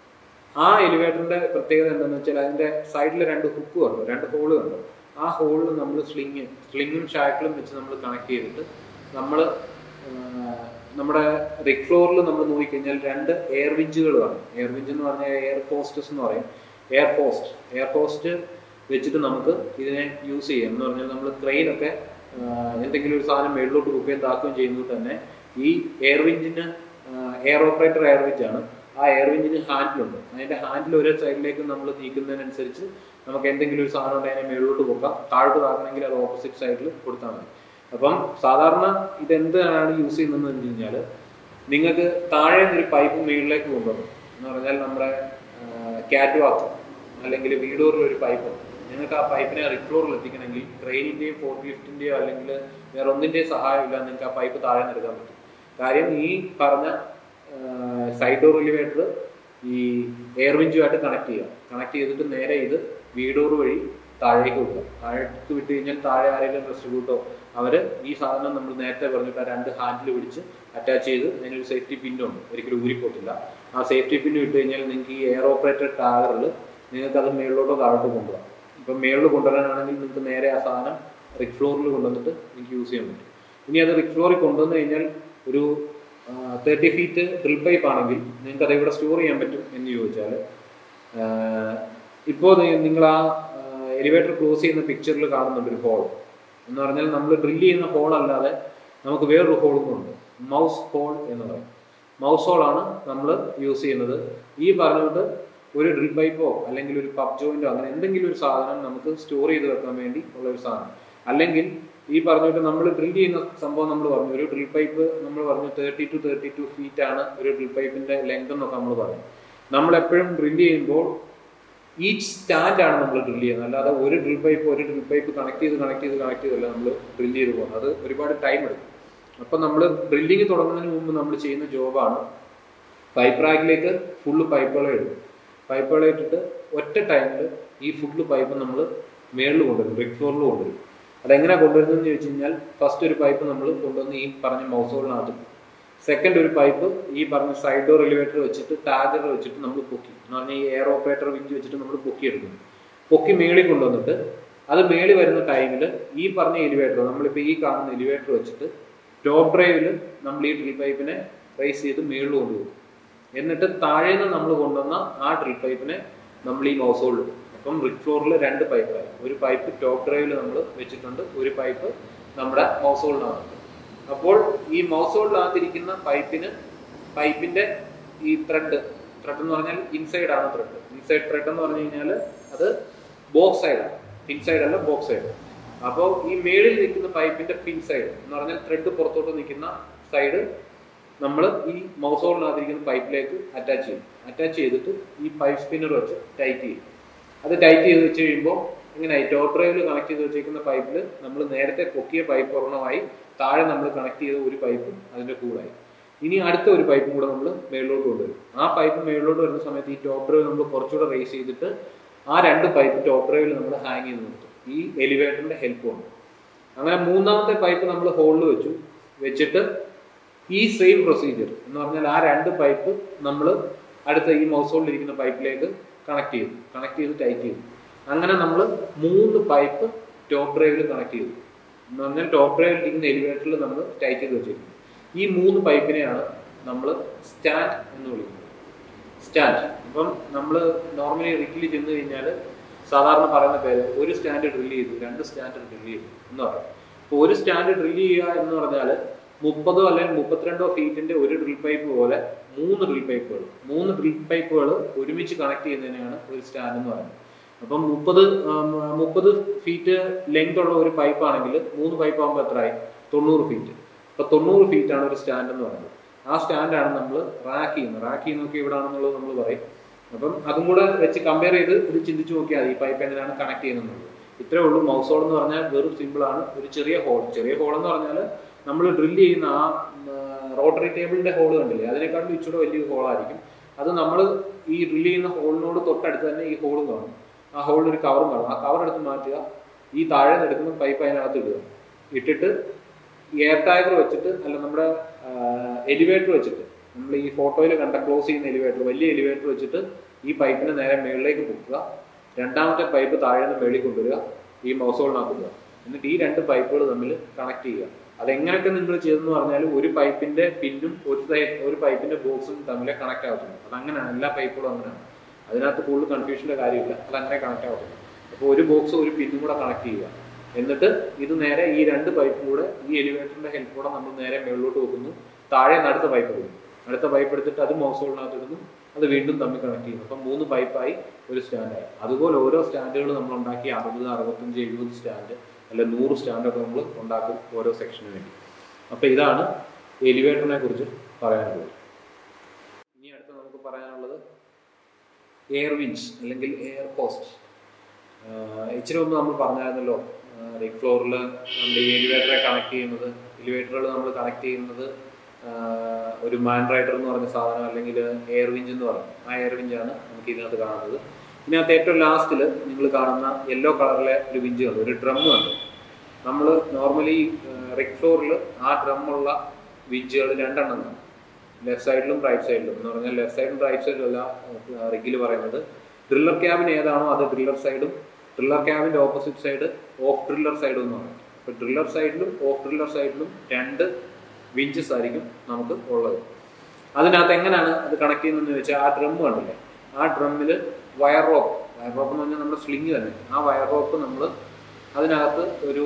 ആ എലിവേറ്ററിന്റെ പ്രത്യേകത എന്താണെന്ന് വെച്ചാൽ അതിന്റെ സൈഡിൽ രണ്ട് ഹുക്ക് ഉണ്ട് രണ്ട് ഹോള് ഉണ്ട് ആ ഹോളിൽ നമ്മൾ സ്ലിങ് സ്ലിങ്ങും ഷാക്കിളും വെച്ച് നമ്മൾ കണക്ട് ചെയ്തിട്ട് നമ്മൾ നമ്മുടെ റിക് ഫ്ലോറിൽ നമ്മൾ നോക്കിക്കഴിഞ്ഞാൽ രണ്ട് എയർ വിഞ്ചുകൾ കാണും എയർ വിഞ്ച് എന്ന് പറഞ്ഞാൽ എയർ പോസ്റ്റസ് എന്ന് പറയും എയർ പോസ്റ്റ് എയർ പോസ്റ്റ് വെച്ചിട്ട് നമുക്ക് ഇതിനെ യൂസ് ചെയ്യാം എന്ന് പറഞ്ഞാൽ നമ്മൾ ക്രെയിനൊക്കെ എന്തെങ്കിലും ഒരു സാധനം മേളിലോട്ട് കുക്കുകയും താക്കുകയും ചെയ്യുന്നത് തന്നെ ഈ എയർ വിഞ്ചിന് എയർ ഓപ്പറേറ്റർ എയർ വിഞ്ച് ആണ് ആ എയർ വിഞ്ചിന് ഹാൻഡിലുണ്ട് അതിന്റെ ഹാൻഡിൽ ഒരു സൈഡിലേക്ക് നമ്മൾ നീക്കുന്നതിനനുസരിച്ച് നമുക്ക് എന്തെങ്കിലും ഒരു സാധനം ഉണ്ടെങ്കിൽ അതിനെ മേളിലോട്ട് കൊടുക്കാം താഴോട്ട് താക്കണമെങ്കിൽ അത് ഓപ്പോസിറ്റ് സൈഡിൽ കൊടുത്താൽ മതി അപ്പം സാധാരണ ഇതെന്താണ് യൂസ് ചെയ്യുന്നതെന്ന് വെച്ച് കഴിഞ്ഞാൽ നിങ്ങൾക്ക് താഴെ ഒരു പൈപ്പ് മുകളിലേക്ക് കൊണ്ടുവന്നു എന്ന് പറഞ്ഞാൽ നമ്മുടെ ക്യാറ്റ് വാക്ക് അല്ലെങ്കിൽ വീടൂറിൽ ഒരു പൈപ്പ് നിങ്ങൾക്ക് ആ പൈപ്പിനെ റിഫ്ലോറിൽ എത്തിക്കണമെങ്കിൽ ട്രെയിനിന്റെയും ഫോർട്ട് ലിഫ്റ്റിന്റെയോ അല്ലെങ്കിൽ വേറെ ഒന്നിന്റെയും സഹായമില്ല നിങ്ങൾക്ക് ആ പൈപ്പ് താഴെ നിന്ന് എടുക്കാൻ പറ്റും കാര്യം ഈ പറഞ്ഞ സൈഡ് ഡോർ എലിവേറ്റർ ഈ എയർ വിഞ്ചുമായിട്ട് കണക്ട് ചെയ്യുക കണക്ട് ചെയ്തിട്ട് നേരെ ഇത് വീഡോർ വഴി താഴേക്ക് വിടുക താഴേക്ക് വിട്ട് കഴിഞ്ഞാൽ താഴെ ആരെങ്കിലും ഡിസ്ട്രിബ്യൂട്ടോ അവര് ഈ സാധനം നമ്മൾ നേരത്തെ പറഞ്ഞിട്ട് ആ രണ്ട് ഹാൻഡിൽ പിടിച്ച് അറ്റാച്ച് ചെയ്ത് അതിനൊരു സേഫ്റ്റി പിന്നുണ്ട് ഒരിക്കലും ഊരിപ്പോത്തില്ല ആ സേഫ്റ്റി പിന്ന് ഇട്ട് കഴിഞ്ഞാൽ നിങ്ങൾക്ക് ഈ എയർ ഓപ്പറേറ്റഡ് ടാഗറിൽ നിങ്ങൾക്ക് അത് മേളിലോട്ടോ താഴോട്ടോ കൊണ്ടുപോകാം ഇപ്പം മേളിൽ കൊണ്ടുവരാനാണെങ്കിൽ നിങ്ങൾക്ക് നേരെ ആ സാധനം റിക് ഫ്ലോറിൽ കൊണ്ടുവന്നിട്ട് നിങ്ങൾക്ക് യൂസ് ചെയ്യാൻ പറ്റും ഇനി അത് റിക് ഫ്ലോറിൽ കൊണ്ടുവന്നു കഴിഞ്ഞാൽ ഒരു തേർട്ടി ഫീറ്റ് ഡ്രിൽ പൈപ്പ് ആണെങ്കിൽ നിങ്ങൾക്ക് അത് ഇവിടെ സ്റ്റോർ ചെയ്യാൻ പറ്റും എന്ന് ചോദിച്ചാൽ ഇപ്പോൾ നിങ്ങൾ ആ എലിവേറ്റർ ക്ലോസ് ചെയ്യുന്ന പിക്ചറിൽ കാണുന്നുണ്ട് ഒരു ഹോൾ എന്ന് പറഞ്ഞാൽ നമ്മൾ ഡ്രിൽ ചെയ്യുന്ന ഹോൾ അല്ലാതെ നമുക്ക് വേറൊരു ഹോളും ഉണ്ട് മൗസ് ഹോൾ എന്ന് പറയും മൗസ് ഹോളാണ് നമ്മൾ യൂസ് ചെയ്യുന്നത് ഈ പറഞ്ഞുകൊണ്ട് ഒരു ഡ്രിൽ പൈപ്പോ അല്ലെങ്കിൽ ഒരു പബ് ജോയിന്റോ അങ്ങനെ എന്തെങ്കിലും ഒരു സാധനം നമുക്ക് സ്റ്റോർ ചെയ്ത് വെക്കാൻ വേണ്ടി ഉള്ള ഒരു സാധനം അല്ലെങ്കിൽ ഈ പറഞ്ഞിട്ട് നമ്മൾ ഡ്രിൽ ചെയ്യുന്ന സംഭവം നമ്മൾ പറഞ്ഞു ഒരു ഡ്രിൽ പൈപ്പ് നമ്മൾ പറഞ്ഞു thirty two thirty two feet ആണ് ഒരു ഡ്രിൽ പൈപ്പിന്റെ ലെങ്ത് എന്നൊക്കെ നമ്മൾ പറഞ്ഞു നമ്മൾ എപ്പോഴും ഡ്രിൽ ചെയ്യുമ്പോൾ ഈച്ച് സ്റ്റാൻഡ് ആണ് നമ്മൾ ഡ്രിൽ ചെയ്യുന്നത് അല്ലാതെ ഒരു ഡ്രിൽ പൈപ്പ് ഒരു ഡ്രിൽ പൈപ്പ് കണക്ട് ചെയ്ത് കണക്ട് ചെയ്ത് കണക്ട് ചെയ്തല്ല നമ്മൾ ഡ്രിൽ ചെയ്ത് പോകുന്നത് അത് ഒരുപാട് ടൈം എടുക്കും അപ്പം നമ്മൾ ഡ്രില്ലിങ് തുടങ്ങുന്നതിന് മുമ്പ് നമ്മൾ ചെയ്യുന്ന ജോബാണ് പൈപ്പ് റാക്കിലേക്ക് ഫുള്ള് പൈപ്പുകളെ ഇടും പൈപ്പുകളെ ഇട്ടിട്ട് ഒറ്റ ടൈമിൽ ഈ ഫുള്ള് പൈപ്പ് നമ്മൾ മേളിൽ കൊണ്ടുവരും ബ്രിക് ഫ്ലോറിൽ കൊണ്ടുവരും അതെങ്ങനെ കൊണ്ടുവരുന്നതെന്ന് ചോദിച്ചു കഴിഞ്ഞാൽ ഫസ്റ്റ് ഒരു പൈപ്പ് നമ്മൾ കൊണ്ടുവന്ന് ഈ പറഞ്ഞ മൗസോളിനകത്ത് സെക്കൻഡ് ഒരു പൈപ്പ് ഈ പറഞ്ഞ സൈഡ് ഡോർ എലിവേറ്റർ വെച്ചിട്ട് ടാഗർ വെച്ചിട്ട് നമ്മൾ പൊക്കി എന്ന് പറഞ്ഞാൽ ഈ എയർ ഓപ്പറേറ്റർ വിഞ്ച് വെച്ചിട്ട് നമ്മൾ പൊക്കി എടുക്കുന്നു പൊക്കി മേളിൽ കൊണ്ടുവന്നിട്ട് അത് മേളിൽ വരുന്ന ടൈമിൽ ഈ പറഞ്ഞ എലിവേറ്റർ നമ്മളിപ്പോൾ ഈ കാണുന്ന എലിവേറ്റർ വെച്ചിട്ട് ടോപ്പ് ഡ്രൈവിൽ നമ്മൾ ഈ ഡ്രിൽ പൈപ്പിനെ റേസ് ചെയ്ത് മേളിൽ കൊണ്ടുപോകും എന്നിട്ട് താഴെ നിന്ന് നമ്മൾ കൊണ്ടുവന്ന ആ ഡ്രിൽ പൈപ്പിനെ നമ്മൾ ഈ മൗസോളിൽ ഇടും അപ്പം റിക് ഫ്ലോറിൽ രണ്ട് പൈപ്പായി ഒരു പൈപ്പ് ടോപ്പ് ഡ്രൈവിൽ നമ്മൾ വെച്ചിട്ടുണ്ട് ഒരു പൈപ്പ് നമ്മുടെ മൗസോളിനകത്ത് അപ്പോൾ ഈ മൗസോളിനകത്തിരിക്കുന്ന പൈപ്പിന് പൈപ്പിന്റെ ഈ ത്രെഡ് ത്രെഡ് എന്ന് പറഞ്ഞാൽ ഇൻസൈഡ് ആണ് ത്രെഡ് ഇൻസൈഡ് ത്രെഡ് എന്ന് പറഞ്ഞു കഴിഞ്ഞാൽ അത് ബോക്സ് സൈഡാണ് ഇൻസൈഡ് അല്ല ബോക്സ് സൈഡ് അപ്പോൾ ഈ മേളിൽ നിൽക്കുന്ന പൈപ്പിന്റെ പിൻ സൈഡ് എന്ന് പറഞ്ഞാൽ ത്രെഡ് പുറത്തോട്ട് നിൽക്കുന്ന സൈഡ് നമ്മൾ ഈ മൗസോളിനകത്തിരിക്കുന്ന പൈപ്പിലേക്ക് അറ്റാച്ച് ചെയ്യും അറ്റാച്ച് ചെയ്തിട്ട് ഈ പൈപ്പ് സ്പിന്നർ വെച്ച് ടൈറ്റ് ചെയ്യും അത് ടൈറ്റ് ചെയ്ത് വെച്ച് കഴിയുമ്പോൾ ഇങ്ങനെ ടോപ്പ് ഡ്രൈവിൽ കണക്ട് ചെയ്ത് വെച്ചേക്കുന്ന പൈപ്പിൽ നമ്മൾ നേരത്തെ പൊക്കിയ പൈപ്പ് ഒരെണ്ണമായി താഴെ നമ്മൾ കണക്ട് ചെയ്ത ഒരു പൈപ്പും അതിന്റെ കൂടായി ഇനി അടുത്ത ഒരു പൈപ്പും കൂടെ നമ്മൾ മേളിലോട്ട് കൊണ്ടുവരും ആ പൈപ്പ് മേളിലോട്ട് വരുന്ന സമയത്ത് ഈ ടോപ്പ് ഡ്രൈവ് നമ്മൾ കുറച്ചുകൂടെ റേസ് ചെയ്തിട്ട് ആ രണ്ട് പൈപ്പ് ടോപ്പ് ഡ്രൈവിൽ നമ്മൾ ഹാങ് ചെയ്ത് നിർത്തും ഈ എലിവേറ്ററിന്റെ ഹെൽപ്പ് കൊണ്ട് അങ്ങനെ മൂന്നാമത്തെ പൈപ്പ് നമ്മൾ ഹോളിൽ വെച്ചു വെച്ചിട്ട് ഈ സെയിം പ്രൊസീജിയർ എന്ന് പറഞ്ഞാൽ ആ രണ്ട് പൈപ്പ് നമ്മൾ അടുത്ത ഈ മൗസ് ഹോളിലിരിക്കുന്ന പൈപ്പിലേക്ക് കണക്ട് ചെയ്തു കണക്ട് ചെയ്ത് ടൈറ്റ് ചെയ്തു അങ്ങനെ നമ്മൾ മൂന്ന് പൈപ്പ് ടോപ്പ് ഡ്രൈവിൽ കണക്ട് ചെയ്തു എന്ന് പറഞ്ഞാൽ ടോപ്പ് ഡ്രൈവിൽ ഇരിക്കുന്ന എലിവേറ്ററിൽ നമ്മൾ ടൈറ്റ് ചെയ്ത് വെച്ചിരിക്കുന്നു ഈ മൂന്ന് പൈപ്പിനെയാണ് നമ്മൾ സ്റ്റാൻഡ് എന്ന് വിളിക്കുന്നത് സ്റ്റാൻഡ് അപ്പം നമ്മൾ നോർമലി റിക്കിൽ ചെന്ന് കഴിഞ്ഞാൽ സാധാരണ പറയുന്ന പേര് ഒരു സ്റ്റാൻഡ് ഡ്രിൽ ചെയ്തു രണ്ട് സ്റ്റാൻഡ് ഡ്രിൽ ചെയ്തു എന്ന് പറയും അപ്പോൾ ഒരു സ്റ്റാൻഡ് ഡ്രിൽ ചെയ്യുക എന്ന് പറഞ്ഞാൽ മുപ്പതോ അല്ലെങ്കിൽ മുപ്പത്തിരണ്ടോ ഫീറ്റിന്റെ ഒരു ഡ്രിൽ പൈപ്പ് പോലെ മൂന്ന് ഡ്രിൽ പൈപ്പുകൾ മൂന്ന് ഡ്രിൽ പൈപ്പുകൾ ഒരുമിച്ച് കണക്ട് ചെയ്യുന്നതിനാണ് ഒരു സ്റ്റാൻഡ് എന്ന് പറയുന്നത് അപ്പം മുപ്പത് മുപ്പത് ഫീറ്റ് ലെങ്ത് ഉള്ള ഒരു പൈപ്പ് ആണെങ്കിൽ മൂന്ന് പൈപ്പ് ആകുമ്പോൾ എത്രയായി തൊണ്ണൂറ് ഫീറ്റ് അപ്പൊ തൊണ്ണൂറ് ഫീറ്റ് ആണ് ഒരു സ്റ്റാൻഡ് എന്ന് പറയുന്നത് ആ സ്റ്റാൻഡാണ് നമ്മൾ റാക്ക് ചെയ്യുന്നത് റാക്ക് ചെയ്യുന്നൊക്കെ എവിടാണെന്നുള്ളത് നമ്മൾ പറയും അപ്പം അതും കൂടെ വെച്ച് കമ്പയർ ചെയ്ത് ഇത് ചിന്തിച്ച് നോക്കിയാൽ മതി ഈ പൈപ്പ് എങ്ങനെയാണ് കണക്ട് ചെയ്യുന്നത് ഇത്രേ ഉള്ളൂ മൗസ് ഹോൾ എന്ന് പറഞ്ഞാൽ വെറും സിമ്പിൾ ആണ് ഒരു ചെറിയ ഹോൾ ചെറിയ ഹോൾ എന്ന് പറഞ്ഞാൽ നമ്മൾ ഡ്രിൽ ചെയ്യുന്ന ആ റോട്ടറി ടേബിളിന്റെ ഹോൾ കണ്ടില്ലേ അതിനേക്കാളും ഇച്ചിരി വലിയ ഹോളായിരിക്കും അത് നമ്മൾ ഈ ഡ്രിൽ ചെയ്യുന്ന ഹോളിനോട് തൊട്ടടുത്ത് തന്നെ ഈ ഹോളും കാണും ആ ഹോളിന് ഒരു കവറും കാണും ആ കവർ എടുത്ത് മാറ്റുക ഈ താഴെ നിന്ന് എടുക്കുന്ന പൈപ്പ് അതിനകത്ത് ഇടുക ഇട്ടിട്ട് എയർ ടാഗർ വെച്ചിട്ട് അല്ല നമ്മുടെ എലിവേറ്റർ വെച്ചിട്ട് നമ്മൾ ഈ ഫോട്ടോയിൽ കണ്ട ക്ലോസ് ചെയ്യുന്ന എലിവേറ്റർ വലിയ എലിവേറ്റർ വെച്ചിട്ട് ഈ പൈപ്പിനെ നേരെ മുകളിലേക്ക് പൊക്കുക രണ്ടാമത്തെ പൈപ്പ് താഴെ നിന്ന് മേളിൽ കൊണ്ടുവരിക ഈ മൗസോളിനകത്ത് ഇടുക എന്നിട്ട് ഈ രണ്ട് പൈപ്പുകൾ തമ്മിൽ കണക്ട് ചെയ്യുക അതെങ്ങനെയൊക്കെ നിങ്ങൾ ചെയ്തെന്ന് പറഞ്ഞാൽ ഒരു പൈപ്പിന്റെ പിന്നും ഒരു തൈ- ഒരു പൈപ്പിന്റെ ബോക്സും തമ്മിൽ കണക്ട് ആവത്തുള്ളൂ അത് അങ്ങനെയാണ് എല്ലാ പൈപ്പുകളും അങ്ങനെയാണ് അതിനകത്ത് കൂടുതൽ കൺഫ്യൂഷന്റെ കാര്യമില്ല അത് അങ്ങനെ കണക്ട് ആവത്തുള്ളൂ അപ്പോൾ ഒരു ബോക്സ് ഒരു പിന്നും കൂടെ കണക്ട് ചെയ്യുക എന്നിട്ട് ഇത് നേരെ ഈ രണ്ട് പൈപ്പും കൂടെ ഈ എലിവേറ്ററിന്റെ ഹെൽപ്പോടെ നമ്മൾ നേരെ മുകളിലോട്ട് വെക്കുന്നു താഴെ നിന്ന് അടുത്ത പൈപ്പ് എടുക്കുന്നു അടുത്ത പൈപ്പ് എടുത്തിട്ട് അത് മൗസ് ഹോളിനകത്ത് ഇടുന്നു അത് വീണ്ടും തമ്മിൽ കണക്ട് ചെയ്യുന്നു അപ്പം മൂന്ന് പൈപ്പായി ഒരു സ്റ്റാൻഡായി അതുപോലെ ഓരോ സ്റ്റാൻഡുകൾ നമ്മൾ ഉണ്ടാക്കി അറുപത് അറുപത്തഞ്ച് എഴുപത് സ്റ്റാൻഡ് അല്ലെ നൂറ് സ്റ്റാൻഡൊക്കെ നമ്മൾ ഉണ്ടാക്കും ഓരോ സെക്ഷന് വേണ്ടി അപ്പോൾ ഇതാണ് എലിവേറ്ററിനെ കുറിച്ച് പറയാനുള്ളത് ഇനി അടുത്ത് നമുക്ക് പറയാനുള്ളത് എയർ വിഞ്ച് അല്ലെങ്കിൽ എയർ പോസ്റ്റ് ഇച്ചിരി ഒന്ന് നമ്മൾ പറഞ്ഞായിരുന്നല്ലോ റിക് ഫ്ലോറിൽ നമ്മൾ ഈ എലിവേറ്ററെ കണക്ട് ചെയ്യുന്നത് എലിവേറ്ററുകൾ നമ്മൾ കണക്ട് ചെയ്യുന്നത് ആഹ് ഒരു മാൻ റൈഡർ എന്ന് പറഞ്ഞ സാധനം അല്ലെങ്കിൽ എയർ വിഞ്ച് എന്ന് പറയും ആ എയർ വിഞ്ചാണ് നമുക്ക് ഇതിനകത്ത് കാണുന്നത് ഇതിനകത്ത് ഏറ്റവും ലാസ്റ്റിൽ നിങ്ങൾ കാണുന്ന യെല്ലോ കളറിലെ ഒരു വിഞ്ച് കണ്ടു ഒരു ഡ്രം കണ്ടു നമ്മൾ നോർമലി റിക് ഫ്ലോറിൽ ആ ഡ്രമ്മുള്ള വിഞ്ചുകൾ രണ്ടെണ്ണം കാണും ലെഫ്റ്റ് സൈഡിലും റൈറ്റ് സൈഡിലും എന്ന് പറഞ്ഞാൽ ലെഫ്റ്റ് സൈഡും റൈറ്റ് സൈഡിലും അല്ല റിഗിൽ പറയുന്നത് ഡ്രില്ലർ ക്യാബിൻ ഏതാണോ അത് ഡ്രില്ലർ സൈഡും ഡ്രില്ലർ ക്യാബിന്റെ ഓപ്പോസിറ്റ് സൈഡ് ഓഫ് ഡ്രില്ലർ സൈഡും എന്ന് പറയും അപ്പോൾ ഡ്രില്ലർ സൈഡിലും ഓഫ് ഡ്രില്ലർ സൈഡിലും രണ്ട് വിഞ്ചസ് ആയിരിക്കും നമുക്ക് ഉള്ളത് അതിനകത്ത് എങ്ങനെയാണ് അത് കണക്ട് ചെയ്യുന്നതെന്ന് ചോദിച്ചാൽ ആ ഡ്രം കണ്ടില്ലേ ആ ഡ്രമ്മിൽ വയർ റോപ്പ് വയർ റോപ്പ് എന്ന് പറഞ്ഞാൽ നമ്മുടെ സ്ലിങ് തന്നെ ആ വയർ റോപ്പ് നമ്മൾ അതിനകത്ത് ഒരു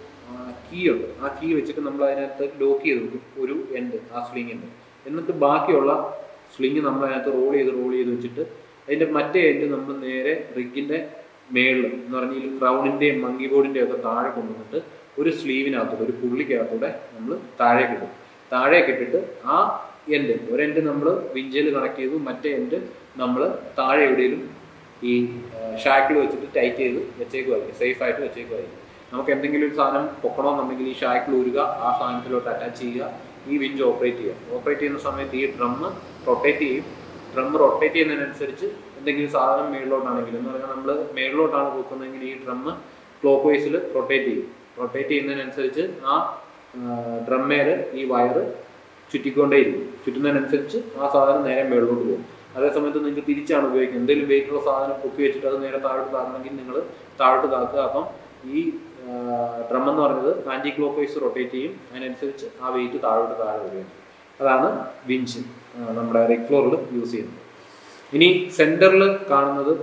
കീ ഉണ്ട് ആ കീ വെച്ചിട്ട് നമ്മൾ അതിനകത്ത് ലോക്ക് ചെയ്ത് വെക്കും ഒരു എൻഡ് ആ സ്ലിങ്ങിൻ്റെ എന്നിട്ട് ബാക്കിയുള്ള സ്ലിങ് നമ്മൾ അതിനകത്ത് റോൾ ചെയ്ത് റോൾ ചെയ്ത് വെച്ചിട്ട് അതിൻ്റെ മറ്റേ എൻഡ് നമ്മൾ നേരെ റിഗിൻ്റെ മേളിൽ എന്ന് പറഞ്ഞാൽ ഈ ക്രൗണിൻ്റെയും മങ്കി ബോർഡിൻ്റെയും ഒക്കെ താഴെ കൊണ്ടുവന്നിട്ട് ഒരു സ്ലീവിനകത്തൂടെ ഒരു പുള്ളിക്കകത്തൂടെ നമ്മൾ താഴേക്ക് ഇടും താഴേക്ക് ഇട്ടിട്ട് ആ എൻഡ് ഒരു എൻഡ് നമ്മൾ വിഞ്ചയിൽ കണക്ട് ചെയ്തു മറ്റേ എൻഡ് നമ്മൾ താഴെ എവിടെയെങ്കിലും ഈ ഷാക്കിൽ വെച്ചിട്ട് ടൈറ്റ് ചെയ്ത് വെച്ചേക്കുമായിരിക്കും സേഫ് ആയിട്ട് വെച്ചേക്കുമായിരിക്കും നമുക്ക് എന്തെങ്കിലും ഒരു സാധനം പൊക്കണമെന്നുണ്ടെങ്കിൽ ഈ ഷാക്കിൽ ഊരുക ആ സാധനത്തിലോട്ട് അറ്റാച്ച് ചെയ്യുക ഈ വിഞ്ച് ഓപ്പറേറ്റ് ചെയ്യുക ഓപ്പറേറ്റ് ചെയ്യുന്ന സമയത്ത് ഈ ഡ്രം റൊട്ടേറ്റ് ചെയ്യും ഡ്രം റൊട്ടേറ്റ് ചെയ്യുന്നതിനനുസരിച്ച് എന്തെങ്കിലും സാധനം മേളിലോട്ടാണെങ്കിൽ എന്ന് പറഞ്ഞാൽ നമ്മൾ മേളിലോട്ടാണ് പോകുന്നതെങ്കിൽ ഈ ഡ്രം ക്ലോക്ക് വൈസിൽ റൊട്ടേറ്റ് ചെയ്യും റൊട്ടേറ്റ് ചെയ്യുന്നതിനനുസരിച്ച് ആ ഡ്രമ്മേല് ഈ വയറ് ചുറ്റിക്കൊണ്ടേയിരിക്കും ചുറ്റുന്നതിനനുസരിച്ച് ആ സാധനം നേരെ മേളിലോട്ട് പോകും അതേസമയത്ത് നിങ്ങൾക്ക് തിരിച്ചാണ് ഉപയോഗിക്കുന്നത് എന്തെങ്കിലും വെയിറ്റുള്ള സാധനം പൊക്കി വെച്ചിട്ട് അത് നേരെ താഴോട്ട് താഴണമെങ്കിൽ നിങ്ങൾ താഴോട്ട് താക്കുക അപ്പം ഈ ഡ്രം എന്ന് പറഞ്ഞത് ആൻറ്റി ക്ലോക്ക് വൈസ് റൊട്ടേറ്റ് ചെയ്യും അതിനനുസരിച്ച് ആ വെയിറ്റ് താഴോട്ട് താഴെ വരികയും ചെയ്യും അതാണ് വിഞ്ച് നമ്മുടെ റിക് ഫ്ലോറിൽ യൂസ് ചെയ്യുന്നത് ഇനി സെൻറ്ററിൽ കാണുന്നത്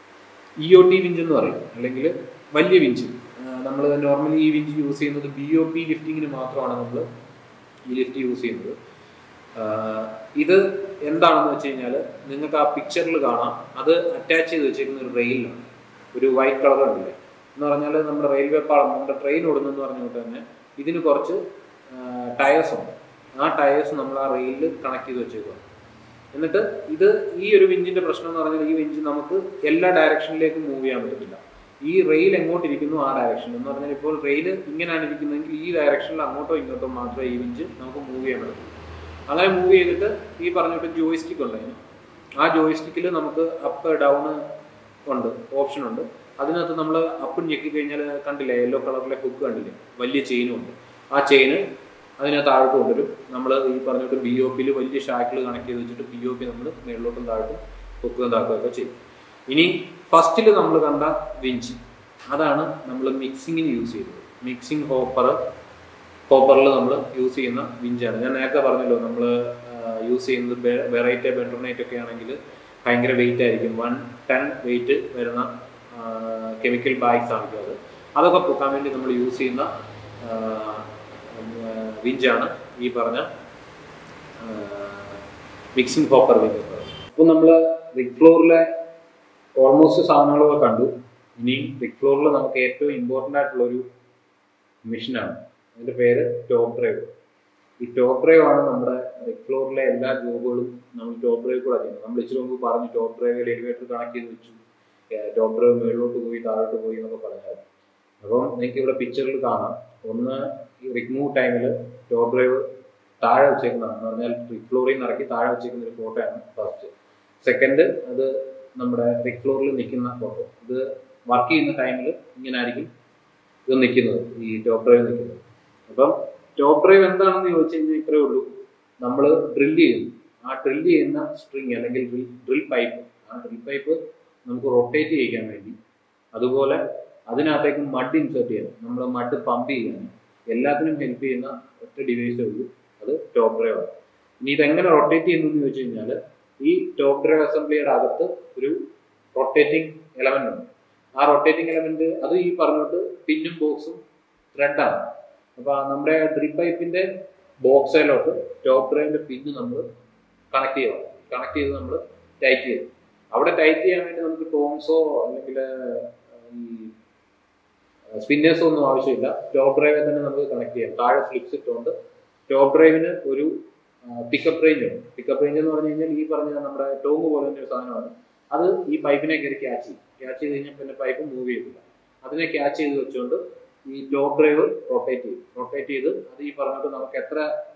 ഇ ഒ ടി വിഞ്ച് എന്ന് പറയും അല്ലെങ്കിൽ വലിയ വിഞ്ച് നമ്മൾ നോർമലി ഈ വിഞ്ച് യൂസ് ചെയ്യുന്നത് ബി ഒ പി ലിഫ്റ്റിങ്ങിന് മാത്രമാണ് നമ്മൾ ഈ ലിഫ്റ്റ് യൂസ് ചെയ്യുന്നത് ആഹ് ഇത് എന്താണെന്ന് വെച്ച് കഴിഞ്ഞാൽ നിങ്ങൾക്ക് ആ പിക്ചറിൽ കാണാം അത് അറ്റാച്ച് ചെയ്ത് വെച്ചേക്കുന്ന ഒരു റെയിലാണ് ഒരു വൈറ്റ് കളർ ഉണ്ടല്ലേ എന്ന് പറഞ്ഞാൽ നമ്മുടെ റെയിൽവേ പാളം നമ്മുടെ ട്രെയിൻ ഓടുന്നെന്ന് പറഞ്ഞുകൊണ്ട് തന്നെ ഇതിന് കുറച്ച് ടയേഴ്സ് ഉണ്ട് ആ ടയേഴ്സ് നമ്മൾ ആ റെയിലിൽ കണക്ട് ചെയ്ത് വെച്ചേക്കുക എന്നിട്ട് ഇത് ഈ ഒരു വിഞ്ചിന്റെ പ്രശ്നം എന്ന് പറഞ്ഞാൽ ഈ വിഞ്ച് നമുക്ക് എല്ലാ ഡയറക്ഷനിലേക്കും മൂവ് ചെയ്യാൻ പറ്റത്തില്ല ഈ റെയിൽ എങ്ങോട്ട് ഇരിക്കുന്നു ആ ഡയറക്ഷൻ എന്ന് പറഞ്ഞാൽ ഇപ്പോൾ റെയിൽ ഇങ്ങനെയാണ് ഇരിക്കുന്നതെങ്കിൽ ഈ ഡയറക്ഷനിൽ അങ്ങോട്ടോ ഇങ്ങോട്ടോ മാത്രമേ ഈ വിഞ്ച് നമുക്ക് മൂവ് ചെയ്യാൻ പറ്റൂ അങ്ങനെ മൂവ് ചെയ്തിട്ട് ഈ പറഞ്ഞിട്ട് ജോയിസ്റ്റിക് ഉണ്ടായിരുന്നു ആ ജോയിസ്റ്റിക്കിൽ നമുക്ക് അപ്പ് ഡൗൺ ഉണ്ട് ഓപ്ഷൻ ഉണ്ട് അതിനകത്ത് നമ്മൾ അപ്പ് ഞെക്കി കഴിഞ്ഞാൽ കണ്ടില്ലേ യെല്ലോ കളറിലെ ഹുക്ക് കണ്ടില്ലേ വലിയ ചെയിനും ഉണ്ട് ആ ചെയിന് അതിനെ താഴോട്ട് കൊണ്ടുവരും നമ്മൾ ഈ പറഞ്ഞിട്ട് ബി ഒ പിയിൽ വലിയ ഷാക്കിൽ കണക്ട് ചെയ്ത് വെച്ചിട്ട് ബി ഒ പി നമ്മൾ മേളിലോട്ടും താഴോട്ടും ഹുക്കും താക്കുകയൊക്കെ ചെയ്യും ഇനി ഫസ്റ്റിൽ നമ്മൾ കണ്ട വിഞ്ച് അതാണ് നമ്മൾ മിക്സിങ്ങിന് യൂസ് ചെയ്തത് മിക്സിംഗ് ഹോപ്പർ ഹോപ്പറിൽ നമ്മൾ യൂസ് ചെയ്യുന്ന വിഞ്ചാണ് ഞാൻ നേരത്തെ പറഞ്ഞല്ലോ നമ്മൾ യൂസ് ചെയ്യുന്നത് വെറൈറ്റി ബെൻഡ്രോണൈറ്റ് ഒക്കെ ആണെങ്കിൽ ഭയങ്കര വെയിറ്റ് ആയിരിക്കും വൺ ടൺ വെയിറ്റ് വരുന്ന കെമിക്കൽ ബാഗ്സ് ആയിരിക്കും അത് അതൊക്കെ പൊക്കാൻ വേണ്ടി നമ്മൾ യൂസ് ചെയ്യുന്ന വിഞ്ചാണ് ഈ പറഞ്ഞ മിക്സിംഗ് ഹോപ്പർ വിഞ്ച് അപ്പോൾ നമ്മൾ റിക് ഫ്ലോറിലെ ഓൾമോസ്റ്റ് സാധനങ്ങളൊക്കെ കണ്ടു ഇനി റിക് ഫ്ലോറിൽ നമുക്ക് ഏറ്റവും ഇമ്പോർട്ടൻ്റ് ആയിട്ടുള്ള ഒരു മെഷീനാണ് അതിൻ്റെ പേര് ടോപ്പ് ഡ്രൈവ് ഈ ടോപ്പ് ഡ്രൈവ് ആണ് നമ്മുടെ റിക് ഫ്ലോറിലെ എല്ലാ ജോബുകളും നമ്മൾ ടോപ്പ് ഡ്രൈവ് കൂടെ ചെയ്യുന്നത് നമ്മൾ ഇച്ചിരി മുമ്പ് പറഞ്ഞു ടോപ്പ് ഡ്രൈവിൽ എലിവേറ്റർ കണക്ട് ചെയ്ത് വെച്ചു ടോപ്പ് ഡ്രൈവ് മുകളിലോട്ട് പോയി താഴോട്ട് പോയി എന്നൊക്കെ പറഞ്ഞാൽ അപ്പം നിങ്ങൾക്ക് ഇവിടെ പിക്ചറിൽ കാണാം ഒന്ന് ഈ റിമൂവ് ടൈമിൽ ടോപ്പ് ഡ്രൈവ് താഴെ വെച്ചേക്കുന്നതാണ് എന്ന് പറഞ്ഞാൽ റിക് ഫ്ലോറിൽ നിന്ന് ഇറക്കി താഴെ വെച്ചേക്കുന്ന ഒരു ഫോട്ടോയാണ് ഫസ്റ്റ് സെക്കൻഡ് അത് നമ്മുടെ റിക് ഫ്ലോറിൽ നിൽക്കുന്ന ഫോട്ടോ ഇത് വർക്ക് ചെയ്യുന്ന ടൈമിൽ ഇങ്ങനെ ആയിരിക്കും ഇത് നിൽക്കുന്നത് ഈ ടോപ്പ് ഡ്രൈവ് നിൽക്കുന്നത് അപ്പം ടോപ്പ് ഡ്രൈവ് എന്താണെന്ന് ചോദിച്ചു കഴിഞ്ഞാൽ ഇത്രയേ ഉള്ളൂ നമ്മൾ ഡ്രില്ല് ചെയ്യുന്നു ആ ഡ്രില്ല് ചെയ്യുന്ന സ്ട്രിങ് അല്ലെങ്കിൽ ഡ്രിൽ ഡ്രിൽ പൈപ്പ് ആ ഡ്രിൽ പൈപ്പ് നമുക്ക് റൊട്ടേറ്റ് ചെയ്യിക്കാൻ വേണ്ടി അതുപോലെ അതിനകത്തേക്ക് മഡ് ഇൻസേർട്ട് ചെയ്യാൻ നമ്മൾ മഡ് പമ്പ് ചെയ്യാൻ എല്ലാത്തിനും ഹെൽപ്പ് ചെയ്യുന്ന ഒറ്റ ഡിവൈസേ ഉള്ളൂ അത് ടോപ്പ് ഡ്രൈവ് ആണ് ഇനി ഇതെങ്ങനെ റൊട്ടേറ്റ് ചെയ്യുന്നു എന്ന് ചോദിച്ചു കഴിഞ്ഞാൽ ഈ ടോപ്പ് ഡ്രൈവ് അസംബ്ലിയുടെ അകത്ത് ഒരു റൊട്ടേറ്റിംഗ് എലമെന്റ് ഉണ്ട് ആ റൊട്ടേറ്റിംഗ് എലമെന്റ് അത് ഈ പറഞ്ഞിട്ട് പിന്നും ബോക്സും ത്രെഡാണ് അപ്പൊ നമ്മുടെ ഡ്രിൽ പൈപ്പിന്റെ ബോക്സിലോട്ട് ടോപ്പ് ഡ്രൈവിന്റെ പിന്ന് നമ്മൾ കണക്ട് ചെയ്യണം കണക്ട് ചെയ്ത് നമ്മൾ ടൈറ്റ് ചെയ്യും അവിടെ ടൈറ്റ് ചെയ്യാൻ വേണ്ടി നമുക്ക് ടോംസോ അല്ലെങ്കിൽ ഈ സ്പിന്നേഴ്സോ ഒന്നും ആവശ്യമില്ല ടോപ്പ് ഡ്രൈവിൽ തന്നെ നമുക്ക് കണക്ട് ചെയ്യാം താഴെ ഫ്ലിപ്സ് ഇട്ടുകൊണ്ട് ടോപ്പ് ഡ്രൈവിന് ഒരു പിക്കപ്പ് റേഞ്ച് ഉണ്ട് പിക്കപ്പ് റേഞ്ച് എന്ന് പറഞ്ഞു കഴിഞ്ഞാൽ ഈ പറഞ്ഞ നമ്മുടെ ടോങ് പോലെ തന്നെ ഒരു സാധനമാണ് അത് ഈ പൈപ്പിനെ കയറി ക്യാച്ച് ചെയ്യും ക്യാച്ച് ചെയ്ത് കഴിഞ്ഞാൽ പിന്നെ പൈപ്പ് മൂവ് ചെയ്യത്തില്ല അതിനെ ക്യാച്ച് ചെയ്ത് വെച്ചുകൊണ്ട് ഈ ടോപ്പ് ഡ്രൈവ് റൊട്ടേറ്റ് ചെയ്യും റൊട്ടേറ്റ് ചെയ്ത് അത് ഈ പറഞ്ഞിട്ട് നമുക്ക് എത്ര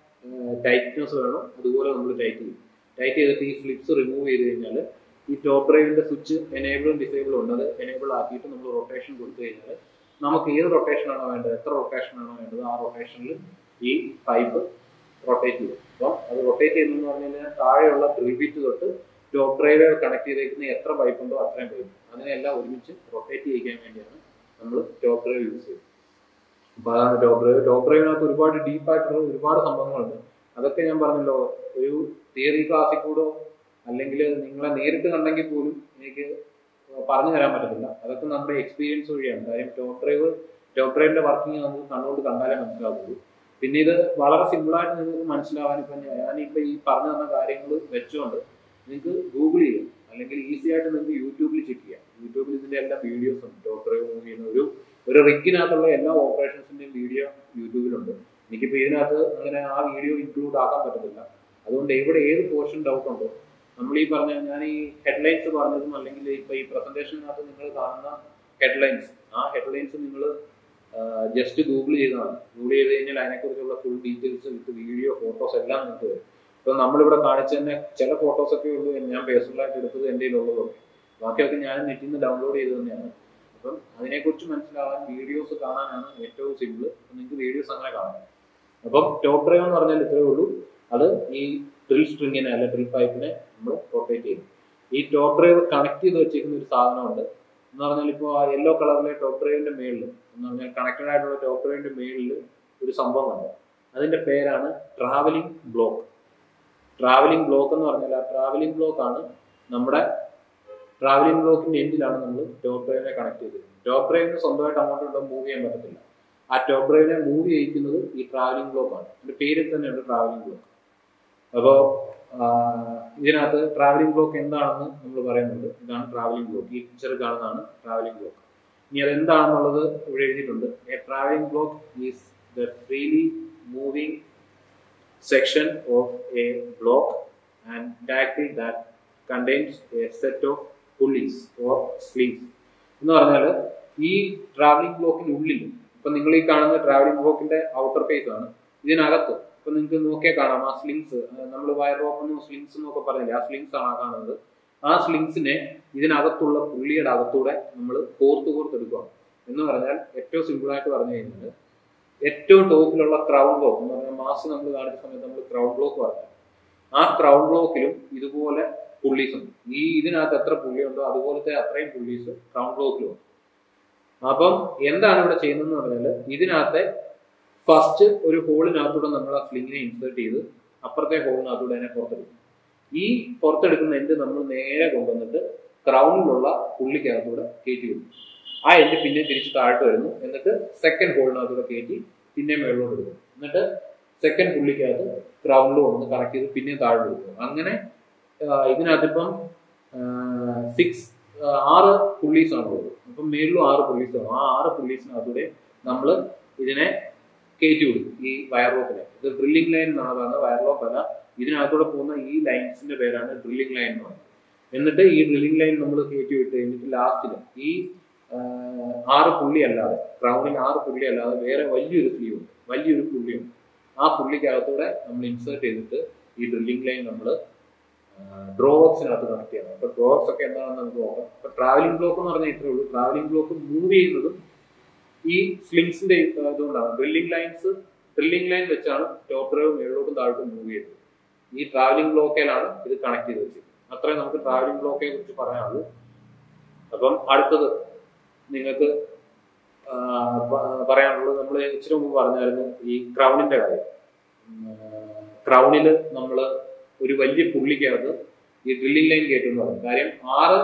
ടൈറ്റ്നെസ് വേണോ അതുപോലെ നമ്മൾ ടൈറ്റ് ചെയ്യും ടൈറ്റ് ചെയ്തിട്ട് ഈ ഫ്ലിപ്സ് റിമൂവ് ചെയ്ത് കഴിഞ്ഞാൽ ഈ ടോപ്പ് ഡ്രൈവിന്റെ സ്വിച്ച് എനേബിളും ഡിസേബിളും ഉണ്ട് അത് എനേബിൾ ആക്കിയിട്ട് നമ്മൾ റൊട്ടേഷൻ കൊടുത്തു കഴിഞ്ഞാൽ നമുക്ക് ഏത് റൊട്ടേഷൻ ആണോ വേണ്ടത് എത്ര റൊട്ടേഷൻ ആണോ വേണ്ടത് ആ റൊട്ടേഷനിൽ ഈ പൈപ്പ് റൊട്ടേറ്റ് ചെയ്യും അപ്പോൾ അത് റൊട്ടേറ്റ് ചെയ്യുന്നതെന്ന് പറഞ്ഞു കഴിഞ്ഞാൽ താഴെയുള്ള ഡ്രിൽ ബിറ്റ് തൊട്ട് ടോപ്പ് ഡ്രൈവ് കണക്ട് ചെയ്തേക്കുന്ന എത്ര പൈപ്പ് ഉണ്ടോ അത്രയും പൈപ്പ് അതിനെല്ലാം ഒരുമിച്ച് റൊട്ടേറ്റ് ചെയ്യിക്കാൻ വേണ്ടിയാണ് നമ്മൾ ടോപ്പ് ഡ്രൈവ് യൂസ് ചെയ്യുന്നത് അപ്പോൾ അതാണ് ടോപ്പ് ഡ്രൈവ് ടോപ്പ് ഡ്രൈവിനകത്ത് ഒരുപാട് ഡീപ്പായിട്ടുള്ള ഒരുപാട് സംഭവങ്ങളുണ്ട് അതൊക്കെ ഞാൻ പറഞ്ഞല്ലോ ഒരു തിയറി ക്ലാസ്സിൽ കൂടോ അല്ലെങ്കിൽ നിങ്ങളെ നേരിട്ട് കണ്ടെങ്കിൽ പോലും എനിക്ക് പറഞ്ഞു തരാൻ പറ്റത്തില്ല അതൊക്കെ നമ്മുടെ എക്സ്പീരിയൻസ് വഴിയാണ് കാര്യം ടോപ്പ് ഡ്രൈവ് ടോപ്പ് ഡ്രൈവിന്റെ വർക്കിംഗ് നമുക്ക് കണ്ണുകൊണ്ട് കണ്ടാലേ മനസ്സിലാവുള്ളൂ പിന്നെ ഇത് വളരെ സിമ്പിളായിട്ട് നിങ്ങൾക്ക് മനസ്സിലാവാൻ ഇപ്പം ഞാനിപ്പോൾ ഈ പറഞ്ഞു തന്ന കാര്യങ്ങൾ വെച്ചുകൊണ്ട് നിങ്ങൾക്ക് ഗൂഗിൾ ചെയ്യാം അല്ലെങ്കിൽ ഈസി ആയിട്ട് നിങ്ങൾക്ക് യൂട്യൂബിൽ ചെക്ക് ചെയ്യാം യൂട്യൂബിൽ ഇതിന്റെ എല്ലാ വീഡിയോസ് ഉണ്ട് ടോപ്പ് ഡ്രൈവ് മൂവ് ചെയ്യുന്ന ഒരു ഒരു റിക്കിനകത്തുള്ള എല്ലാ ഓപ്പറേഷൻസിന്റെയും വീഡിയോ യൂട്യൂബിലുണ്ട് എനിക്കിപ്പോൾ ഇതിനകത്ത് അങ്ങനെ ആ വീഡിയോ ഇൻക്ലൂഡ് ആക്കാൻ പറ്റത്തില്ല അതുകൊണ്ട് എവിടെ ഏത് പോർഷൻ ഡൗട്ട് ഉണ്ടോ നമ്മൾ ഈ പറഞ്ഞ ഞാൻ ഈ ഹെഡ്ലൈൻസ് പറഞ്ഞതും അല്ലെങ്കിൽ ഇപ്പൊ ഈ പ്രസന്റേഷനകത്ത് നിങ്ങൾ കാണുന്ന ഹെഡ്ലൈൻസ് ആ ഹെഡ്ലൈൻസ് നിങ്ങൾ ജസ്റ്റ് ഗൂഗിൾ ചെയ്തതാണ് ഗൂഗിൾ ചെയ്ത് കഴിഞ്ഞാൽ അതിനെക്കുറിച്ചുള്ള full details with video photos എല്ലാം നിങ്ങൾക്ക് വരും ഇപ്പൊ നമ്മളിവിടെ കാണിച്ച തന്നെ ചില ഫോട്ടോസ് ഒക്കെ ഉള്ളൂ ഞാൻ പേഴ്സണലായിട്ട് എടുത്തത് എൻ്റെ ഉള്ളതൊക്കെ ബാക്കിയൊക്കെ ഞാൻ നെറ്റിൽ നിന്ന് ഡൗൺലോഡ് ചെയ്ത് തന്നെയാണ് അപ്പം അതിനെക്കുറിച്ച് മനസ്സിലാവാൻ വീഡിയോസ് കാണാനാണ് ഏറ്റവും സിമ്പിൾ നിങ്ങൾക്ക് വീഡിയോസ് അങ്ങനെ കാണാം അപ്പം ടോപ്പ് ഡ്രൈവ് എന്ന് പറഞ്ഞാൽ ഇത്രയേ ഉള്ളൂ അത് ഈ ഡ്രിൽ സ്ട്രിങ്ങിനെ അല്ല ഡ്രിൽ പൈപ്പിനെ നമ്മൾ റൊട്ടേറ്റ് ചെയ്യും ഈ ടോപ്പ് ഡ്രൈവ് കണക്ട് ചെയ്ത് വെച്ചിരിക്കുന്ന ഒരു സാധനമുണ്ട് എന്ന് പറഞ്ഞാൽ ഇപ്പോൾ ആ യെല്ലോ കളറിലെ ടോപ്പ് ഡ്രൈവിന്റെ മേളിൽ എന്ന് പറഞ്ഞാൽ കണക്റ്റഡ് ആയിട്ടുള്ള ടോപ്പ് ഡ്രൈവിന്റെ മേളിൽ ഒരു സംഭവം ഉണ്ട് അതിന്റെ പേരാണ് ട്രാവലിംഗ് ബ്ലോക്ക് ട്രാവലിംഗ് ബ്ലോക്ക് എന്ന് പറഞ്ഞാൽ ആ ട്രാവലിംഗ് ബ്ലോക്ക് ആണ് നമ്മുടെ ട്രാവലിംഗ് ബ്ലോക്കിന്റെ എൻഡിലാണ് നമ്മൾ ടോപ്പ് ഡ്രൈവിനെ കണക്ട് ചെയ്തത് ടോപ്പ് ഡ്രൈവിന് സ്വന്തമായിട്ട് അങ്ങോട്ടും ഇങ്ങോട്ടും മൂവ് ചെയ്യാൻ പറ്റത്തില്ല ആ ടോപ്പ് ഡ്രൈവിനെ മൂവ് ചെയ്യിക്കുന്നത് ഈ ട്രാവലിംഗ് ബ്ലോക്ക് ആണ് അതിന്റെ പേരിൽ തന്നെയുണ്ട് ട്രാവലിംഗ് ബ്ലോക്ക് അപ്പോൾ ഇതിനകത്ത് ട്രാവലിംഗ് ബ്ലോക്ക് എന്താണെന്ന് നമ്മൾ പറയുന്നുണ്ട് ഇതാണ് ട്രാവലിംഗ് ബ്ലോക്ക് ഈ പിക്ചർ കാണുന്നതാണ് ട്രാവലിംഗ് ബ്ലോക്ക് ഇനി അത് എന്താണെന്നുള്ളത് ഇവിടെ എഴുതിയിട്ടുണ്ട് a travelling block is the freely moving section of a block and directly that contains a set of pulleys or sleeves എന്ന് പറഞ്ഞാൽ ഈ ട്രാവലിംഗ് ബ്ലോക്കിനുള്ളിൽ ഇപ്പൊ നിങ്ങൾ ഈ കാണുന്ന ട്രാവലിംഗ് ബ്ലോക്കിന്റെ ഔട്ടർ ഫേസ് ആണ് ഇതിനകത്ത് ഇപ്പൊ നിങ്ങൾക്ക് നോക്കിയാൽ കാണാം ആ സ്ലിങ്സ് നമ്മൾ വയർ റോപ്പെന്നോ സ്ലിങ്സ് എന്നൊക്കെ പറഞ്ഞില്ലേ ആ സ്ലിങ്സ് ആണ് ആ കാണുന്നത് ആ സ്ലിങ്സിനെ ഇതിനകത്തുള്ള പുള്ളിയുടെ അകത്തൂടെ നമ്മൾ കോർത്ത് കോർത്തെടുക്കുകയാണ് എന്ന് പറഞ്ഞാൽ ഏറ്റവും സിമ്പിൾ ആയിട്ട് പറഞ്ഞു കഴിഞ്ഞാൽ ഏറ്റവും ടോപ്പിലുള്ള ക്രൗൺ ബ്ലോക്ക് എന്ന് പറഞ്ഞാൽ മാസ് നമ്മൾ കാണിച്ച സമയത്ത് നമ്മൾ ക്രൗൺ ബ്ലോക്ക് പറഞ്ഞു ആ ക്രൗൺ ബ്ലോക്കിലും ഇതുപോലെ പുള്ളീസ് ഉണ്ട് ഈ ഇതിനകത്ത് എത്ര പുള്ളിയുണ്ടോ അതുപോലത്തെ അത്രയും പുള്ളീസ് ക്രൗൺ ബ്ലോക്കിലും ഉണ്ട് അപ്പം എന്താണ് ഇവിടെ ചെയ്യുന്നതെന്ന് പറഞ്ഞാൽ ഇതിനകത്തെ ഫസ്റ്റ് ഒരു ഹോളിനകത്തൂടെ നമ്മൾ ആ സ്ലിങ്ങിനെ ഇൻസേർട്ട് ചെയ്ത് അപ്പുറത്തെ ഹോളിനകത്തൂടെ അതിനെ പുറത്തെടുക്കും ഈ പുറത്തെടുക്കുന്ന എൻഡ് നമ്മൾ നേരെ കൊണ്ടുവന്നിട്ട് ക്രൗണിലുള്ള പുള്ളിക്കകത്തൂടെ കയറ്റി വിടും ആ എൻഡ് പിന്നെ തിരിച്ച് താഴോട്ട് വരുന്നു എന്നിട്ട് സെക്കൻഡ് ഹോളിനകത്തൂടെ കയറ്റി പിന്നെ മേളിലോട്ട് എടുക്കും എന്നിട്ട് സെക്കൻഡ് പുള്ളിക്കകത്ത് ക്രൗണിൽ കൊണ്ടുവന്ന് കണക്ട് ചെയ്ത് പിന്നെ താഴോട്ട് എടുക്കും അങ്ങനെ ഇതിനകത്തിപ്പം സിക്സ് ആറ് പുള്ളീസ് ആണ് ഉള്ളത് അപ്പം മേളിലും ആറ് പുള്ളീസ് ആണ് ആ ആറ് പുള്ളീസിനകത്തൂടെ നമ്മൾ ഇതിനെ കയറ്റി വിടും ഈ വയർ റോപ്പിനെ ഇത് ഡ്രില്ലിംഗ് ലൈൻ എന്നാണ് പറയുന്നത് വയർ റോപ്പ് അല്ല ഇതിനകത്തൂടെ പോകുന്ന ഈ ലൈൻസിന്റെ പേരാണ് ഡ്രില്ലിംഗ് ലൈൻ എന്ന് പറയുന്നത് എന്നിട്ട് ഈ ഡ്രില്ലിംഗ് ലൈൻ നമ്മൾ കയറ്റി വിട്ട് കഴിഞ്ഞിട്ട് ലാസ്റ്റിൽ ഈ ആറ് പുള്ളി അല്ലാതെ ക്രൗണിൽ ആറ് പുള്ളി അല്ലാതെ വേറെ വലിയൊരു സ്ലീവ് ഉണ്ട് വലിയൊരു പുള്ളിയുണ്ട് ആ പുള്ളിക്കകത്തൂടെ നമ്മൾ ഇൻസേർട്ട് ചെയ്തിട്ട് ഈ ഡ്രില്ലിംഗ് ലൈൻ നമ്മൾ ഡ്രോവക്സിനകത്ത് കണക്ട് ചെയ്യണം അപ്പൊ ഡ്രോവക്സ് ഒക്കെ എന്താണെന്ന് നമുക്ക് നോക്കാം അപ്പൊ ട്രാവലിംഗ് ബ്ലോക്ക് എന്ന് പറഞ്ഞാൽ ഇത്രേ ഉള്ളൂ ട്രാവലിംഗ് ബ്ലോക്ക് മൂവ് ചെയ്യുന്നതും ഈ സ്ലിങ്സിന്റെ ഇതുകൊണ്ടാണ് ഡ്രില്ലിംഗ് ലൈൻസ് ഡ്രില്ലിംഗ് ലൈൻ വെച്ചാണ് ടോപ്പ് ഡ്രൈവ് മേളിലോട്ടും താഴോട്ടും മൂവ് ചെയ്യുന്നത് ഈ ട്രാവലിംഗ് ബ്ലോക്കിലാണ് ഇത് കണക്ട് ചെയ്ത് വെച്ചത് അത്രയും നമുക്ക് ട്രാവലിംഗ് ബ്ലോക്കിനെ കുറിച്ച് പറയാനുള്ളൂ അപ്പം അടുത്തത് നിങ്ങൾക്ക് ആ, പ- പറയാനുള്ളത് നമ്മൾ ഇച്ചിരി മുമ്പ് പറഞ്ഞായിരുന്നു ഈ ക്രൗണിന്റെ കാര്യം ക്രൗണിൽ നമ്മൾ ഒരു വലിയ പുള്ളിക്കകത്ത് ഈ ഡ്രില്ലിംഗ് ലൈൻ കയറ്റും എന്ന് പറയും കാര്യം ആറ്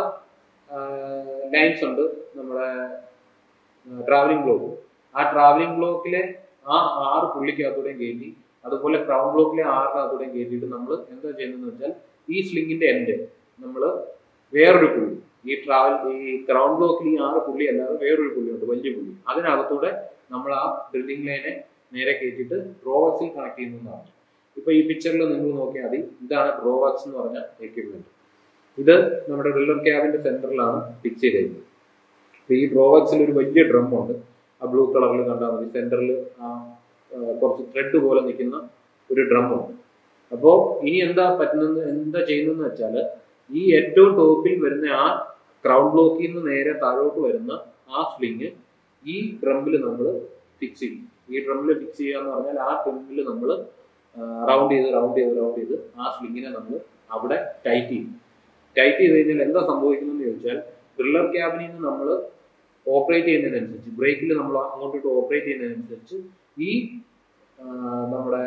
ലൈൻസ് ഉണ്ട് നമ്മുടെ ട്രാവലിംഗ് ബ്ലോക്ക് ആ ട്രാവലിംഗ് ബ്ലോക്കിലെ ആ ആറ് പുള്ളിക്കകത്തൂടെയും കയറ്റി അതുപോലെ ക്രൗൺ ബ്ലോക്കിലെ ആറിനകത്തൂടെയും കയറ്റിയിട്ട് നമ്മൾ എന്താ ചെയ്യുന്നതെന്ന് വെച്ചാൽ ഈ സ്ലിങ്ങിന്റെ എൻഡ് നമ്മൾ വേറൊരു പുള്ളി ഈ ട്രാവൽ ഈ ക്രൗൺ ബ്ലോക്കിൽ ഈ ആറ് പുള്ളി അല്ലാതെ വേറൊരു പുള്ളിയുണ്ട് വലിയ പുള്ളി അതിനകത്തൂടെ നമ്മൾ ആ ഡ്രില്ലിംഗ് ലൈനെ നേരെ കയറ്റിയിട്ട് ഡ്രോവക്സിൽ കണക്ട് ചെയ്യുന്നതാണ് ഇപ്പൊ ഈ പിക്ചറിൽ നിങ്ങൾ നോക്കിയാൽ മതി ഇതാണ് ഡ്രോവക്സ് എന്ന് പറഞ്ഞ എക്യുപ്മെന്റ് ഇത് നമ്മുടെ ഡ്രില്ലർ ക്യാബിന്റെ സെന്ററിലാണ് ഫിക്സ് ചെയ്തിരിക്കുന്നത് അപ്പൊ ഈ ഡ്രോവക്സിൽ ഒരു വലിയ ഡ്രം ഉണ്ട് ആ ബ്ലൂ കളറിൽ കണ്ടാൽ മതി സെന്ററിൽ ആ ആ, കുറച്ച് ത്രെഡ് പോലെ നിൽക്കുന്ന ഒരു ഡ്രം ഉണ്ട് അപ്പോൾ ഇനി എന്താ പറ്റുന്നത് എന്താ ചെയ്യുന്നതെന്ന് വെച്ചാൽ ഈ ഏറ്റവും ടോപ്പിൽ വരുന്ന ആ ക്രൗൺ ബ്ലോക്കിൽ നിന്ന് നേരെ താഴോട്ട് വരുന്ന ആ സ്ലിങ് ഈ ഡ്രമ്മിൽ നമ്മൾ ഫിക്സ് ചെയ്യും ഈ ഡ്രമ്മിൽ ഫിക്സ് ചെയ്യുക എന്ന് പറഞ്ഞാൽ ആ ഡ്രമ്മിൽ നമ്മൾ റൗണ്ട് ചെയ്ത് റൗണ്ട് ചെയ്ത് റൗണ്ട് ചെയ്ത് ആ സ്ലിങ്ങിനെ നമ്മൾ അവിടെ ടൈറ്റ് ചെയ്യും ടൈറ്റ് ചെയ്ത് കഴിഞ്ഞാൽ എന്താ സംഭവിക്കുന്നതെന്ന് ചോദിച്ചാൽ ഡ്രില്ലർ ക്യാബിനിൽ നിന്ന് നമ്മൾ ഓപ്പറേറ്റ് ചെയ്യുന്നതിനനുസരിച്ച് ബ്രേക്കിൽ നമ്മൾ അങ്ങോട്ടിട്ട് ഓപ്പറേറ്റ് ചെയ്യുന്നതിനനുസരിച്ച് ഈ ആ, നമ്മുടെ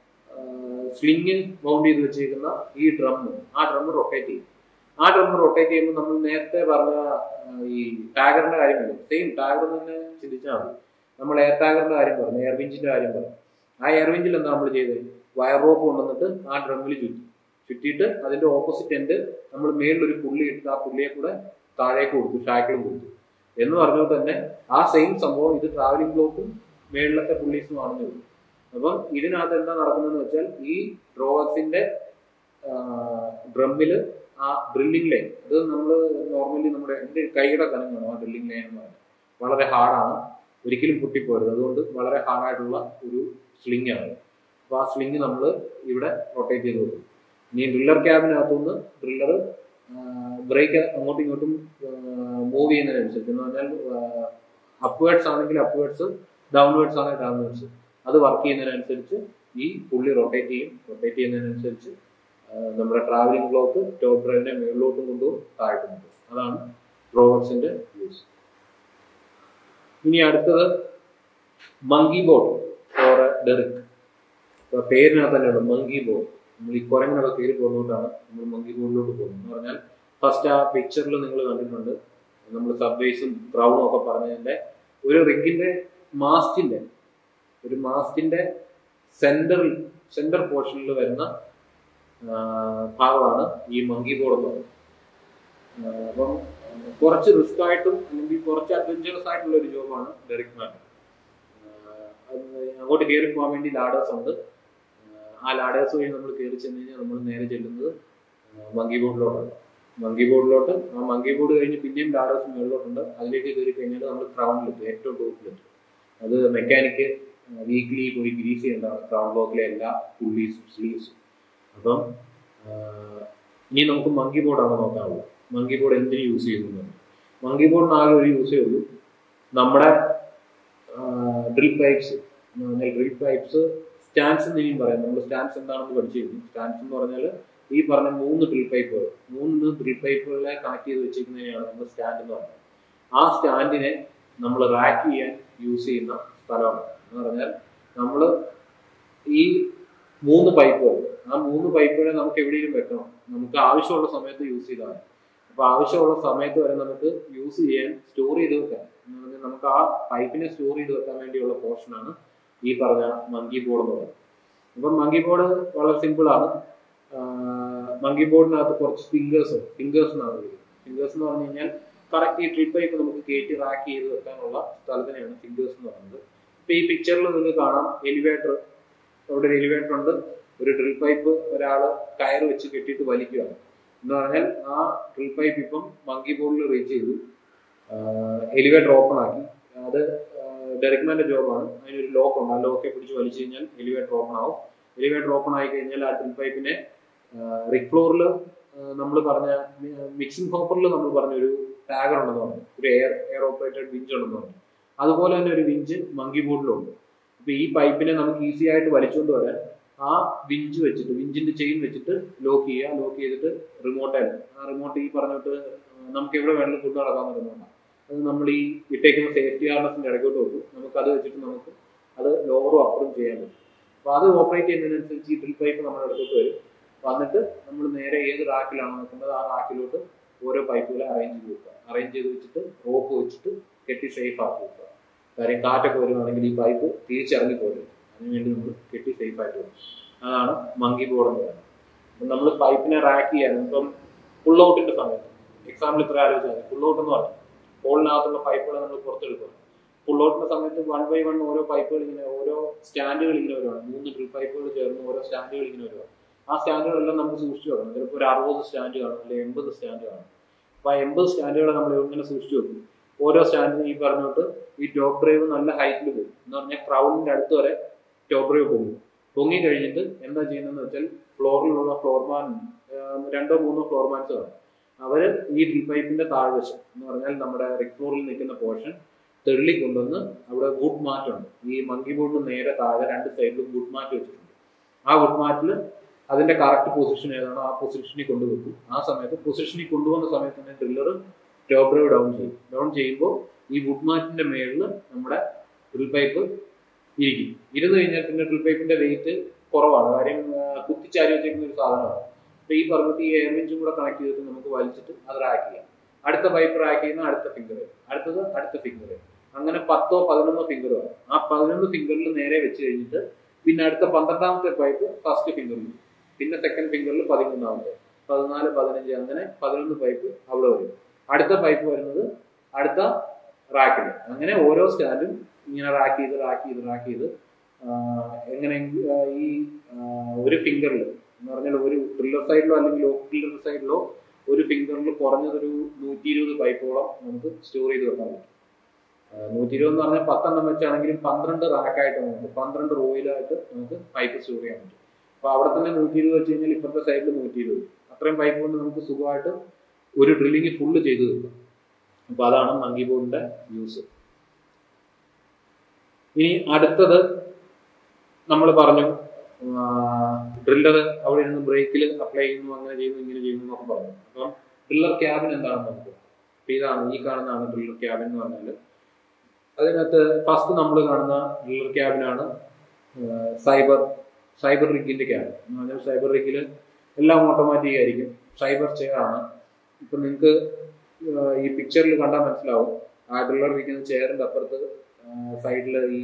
സ്ലിങ് മൗണ്ട് ചെയ്ത് വെച്ചേക്കുന്ന ഈ ഡ്രം ആ ഡ്രം റൊട്ടേറ്റ് ചെയ്യും ആ ഡ്രം റൊട്ടേറ്റ് ചെയ്യുമ്പോൾ നമ്മൾ നേരത്തെ പറഞ്ഞ ആ, ഈ ടാഗറിന്റെ കാര്യമില്ല സെയിം ടാഗർ തന്നെ ചിന്തിച്ചാൽ മതി നമ്മൾ എയർ ടാഗറിന്റെ കാര്യം പറഞ്ഞു എയർ വിഞ്ചിന്റെ കാര്യം പറഞ്ഞു ആ എയർ വിഞ്ചിൽ എന്താ നമ്മൾ ചെയ്തത് വയർ റോപ്പ് കൊണ്ടുവന്നിട്ട് ആ ഡ്രമ്മിൽ ചുറ്റി ചുറ്റിയിട്ട് അതിന്റെ ഓപ്പോസിറ്റ് എൻഡ് നമ്മൾ മേളിലൊരു പുള്ളി ഇട്ട് ആ പുള്ളിയെ കൂടെ താഴേക്ക് കൊടുത്തു ഷാക്കിളും കൊടുത്തു എന്ന് പറഞ്ഞുകൊണ്ട് തന്നെ ആ സെയിം സംഭവം ഇത് ട്രാവലിംഗ് ബ്ലോക്കും മേളിലത്തെ പുള്ളീസും ആണെന്നേ ഉള്ളൂ അപ്പം ഇതിനകത്ത് എന്താ നടക്കുന്നതെന്ന് വെച്ചാൽ ഈ ഡ്രോവക്സിന്റെ ഡ്രമ്മിൽ ആ ഡ്രില്ലിംഗ് ലൈൻ അത് നമ്മൾ നോർമലി നമ്മുടെ എൻ്റെ കൈയുടെ കനങ്ങാണ് ആ ഡ്രില്ലിംഗ് ലൈൻ എന്ന് പറയുന്നത് വളരെ ഹാർഡാണ് ഒരിക്കലും പൊട്ടിപ്പോരുത് അതുകൊണ്ട് വളരെ ഹാർഡായിട്ടുള്ള ഒരു സ്ലിംഗ് ആണ് അപ്പോൾ ആ സ്ലിംഗ് നമ്മൾ ഇവിടെ റൊട്ടേറ്റ് ചെയ്ത് കൊടുക്കും ഇനി ഡ്രില്ലർ ക്യാബിനകത്തുനിന്ന് ഡ്രില്ലർ ബ്രേക്ക് അങ്ങോട്ടും ഇങ്ങോട്ടും മൂവ് ചെയ്യുന്നതിനനുസരിച്ച് എന്ന് പറഞ്ഞാൽ അപ്വേർഡ്സ് ആണെങ്കിൽ അപ്വേർഡ്സ് ഡൗൺവേർഡ്സ് ആണെങ്കിൽ ഡൗൺവേർഡ്സ് അത് വർക്ക് ചെയ്യുന്നതിനനുസരിച്ച് ഈ പുള്ളി റൊട്ടേറ്റ് ചെയ്യും റൊട്ടേറ്റ് ചെയ്യുന്നതിനനുസരിച്ച് ആ, നമ്മുടെ ട്രാവലിംഗ് ബ്ലോക്ക് ടോപ്പ് ഡ്രൈവിനെ മുകളിലോട്ടും കൊണ്ടുപോകും താഴോട്ടും കൊണ്ടുപോകും അതാണ് ഡ്രോവർസിന്റെ യൂസ് ഇനി അടുത്തത് മങ്കി ബോർഡ് ഫോർ ഡെറിക് ഇപ്പൊ പേരിനകത്ത് തന്നെയുണ്ട് മങ്കി ബോർഡ് നമ്മൾ ഈ കുരങ്ങനൊക്കെ കയറി പോകുന്നതുകൊണ്ടാണ് നമ്മൾ മങ്കി ബോർഡിലോട്ട് പോകുന്നത് എന്ന് പറഞ്ഞാൽ ഫസ്റ്റ് ആ പിക്ചറിൽ നിങ്ങൾ കണ്ടിട്ടുണ്ട് നമ്മൾ സബ്വേസും ക്രൗണും ഒക്കെ പറഞ്ഞതിന്റെ ഒരു റിഗിന്റെ മാസ്റ്റിന്റെ ഒരു മാസ്റ്റിന്റെ സെന്ററിൽ സെന്റർ പോർഷനിൽ വരുന്ന ആ, ഭാഗമാണ് ഈ മങ്കി ബോർഡ് എന്ന് പറയുന്നത് ആ, അപ്പം കുറച്ച് റിസ്ക് ആയിട്ടും അല്ലെങ്കിൽ കുറച്ച് അഡ്വഞ്ചറസ് ആയിട്ടുള്ള ഒരു ജോബാണ് ഡെറിക് മാൻ അങ്ങോട്ട് കയറി പോകാൻ വേണ്ടി ലാഡേഴ്സ് ഉണ്ട് ആ ലാഡേഴ്സ് വഴി നമ്മൾ കയറി ചെന്ന് കഴിഞ്ഞാൽ നമ്മൾ നേരെ ചെല്ലുന്നത് മങ്കി ബോർഡിലോട്ടാണ് മങ്കി ബോർഡിലോട്ട് ആ മങ്കി ബോർഡ് കഴിഞ്ഞ് പിന്നെയും ലാഡേഴ്സ് മുകളിലോട്ടുണ്ട് അതിലേക്ക് കയറി കഴിഞ്ഞാൽ നമ്മൾ ക്രൗണിലെത്തും ഏറ്റവും ടോപ്പിലെത്തും അത് മെക്കാനിക്ക് വീക്ക്ലി പോയി ഗ്രീസ് ചെയ്യേണ്ടതാണ് ക്രൗൺ ബ്ലോക്കിലെ എല്ലാ പുള്ളീസും സ്ലീവ്സും അപ്പം ആ, ഇനി നമുക്ക് മങ്കി ബോർഡാണ് നോക്കാനുള്ളത് മങ്കി ബോർഡ് എന്തിനു യൂസ് ചെയ്യുന്നു മങ്കി ബോർഡിന് ആകെ ഒരു യൂസേ ഉള്ളൂ നമ്മുടെ drill pipes drill pipes stands എന്ന് ഇനിയും പറയാം നമ്മൾ സ്റ്റാൻസ് എന്താണെന്ന് പഠിച്ചിരുന്നു സ്റ്റാൻസ് എന്ന് പറഞ്ഞാൽ ഈ പറഞ്ഞ മൂന്ന് ഡ്രിൽ പൈപ്പുകൾ മൂന്ന് ഡ്രിൽ പൈപ്പുകളെ കണക്ട് ചെയ്ത് വെച്ചിരിക്കുന്നതിനെയാണ് നമ്മൾ സ്റ്റാൻഡ് എന്ന് പറയുന്നത് ആ സ്റ്റാൻഡിനെ നമ്മൾ റാക്ക് ചെയ്യാൻ യൂസ് ചെയ്യുന്ന സ്ഥലമാണ് എന്ന് പറഞ്ഞാൽ നമ്മൾ ഈ മൂന്ന് പൈപ്പുകൾ ആ മൂന്ന് പൈപ്പുകളെ നമുക്ക് എവിടെയെങ്കിലും വെക്കണം നമുക്ക് ആവശ്യമുള്ള സമയത്ത് യൂസ് ചെയ്താൽ മതി അപ്പൊ ആവശ്യമുള്ള സമയത്ത് വരെ നമുക്ക് യൂസ് ചെയ്യാൻ സ്റ്റോർ ചെയ്ത് വെക്കാം എന്ന് പറഞ്ഞാൽ നമുക്ക് ആ പൈപ്പിനെ സ്റ്റോർ ചെയ്ത് വെക്കാൻ വേണ്ടിയുള്ള പോർഷനാണ് ഈ പറഞ്ഞ മങ്കി ബോർഡ് എന്ന് പറയുന്നത് അപ്പം മങ്കി ബോർഡ് വളരെ സിമ്പിൾ ആണ് മങ്കി ബോർഡിനകത്ത് കുറച്ച് ഫിംഗേഴ്സ് ഫിംഗേഴ്സ് എന്നാണ് വിളിക്കുന്നത് ഫിംഗേഴ്സ് എന്ന് പറഞ്ഞു കഴിഞ്ഞാൽ കറക്റ്റ് ഈ ട്രിപ്പ് പൈപ്പ് നമുക്ക് കയറ്റി റാക്ക് ചെയ്ത് വെക്കാനുള്ള സ്ഥലത്തിനെയാണ് ഫിംഗേഴ്സ് എന്ന് പറയുന്നത് ഇപ്പൊ ഈ പിക്ചറിൽ നിങ്ങൾക്ക് കാണാം എലിവേറ്റർ അവിടെ ഒരു എലിവേറ്റർ ഉണ്ട് ഒരു ഡ്രിൽ പൈപ്പ് ഒരാൾ കയറ് വെച്ച് കെട്ടിയിട്ട് വലിക്കുകയാണ് എന്ന് പറഞ്ഞാൽ ആ ഡ്രിൽ പൈപ്പ് ഇപ്പം മങ്കി ബോർഡിൽ റീച്ച് ചെയ്തു എലിവേറ്റർ ഓപ്പൺ ആക്കി അത് ഡെറിക്മാന്റെ ജോബാണ് അതിനൊരു ലോക്ക് ഉണ്ട് ആ ലോക്കെ പിടിച്ച് വലിച്ചു കഴിഞ്ഞാൽ എലിവേറ്റർ ഓപ്പൺ ആവും എലിവേറ്റർ ഓപ്പൺ ആയി കഴിഞ്ഞാൽ ആ ഡ്രിൽ പൈപ്പിനെ റിക് ഫ്ലോറിൽ നമ്മൾ പറഞ്ഞ മിക്സിംഗ് ഹോപ്പറിൽ നമ്മൾ പറഞ്ഞ ഒരു ടാഗർ ഉണ്ടെന്ന് പറഞ്ഞു ഒരു എയർ എയർ ഓപ്പറേറ്റഡ് വിഞ്ച് ഉണ്ടെന്ന് പറഞ്ഞു അതുപോലെ തന്നെ ഒരു വിഞ്ച് മങ്കി ബോർഡിലുണ്ട് അപ്പൊ ഈ പൈപ്പിനെ നമുക്ക് ഈസി ആയിട്ട് വലിച്ചുകൊണ്ട് വരാൻ ആ വിഞ്ച് വെച്ചിട്ട് വിഞ്ചിന്റെ ചെയിൻ വെച്ചിട്ട് ലോക്ക് ചെയ്യുക ലോക്ക് ചെയ്തിട്ട് റിമോട്ട് ആ റിമോട്ട് ഈ പറഞ്ഞിട്ട് നമുക്ക് എവിടെ വേണമെങ്കിലും കൊണ്ടു നടക്കാവുന്ന റിമോട്ടാണ് അത് നമ്മൾ ഈ ഇട്ടേക്കുന്ന സേഫ്റ്റി ഹാർനസിന്റെ ഇടയ്ക്കോട്ട് വെക്കും നമുക്ക് അത് വെച്ചിട്ട് നമുക്ക് അത് ലോവറും അപ്പറും ചെയ്യാൻ പറ്റും അപ്പോൾ അത് ഓപ്പറേറ്റ് ചെയ്യുന്നതിനനുസരിച്ച് ഈ ഡ്രിൽ പൈപ്പ് നമ്മുടെ അടുത്തോട്ട് വരും വന്നിട്ട് നമ്മൾ നേരെ ഏത് റാക്കിലാണോ നിൽക്കുന്നത് ആ റാക്കിലോട്ട് ഓരോ പൈപ്പുകളെ അറേഞ്ച് ചെയ്ത് വെക്കുക അറേഞ്ച് ചെയ്ത് വെച്ചിട്ട് റോപ്പ് വെച്ചിട്ട് കെട്ടി സേഫ് ആക്കി വെക്കുക കാര്യം കാറ്റൊക്കെ വരുവാണെങ്കിൽ ഈ പൈപ്പ് തിരിച്ചിറങ്ങി പോരും അതിനുവേണ്ടി നമ്മൾ കെട്ടി സേഫ് ആയിട്ട് വെക്കും അതാണ് മങ്കി ബോർഡ് എന്ന് പറയുന്നത് അപ്പം നമ്മൾ പൈപ്പിനെ റാക്ക് ചെയ്യാൻ ഇപ്പം പുൾ ഔട്ടിന്റെ സമയത്ത് എക്സാമ്പിൾ ഇത്ര ആലോചിച്ചാൽ പുൾ ഔട്ട് എന്ന് പറഞ്ഞാൽ ഹോളിനകത്തുള്ള പൈപ്പുകൾ നമ്മൾ പുറത്തെടുക്കും പുൾ ഔട്ടിന്റെ സമയത്ത് വൺ ബൈ വൺ ഓരോ പൈപ്പുകൾ ഇങ്ങനെ ഓരോ സ്റ്റാൻഡുകൾ ഇങ്ങനെ വരുവാണ് മൂന്ന് ഡ്രിൽ പൈപ്പുകൾ ചേർന്ന് ഓരോ സ്റ്റാൻഡുകൾ ഇങ്ങനെ വരുവാണ് ആ സ്റ്റാൻഡുകളെല്ലാം നമുക്ക് സൂക്ഷിച്ചു വെക്കണം ചിലപ്പോൾ ഒരു അറുപത് സ്റ്റാൻഡ് കാണും അല്ലെങ്കിൽ എൺപത് സ്റ്റാൻഡ് കാണും അപ്പോൾ ആ എൺപത് സ്റ്റാൻഡുകളെ നമ്മൾ ഇങ്ങനെ സൂക്ഷിച്ചു വെക്കും ഓരോ സ്റ്റാൻഡിനും ഈ പറഞ്ഞോട്ട് ഈ ടോപ്പ് ഡ്രൈവ് നല്ല ഹൈറ്റിൽ പോകും എന്ന് പറഞ്ഞാൽ ക്രൗഡിന്റെ അടുത്ത് വരെ ടോപ്പ് ഡ്രൈവ് പൊങ്ങും പൊങ്ങി കഴിഞ്ഞിട്ട് എന്താ ചെയ്യുന്നതെന്ന് വെച്ചാൽ ഫ്ലോറിലുള്ള ഫ്ലോർമാൻ രണ്ടോ മൂന്നോ ഫ്ലോർമാൻസ് കാണും അവര് ഈ ഡ്രിൽ പൈപ്പിന്റെ താഴ്വശം എന്ന് പറഞ്ഞാൽ നമ്മുടെ റിക് ഫ്ലോറിൽ നിൽക്കുന്ന പോർഷൻ തെള്ളി കൊണ്ടുവന്ന് അവിടെ വുഡ് മാറ്റുണ്ട് ഈ മങ്കി ബോർഡിന് നേരെ താഴെ രണ്ട് സൈഡിലും വുഡ് മാറ്റ് വെച്ചിട്ടുണ്ട് ആ വുഡ് മാറ്റിൽ അതിന്റെ കറക്റ്റ് പൊസിഷൻ ഏതാണോ ആ പൊസിഷനിൽ കൊണ്ടുവെക്കും ആ സമയത്ത് പൊസിഷനിൽ കൊണ്ടുവന്ന സമയത്ത് തന്നെ ഡ്രില്ലർ ടോപ്പ് ഡ്രൈവ് ഡൗൺ ചെയ്യും ഡൗൺ ചെയ്യുമ്പോൾ ഈ വുഡ് മാറ്റിന്റെ മേളിൽ നമ്മുടെ ഡ്രിൽ പൈപ്പ് ഇരിക്കും ഇരുന്ന് കഴിഞ്ഞാൽ പിന്നെ ഡ്രിൽ പൈപ്പിന്റെ വെയിറ്റ് കുറവാണ് കാര്യം ആ, കുത്തിച്ചാരി വെച്ചേക്കുന്ന ഒരു സാധനമാണ് അപ്പൊ ഈ പറഞ്ഞിട്ട് ഈ എയർ വെഞ്ചും കൂടെ കണക്ട് ചെയ്തിട്ട് നമുക്ക് വലിച്ചിട്ട് അത് റാക്ക് ചെയ്യാം അടുത്ത പൈപ്പ് റാക്ക് ചെയ്യുന്ന അടുത്ത ഫിംഗർ അടുത്തത് അടുത്ത ഫിംഗർ അങ്ങനെ പത്തോ പതിനൊന്നോ ഫിംഗർ വേണം ആ പതിനൊന്ന് ഫിംഗറിൽ നേരെ വെച്ച് കഴിഞ്ഞിട്ട് പിന്നെ അടുത്ത പന്ത്രണ്ടാമത്തെ പൈപ്പ് ഫസ്റ്റ് ഫിംഗറിൽ പിന്നെ സെക്കൻഡ് ഫിംഗറിൽ പതിമൂന്നാമത്തെ പതിനാല് പതിനഞ്ച് അങ്ങനെ പതിനൊന്ന് പൈപ്പ് അവിടെ വരും അടുത്ത പൈപ്പ് വരുന്നത് അടുത്ത റാക്കിൽ അങ്ങനെ ഓരോ സ്റ്റാൻഡും ഇങ്ങനെ റാക്ക് ചെയ്ത് റാക്ക് ചെയ്ത് റാക്ക് ചെയ്ത് ആഹ് എങ്ങനെ ആഹ് ഈ ആഹ് ഒരു ഫിംഗറിൽ എന്ന് പറഞ്ഞാൽ ഒരു ഡ്രില്ലർ സൈഡിലോ അല്ലെങ്കിൽ ഓഫ് ഡ്രില്ലർ സൈഡിലോ ഒരു ഫിംഗറിൽ കുറഞ്ഞതൊരു നൂറ്റി ഇരുപത് പൈപ്പോളം നമുക്ക് സ്റ്റോർ ചെയ്ത് വെക്കാൻ പറ്റും നൂറ്റി ഇരുപത് എന്ന് പറഞ്ഞാൽ പത്തെണ്ണം വെച്ചാണെങ്കിലും പന്ത്രണ്ട് റാക്കായിട്ട് നമുക്ക് പന്ത്രണ്ട് റോയിലായിട്ട് നമുക്ക് പൈപ്പ് സ്റ്റോർ ചെയ്യാൻ പറ്റും അപ്പൊ അവിടെ തന്നെ നൂറ്റി ഇരുപത് വെച്ച് കഴിഞ്ഞാൽ ഇപ്പുറത്തെ സൈഡിൽ നൂറ്റി ഇരുപത് അത്രയും പൈപ്പ് കൊണ്ട് നമുക്ക് സുഖമായിട്ട് ഒരു ഡ്രില്ലിങ് ഫുള്ള് ചെയ്ത് തീർക്കാം അപ്പൊ അതാണ് മങ്കി ബോർഡിന്റെ യൂസ് ഇനി അടുത്തത് നമ്മൾ പറഞ്ഞു ഡ്രില്ലർ അവിടെ ഇരുന്ന് ബ്രേക്കിൽ അപ്ലൈ ചെയ്യുന്നു അങ്ങനെ ചെയ്യുന്നു ഇങ്ങനെ ചെയ്യുന്നു എന്നൊക്കെ പറഞ്ഞു അപ്പം ഡ്രില്ലർ ക്യാബിൻ എന്താണെന്ന് നമുക്ക് അപ്പൊ ഇതാണ് ഈ കാണുന്നതാണ് ഡ്രില്ലർ ക്യാബിൻ എന്ന് പറഞ്ഞാൽ അതിനകത്ത് ഫസ്റ്റ് നമ്മൾ കാണുന്ന ഡ്രില്ലർ ക്യാബിനാണ് സൈബർ സൈബർ റിഗിന്റെ ക്യാബിൻ എന്ന് പറഞ്ഞാൽ സൈബർ റിഗിൽ എല്ലാം ഓട്ടോമാറ്റിക് ആയിരിക്കും സൈബർ ചെയർ ആണ് ഇപ്പൊ നിങ്ങൾക്ക് ഈ പിക്ചറിൽ കണ്ടാൽ മനസ്സിലാവും ആ ഡ്രില്ലർ ഇരിക്കുന്ന ചെയറിന്റെ അപ്പുറത്ത് സൈഡിൽ ഈ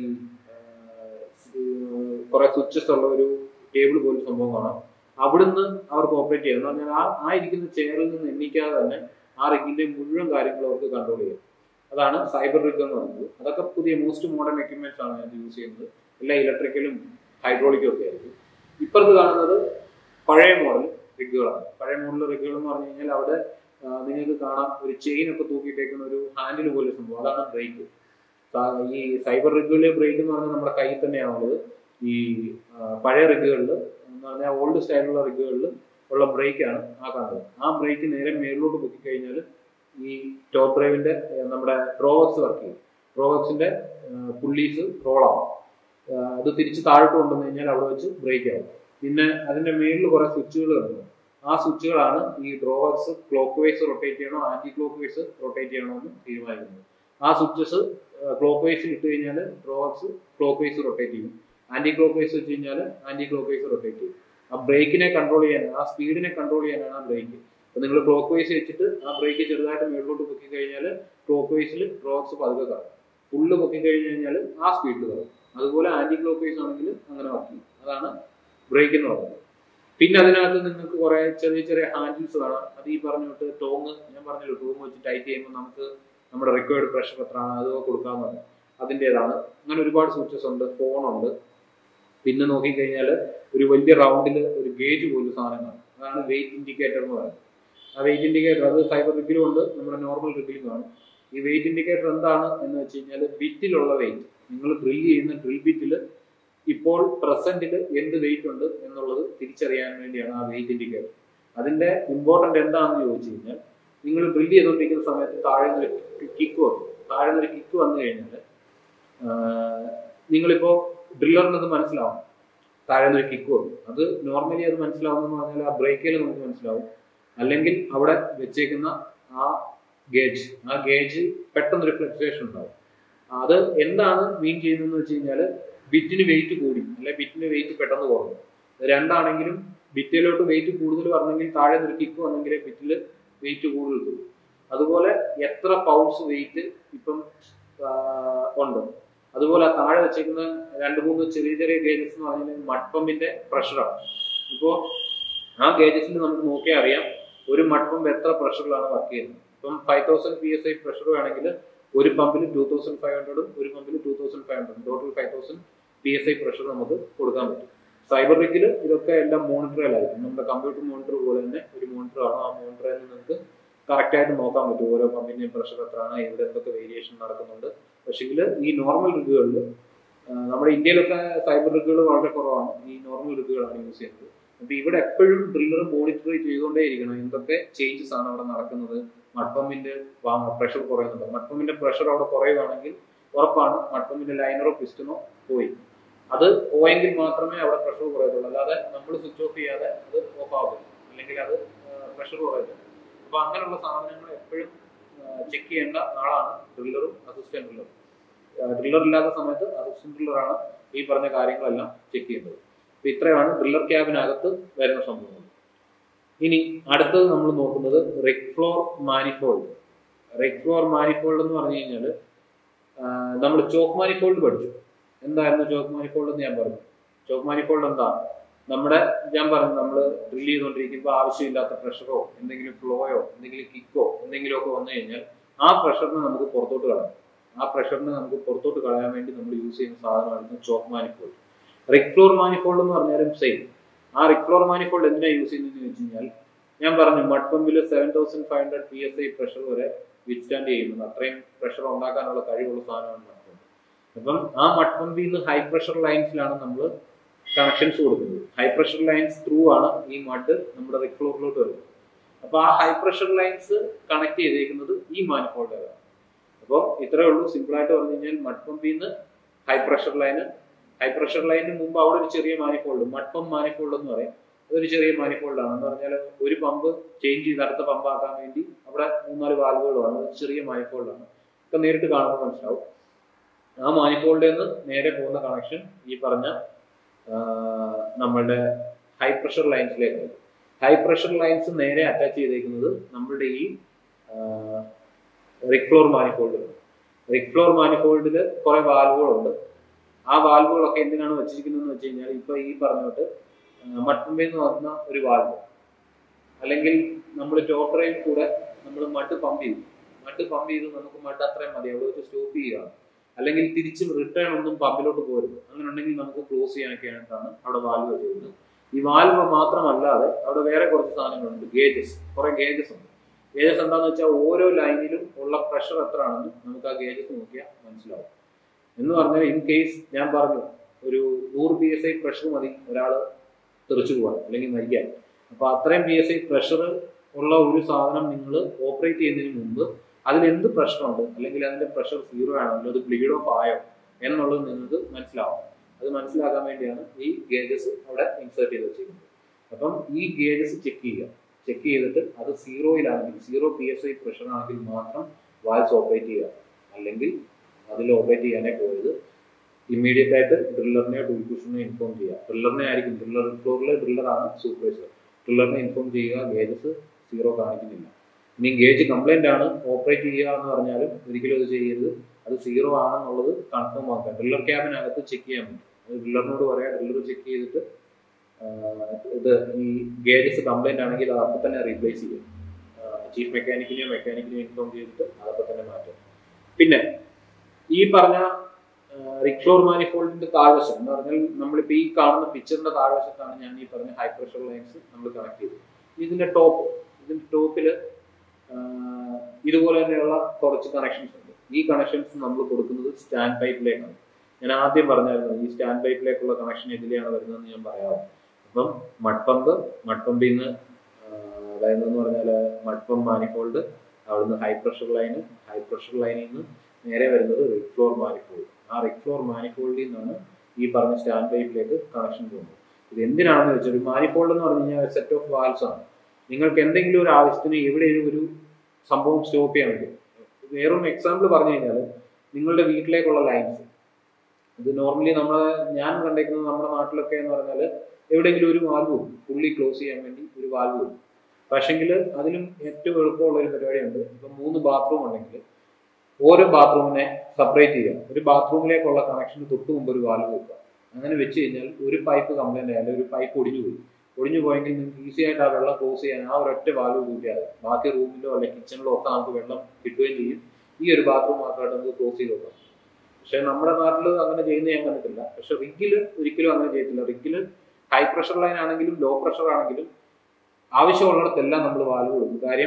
കുറെ സ്വിച്ചസ് ഉള്ള ഒരു ടേബിൾ പോലും സംഭവം കാണാം അവിടുന്ന് അവർക്ക് ഓപ്പറേറ്റ് ചെയ്യാം എന്ന് പറഞ്ഞാൽ ആ ആ ഇരിക്കുന്ന ചെയറിൽ നിന്ന് എണ്ണിക്കാതെ തന്നെ ആ റിഗിന്റെ മുഴുവൻ കാര്യങ്ങളും അവർക്ക് കൺട്രോൾ ചെയ്യാം അതാണ് സൈബർ റിഗ് എന്ന് പറയുന്നത് അതൊക്കെ പുതിയ മോസ്റ്റ് മോഡേൺ എക്യുപ്മെന്റ്സ് ആണ് ഞാൻ യൂസ് ചെയ്യുന്നത് എല്ലാം ഇലക്ട്രിക്കലും ഹൈഡ്രോളിക്കും ഒക്കെ ആയിരിക്കും ഇപ്പുറത്ത് കാണുന്നത് പഴയ മോഡൽ റിഗുകളാണ് പഴയ മോഡൽ റിഗുകൾ എന്ന് പറഞ്ഞു കഴിഞ്ഞാൽ അവിടെ ആ, നിങ്ങൾക്ക് കാണാം ഒരു ചെയിൻ ഒക്കെ തൂക്കിയിട്ടേക്കുന്ന ഒരു ഹാൻഡിൽ പോലെ സംഭവം അതാണ് ബ്രേക്ക് ഈ സൈബർ റിഗുകളിലെ ബ്രേക്ക് എന്ന് പറഞ്ഞാൽ നമ്മുടെ കയ്യിൽ തന്നെയാണുള്ളത് ഈ ആ, പഴയ റിഗുകളിൽ എന്ന് പറഞ്ഞാൽ ഓൾഡ് സ്റ്റൈലുള്ള റിഗുകളിൽ ഉള്ള ബ്രേക്കാണ് ആ കാണുന്നത് ആ ബ്രേക്ക് നേരെ മേളിലോട്ട് പൊക്കി കഴിഞ്ഞാൽ ഈ ടോപ്പ് ഡ്രൈവിന്റെ ഏഹ്, നമ്മുടെ ഡ്രോവക്സ് വർക്ക് ചെയ്യും ഡ്രോവക്സിന്റെ പുള്ളീസ് റോളാവും അത് തിരിച്ച് താഴോട്ട് കൊണ്ടുവന്നു കഴിഞ്ഞാൽ അവിടെ വെച്ച് ബ്രേക്ക് ആവും പിന്നെ അതിന്റെ മേളിൽ കുറെ സ്വിച്ചുകൾ ഉണ്ട് ആ സ്വിച്ചുകളാണ് ഈ ഡ്രോവക്സ് ക്ലോക്ക് വൈസ് റൊട്ടേറ്റ് ചെയ്യണോ ആന്റി ക്ലോക്ക് വൈസ് റൊട്ടേറ്റ് ചെയ്യണോ എന്ന് തീരുമാനിക്കുന്നത് ആ സ്വിച്ചസ് ക്ലോക്ക് വൈസിൽ ഇട്ട് കഴിഞ്ഞാൽ ഡ്രോവക്സ് ക്ലോക്ക് വൈസ് റൊട്ടേറ്റ് ചെയ്യും ആന്റി ക്ലോക്ക് വൈസ് വെച്ച് കഴിഞ്ഞാൽ ആന്റി ക്ലോക്ക് വൈസ് റൊട്ടേറ്റ് ചെയ്യും ആ ബ്രേക്കിനെ കൺട്രോൾ ചെയ്യാൻ ആ സ്പീഡിനെ കൺട്രോൾ ചെയ്യാനാണ് ആ ബ്രേക്ക് അപ്പൊ നിങ്ങൾ ക്ലോക്ക് വൈസ് വെച്ചിട്ട് ആ ബ്രേക്ക് ചെറുതായിട്ട് മേളിലോട്ട് പൊക്കി കഴിഞ്ഞാൽ ക്ലോക്ക് വൈസിൽ ഡ്രോക്സ് പതുക്കെ കറങ്ങും ഫുള്ള് പൊക്കി കഴിഞ്ഞ് കഴിഞ്ഞാൽ ആ സ്പീഡിൽ കറങ്ങും അതുപോലെ ആന്റി ക്ലോക്ക് വൈസ് ആണെങ്കിൽ അങ്ങനെ വർക്ക് ചെയ്യും അതാണ് ബ്രേക്ക് എന്ന് പറയുന്നത് പിന്നെ അതിനകത്ത് നിങ്ങൾക്ക് കുറെ ചെറിയ ചെറിയ ഹാൻഡിൽസ് കാണാം അത് ഈ പറഞ്ഞിട്ട് ടോങ് ഞാൻ പറഞ്ഞല്ലോ ടോങ് വെച്ച് ടൈറ്റ് ചെയ്യുമ്പോൾ നമുക്ക് നമ്മുടെ റിക്വയർഡ് പ്രഷർ എത്രയാണ് അത് കൊടുക്കാവുന്നതാണ് അതിൻ്റെതാണ് അങ്ങനെ ഒരുപാട് സ്വിച്ചസ് ഉണ്ട് ഫോണുണ്ട് പിന്നെ നോക്കിക്കഴിഞ്ഞാൽ ഒരു വലിയ റൗണ്ടിൽ ഒരു ഗേജ് പോലും സാധനം കാണും അതാണ് വെയിറ്റ് ഇൻഡിക്കേറ്റർ എന്ന് പറയുന്നത് ആ വെയിറ്റ് ഇൻഡിക്കേറ്റർ അത് സൈബർ റിഗിലും ഉണ്ട് നമ്മുടെ നോർമൽ റിഗിലും കാണും ഈ വെയിറ്റ് ഇൻഡിക്കേറ്റർ എന്താണ് എന്ന് വെച്ച് കഴിഞ്ഞാൽ ബിറ്റിലുള്ള വെയിറ്റ് നിങ്ങൾ ഡ്രിൽ ചെയ്യുന്ന ഡ്രിൽ ബിറ്റിൽ ഇപ്പോൾ പ്രസന്റിൽ എന്ത് വെയിറ്റ് ഉണ്ട് എന്നുള്ളത് തിരിച്ചറിയാൻ വേണ്ടിയാണ് ആ വെയിറ്റ് ഇൻഡിക്കേറ്റർ അതിന്റെ ഇമ്പോർട്ടന്റ് എന്താണെന്ന് ചോദിച്ചു കഴിഞ്ഞാൽ നിങ്ങൾ ഡ്രിൽ ചെയ്തുകൊണ്ടിരിക്കുന്ന സമയത്ത് താഴെ നിന്ന് കിക്ക് വന്നു താഴെ നിന്ന് കിക്ക് വന്നു കഴിഞ്ഞാൽ നിങ്ങളിപ്പോ ഡ്രില്ലറിന് അത് മനസ്സിലാവും താഴെ നിന്ന് കിക്ക് വന്നു അത് നോർമലി അത് മനസ്സിലാവുമെന്ന് പറഞ്ഞാൽ ആ ബ്രേക്കിൽ നമുക്ക് മനസ്സിലാവും അല്ലെങ്കിൽ അവിടെ വെച്ചേക്കുന്ന ആ ഗേജ് ആ ഗേജ് പെട്ടെന്നൊരു ഫ്ലക്ച്വേഷൻ ഉണ്ടാവും അത് എന്താണ് മീൻ ചെയ്യുന്നതെന്ന് വെച്ച് കഴിഞ്ഞാൽ ബിറ്റിന് വെയിറ്റ് കൂടി അല്ലെ ബിറ്റിന് വെയിറ്റ് പെട്ടെന്ന് കുറഞ്ഞു രണ്ടാണെങ്കിലും ബിറ്റിലോട്ട് വെയിറ്റ് കൂടുതൽ വരണമെങ്കിൽ താഴെ ഒരു കിക്ക് വന്നെങ്കിലേ ബിറ്റിൽ വെയിറ്റ് കൂടുതൽ കിട്ടും അതുപോലെ എത്ര പൗണ്ട്സ് വെയിറ്റ് ഇപ്പം ആ, ഉണ്ട് അതുപോലെ ആ താഴെ വെച്ചേക്കുന്ന രണ്ട് മൂന്ന് ചെറിയ ചെറിയ ഗേജസ് എന്ന് പറഞ്ഞാൽ മഡ് പമ്പിന്റെ പ്രഷറാണ് ഇപ്പോൾ ആ ഗേജസിൽ നമുക്ക് നോക്കിയാൽ അറിയാം ഒരു മഡ് പമ്പ് എത്ര പ്രഷറിലാണ് വർക്ക് ചെയ്യുന്നത് ഇപ്പം five thousand P S I pressure വേണമെങ്കിൽ ഒരു പമ്പിൽ ടൂ തൗസൻഡ് ഫൈവ് ഹൺഡ്രഡും ഒരു പമ്പിൽ ടൂ തൗസൻഡ് ഫൈവ് ഹൺഡ്രഡും total five thousand P S I pressure നമുക്ക് കൊടുക്കാൻ പറ്റും സൈബർ റിക്കിൽ ഇതൊക്കെ എല്ലാം മോണിറ്ററിലായിരിക്കും നമ്മുടെ കമ്പ്യൂട്ടർ മോണിറ്റർ പോലെ തന്നെ ഒരു മോണിറ്റർ ആണ് ആ മോണിറ്ററിൽ നിങ്ങൾക്ക് കറക്റ്റ് ആയിട്ട് നോക്കാൻ പറ്റും ഓരോ പമ്പിന്റെയും പ്രഷർ എത്രയാണ് ഇവിടെ എന്തൊക്കെ വേരിയേഷൻ നടക്കുന്നുണ്ട് പക്ഷെങ്കിൽ ഈ നോർമൽ റിഗുകളിൽ നമ്മുടെ ഇന്ത്യയിലൊക്കെ സൈബർ റിഗുകൾ വളരെ കുറവാണ് ഈ നോർമൽ റിഗുകളാണ് യൂസ് ചെയ്യുന്നത് അപ്പൊ ഇവിടെ എപ്പോഴും ഡ്രില്ലർ മോണിറ്റർ ചെയ്തുകൊണ്ടേ ഇരിക്കണം എന്തൊക്കെ ചേഞ്ചസ് ആണ് അവിടെ നടക്കുന്നത് മഡ്പമ്പിന്റെ പ്രഷർ കുറയുന്നുണ്ട് മഡ്പമ്പിന്റെ പ്രഷർ അവിടെ കുറയുകയാണെങ്കിൽ ഉറപ്പാണ് മഡ്പമ്പിന്റെ ലൈനറോ പിസ്റ്റനോ പോയി അത് പോയെങ്കിൽ മാത്രമേ അവിടെ പ്രഷർ കുറയത്തുള്ളൂ അല്ലാതെ നമ്മൾ സ്വിച്ച് ഓഫ് ചെയ്യാതെ അത് ഓഫ് ആകത്തില്ല അല്ലെങ്കിൽ അത് പ്രഷർ കുറയത്തില്ല അപ്പൊ അങ്ങനെയുള്ള സാധനങ്ങൾ എപ്പോഴും ചെക്ക് ചെയ്യേണ്ട ആളാണ് ഡ്രില്ലറും അസിസ്റ്റന്റ് ഡ്രില്ലറും ഡ്രില്ലർ ഇല്ലാത്ത സമയത്ത് അസിസ്റ്റന്റ് ഡ്രില്ലറാണ് ഈ പറഞ്ഞ കാര്യങ്ങളെല്ലാം ചെക്ക് ചെയ്യേണ്ടത് അപ്പൊ ഇത്രയാണ് ഡ്രില്ലർ ക്യാബിനകത്ത് വരുന്ന സംഭവങ്ങൾ ഇനി അടുത്തത് നമ്മൾ നോക്കുന്നത് rig floor manifold rig floor manifold എന്ന് പറഞ്ഞു കഴിഞ്ഞാൽ നമ്മൾ ചോക്ക് മാനിഫോൾഡ് പഠിച്ചു എന്തായിരുന്നു ചോക്ക് മാനിഫോൾഡ് എന്ന് ഞാൻ പറഞ്ഞു ചോക്ക് മാനിഫോൾഡ് എന്താ നമ്മുടെ ഞാൻ പറഞ്ഞു നമ്മൾ ഡ്രിൽ ചെയ്തുകൊണ്ടിരിക്കുമ്പോൾ ആവശ്യമില്ലാത്ത പ്രഷറോ എന്തെങ്കിലും ഫ്ലോയോ എന്തെങ്കിലും കിക്കോ എന്തെങ്കിലും ഒക്കെ വന്നു കഴിഞ്ഞാൽ ആ പ്രഷറിനെ നമുക്ക് പുറത്തോട്ട് കളയാം ആ പ്രഷറിനെ നമുക്ക് പുറത്തോട്ട് കളയാൻ വേണ്ടി നമ്മൾ യൂസ് ചെയ്യുന്ന സാധനമായിരുന്നു choke manifold rig floor manifold എന്ന് പറഞ്ഞാലും സെയിം ആ റിക് ഫ്ലോർ മാനിഫോൾഡ് എന്തിനാണ് യൂസ് ചെയ്യുന്നതെന്ന് വെച്ച് കഴിഞ്ഞാൽ ഞാൻ പറഞ്ഞു മഡ് പമ്പിൽ seven thousand five hundred P S I pressure വരെ വിത്ത്സ്റ്റാൻഡ് ചെയ്യുന്നത് അത്രയും പ്രഷർ ഉണ്ടാക്കാനുള്ള കഴിവുള്ള സാധനമാണ് മഡ് പമ്പ് അപ്പം ആ മഡ് പമ്പിൽ നിന്ന് ഹൈ പ്രഷർ ലൈൻസിലാണ് നമ്മൾ കണക്ഷൻസ് കൊടുക്കുന്നത് ഹൈ പ്രഷർ ലൈൻസ് ത്രൂ ആണ് ഈ മഡ് നമ്മുടെ റിക് ഫ്ലോറിലോട്ട് വരുന്നത് അപ്പൊ ആ ഹൈ പ്രഷർ ലൈൻസ് കണക്ട് ചെയ്തേക്കുന്നത് ഈ മാനിഫോൾഡാണ് അപ്പോൾ ഇത്രേ ഉള്ളൂ സിമ്പിൾ ആയിട്ട് പറഞ്ഞു കഴിഞ്ഞാൽ മഡ് പമ്പിൽ നിന്ന് ഹൈ പ്രഷർ ലൈന് ഹൈ പ്രഷർ ലൈനിന് മുമ്പ് അവിടെ ഒരു ചെറിയ മാനിഫോൾഡ് മഡ് പമ്പ് മാനിഫോൾഡ് എന്ന് പറയും അതൊരു ചെറിയ മാനിഫോൾഡ് ആണ് എന്ന് പറഞ്ഞാൽ ഒരു പമ്പ് ചേഞ്ച് ചെയ്ത് അടുത്ത പമ്പ് ആക്കാൻ വേണ്ടി അവിടെ മൂന്നാല് വാൽവുകളാണ് അത് ചെറിയ മാനിഫോൾഡ് ആണ് ഒക്കെ നേരിട്ട് കാണുമ്പോൾ മനസ്സിലാവും ആ മാനിഫോൾഡിൽ നിന്ന് നേരെ പോകുന്ന കണക്ഷൻ ഈ പറഞ്ഞ ആ, നമ്മളുടെ ഹൈ പ്രഷർ ലൈൻസിലേക്ക് ഹൈ പ്രഷർ ലൈൻസ് നേരെ അറ്റാച്ച് ചെയ്തേക്കുന്നത് നമ്മളുടെ ഈ റിക് ഫ്ലോർ മാനിഫോൾഡിൽ റിക് ഫ്ലോർ മാനിഫോൾഡിൽ കുറെ വാൽവുകളുണ്ട് ആ വാൽവുകളൊക്കെ എന്തിനാണ് വെച്ചിരിക്കുന്നതെന്ന് വെച്ച് കഴിഞ്ഞാൽ ഇപ്പൊ ഈ പറഞ്ഞോട്ട് മട്ടുമ്പേ എന്ന് പറഞ്ഞ ഒരു വാൽവ് അല്ലെങ്കിൽ നമ്മൾ ടോട്ടറയിൽ കൂടെ നമ്മൾ മഡ് പമ്പ് ചെയ്തു മഡ് പമ്പ് ചെയ്ത് നമുക്ക് മഡ് അത്രയും മതി അവിടെ വെച്ച് സ്റ്റോപ്പ് ചെയ്യുകയാണ് അല്ലെങ്കിൽ തിരിച്ചും റിട്ടേൺ ഒന്നും പമ്പിലോട്ട് പോരുത് അങ്ങനെ ഉണ്ടെങ്കിൽ നമുക്ക് ക്ലോസ് ചെയ്യാനൊക്കെ ആയിട്ടാണ് അവിടെ വാൽവ് വെച്ചിരുന്നത് ഈ വാൽവ് മാത്രമല്ലാതെ അവിടെ വേറെ കുറച്ച് സാധനങ്ങളുണ്ട് ഗേജസ് കുറെ ഗേജസ് ഉണ്ട് ഗേജസ് എന്താണെന്ന് വെച്ചാൽ ഓരോ ലൈനിലും ഉള്ള പ്രഷർ എത്രയാണെന്ന് നമുക്ക് ആ ഗേജസ് നോക്കിയാൽ മനസ്സിലാവും എന്ന് പറഞ്ഞാൽ ഇൻ കേസ് ഞാൻ പറഞ്ഞു ഒരു നൂറ് പി എസ് ഐ പ്രഷർ മതി ഒരാൾ തെറിച്ചു പോകാൻ അല്ലെങ്കിൽ മരിക്കാൻ അപ്പൊ അത്രയും പി എസ് ഐ പ്രഷർ ഉള്ള ഒരു സാധനം നിങ്ങൾ ഓപ്പറേറ്റ് ചെയ്യുന്നതിന് മുമ്പ് അതിൽ എന്ത് പ്രശ്നമുണ്ട് അല്ലെങ്കിൽ അതിന്റെ പ്രഷർ സീറോ ആണല്ലോ അത് ബ്ലീഡ് ഓഫ് ആയോ എന്നുള്ളത് നിങ്ങൾക്ക് മനസ്സിലാവും അത് മനസ്സിലാക്കാൻ വേണ്ടിയാണ് ഈ ഗേജസ് അവിടെ ഇൻസേർട്ട് ചെയ്ത് വെച്ചിരിക്കുന്നത് അപ്പം ഈ ഗേജസ് ചെക്ക് ചെയ്യുക ചെക്ക് ചെയ്തിട്ട് അത് സീറോയിലാണെങ്കിൽ zero P S I pressure ആണെങ്കിൽ മാത്രം വാൽസ് ഓപ്പറേറ്റ് ചെയ്യുക അല്ലെങ്കിൽ അതിൽ ഓപ്പറേറ്റ് ചെയ്യാനേ പോയത് ഇമ്മീഡിയറ്റ് ആയിട്ട് ഡ്രില്ലറിനെയോ ടൂൾപുഷനെയോ ഇൻഫോം ചെയ്യുക ഡ്രില്ലറിനെ ആയിരിക്കും ഡ്രില്ലർ ഫ്ലോറിലെ ഡ്രില്ലറാണ് സൂപ്പർവൈസർ ഡ്രില്ലറിനെ ഇൻഫോം ചെയ്യുക ഗേജസ് സീറോ കാണിക്കുന്നില്ല ഇനി ഗേജ് കംപ്ലൈന്റ് ആണ് ഓപ്പറേറ്റ് ചെയ്യുക എന്ന് പറഞ്ഞാലും ഒരിക്കലും അത് ചെയ്യരുത് അത് സീറോ ആണെന്നുള്ളത് കൺഫേം ആക്കുക ഡ്രില്ലർ ക്യാബിനകത്ത് ചെക്ക് ചെയ്യാൻ പറ്റും അത് ഡ്രില്ലറിനോട് പറയാം ഡ്രില്ലർ ചെക്ക് ചെയ്തിട്ട് ആഹ് ഇത് ഈ ഗേജസ് കംപ്ലൈന്റ് ആണെങ്കിൽ അത് അപ്പം തന്നെ റീപ്ലേസ് ചെയ്യും ചീഫ് മെക്കാനിക്കിനെയോ മെക്കാനിക്കിനെയോ ഇൻഫോം ചെയ്തിട്ട് അതപ്പം തന്നെ മാറ്റും പിന്നെ ഈ പറഞ്ഞ റിക്ലോർ മാനിഫോൾഡിന്റെ താഴ്വശം എന്ന് പറഞ്ഞാൽ നമ്മളിപ്പോൾ ഈ കാണുന്ന പിക്ചറിന്റെ താഴ്വശത്താണ് ഞാൻ ഈ പറഞ്ഞ ഹൈ പ്രഷർ ലൈൻസ് നമ്മൾ കണക്ട് ചെയ്തത് ഇതിന്റെ ടോപ്പ് ഇതിന്റെ ടോപ്പിൽ ഇതുപോലെ തന്നെയുള്ള കുറച്ച് കണക്ഷൻസ് ഉണ്ട് ഈ കണക്ഷൻസ് നമ്മൾ കൊടുക്കുന്നത് സ്റ്റാൻഡ് പൈപ്പിലേക്കാണ് ഞാൻ ആദ്യം പറഞ്ഞായിരുന്നു ഈ സ്റ്റാൻഡ് പൈപ്പിലേക്കുള്ള കണക്ഷൻ ഇതിലെയാണ് വരുന്നതെന്ന് ഞാൻ പറയാം അപ്പം മഡ്പമ്പ് മഡ്പമ്പിൽ നിന്ന് അതായത് എന്ന് പറഞ്ഞാൽ മഡ്പമ്പ് മാനിഫോൾഡ് അവിടുന്ന് ഹൈ പ്രഷർ ലൈന് ഹൈ പ്രഷർ ലൈനിൽ നിന്ന് നേരെ വരുന്നത് റിക് ഫ്ലോർ മാനിഫോൾഡ് ആ റിക് ഫ്ലോർ മാനിഫോൾഡിൽ നിന്നാണ് ഈ പറഞ്ഞ സ്റ്റാൻഡ് പൈപ്പിലേക്ക് കണക്ഷൻ പോകുന്നത് ഇത് എന്തിനാണെന്ന് വെച്ചാൽ ഒരു മാനിഫോൾഡ് എന്ന് പറഞ്ഞു കഴിഞ്ഞാൽ സെറ്റ് ഓഫ് വാൽസ് ആണ് നിങ്ങൾക്ക് എന്തെങ്കിലും ഒരു ആവശ്യത്തിന് എവിടെയും ഒരു സംഭവം സ്റ്റോപ്പ് ചെയ്യാൻ പറ്റും വേറൊരു എക്സാമ്പിൾ പറഞ്ഞു കഴിഞ്ഞാൽ നിങ്ങളുടെ വീട്ടിലേക്കുള്ള ലൈൻസ് ഇത് നോർമലി നമ്മൾ ഞാൻ കണ്ടേക്കുന്നത് നമ്മുടെ നാട്ടിലൊക്കെ എന്ന് പറഞ്ഞാൽ എവിടെയെങ്കിലും ഒരു വാൽവ് ഫുള്ളി ക്ലോസ് ചെയ്യാൻ വേണ്ടി ഒരു വാൽവ് വരും പക്ഷെങ്കിൽ അതിലും ഏറ്റവും എളുപ്പമുള്ള ഒരു പരിപാടിയുണ്ട് ഇപ്പം മൂന്ന് ബാത്റൂം ഉണ്ടെങ്കിൽ ഓരോ ബാത്റൂമിനെ സെപ്പറേറ്റ് ചെയ്യുക ഒരു ബാത്റൂമിലേക്കുള്ള കണക്ഷന് തൊട്ട് മുമ്പ് ഒരു വാൽവ് വെക്കുക അങ്ങനെ വെച്ച് കഴിഞ്ഞാൽ ഒരു പൈപ്പ് കംപ്ലൈന്റ് ആയാലും ഒരു പൈപ്പ് ഒടിഞ്ഞു പോയി ഒടിഞ്ഞു പോയെങ്കിൽ നിങ്ങൾക്ക് ഈസി ആയിട്ട് ആ വെള്ളം ക്ലോസ് ചെയ്യാൻ ആ ഒരൊറ്റ വാൽവ് കൂട്ടിയാൽ മതി. ബാക്കി റൂമിലോ അല്ലെങ്കിൽ കിച്ചണിലോ ഒക്കെ നമുക്ക് വെള്ളം കിട്ടുകയും ചെയ്യും ഈ ഒരു ബാത്റൂം മാത്രമായിട്ട് നമുക്ക് ക്ലോസ് ചെയ്ത് വെക്കാം പക്ഷെ നമ്മുടെ നാട്ടിൽ അങ്ങനെ ചെയ്യുന്ന ഞാൻ കണ്ടിട്ടില്ല പക്ഷെ റിഗില് ഒരിക്കലും അങ്ങനെ ചെയ്യത്തില്ല റിഗില് ഹൈ പ്രഷർ ലൈൻ ആണെങ്കിലും ലോ പ്രഷർ ആണെങ്കിലും ആവശ്യമുള്ളിടത്തെല്ലാം നമ്മൾ വാൽവ് കൊടുക്കും കാര്യം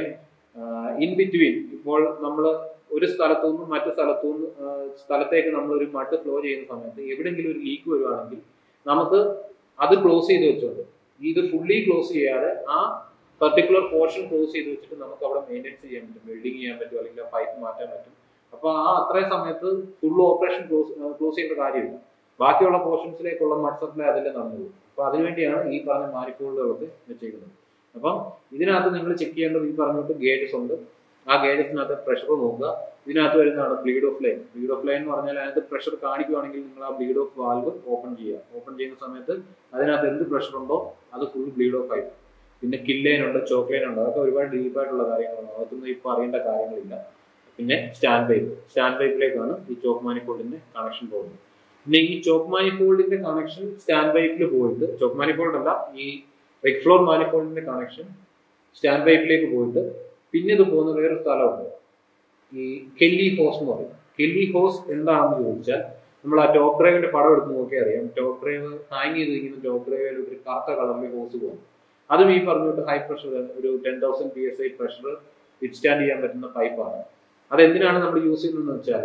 ഇൻ ബിറ്റ്വീൻ ഇപ്പോൾ നമ്മൾ ഒരു സ്ഥലത്തു നിന്നും മറ്റു സ്ഥലത്തു നിന്ന് സ്ഥലത്തേക്ക് നമ്മൾ ഒരു മഡ് ഫ്ലോ ചെയ്യുന്ന സമയത്ത് എവിടെയെങ്കിലും ഒരു ലീക്ക് വരുവാണെങ്കിൽ നമുക്ക് അത് ക്ലോസ് ചെയ്ത് വെച്ചോണ്ട് ഇത് ഫുള്ളി ക്ലോസ് ചെയ്യാതെ ആ പർട്ടിക്കുലർ പോർഷൻ ക്ലോസ് ചെയ്ത് വെച്ചിട്ട് നമുക്ക് അവിടെ മെയിൻറ്റെയിൻസ് ചെയ്യാൻ പറ്റും വെൽഡിങ് ചെയ്യാൻ പറ്റും അല്ലെങ്കിൽ ആ പൈപ്പ് മാറ്റാൻ പറ്റും അപ്പൊ ആ അത്രയും സമയത്ത് ഫുൾ ഓപ്പറേഷൻ ക്ലോസ് ക്ലോസ് ചെയ്യേണ്ട കാര്യമില്ല ബാക്കിയുള്ള പോർഷൻസിലേക്കുള്ള മഡ് സപ്ലൈ അതിൽ നടന്നു പോകും അപ്പൊ അതിനുവേണ്ടിയാണ് ഈ പറഞ്ഞ മാരിഫോൾഡുകളൊക്കെ വെച്ചേക്കുന്നത് അപ്പം ഇതിനകത്ത് നിങ്ങൾ ചെക്ക് ചെയ്യേണ്ടത് ഈ പറഞ്ഞിട്ട് ഗേജസ് ഉണ്ട് ആ ഗേജസിനകത്ത് പ്രഷർ നോക്കുക ഇതിനകത്ത് വരുന്നതാണ് bleed off line bleed off line എന്ന് പറഞ്ഞാൽ അതിനകത്ത് പ്രഷർ കാണിക്കുകയാണെങ്കിൽ നിങ്ങൾ ആ ബ്ലീഡ് ഓഫ് വാൽവ് ഓപ്പൺ ചെയ്യുക ഓപ്പൺ ചെയ്യുന്ന സമയത്ത് അതിനകത്ത് എന്ത് പ്രഷർ ഉണ്ടോ അത് ഫുൾ ബ്ലീഡ് ഓഫ് ആയി പിന്നെ കില്ലൈൻ ഉണ്ട് ചോക്ലൈൻ ഉണ്ട് അതൊക്കെ ഒരുപാട് ഡീപ്പായിട്ടുള്ള കാര്യങ്ങളാണ് അതൊന്നും ഇപ്പോൾ അറിയേണ്ട കാര്യങ്ങളില്ല പിന്നെ സ്റ്റാൻഡ് പൈപ്പ് സ്റ്റാൻഡ് പൈപ്പിലേക്കാണ് ഈ ചോക്ക് മാനിഫോൾഡിന്റെ കണക്ഷൻ പോകുന്നത് പിന്നെ ഈ ചോക്ക് മാനിഫോൾഡിന്റെ കണക്ഷൻ സ്റ്റാൻഡ് പൈപ്പിൽ പോയിട്ട് ചോക്ക് മാനിഫോൾഡ് അല്ല ഈ റെഗ് ഫ്ലോർ മാനിഫോൾഡിന്റെ കണക്ഷൻ സ്റ്റാൻഡ് പൈപ്പിലേക്ക് പോയിട്ട് പിന്നെ ഇത് പോകുന്ന വേറൊരു സ്ഥലമുണ്ട് ഈ കെല്ലി ഹോസ് എന്ന് പറയും കെല്ലി ഹോസ് എന്താണെന്ന് ചോദിച്ചാൽ നമ്മൾ ആ ടോപ്പ് ഡ്രൈവിന്റെ പടം എടുത്ത് നോക്കിയാൽ അറിയാം ടോപ്പ് ഡ്രൈവ് ഹാങ് ചെയ്തിരിക്കുന്ന ടോപ്പ് ഡ്രൈവിൽ ഒരു കറുത്ത കളറിൽ ഹോസ് പോകും അതും ഈ പറഞ്ഞിട്ട് ഹൈ പ്രഷർ ഒരു ten thousand P S I pressure withstand ചെയ്യാൻ പറ്റുന്ന പൈപ്പാണ് അതെന്തിനാണ് നമ്മൾ യൂസ് ചെയ്യുന്നതെന്ന് വെച്ചാൽ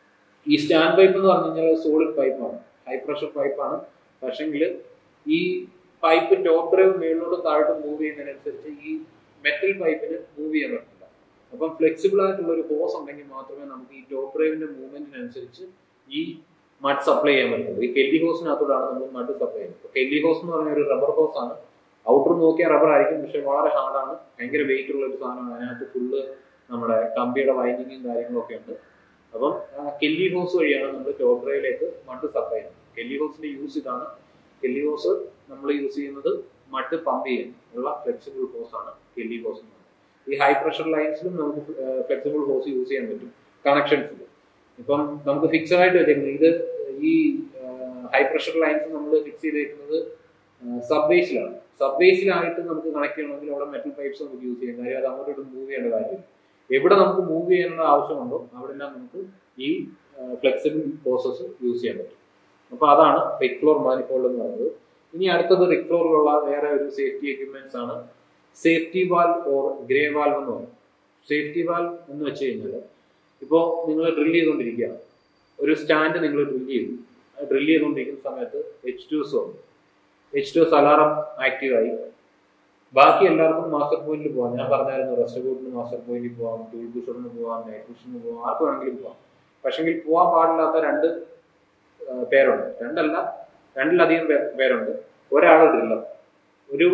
ഈ സ്റ്റാൻഡ് പൈപ്പ് എന്ന് പറഞ്ഞു കഴിഞ്ഞാൽ സോളിഡ് പൈപ്പാണ് ഹൈ പ്രഷർ പൈപ്പാണ് പക്ഷെങ്കിൽ ഈ പൈപ്പ് ടോപ്പ് ഡ്രൈവ് മേളിലോട്ട് താഴോട്ട് മൂവ് ചെയ്യുന്നതിനനുസരിച്ച് ഈ മെറ്റൽ പൈപ്പിന് മൂവ് ചെയ്യാൻ പറ്റില്ല അപ്പം ഫ്ലെക്സിബിൾ ആയിട്ടുള്ള ഒരു ഹോസ് ഉണ്ടെങ്കിൽ മാത്രമേ നമുക്ക് ഈ ടോപ്പ് ഡ്രൈവിന്റെ മൂവ്മെന്റിനനുസരിച്ച് ഈ മഡ് സപ്ലൈ ചെയ്യാൻ പറ്റുള്ളൂ ഈ കെല്ലി ഹോസിനകത്തോടാണ് നമ്മൾ മഡ് സപ്ലൈ ചെയ്യുന്നത് കെല്ലി ഹോസ് എന്ന് പറഞ്ഞ ഒരു റബ്ബർ ഹോസ് ആണ് ഔട്ടർ നോക്കിയാൽ റബ്ബർ ആയിരിക്കും പക്ഷെ വളരെ ഹാർഡാണ് ഭയങ്കര വെയിറ്റ് ഉള്ള ഒരു സാധനമാണ് അതിനകത്ത് ഫുള്ള് നമ്മുടെ കമ്പിയുടെ വൈൻഡിങ്ങും കാര്യങ്ങളും ഒക്കെ ഉണ്ട് അപ്പം കെല്ലി ഹോസ് വഴിയാണ് നമ്മൾ ടോപ്പ് ഡ്രൈവിലേക്ക് മഡ് സപ്ലൈ ചെയ്യുന്നത് കെല്ലി ഹോസിന്റെ യൂസ് ഇതാണ് കെല്ലി ഹോസ് നമ്മൾ യൂസ് ചെയ്യുന്നത് മഡ് പമ്പ് ചെയ്യാൻ ഉള്ള ഫ്ലെക്സിബിൾ ഹോസ് ആണ് കെല്ലി ഹോസ് എന്ന് പറയുന്നത് ഈ ഹൈ പ്രഷർ ലൈൻസിലും നമുക്ക് ഫ്ലെക്സിബിൾ ഹോസ് യൂസ് ചെയ്യാൻ പറ്റും കണക്ഷൻസിൽ ഇപ്പം നമുക്ക് ഫിക്സഡ് ആയിട്ട് വെച്ചേക്കുന്നത് ഇത് ഈ ഹൈ പ്രഷർ ലൈൻസ് നമ്മൾ ഫിക്സ് ചെയ്തേക്കുന്നത് സബ് ബേസിലാണ് സബ് ബേസിലായിട്ട് നമുക്ക് കണക്ട് ചെയ്യണമെങ്കിൽ അവിടെ മെറ്റൽ പൈപ്സ് നമുക്ക് യൂസ് ചെയ്യാം കാര്യം അത് അങ്ങോട്ട് മൂവ് ചെയ്യേണ്ട കാര്യമില്ല എവിടെ നമുക്ക് മൂവ് ചെയ്യേണ്ട ആവശ്യമുണ്ടോ അവിടെ എല്ലാം നമുക്ക് ഈ ഫ്ലെക്സിബിൾ പ്രോസസ്സ് യൂസ് ചെയ്യാൻ പറ്റും അപ്പൊ അതാണ് റിക് ഫ്ലോർ മാനിഫോൾഡ് എന്ന് പറയുന്നത് ഇനി അടുത്തത് റിക് ഫ്ലോറിലുള്ള വേറെ ഒരു സേഫ്റ്റി എക്യുപ്മെന്റ്സ് ആണ് safety valve or Gray valve എന്ന് പറയും സേഫ്റ്റി വാൽവ് എന്ന് വെച്ച് കഴിഞ്ഞാൽ ഇപ്പോൾ നിങ്ങൾ ഡ്രിൽ ചെയ്തുകൊണ്ടിരിക്കുകയാണ് ഒരു സ്റ്റാൻഡ് നിങ്ങൾ ഡ്രിൽ ചെയ്തു ഡ്രിൽ ചെയ്തുകൊണ്ടിരിക്കുന്ന സമയത്ത് എച്ച് ടു എസ് വന്നു H two S alarm active ആയി ബാക്കി എല്ലാവർക്കും മാസ്റ്റർ പോയിന്റിൽ പോവാം ഞാൻ പറഞ്ഞായിരുന്നു റെസ്റ്റ് ബോട്ടിന് മാസ്റ്റർ പോയിന്റിൽ പോവാം ടൂൾ പുഷറിന് പോവാം നൈറ്റ് പുഷറിന് പോവാം ആർക്ക് വേണമെങ്കിലും പോവാം പക്ഷെങ്കിൽ പോവാൻ പാടില്ലാത്ത രണ്ട് പേരുണ്ട് രണ്ടല്ല രണ്ടിലധികം പേരുണ്ട് ഒരാൾ ഡ്രില്ലർ ഒരു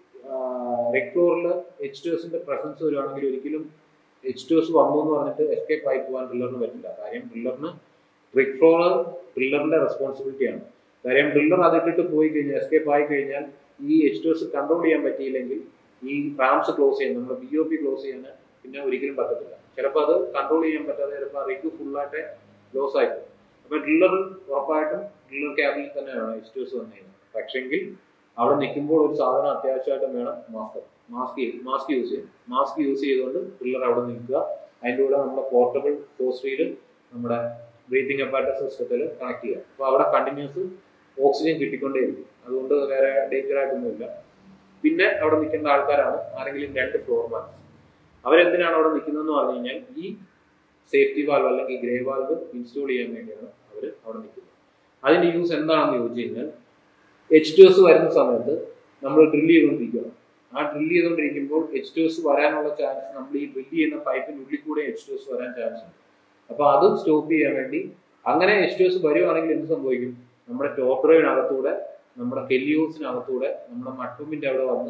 റെക്ലോറിൽ എച്ച് ടു എസിന്റെ പ്രസൻസ് വരുവാണെങ്കിൽ ഒരിക്കലും എച്ച് ടു എസ് വന്നു എന്ന് പറഞ്ഞിട്ട് എസ്കേപ്പ് ആയി പോകാൻ ഡ്രില്ലറിന് പറ്റില്ല കാര്യം ഡ്രില്ലറിന് റിക് ഫ്ലോറ് ഡ്രില്ലറിന്റെ റെസ്പോൺസിബിലിറ്റിയാണ് കാര്യം ഡ്രില്ലർ അതിട്ടിട്ട് പോയി കഴിഞ്ഞാൽ എസ്കേപ്പ് ആയി കഴിഞ്ഞാൽ ഈ എച്ച് ടു എസ് കൺട്രോൾ ചെയ്യാൻ പറ്റിയില്ലെങ്കിൽ ഈ റാംസ് ക്ലോസ് ചെയ്യാൻ നമ്മുടെ ബി ഒ പി ക്ലോസ് ചെയ്യാൻ പിന്നെ ഒരിക്കലും പറ്റത്തില്ല ചിലപ്പോൾ അത് കൺട്രോൾ ചെയ്യാൻ പറ്റാതെ ചിലപ്പോൾ റിഗ് ഫുള്ളായിട്ട് ലോസ് ആയി പോകും അപ്പൊ ഡ്രില്ലർ ഉറപ്പായിട്ടും ഡ്രില്ലർ ക്യാബിനിൽ തന്നെയാണ് എച്ച് ടു എസ് വന്നു കഴിഞ്ഞാൽ പക്ഷെങ്കിൽ അവിടെ നിൽക്കുമ്പോൾ ഒരു സാധനം അത്യാവശ്യമായിട്ടും വേണം മാസ്ക് മാസ്ക് മാസ്ക് യൂസ് ചെയ്യും മാസ്ക് യൂസ് ചെയ്തുകൊണ്ട് ഡ്രില്ലർ അവിടെ നിൽക്കുക അതിൻ്റെ കൂടെ നമ്മുടെ പോർട്ടബിൾ പോസ്റ്ററിയിൽ നമ്മുടെ ബ്രീത്തിങ് അപ്പാറ്റസ് സിസ്റ്റത്തിൽ കണക്ട് ചെയ്യുക അപ്പോൾ അവിടെ കണ്ടിന്യൂസ് ഓക്സിജൻ കിട്ടിക്കൊണ്ടേയിരിക്കും അതുകൊണ്ട് വേറെ ഡേഞ്ചർ ആയിട്ടൊന്നുമില്ല പിന്നെ അവിടെ നിൽക്കുന്ന ആൾക്കാരാണ് ആരെങ്കിലും രണ്ട് ഫ്ലോർമാൻസ് അവരെന്തിനാണ് അവിടെ നിൽക്കുന്നതെന്ന് പറഞ്ഞു കഴിഞ്ഞാൽ ഈ സേഫ്റ്റി വാൽവ് അല്ലെങ്കിൽ ഗ്രേ വാൽവ് ഇൻസ്റ്റാൾ ചെയ്യാൻ വേണ്ടിയാണ് അവർ അവിടെ നിൽക്കുന്നത് അതിന്റെ യൂസ് എന്താണെന്ന് ചോദിച്ചു കഴിഞ്ഞാൽ എച്ച് ടു എസ് വരുന്ന സമയത്ത് നമ്മൾ ഡ്രില്ല് ചെയ്തുകൊണ്ടിരിക്കുകയാണ് ആ ഡ്രില്ല് ചെയ്തുകൊണ്ടിരിക്കുമ്പോൾ എച്ച് ടു എസ് വരാനുള്ള ചാൻസ് നമ്മൾ ഈ ഡ്രില്ല് ചെയ്യുന്ന പൈപ്പിനുള്ളിൽ കൂടെ എച്ച് ടു എസ് വരാൻ ചാൻസ് ഉണ്ട് അപ്പൊ അത് സ്റ്റോപ്പ് ചെയ്യാൻ വേണ്ടി അങ്ങനെ എച്ച് ടു എസ് വരുവാണെങ്കിൽ എന്ത് സംഭവിക്കും നമ്മുടെ ടോപ്പ് ഡ്രൈവിനകത്തൂടെ നമ്മുടെ കെല്ലിയോസിനകത്തൂടെ നമ്മുടെ മട്ടുമ്പിന്റെ അവിടെ വന്ന്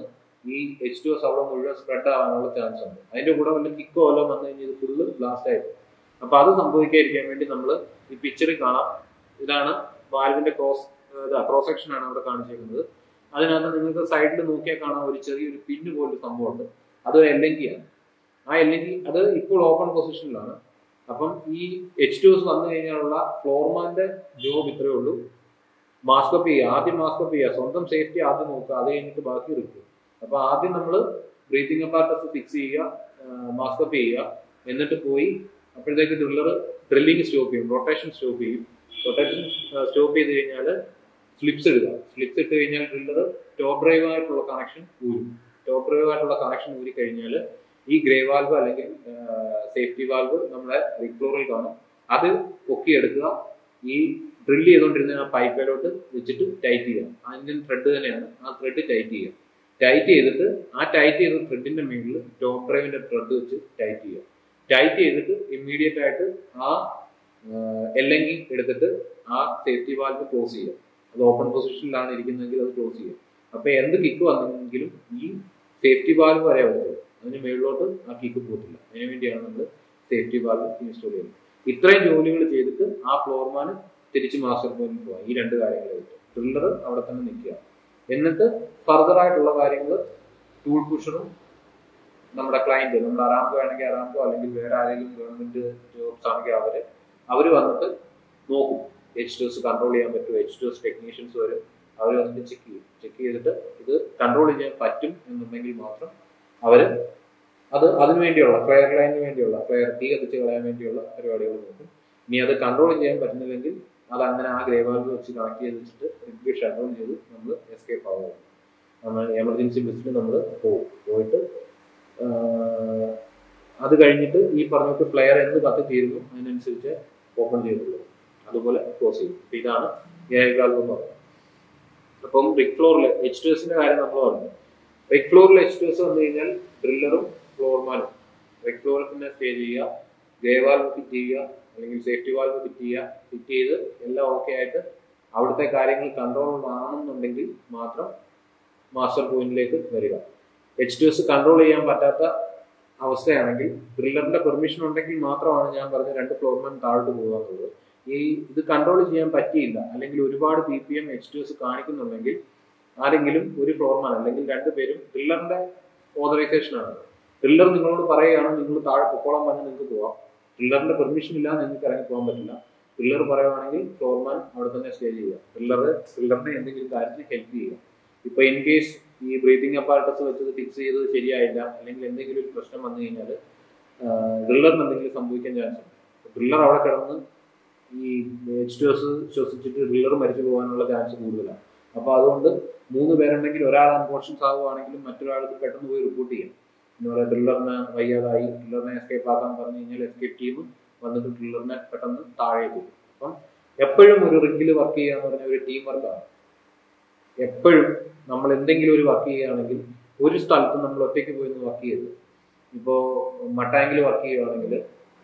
ഈ എച്ച് ടു എസ് അവിടെ മുഴുവൻ സ്പ്രെഡ് ആവാനുള്ള ചാൻസ് ഉണ്ട് അതിന്റെ കൂടെ വല്ല കിക്കോ വല്ലതും വന്നു കഴിഞ്ഞാൽ ഇത് ഫുള്ള് ബ്ലാസ്റ്റ് ആയിരിക്കും അപ്പൊ അത് സംഭവിക്കാതിരിക്കാൻ വേണ്ടി നമ്മൾ ഈ പിക്ചറിൽ കാണാം ഇതാണ് വാൽവിന്റെ ക്രോസ് ക്രോസ് സെക്ഷൻ ആണ് അവിടെ കാണിച്ചിരിക്കുന്നത് അതിനകത്ത് നിങ്ങൾക്ക് സൈഡിൽ നോക്കിയാൽ കാണാം ഒരു ചെറിയൊരു പിന്ന് പോലൊരു സംഭവമുണ്ട് അത് എൽ എൻ ജി ആണ് ആ എൽ എൻ ജി അത് ഇപ്പോൾ ഓപ്പൺ പൊസിഷനിലാണ് അപ്പം ഈ എച്ച് ടു എസ് വന്നു കഴിഞ്ഞാലുള്ള ഫ്ലോർമാന്റെ ജോബ് ഇത്രയേ ഉള്ളൂ മാസ്കപ്പ് ചെയ്യുക ആദ്യം മാസ്കപ്പ് ചെയ്യുക സ്വന്തം സേഫ്റ്റി ആദ്യം നോക്കുക അത് കഴിഞ്ഞിട്ട് ബാക്കി എടുക്കുക അപ്പൊ ആദ്യം നമ്മൾ ബ്രീത്തിങ് അപ്പാർട്ടസ് ഫിക്സ് ചെയ്യുക മാസ്കപ്പ് ചെയ്യുക എന്നിട്ട് പോയി അപ്പോഴത്തേക്ക് ഡ്രില്ലർ ഡ്രില്ലിങ് സ്റ്റോപ്പ് ചെയ്യും റൊട്ടേഷൻ സ്റ്റോപ്പ് ചെയ്യും റൊട്ടേഷൻ സ്റ്റോപ്പ് ചെയ്ത് കഴിഞ്ഞാൽ സ്ലിപ്സ് ഇടുക സ്ലിപ്സ് ഇട്ട് കഴിഞ്ഞാൽ ഡ്രില്ലർ ടോപ്പ് ഡ്രൈവ് ആയിട്ടുള്ള കണക്ഷൻ ഊരും ടോപ്പ് ഡ്രൈവ് ആയിട്ടുള്ള കണക്ഷൻ ഊരി കഴിഞ്ഞാൽ ഈ ഗ്രേ വാൽവ് അല്ലെങ്കിൽ സേഫ്റ്റി വാൽവ് നമ്മുടെ റിക്ലോറിൽ കാണും അത് പൊക്കിയെടുക്കുക ഈ ഡ്രില്ല് ചെയ്തുകൊണ്ടിരുന്ന ആ പൈപ്പിലോട്ട് വെച്ചിട്ട് ടൈറ്റ് ചെയ്യുക അതിൻ്റെ ത്രെഡ് തന്നെയാണ് ആ ത്രെഡ് ടൈറ്റ് ചെയ്യുക ടൈറ്റ് ചെയ്തിട്ട് ആ ടൈറ്റ് ചെയ്ത ത്രെഡിന്റെ മുകളിൽ ടോപ്പ് ഡ്രൈവിന്റെ ത്രെഡ് വെച്ച് ടൈറ്റ് ചെയ്യുക ടൈറ്റ് ചെയ്തിട്ട് ഇമ്മീഡിയറ്റ് ആയിട്ട് ആ എല്ലെങ്കിൽ എടുത്തിട്ട് ആ സേഫ്റ്റി വാൽവ് ക്ലോസ് ചെയ്യുക അത് ഓപ്പൺ പൊസിഷനിലാണ് ഇരിക്കുന്നതെങ്കിൽ അത് ക്ലോസ് ചെയ്യുക അപ്പൊ എന്ത് കിക്ക് വന്നെങ്കിലും ഈ സേഫ്റ്റി വാൽവ് വരെ വരുന്നത് അതിന് മുകളിലോട്ട് ആ കിക്ക് പോകത്തില്ല അതിനു വേണ്ടിയാണ് നമ്മൾ സേഫ്റ്റി വാൽവ് ഇൻസ്റ്റാൾ ചെയ്യുന്നത് ഇത്രയും ജോലികൾ ചെയ്തിട്ട് ആ ഫ്ലോർമാന് തിരിച്ച് മാസ്റ്റർ പോയിന്റ് പോകാം ഈ രണ്ട് കാര്യങ്ങളായിട്ട് ഡ്രില്ലർ അവിടെ തന്നെ നിൽക്കുക എന്നിട്ട് ഫർദർ ആയിട്ടുള്ള കാര്യങ്ങൾ ടൂൾ പുഷറും നമ്മുടെ ക്ലയന്റ് നമ്മുടെ അറാംകോ ആണെങ്കിൽ അറാംകോ അല്ലെങ്കിൽ വേറെ ആരെങ്കിലും ഗവൺമെന്റ് ജോബ്സ് ആണെങ്കിൽ അവര് അവര് വന്നിട്ട് നോക്കും എച്ച് ടു എസ് കൺട്രോൾ ചെയ്യാൻ പറ്റുമോ എച്ച് ടു എസ് ടെക്നീഷ്യൻസ് വരും അവർ വന്നിട്ട് ചെക്ക് ചെയ്യും ചെക്ക് ചെയ്തിട്ട് ഇത് കൺട്രോൾ ചെയ്യാൻ പറ്റും എന്നുണ്ടെങ്കിൽ മാത്രം അവര് അത് അതിനു വേണ്ടിയുള്ള ഫ്ലെയർ ലൈനിന് വേണ്ടിയുള്ള ഫ്ലെയർ തീ കത്തിച്ച് കളയാൻ വേണ്ടിയുള്ള പരിപാടികൾ നോക്കും ഇനി അത് കൺട്രോൾ ചെയ്യാൻ പറ്റുന്നില്ലെങ്കിൽ അത് അങ്ങനെ ആ ഗ്രേ വാൽവ് വെച്ച് കണക്ട് ചെയ്ത് വെച്ചിട്ട് റിഗ് ഷട്ട് ഡൗൺ ചെയ്ത് നമ്മൾ എസ്കേപ്പ് ആവുകയാണ് നമ്മൾ എമർജൻസി ബസ്സിൽ നമ്മൾ പോകും പോയിട്ട് അത് കഴിഞ്ഞിട്ട് ഈ പറഞ്ഞിട്ട് ഫ്ലെയർ എന്ത് കത്തി തീരുന്നു അതിനനുസരിച്ച് ഓപ്പൺ ചെയ്തുള്ളൂ അതുപോലെ ക്ലോസ് ചെയ്യും അപ്പൊ ഇതാണ് എയർ വാൽവ് എന്ന് പറയുന്നത് അപ്പം റിക് ഫ്ലോറിൽ എച്ച് ടു എസിന്റെ കാര്യം നമ്മൾ പറഞ്ഞു റിക് ഫ്ലോറിൽ എച്ച് ടു എസ് വന്നു കഴിഞ്ഞാൽ ഡ്രില്ലറും ഫ്ലോർമാനും റിക് ഫ്ലോറിൽ തന്നെ സ്റ്റേ ചെയ്യുക ഗ്രേ വാൽവ് ഫിറ്റ് ചെയ്യുക അല്ലെങ്കിൽ സേഫ്റ്റി വാൽവ് ഫിറ്റ് ചെയ്യുക ഫിറ്റ് ചെയ്ത് എല്ലാം ഓക്കെ ആയിട്ട് അവിടുത്തെ കാര്യങ്ങൾ കൺട്രോൾ ആണെന്നുണ്ടെങ്കിൽ മാത്രം മാസ്റ്റർ പോയിന്റിലേക്ക് വരിക എച്ച് ടു എസ് കൺട്രോൾ ചെയ്യാൻ പറ്റാത്ത അവസ്ഥയാണെങ്കിൽ ഡ്രില്ലറിന്റെ പെർമിഷൻ ഉണ്ടെങ്കിൽ മാത്രമാണ് ഞാൻ പറഞ്ഞ രണ്ട് ഫ്ലോർമാൻ താഴോട്ട് പോകുക എന്നുള്ളത് ഈ ഇത് കൺട്രോൾ ചെയ്യാൻ പറ്റിയില്ല അല്ലെങ്കിൽ ഒരുപാട് P P M H two S കാണിക്കുന്നുണ്ടെങ്കിൽ ആരെങ്കിലും ഒരു ഫ്ലോർമാൻ അല്ലെങ്കിൽ രണ്ടുപേരും ഡ്രില്ലറിന്റെ ഓതറൈസേഷൻ ആണ് ഡ്രില്ലർ നിങ്ങളോട് പറയുകയാണ് നിങ്ങൾ താഴെ പൊക്കോളം പറഞ്ഞ് നിങ്ങൾക്ക് പോവാം ഡ്രില്ലറിന്റെ പെർമിഷൻ ഇല്ലാതെ നിങ്ങൾക്ക് ഇറങ്ങി പോകാൻ പറ്റില്ല ഡ്രില്ലർ പറയുവാണെങ്കിൽ ഫ്ലോർമാൻ അവിടെ തന്നെ സ്റ്റേ ചെയ്യുക ഡ്രില്ലർ ഡ്രില്ലറിനെ എന്തെങ്കിലും കാര്യത്തിൽ ഹെൽപ്പ് ചെയ്യുക ഇപ്പൊ ഇൻ കേസ് ഈ ബ്രീതിങ് അപ്പാർട്ടസ് വെച്ചത് ഫിക്സ് ചെയ്തത് ശരിയായില്ല അല്ലെങ്കിൽ എന്തെങ്കിലും ഒരു പ്രശ്നം വന്നു കഴിഞ്ഞാൽ ഡ്രില്ലറിന് എന്തെങ്കിലും സംഭവിക്കാൻ ചാൻസ് ഉണ്ട് ഡ്രില്ലർ അവിടെ കിടന്ന് ഈ എച്ച് ടു എസ് ശ്വസിച്ചിട്ട് ഡ്രില്ലർ മരിച്ചു പോകാനുള്ള ചാൻസ് കൂടുതലാണ് അപ്പൊ അതുകൊണ്ട് മൂന്ന് പേരുണ്ടെങ്കിൽ ഒരാൾ അൺകോൺഷ്യസ് ആവുകയാണെങ്കിലും മറ്റൊരാൾക്ക് പെട്ടെന്ന് പോയി റിപ്പോർട്ട് ചെയ്യാം എന്ന് പറയാം ഡ്രില്ലറിന് വയ്യാതായി ഡ്രില്ലറിനെ എസ്കേപ്പ് ആക്കാൻ പറഞ്ഞു കഴിഞ്ഞാൽ എസ്കേപ്പ് ടീം വന്നിട്ട് ഡ്രില്ലറിനെ പെട്ടെന്ന് താഴെ പോകും അപ്പം എപ്പോഴും ഒരു റിഗിൽ വർക്ക് ചെയ്യുക എന്ന് പറഞ്ഞ ഒരു ടീം വർക്കാണ് എപ്പോഴും നമ്മൾ എന്തെങ്കിലും ഒരു വർക്ക് ചെയ്യുകയാണെങ്കിൽ ഒരു സ്ഥലത്ത് നമ്മൾ ഒറ്റയ്ക്ക് പോയി വർക്ക് ചെയ്ത് ഇപ്പോൾ മട്ടാങ്കിൽ വർക്ക് ചെയ്യുകയാണെങ്കിൽ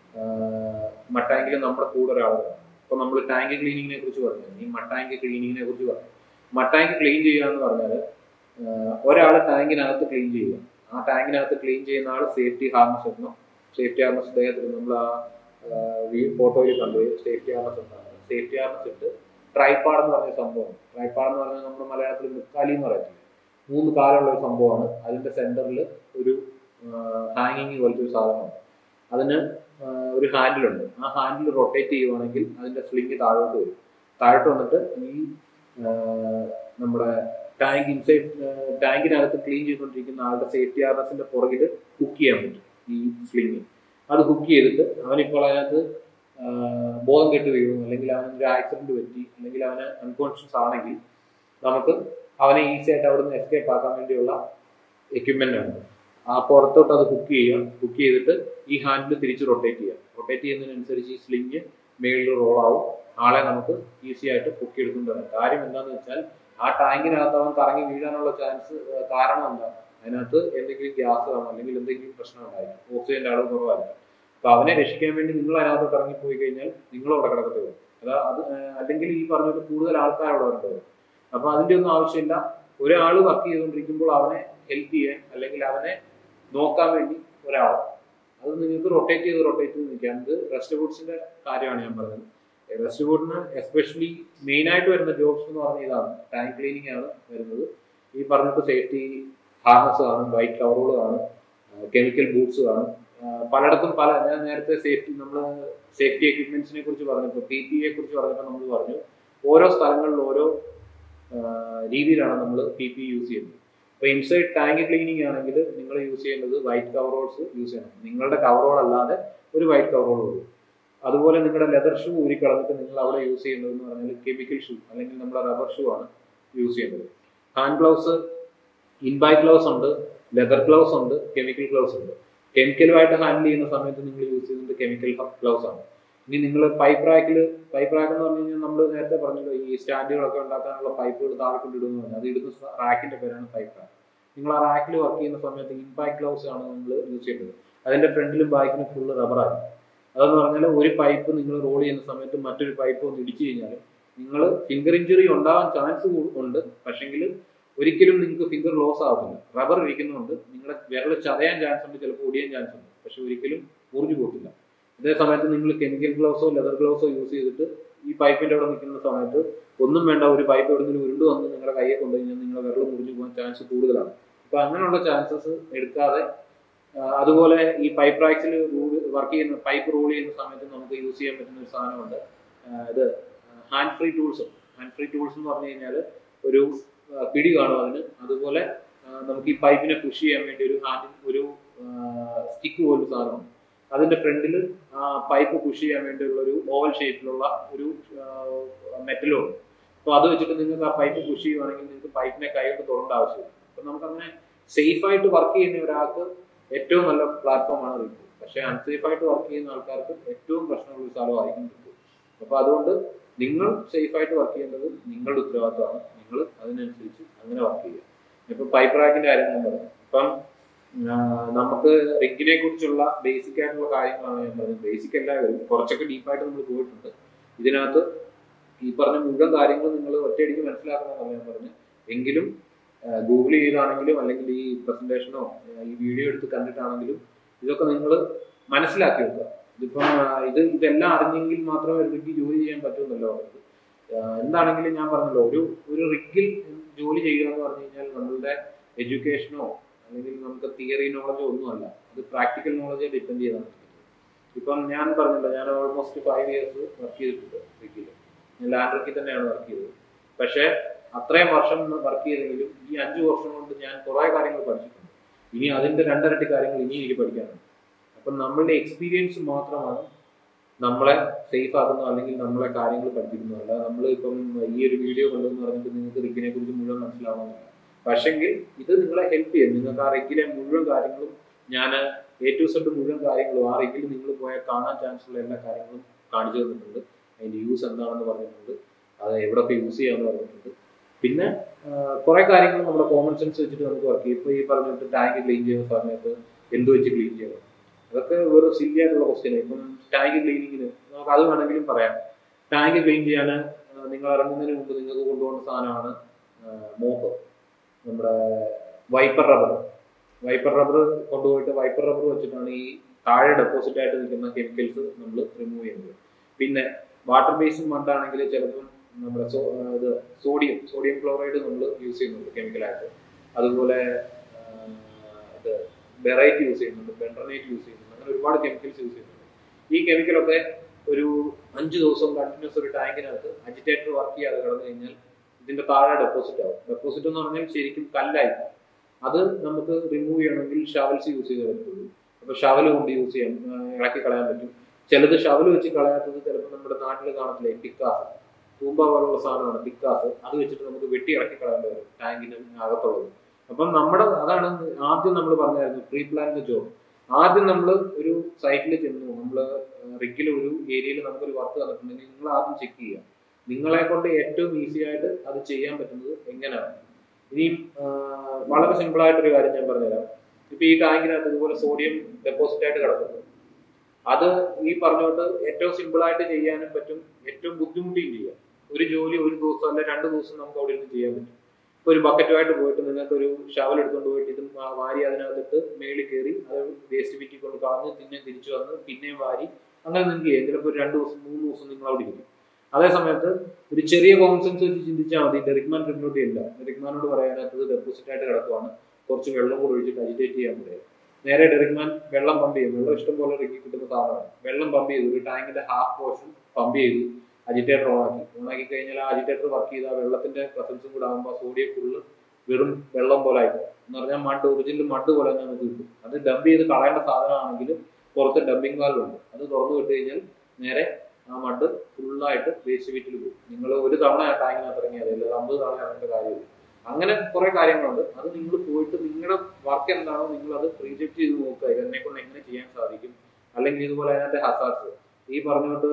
മട്ടാങ്കിൽ നമ്മുടെ കൂടെ ഒരാൾ വേണം ഇപ്പൊ നമ്മൾ ടാങ്ക് ക്ലീനിങ്ങിനെ കുറിച്ച് പറഞ്ഞു ഈ മട്ടാങ്ക് ക്ലീനിങ്ങിനെ കുറിച്ച് പറഞ്ഞു മട്ടാങ്ക് ക്ലീൻ ചെയ്യുക എന്ന് പറഞ്ഞാൽ ഒരാൾ ടാങ്കിനകത്ത് ക്ലീൻ ചെയ്യുക ആ ടാങ്കിനകത്ത് ക്ലീൻ ചെയ്യുന്ന ആൾ സേഫ്റ്റി ഹാർനസ് ഇടണം സേഫ്റ്റി ഹാർനസ് അദ്ദേഹത്തിന് നമ്മൾ ആ ഫോട്ടോയിൽ കണ്ടു സേഫ്റ്റി ഹാർനസ് ഉണ്ടാകും സേഫ്റ്റി ഹാർനസ് ഇട്ട് ട്രൈപ്പാഡ് എന്ന് പറഞ്ഞ സംഭവം ട്രൈപ്പാഡ് എന്ന് പറഞ്ഞാൽ നമ്മുടെ മലയാളത്തിൽ മുക്കാലി എന്ന് പറയുന്നത് മൂന്ന് കാലുള്ള ഒരു സംഭവമാണ് അതിന്റെ സെന്ററിൽ ഒരു ഹാങ്ങിങ് പോലത്തെ ഒരു സാധനമാണ് അതിന് ഒരു ഹാൻഡിലുണ്ട് ആ ഹാൻഡിൽ റൊട്ടേറ്റ് ചെയ്യുവാണെങ്കിൽ അതിന്റെ സ്ലിങ് താഴോട്ട് വരും താഴോട്ട് വന്നിട്ട് ഈ നമ്മുടെ ടാങ്ക് ഇൻസൈഡ് ടാങ്കിനകത്ത് ക്ലീൻ ചെയ്തുകൊണ്ടിരിക്കുന്ന ആളുടെ സേഫ്റ്റി ആർനസിന്റെ പുറകിൽ ഹുക്ക് ചെയ്യാൻ പറ്റും ഈ സ്ലിങ് അത് ഹുക്ക് ചെയ്തിട്ട് അവനിപ്പോൾ അതിനകത്ത് ബോധം കെട്ട് വീഴും അല്ലെങ്കിൽ അവന് ഒരു ആക്സിഡന്റ് പറ്റി അല്ലെങ്കിൽ അവന് അൺകോൺഷ്യസ് ആണെങ്കിൽ നമുക്ക് അവനെ ഈസി ആയിട്ട് അവിടെ നിന്ന് എസ്കേപ്പ് ആക്കാൻ വേണ്ടിയുള്ള എക്യുപ്മെന്റ് ആണ് ആ പുറത്തോട്ട് അത് ഹുക്ക് ചെയ്യുക ഹുക്ക് ചെയ്തിട്ട് ഈ ഹാൻഡിൽ തിരിച്ച് റൊട്ടേറ്റ് ചെയ്യുക റൊട്ടേറ്റ് ചെയ്യുന്നതിനനുസരിച്ച് ഈ സ്ലിങ് മേളിൽ റോൾ ആവും ആളെ നമുക്ക് ഈസി ആയിട്ട് പൊക്കിയെടുക്കേണ്ടതാണ് കാര്യം എന്താണെന്ന് വെച്ചാൽ ആ ടാങ്കിനകത്ത് അവൻ കറങ്ങി വീഴാനുള്ള ചാൻസ് കാരണം എന്താ അതിനകത്ത് എന്തെങ്കിലും ഗ്യാസ് കാണും അല്ലെങ്കിൽ എന്തെങ്കിലും പ്രശ്നം ഉണ്ടായിരിക്കും ഓക്സിജന്റെ അളവ് കുറവായിരിക്കും അപ്പൊ അവനെ രക്ഷിക്കാൻ വേണ്ടി നിങ്ങൾ അതിനകത്തോട്ട് ഇറങ്ങി പോയി കഴിഞ്ഞാൽ നിങ്ങൾ അവിടെ കിടക്കത്തേ വരും അതാ അത് അല്ലെങ്കിൽ ഈ പറഞ്ഞിട്ട് കൂടുതൽ ആൾക്കാർ അവിടെ വരേണ്ടി വരും അപ്പൊ അതിന്റെ ഒന്നും ആവശ്യമില്ല ഒരാൾ വർക്ക് ചെയ്തുകൊണ്ടിരിക്കുമ്പോൾ അവനെ ഹെൽപ്പ് ചെയ്യാൻ അല്ലെങ്കിൽ അവനെ നോക്കാൻ വേണ്ടി ഒരാളാണ് അത് നിങ്ങൾക്ക് റൊട്ടേറ്റ് ചെയ്ത് റൊട്ടേറ്റ് ചെയ്ത് നിൽക്കാം ഇത് റെസ്റ്റ് ബൂട്ട്സിന്റെ കാര്യമാണ് ഞാൻ പറഞ്ഞത് റെസ്റ്റ് ബൂട്ടിന് എസ്പെഷ്യലി മെയിൻ ആയിട്ട് വരുന്ന ജോബ്സ് എന്ന് പറഞ്ഞ ഇതാണ് ടാങ്ക് ക്ലീനിങ് ആണ് വരുന്നത് ഈ പറഞ്ഞിട്ട് സേഫ്റ്റി ഹാർനസ് കാണും വൈറ്റ് കവറുകൾ കാണും കെമിക്കൽ ബൂട്ട്സ് കാണും പലയിടത്തും പല ഞാൻ നേരത്തെ സേഫ്റ്റി നമ്മൾ സേഫ്റ്റി എക്യുപ്മെന്റ്സിനെ കുറിച്ച് പറഞ്ഞപ്പോൾ പി പി എ കുറിച്ച് പറഞ്ഞപ്പോൾ നമ്മൾ പറഞ്ഞു ഓരോ സ്ഥലങ്ങളിൽ ഓരോ രീതിയിലാണ് നമ്മൾ പി പി യൂസ് ചെയ്യുന്നത് ഇപ്പൊ ഇൻസൈഡ് ടാങ്ക് ക്ലീനിങ് ആണെങ്കിൽ നിങ്ങൾ യൂസ് ചെയ്യേണ്ടത് വൈറ്റ് കവറോൾസ് യൂസ് ചെയ്യണം നിങ്ങളുടെ കവറോൾ അല്ലാതെ ഒരു വൈറ്റ് കവറോൾ ഉള്ളൂ അതുപോലെ നിങ്ങളുടെ ലെതർ ഷൂ ഊരിക്കളഞ്ഞിട്ട് നിങ്ങൾ അവിടെ യൂസ് ചെയ്യുന്നത് എന്ന് പറഞ്ഞാൽ കെമിക്കൽ ഷൂ അല്ലെങ്കിൽ നമ്മുടെ റബ്ബർ ഷൂ ആണ് യൂസ് ചെയ്യുന്നത് ഹാൻഡ് ഗ്ലൗസ് ഇൻബൈ ഗ്ലൗസ് ഉണ്ട് ലെതർ ഗ്ലൗസ് ഉണ്ട് കെമിക്കൽ ഗ്ലൗസ് ഉണ്ട് കെമിക്കലുമായിട്ട് ഹാൻഡിൽ ചെയ്യുന്ന സമയത്ത് നിങ്ങൾ യൂസ് ചെയ്യുന്നത് കെമിക്കൽ ഗ്ലൗസ് ആണ് ഇനി നിങ്ങൾ പൈപ്പ് റാക്കിൽ പൈപ്പ് റാക്ക് എന്ന് പറഞ്ഞു കഴിഞ്ഞാൽ നമ്മൾ നേരത്തെ പറഞ്ഞല്ലോ ഈ സ്റ്റാൻഡുകളൊക്കെ ഉണ്ടാക്കാനുള്ള പൈപ്പുകൾ താഴെ കൊണ്ടിടുന്നു പറഞ്ഞു അത് ഇടുന്ന റാക്കിന്റെ പേരാണ് പൈപ്പ് റാക്ക് നിങ്ങൾ ആ റാക്കിൽ വർക്ക് ചെയ്യുന്ന സമയത്ത് ഇമ്പാക്ട് ഗ്ലൗസ് ആണ് നിങ്ങൾ യൂസ് ചെയ്യുന്നത് അതിന്റെ ഫ്രണ്ടിലും ബാക്കിലും ഫുള്ള് റബ്ബറാണ് അതെന്ന് പറഞ്ഞാൽ ഒരു പൈപ്പ് നിങ്ങൾ റോൾ ചെയ്യുന്ന സമയത്ത് മറ്റൊരു പൈപ്പ് ഒന്ന് ഇടിച്ചു കഴിഞ്ഞാൽ നിങ്ങൾ ഫിംഗർ ഇഞ്ചുറി ഉണ്ടാവാൻ ചാൻസ് ഉണ്ട് പക്ഷെങ്കിൽ ഒരിക്കലും നിങ്ങൾക്ക് ഫിംഗർ ലോസ് ആവത്തില്ല റബ്ബർ ഇരിക്കുന്നുണ്ട് നിങ്ങളുടെ വിരൽ ചതയാൻ ചാൻസ് ഉണ്ട് ചിലപ്പോൾ ഒടിയാൻ ചാൻസ് ഉണ്ട് പക്ഷെ ഒരിക്കലും മുറിഞ്ഞു പോകത്തില്ല അതേ സമയത്ത് നിങ്ങൾ കെമിക്കൽ ഗ്ലൗസോ ലെതർ ഗ്ലൗസോ യൂസ് ചെയ്തിട്ട് ഈ പൈപ്പിന്റെ അവിടെ നിൽക്കുന്ന സമയത്ത് ഒന്നും വേണ്ട ഒരു പൈപ്പ് എവിടെയെങ്കിലും ഉരുണ്ട് വന്ന് നിങ്ങളുടെ കയ്യെ കൊണ്ടുകഴിഞ്ഞാൽ നിങ്ങളുടെ വിരൽ മുറിഞ്ഞു പോകാൻ ചാൻസ് കൂടുതലാണ് അപ്പൊ അങ്ങനെയുള്ള ചാൻസസ് എടുക്കാതെ അതുപോലെ ഈ പൈപ്പ് റാക്സിൽ റൂൾ വർക്ക് ചെയ്യുന്ന പൈപ്പ് റോൾ ചെയ്യുന്ന സമയത്ത് നമുക്ക് യൂസ് ചെയ്യാൻ പറ്റുന്ന ഒരു സാധനമുണ്ട് ഇത് hand free tools hand free tools എന്ന് പറഞ്ഞു കഴിഞ്ഞാൽ ഒരു പിടി കാണും അതിന് അതുപോലെ നമുക്ക് ഈ പൈപ്പിനെ പുഷ് ചെയ്യാൻ വേണ്ടി ഒരു ഹാൻഡ് ഒരു സ്റ്റിക്ക് പോലൊരു സാധനമാണ് അതിന്റെ ഫ്രണ്ടിൽ പൈപ്പ് പുഷ് ചെയ്യാൻ വേണ്ടിയുള്ള ഒരു ഓവൽ ഷേപ്പിലുള്ള ഒരു മെറ്റലും ഉണ്ട് അപ്പോൾ അത് വെച്ചിട്ട് നിങ്ങൾക്ക് ആ പൈപ്പ് പുഷ് ചെയ്യുവാണെങ്കിൽ നിങ്ങൾക്ക് പൈപ്പിനെ കൈകൊണ്ട് തുറണ്ട ആവശ്യമില്ല അപ്പൊ നമുക്ക് അങ്ങനെ സേഫ് ആയിട്ട് വർക്ക് ചെയ്യുന്ന ഒരാൾക്ക് ഏറ്റവും നല്ല പ്ലാറ്റ്ഫോമാണ് റിക്കു പക്ഷെ അൺസേഫ് ആയിട്ട് വർക്ക് ചെയ്യുന്ന ആൾക്കാർക്ക് ഏറ്റവും പ്രശ്നമുള്ള ഒരു സ്ഥലമായിരിക്കും റിക്കു അപ്പൊ അതുകൊണ്ട് നിങ്ങൾ സേഫ് ആയിട്ട് വർക്ക് ചെയ്യേണ്ടത് നിങ്ങളുടെ ഉത്തരവാദിത്തമാണ് നിങ്ങൾ അതിനനുസരിച്ച് അങ്ങനെ വർക്ക് ചെയ്യുക ഇപ്പൊ പൈപ്പ് റാക്കിന്റെ കാര്യം ഞാൻ പറഞ്ഞു ഇപ്പം നമുക്ക് റിഗിനെ കുറിച്ചുള്ള ബേസിക് ആയിട്ടുള്ള കാര്യങ്ങളാണ് ഞാൻ പറഞ്ഞത് ബേസിക് എല്ലാവരും കുറച്ചൊക്കെ ഡീപ്പായിട്ട് നമ്മൾ പോയിട്ടുണ്ട് ഇതിനകത്ത് ഈ പറഞ്ഞ മുഴുവൻ കാര്യങ്ങൾ നിങ്ങൾ ഒറ്റയടിക്ക് മനസ്സിലാക്കണമെന്നാണ് ഞാൻ പറഞ്ഞത് എങ്കിലും ഗൂഗിൾ ചെയ്താണെങ്കിലും അല്ലെങ്കിൽ ഈ പ്രസന്റേഷനോ ഈ വീഡിയോ എടുത്ത് കണ്ടിട്ടാണെങ്കിലും ഇതൊക്കെ നിങ്ങൾ മനസ്സിലാക്കി വെക്കുക ഇതിപ്പം ഇത് ഇതെല്ലാം അറിഞ്ഞെങ്കിൽ മാത്രമേ റിഗ് ജോലി ചെയ്യാൻ പറ്റുമെന്നല്ലോ പറഞ്ഞത് എന്താണെങ്കിലും ഞാൻ പറഞ്ഞല്ലോ ഒരു ഒരു റിഗിൽ ജോലി ചെയ്യുക എന്ന് പറഞ്ഞു കഴിഞ്ഞാൽ നമ്മളുടെ എഡ്യൂക്കേഷനോ അല്ലെങ്കിൽ നമുക്ക് തിയറി നോളജോ ഒന്നുമല്ല അത് പ്രാക്ടിക്കൽ നോളജെ ഡിപ്പെൻഡ് ചെയ്താണ് ഇപ്പം ഞാൻ പറഞ്ഞല്ലോ ഞാൻ ഓൾമോസ്റ്റ് ഫൈവ് ഇയേഴ്സ് വർക്ക് ചെയ്തിട്ടുണ്ട് റിഗിൽ ഞാൻ ലാൻഡ് റിക്കിൽ തന്നെയാണ് വർക്ക് ചെയ്തത് പക്ഷേ അത്രയും വർഷം വർക്ക് ചെയ്തെങ്കിലും ഈ അഞ്ചു വർഷം കൊണ്ട് ഞാൻ കുറേ കാര്യങ്ങൾ പഠിച്ചിട്ടുണ്ട് ഇനി അതിന്റെ രണ്ടരട്ടി കാര്യങ്ങൾ ഇനി എനിക്ക് പഠിക്കാനുണ്ട് അപ്പം നമ്മളുടെ എക്സ്പീരിയൻസ് മാത്രമാണ് നമ്മളെ സേഫ് ആക്കുന്നു അല്ലെങ്കിൽ നമ്മളെ കാര്യങ്ങൾ പഠിപ്പിക്കുന്നു അല്ലാതെ നമ്മൾ ഇപ്പം ഈ ഒരു വീഡിയോ കണ്ടെന്ന് പറഞ്ഞിട്ട് നിങ്ങൾക്ക് റിഗിനെ കുറിച്ച് മുഴുവൻ മനസ്സിലാവണമെന്നില്ല പക്ഷെങ്കിൽ ഇത് നിങ്ങളെ ഹെൽപ്പ് ചെയ്യും നിങ്ങൾക്ക് ആ റിഗിലെ മുഴുവൻ കാര്യങ്ങളും ഞാൻ എ ടു സെഡ് മുഴുവൻ കാര്യങ്ങളും ആ റിഗിൽ നിങ്ങൾ പോയാൽ കാണാൻ ചാൻസ് ഉള്ള എല്ലാ കാര്യങ്ങളും കാണിച്ചു തന്നിട്ടുണ്ട് അതിന്റെ യൂസ് എന്താണെന്ന് പറഞ്ഞിട്ടുണ്ട് അത് എവിടെയൊക്കെ യൂസ് ചെയ്യാമെന്ന് പറഞ്ഞിട്ടുണ്ട് പിന്നെ കുറെ കാര്യങ്ങൾ നമ്മുടെ കോമൺ സെൻസ് വെച്ചിട്ട് നമുക്ക് വർക്ക് ചെയ്യും ഇപ്പൊ ഈ പറഞ്ഞിട്ട് ടാങ്ക് ക്ലീൻ ചെയ്യുന്ന സമയത്ത് എന്ത് വെച്ച് ക്ലീൻ ചെയ്യണം അതൊക്കെ വെറും സില്ലി ആയിട്ടുള്ള ക്വസ്റ്റ്യൻ ഇപ്പം ടാങ്ക് ക്ലീനിങ്ങിന് നമുക്ക് അത് വേണമെങ്കിലും പറയാം ടാങ്ക് ക്ലീൻ ചെയ്യാൻ നിങ്ങൾ ഇറങ്ങുന്നതിന് മുമ്പ് നിങ്ങൾക്ക് കൊണ്ടുപോകുന്ന സാധനമാണ് മോപ്പ് നമ്മുടെ വൈപ്പർ റബ്ബർ വൈപ്പർ റബ്ബർ കൊണ്ടുപോയിട്ട് വൈപ്പർ റബ്ബർ വെച്ചിട്ടാണ് ഈ താഴെ ഡെപ്പോസിറ്റ് ആയിട്ട് നിൽക്കുന്ന കെമിക്കൽസ് നമ്മൾ റിമൂവ് ചെയ്യുന്നത് പിന്നെ വാട്ടർ ബേസിൻ മണ്ണാണെങ്കിൽ ചിലപ്പം നമ്മുടെ ഇത് സോഡിയം സോഡിയം ക്ലോറൈഡ് നമ്മൾ യൂസ് ചെയ്യുന്നുണ്ട് കെമിക്കലായിട്ട് അതുപോലെ ഇത് ബെറൈറ്റ് യൂസ് ചെയ്യുന്നുണ്ട് ബെൻഡർനേറ്റ് യൂസ് ചെയ്യുന്നുണ്ട് അങ്ങനെ ഒരുപാട് കെമിക്കൽസ് യൂസ് ചെയ്യുന്നുണ്ട് ഈ കെമിക്കലൊക്കെ ഒരു അഞ്ച് ദിവസം കണ്ടിന്യൂസ് ഒരു ടാങ്കിനകത്ത് അജിറ്റേറ്റർ വർക്ക് ചെയ്യാതെ കിടന്നു കഴിഞ്ഞാൽ ഇതിന്റെ താഴെ ഡെപ്പോസിറ്റ് ആവും ഡെപ്പോസിറ്റ് എന്ന് പറഞ്ഞാൽ ശരിക്കും കല്ലായി അത് നമുക്ക് റിമൂവ് ചെയ്യണമെങ്കിൽ ഷവൽസ് യൂസ് ചെയ്തേ പറ്റുള്ളൂ അപ്പൊ ഷവൽ കൊണ്ട് യൂസ് ചെയ്യാം ഇളക്കി കളയാൻ പറ്റും ചിലത് ഷവൽ വെച്ച് കളയാത്തത് ചിലപ്പോൾ നമ്മുടെ നാട്ടിൽ കാണത്തില്ലേ പിക്കാസ് തൂമ്പ പോലുള്ള സാധനമാണ് പിക്കാസ് അത് വെച്ചിട്ട് നമുക്ക് വെട്ടി ഇറക്കി കളയേണ്ടി വരും ടാങ്കിന് അകത്തുള്ളത് അപ്പം നമ്മുടെ അതാണ് ആദ്യം നമ്മൾ പറഞ്ഞായിരുന്നു പ്രീ പ്ലാൻ ജോബ് ആദ്യം നമ്മൾ ഒരു സൈറ്റിൽ ചെന്നു നമ്മൾ റിഗിൽ ഒരു ഏരിയയിൽ നമുക്കൊരു വർക്ക് തന്നിട്ടുണ്ടെങ്കിൽ നിങ്ങൾ ആദ്യം ചെക്ക് ചെയ്യുക നിങ്ങളെ കൊണ്ട് ഏറ്റവും ഈസി ആയിട്ട് അത് ചെയ്യാൻ പറ്റുന്നത് എങ്ങനെയാണ് ഇനിയും വളരെ സിമ്പിൾ ആയിട്ടൊരു കാര്യം ഞാൻ പറഞ്ഞുതരാം ഇപ്പൊ ഈ ടാങ്കിനകത്ത് ഇതുപോലെ സോഡിയം ഡെപ്പോസിറ്റ് ആയിട്ട് കിടക്കുന്നത് അത് ഈ പറഞ്ഞുകൊണ്ട് ഏറ്റവും സിമ്പിൾ ആയിട്ട് ചെയ്യാനും പറ്റും ഏറ്റവും ബുദ്ധിമുട്ടിയും ചെയ്യാം ഒരു ജോലി ഒരു ദിവസം അല്ലെ രണ്ട് ദിവസം നമുക്ക് അവിടെ ഇരുന്ന് ചെയ്യാൻ പറ്റും ഇപ്പൊ ഇപ്പൊ ഒരു ബക്കറ്റുമായിട്ട് പോയിട്ട് നിങ്ങൾക്ക് ഒരു ഷവൽ എടുത്തുകൊണ്ട് പോയിട്ട് ഇതും വാ- വാരി അതിനകത്തിട്ട് മേളിൽ കയറി അത് വേസ്റ്റ് പിറ്റി കൊണ്ട് കളഞ്ഞ് പിന്നെ തിരിച്ചു വന്ന് പിന്നെയും വാരി അങ്ങനെ നിങ്ങൾക്ക് ചെയ്യാം ചിലപ്പോൾ ഒരു രണ്ട് ദിവസം മൂന്ന് ദിവസം നിങ്ങൾ അവിടെ ഇരിക്കും അതേ സമയത്ത് ഒരു ചെറിയ കോൺസെൻസ് വെച്ച് ചിന്തിച്ചാൽ മതി ഡെറിക്മാൻ റിമോട്ട് ഇല്ല ഡെറിക്മാനോട് പറയാനകത്ത് ഡെപ്പോസിറ്റ് ആയിട്ട് കിടക്കുവാണ് കുറച്ച് വെള്ളം കൂടി ഒഴിച്ചിട്ട് അജിറ്റേറ്റ് ചെയ്യാൻ പറയാം നേരെ ഡെറിക്മാൻ വെള്ളം പമ്പ് ചെയ്യും വെള്ളം ഇഷ്ടം പോലെ ഇറക്കി കിട്ടുന്ന സാധനമാണ് വെള്ളം പമ്പ് ചെയ്തു ഒരു ടാങ്കിന്റെ ഹാഫ് പോർഷൻ പമ്പ് ചെയ്തു അജിറ്റേറ്റർ ഓണാക്കി ഓണാക്കി കഴിഞ്ഞാൽ ആ അജിറ്റേറ്റർ വർക്ക് ചെയ്ത വെള്ളത്തിന്റെ പ്രസൻസും കൂടെ ആകുമ്പോൾ സോഡിയം ഫുള്ള് വെറും വെള്ളം പോലെ ആയിട്ട് എന്ന് പറഞ്ഞാൽ മഡ് ഒറിജിനൽ മഡ് പോലെ തന്നെ നമുക്ക് കിട്ടും അത് ഡംപ് ചെയ്ത് കളയേണ്ട സാധനമാണെങ്കിൽ പുറത്ത് ഡംപിങ് വാൽവ് ഉണ്ട് അത് തുറന്നു വിട്ട് കഴിഞ്ഞാൽ നേരെ ആ മഡ് ഫുള്ളായിട്ട് വേസ്റ്റ് വീട്ടിൽ പോകും നിങ്ങൾ ഒരു തവണ ആ ടാങ്കിനകത്ത് ഇറങ്ങിയാൽ അല്ല അമ്പത് തവണ ഇറങ്ങേണ്ട കാര്യമില്ല അങ്ങനെ കുറെ കാര്യങ്ങളുണ്ട് അത് നിങ്ങൾ പോയിട്ട് നിങ്ങളുടെ വർക്ക് എന്താണോ നിങ്ങൾ അത് പ്രീജക്ട് ചെയ്ത് നോക്കുക ഇതിനെ കൊണ്ട് എങ്ങനെ ചെയ്യാൻ സാധിക്കും അല്ലെങ്കിൽ ഇതുപോലെ അതിനകത്തെ ഹസാർസ് ഈ പറഞ്ഞോട്ട്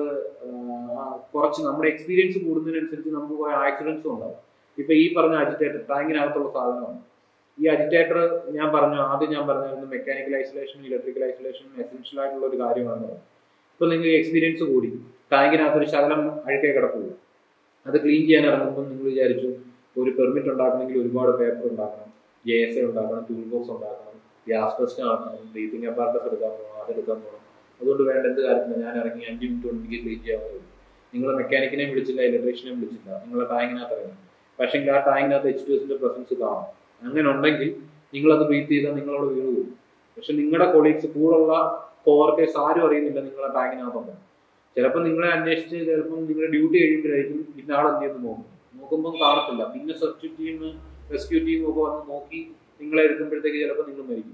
കുറച്ച് നമ്മുടെ എക്സ്പീരിയൻസ് കൂടുന്നതിനനുസരിച്ച് നമുക്ക് കുറെ ആക്സിഡൻസും ഉണ്ടാവും ഇപ്പൊ ഈ പറഞ്ഞ അജിറ്റേറ്റർ ടാങ്കിനകത്തുള്ള സാധനമാണ് ഈ അജിറ്റേറ്റർ ഞാൻ പറഞ്ഞു ആദ്യം ഞാൻ പറഞ്ഞിരുന്നു മെക്കാനിക്കൽ ഐസൊലേഷനും ഇലക്ട്രിക്കൽ ഐസൊലേഷനും എസെൻഷ്യൽ ആയിട്ടുള്ള ഒരു കാര്യമാണ് ഇപ്പൊ നിങ്ങൾക്ക് എക്സ്പീരിയൻസ് കൂടി ടാങ്കിനകത്ത് ഒരു ശകലം അഴുക്കേ കിടക്കുള്ളൂ അത് ക്ലീൻ ചെയ്യാൻ ഇറങ്ങുമ്പോൾ നിങ്ങൾ വിചാരിച്ചു ഒരു പെർമിറ്റ് ഉണ്ടാക്കണമെങ്കിൽ ഒരുപാട് പേപ്പർ ഉണ്ടാക്കണം ജെ എസ് എ ഉണ്ടാക്കണം ടൂൾ ബോക്സ് ഉണ്ടാക്കണം ഗ്യാസ് ടെസ്റ്റ് നടത്തണം ബ്രീത്തിങ് അപ്പാർട്ടസ് എടുക്കാൻ പോകണം അതെടുക്കാൻ പോകണം അതുകൊണ്ട് വേണ്ട എന്ത് കാര്യത്തില്ല ഞാൻ ഇറങ്ങി അഞ്ച് മിനിറ്റ് കൊണ്ട് എനിക്ക് ക്ലീൻ ചെയ്യാവുന്നേ ഉള്ളൂ നിങ്ങൾ മെക്കാനിക്കിനെയും വിളിച്ചില്ല ഇലക്ട്രീഷ്യനെയും വിളിച്ചില്ല നിങ്ങളുടെ ടാങ്കിനകത്ത് ഇറങ്ങി പക്ഷേ ആ ടാങ്കിനകത്ത് എച്ച് ടു എസിന്റെ പ്രസൻസ് കാണും അങ്ങനെ ഉണ്ടെങ്കിൽ നിങ്ങളത് ബ്രീത്ത് ചെയ്താൽ നിങ്ങളോട് വീണ് പോകും പക്ഷെ നിങ്ങളുടെ കൊളീഗ്സ് കൂടുള്ള കോവർക്കേഴ്സ് ആരും അറിയുന്നില്ല നിങ്ങളുടെ ടാങ്കിനകത്തുണ്ട് ചിലപ്പോൾ നിങ്ങളെ അന്വേഷിച്ച് ചിലപ്പം നിങ്ങളുടെ ഡ്യൂട്ടി കഴിയുമ്പോഴായിരിക്കും ഇന്ന ആൾ എന്ത് ചെയ്യുന്നു നോക്കും നോക്കുമ്പോൾ കാണത്തില്ല പിന്നെ സെർച്ച് ടീം റെസ്ക്യൂ ടീം ഒക്കെ വന്ന് നോക്കി നിങ്ങളെ എടുക്കുമ്പോഴത്തേക്ക് ചിലപ്പോൾ നിങ്ങൾ മരിക്കും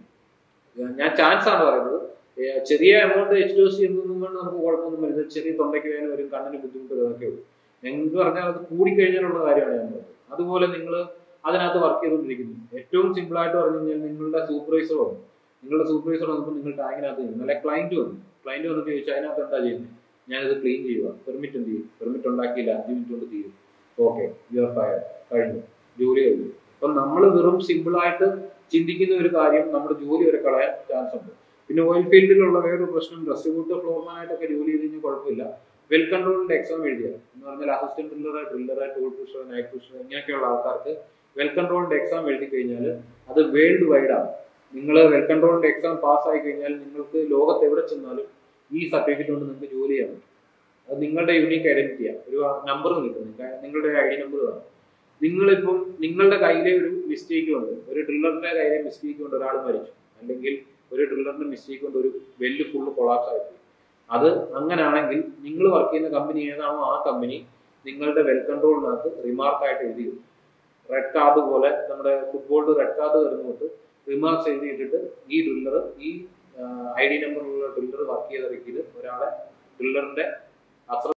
ഞാൻ ചാൻസ് ആണ് പറയുന്നത് ഏ, ചെറിയ എമൗണ്ട് എച്ച് ഡോസ് ചെയ്യുന്നതും കൊണ്ട് നമുക്ക് കുഴപ്പമൊന്നും വരുന്നത് ചെറിയ തൊണ്ടയ്ക്ക് വേദന വരും കണ്ണിന് ബുദ്ധിമുട്ട് അതൊക്കെ ഉള്ളൂ ഞങ്ങൾക്ക് പറഞ്ഞാൽ അത് കൂടിക്കഴിഞ്ഞാലുള്ള കാര്യമാണ് ഞാൻ പറഞ്ഞത് അതുപോലെ നിങ്ങൾ അതിനകത്ത് വർക്ക് ചെയ്തുകൊണ്ടിരിക്കുന്നു ഏറ്റവും സിമ്പിൾ ആയിട്ട് പറഞ്ഞു കഴിഞ്ഞാൽ നിങ്ങളുടെ സൂപ്പർവൈസർ വന്നു നിങ്ങളുടെ സൂപ്പർവൈസർ വന്നപ്പോൾ നിങ്ങൾ ടാങ്കിനകത്ത് ചെയ്യുന്നു അല്ലെ ക്ലയന്റ് വന്നു ക്ലയന്റ് വന്നിട്ട് ചോദിച്ചാൽ അതിനകത്ത് എന്താ ചെയ്യുന്നത് ഞാനിത് ക്ലീൻ ചെയ്യുക പെർമിറ്റ് എന്ത് ചെയ്യും പെർമിറ്റ് ഉണ്ടാക്കിയില്ല അഞ്ച് മിനിറ്റ് കൊണ്ട് തീരും ഓക്കെ യു ആർ ഫയർ കഴിഞ്ഞു ജോലി കഴിഞ്ഞു അപ്പം നമ്മൾ വെറും സിമ്പിൾ ആയിട്ട് ചിന്തിക്കുന്ന ഒരു കാര്യം നമ്മുടെ ജോലി വരെ കളയാൻ ചാൻസ് ഉണ്ട് പിന്നെ ഓയിൽ ഫീൽഡിലുള്ള വേറൊരു പ്രശ്നം ഡ്രസ്ട്രിബ്യൂട്ടർ ഫ്ലോർമാൻ ആയിട്ടൊക്കെ ജോലി ചെയ്ത് കഴിഞ്ഞാൽ കുഴപ്പമില്ല വെൽ കൺട്രോളിന്റെ എക്സാം എഴുതിയാൽ എന്ന് പറഞ്ഞാൽ assistant driller driller tool pusher night pusher ഇങ്ങനെയൊക്കെയുള്ള ആൾക്കാർക്ക് വെൽ കൺട്രോളിന്റെ എക്സാം എഴുതി കഴിഞ്ഞാൽ അത് വേൾഡ് വൈഡ് ആണ് നിങ്ങൾ വെൽ കൺട്രോളിന്റെ എക്സാം പാസ്സായി കഴിഞ്ഞാൽ നിങ്ങൾക്ക് ലോകത്ത് എവിടെ ചെന്നാലും ഈ സർട്ടിഫിക്കറ്റ് കൊണ്ട് നിങ്ങൾക്ക് ജോലി ചെയ്യാൻ പറ്റും അത് നിങ്ങളുടെ യൂണീക്ക് ഐഡന്റിറ്റിയാണ് ഒരു നമ്പർ കിട്ടും നിങ്ങ- നിങ്ങളുടെ ഐ ഡി നമ്പർ കാണും നിങ്ങളിപ്പം നിങ്ങളുടെ കയ്യിലെ ഒരു മിസ്റ്റേക്ക് കൊണ്ട് ഒരു ഡ്രില്ലറിന്റെ കയ്യിലെ മിസ്റ്റേക്ക് കൊണ്ട് ഒരാൾ മരിച്ചു അല്ലെങ്കിൽ ഒരു ഡ്രില്ലറിന്റെ മിസ്റ്റേക്ക് കൊണ്ട് ഒരു വെല്ല് ഫുള്ള് കൊളാപ്സ് ആയിപ്പോയി അത് അങ്ങനാണെങ്കിൽ നിങ്ങൾ വർക്ക് ചെയ്യുന്ന കമ്പനി ഏതാണോ ആ കമ്പനി നിങ്ങളുടെ വെൽ കൺട്രോളിനകത്ത് റിമാർക്കായിട്ട് എഴുതി റെഡ് കാർഡ് പോലെ നമ്മുടെ ഫുട്ബോളിൽ റെഡ് കാർഡ് വരുന്നോട്ട് റിമാർക്സ് എഴുതിയിട്ടിട്ട് ഈ ഡ്രില്ലർ ഈ ഐ ഡി നമ്പറുള്ള ഡ്രില്ലർ വർക്ക് ചെയ്ത വ്യക്തിയിൽ ഒരാളെ ഡ്രില്ലറിന്റെ അത്ര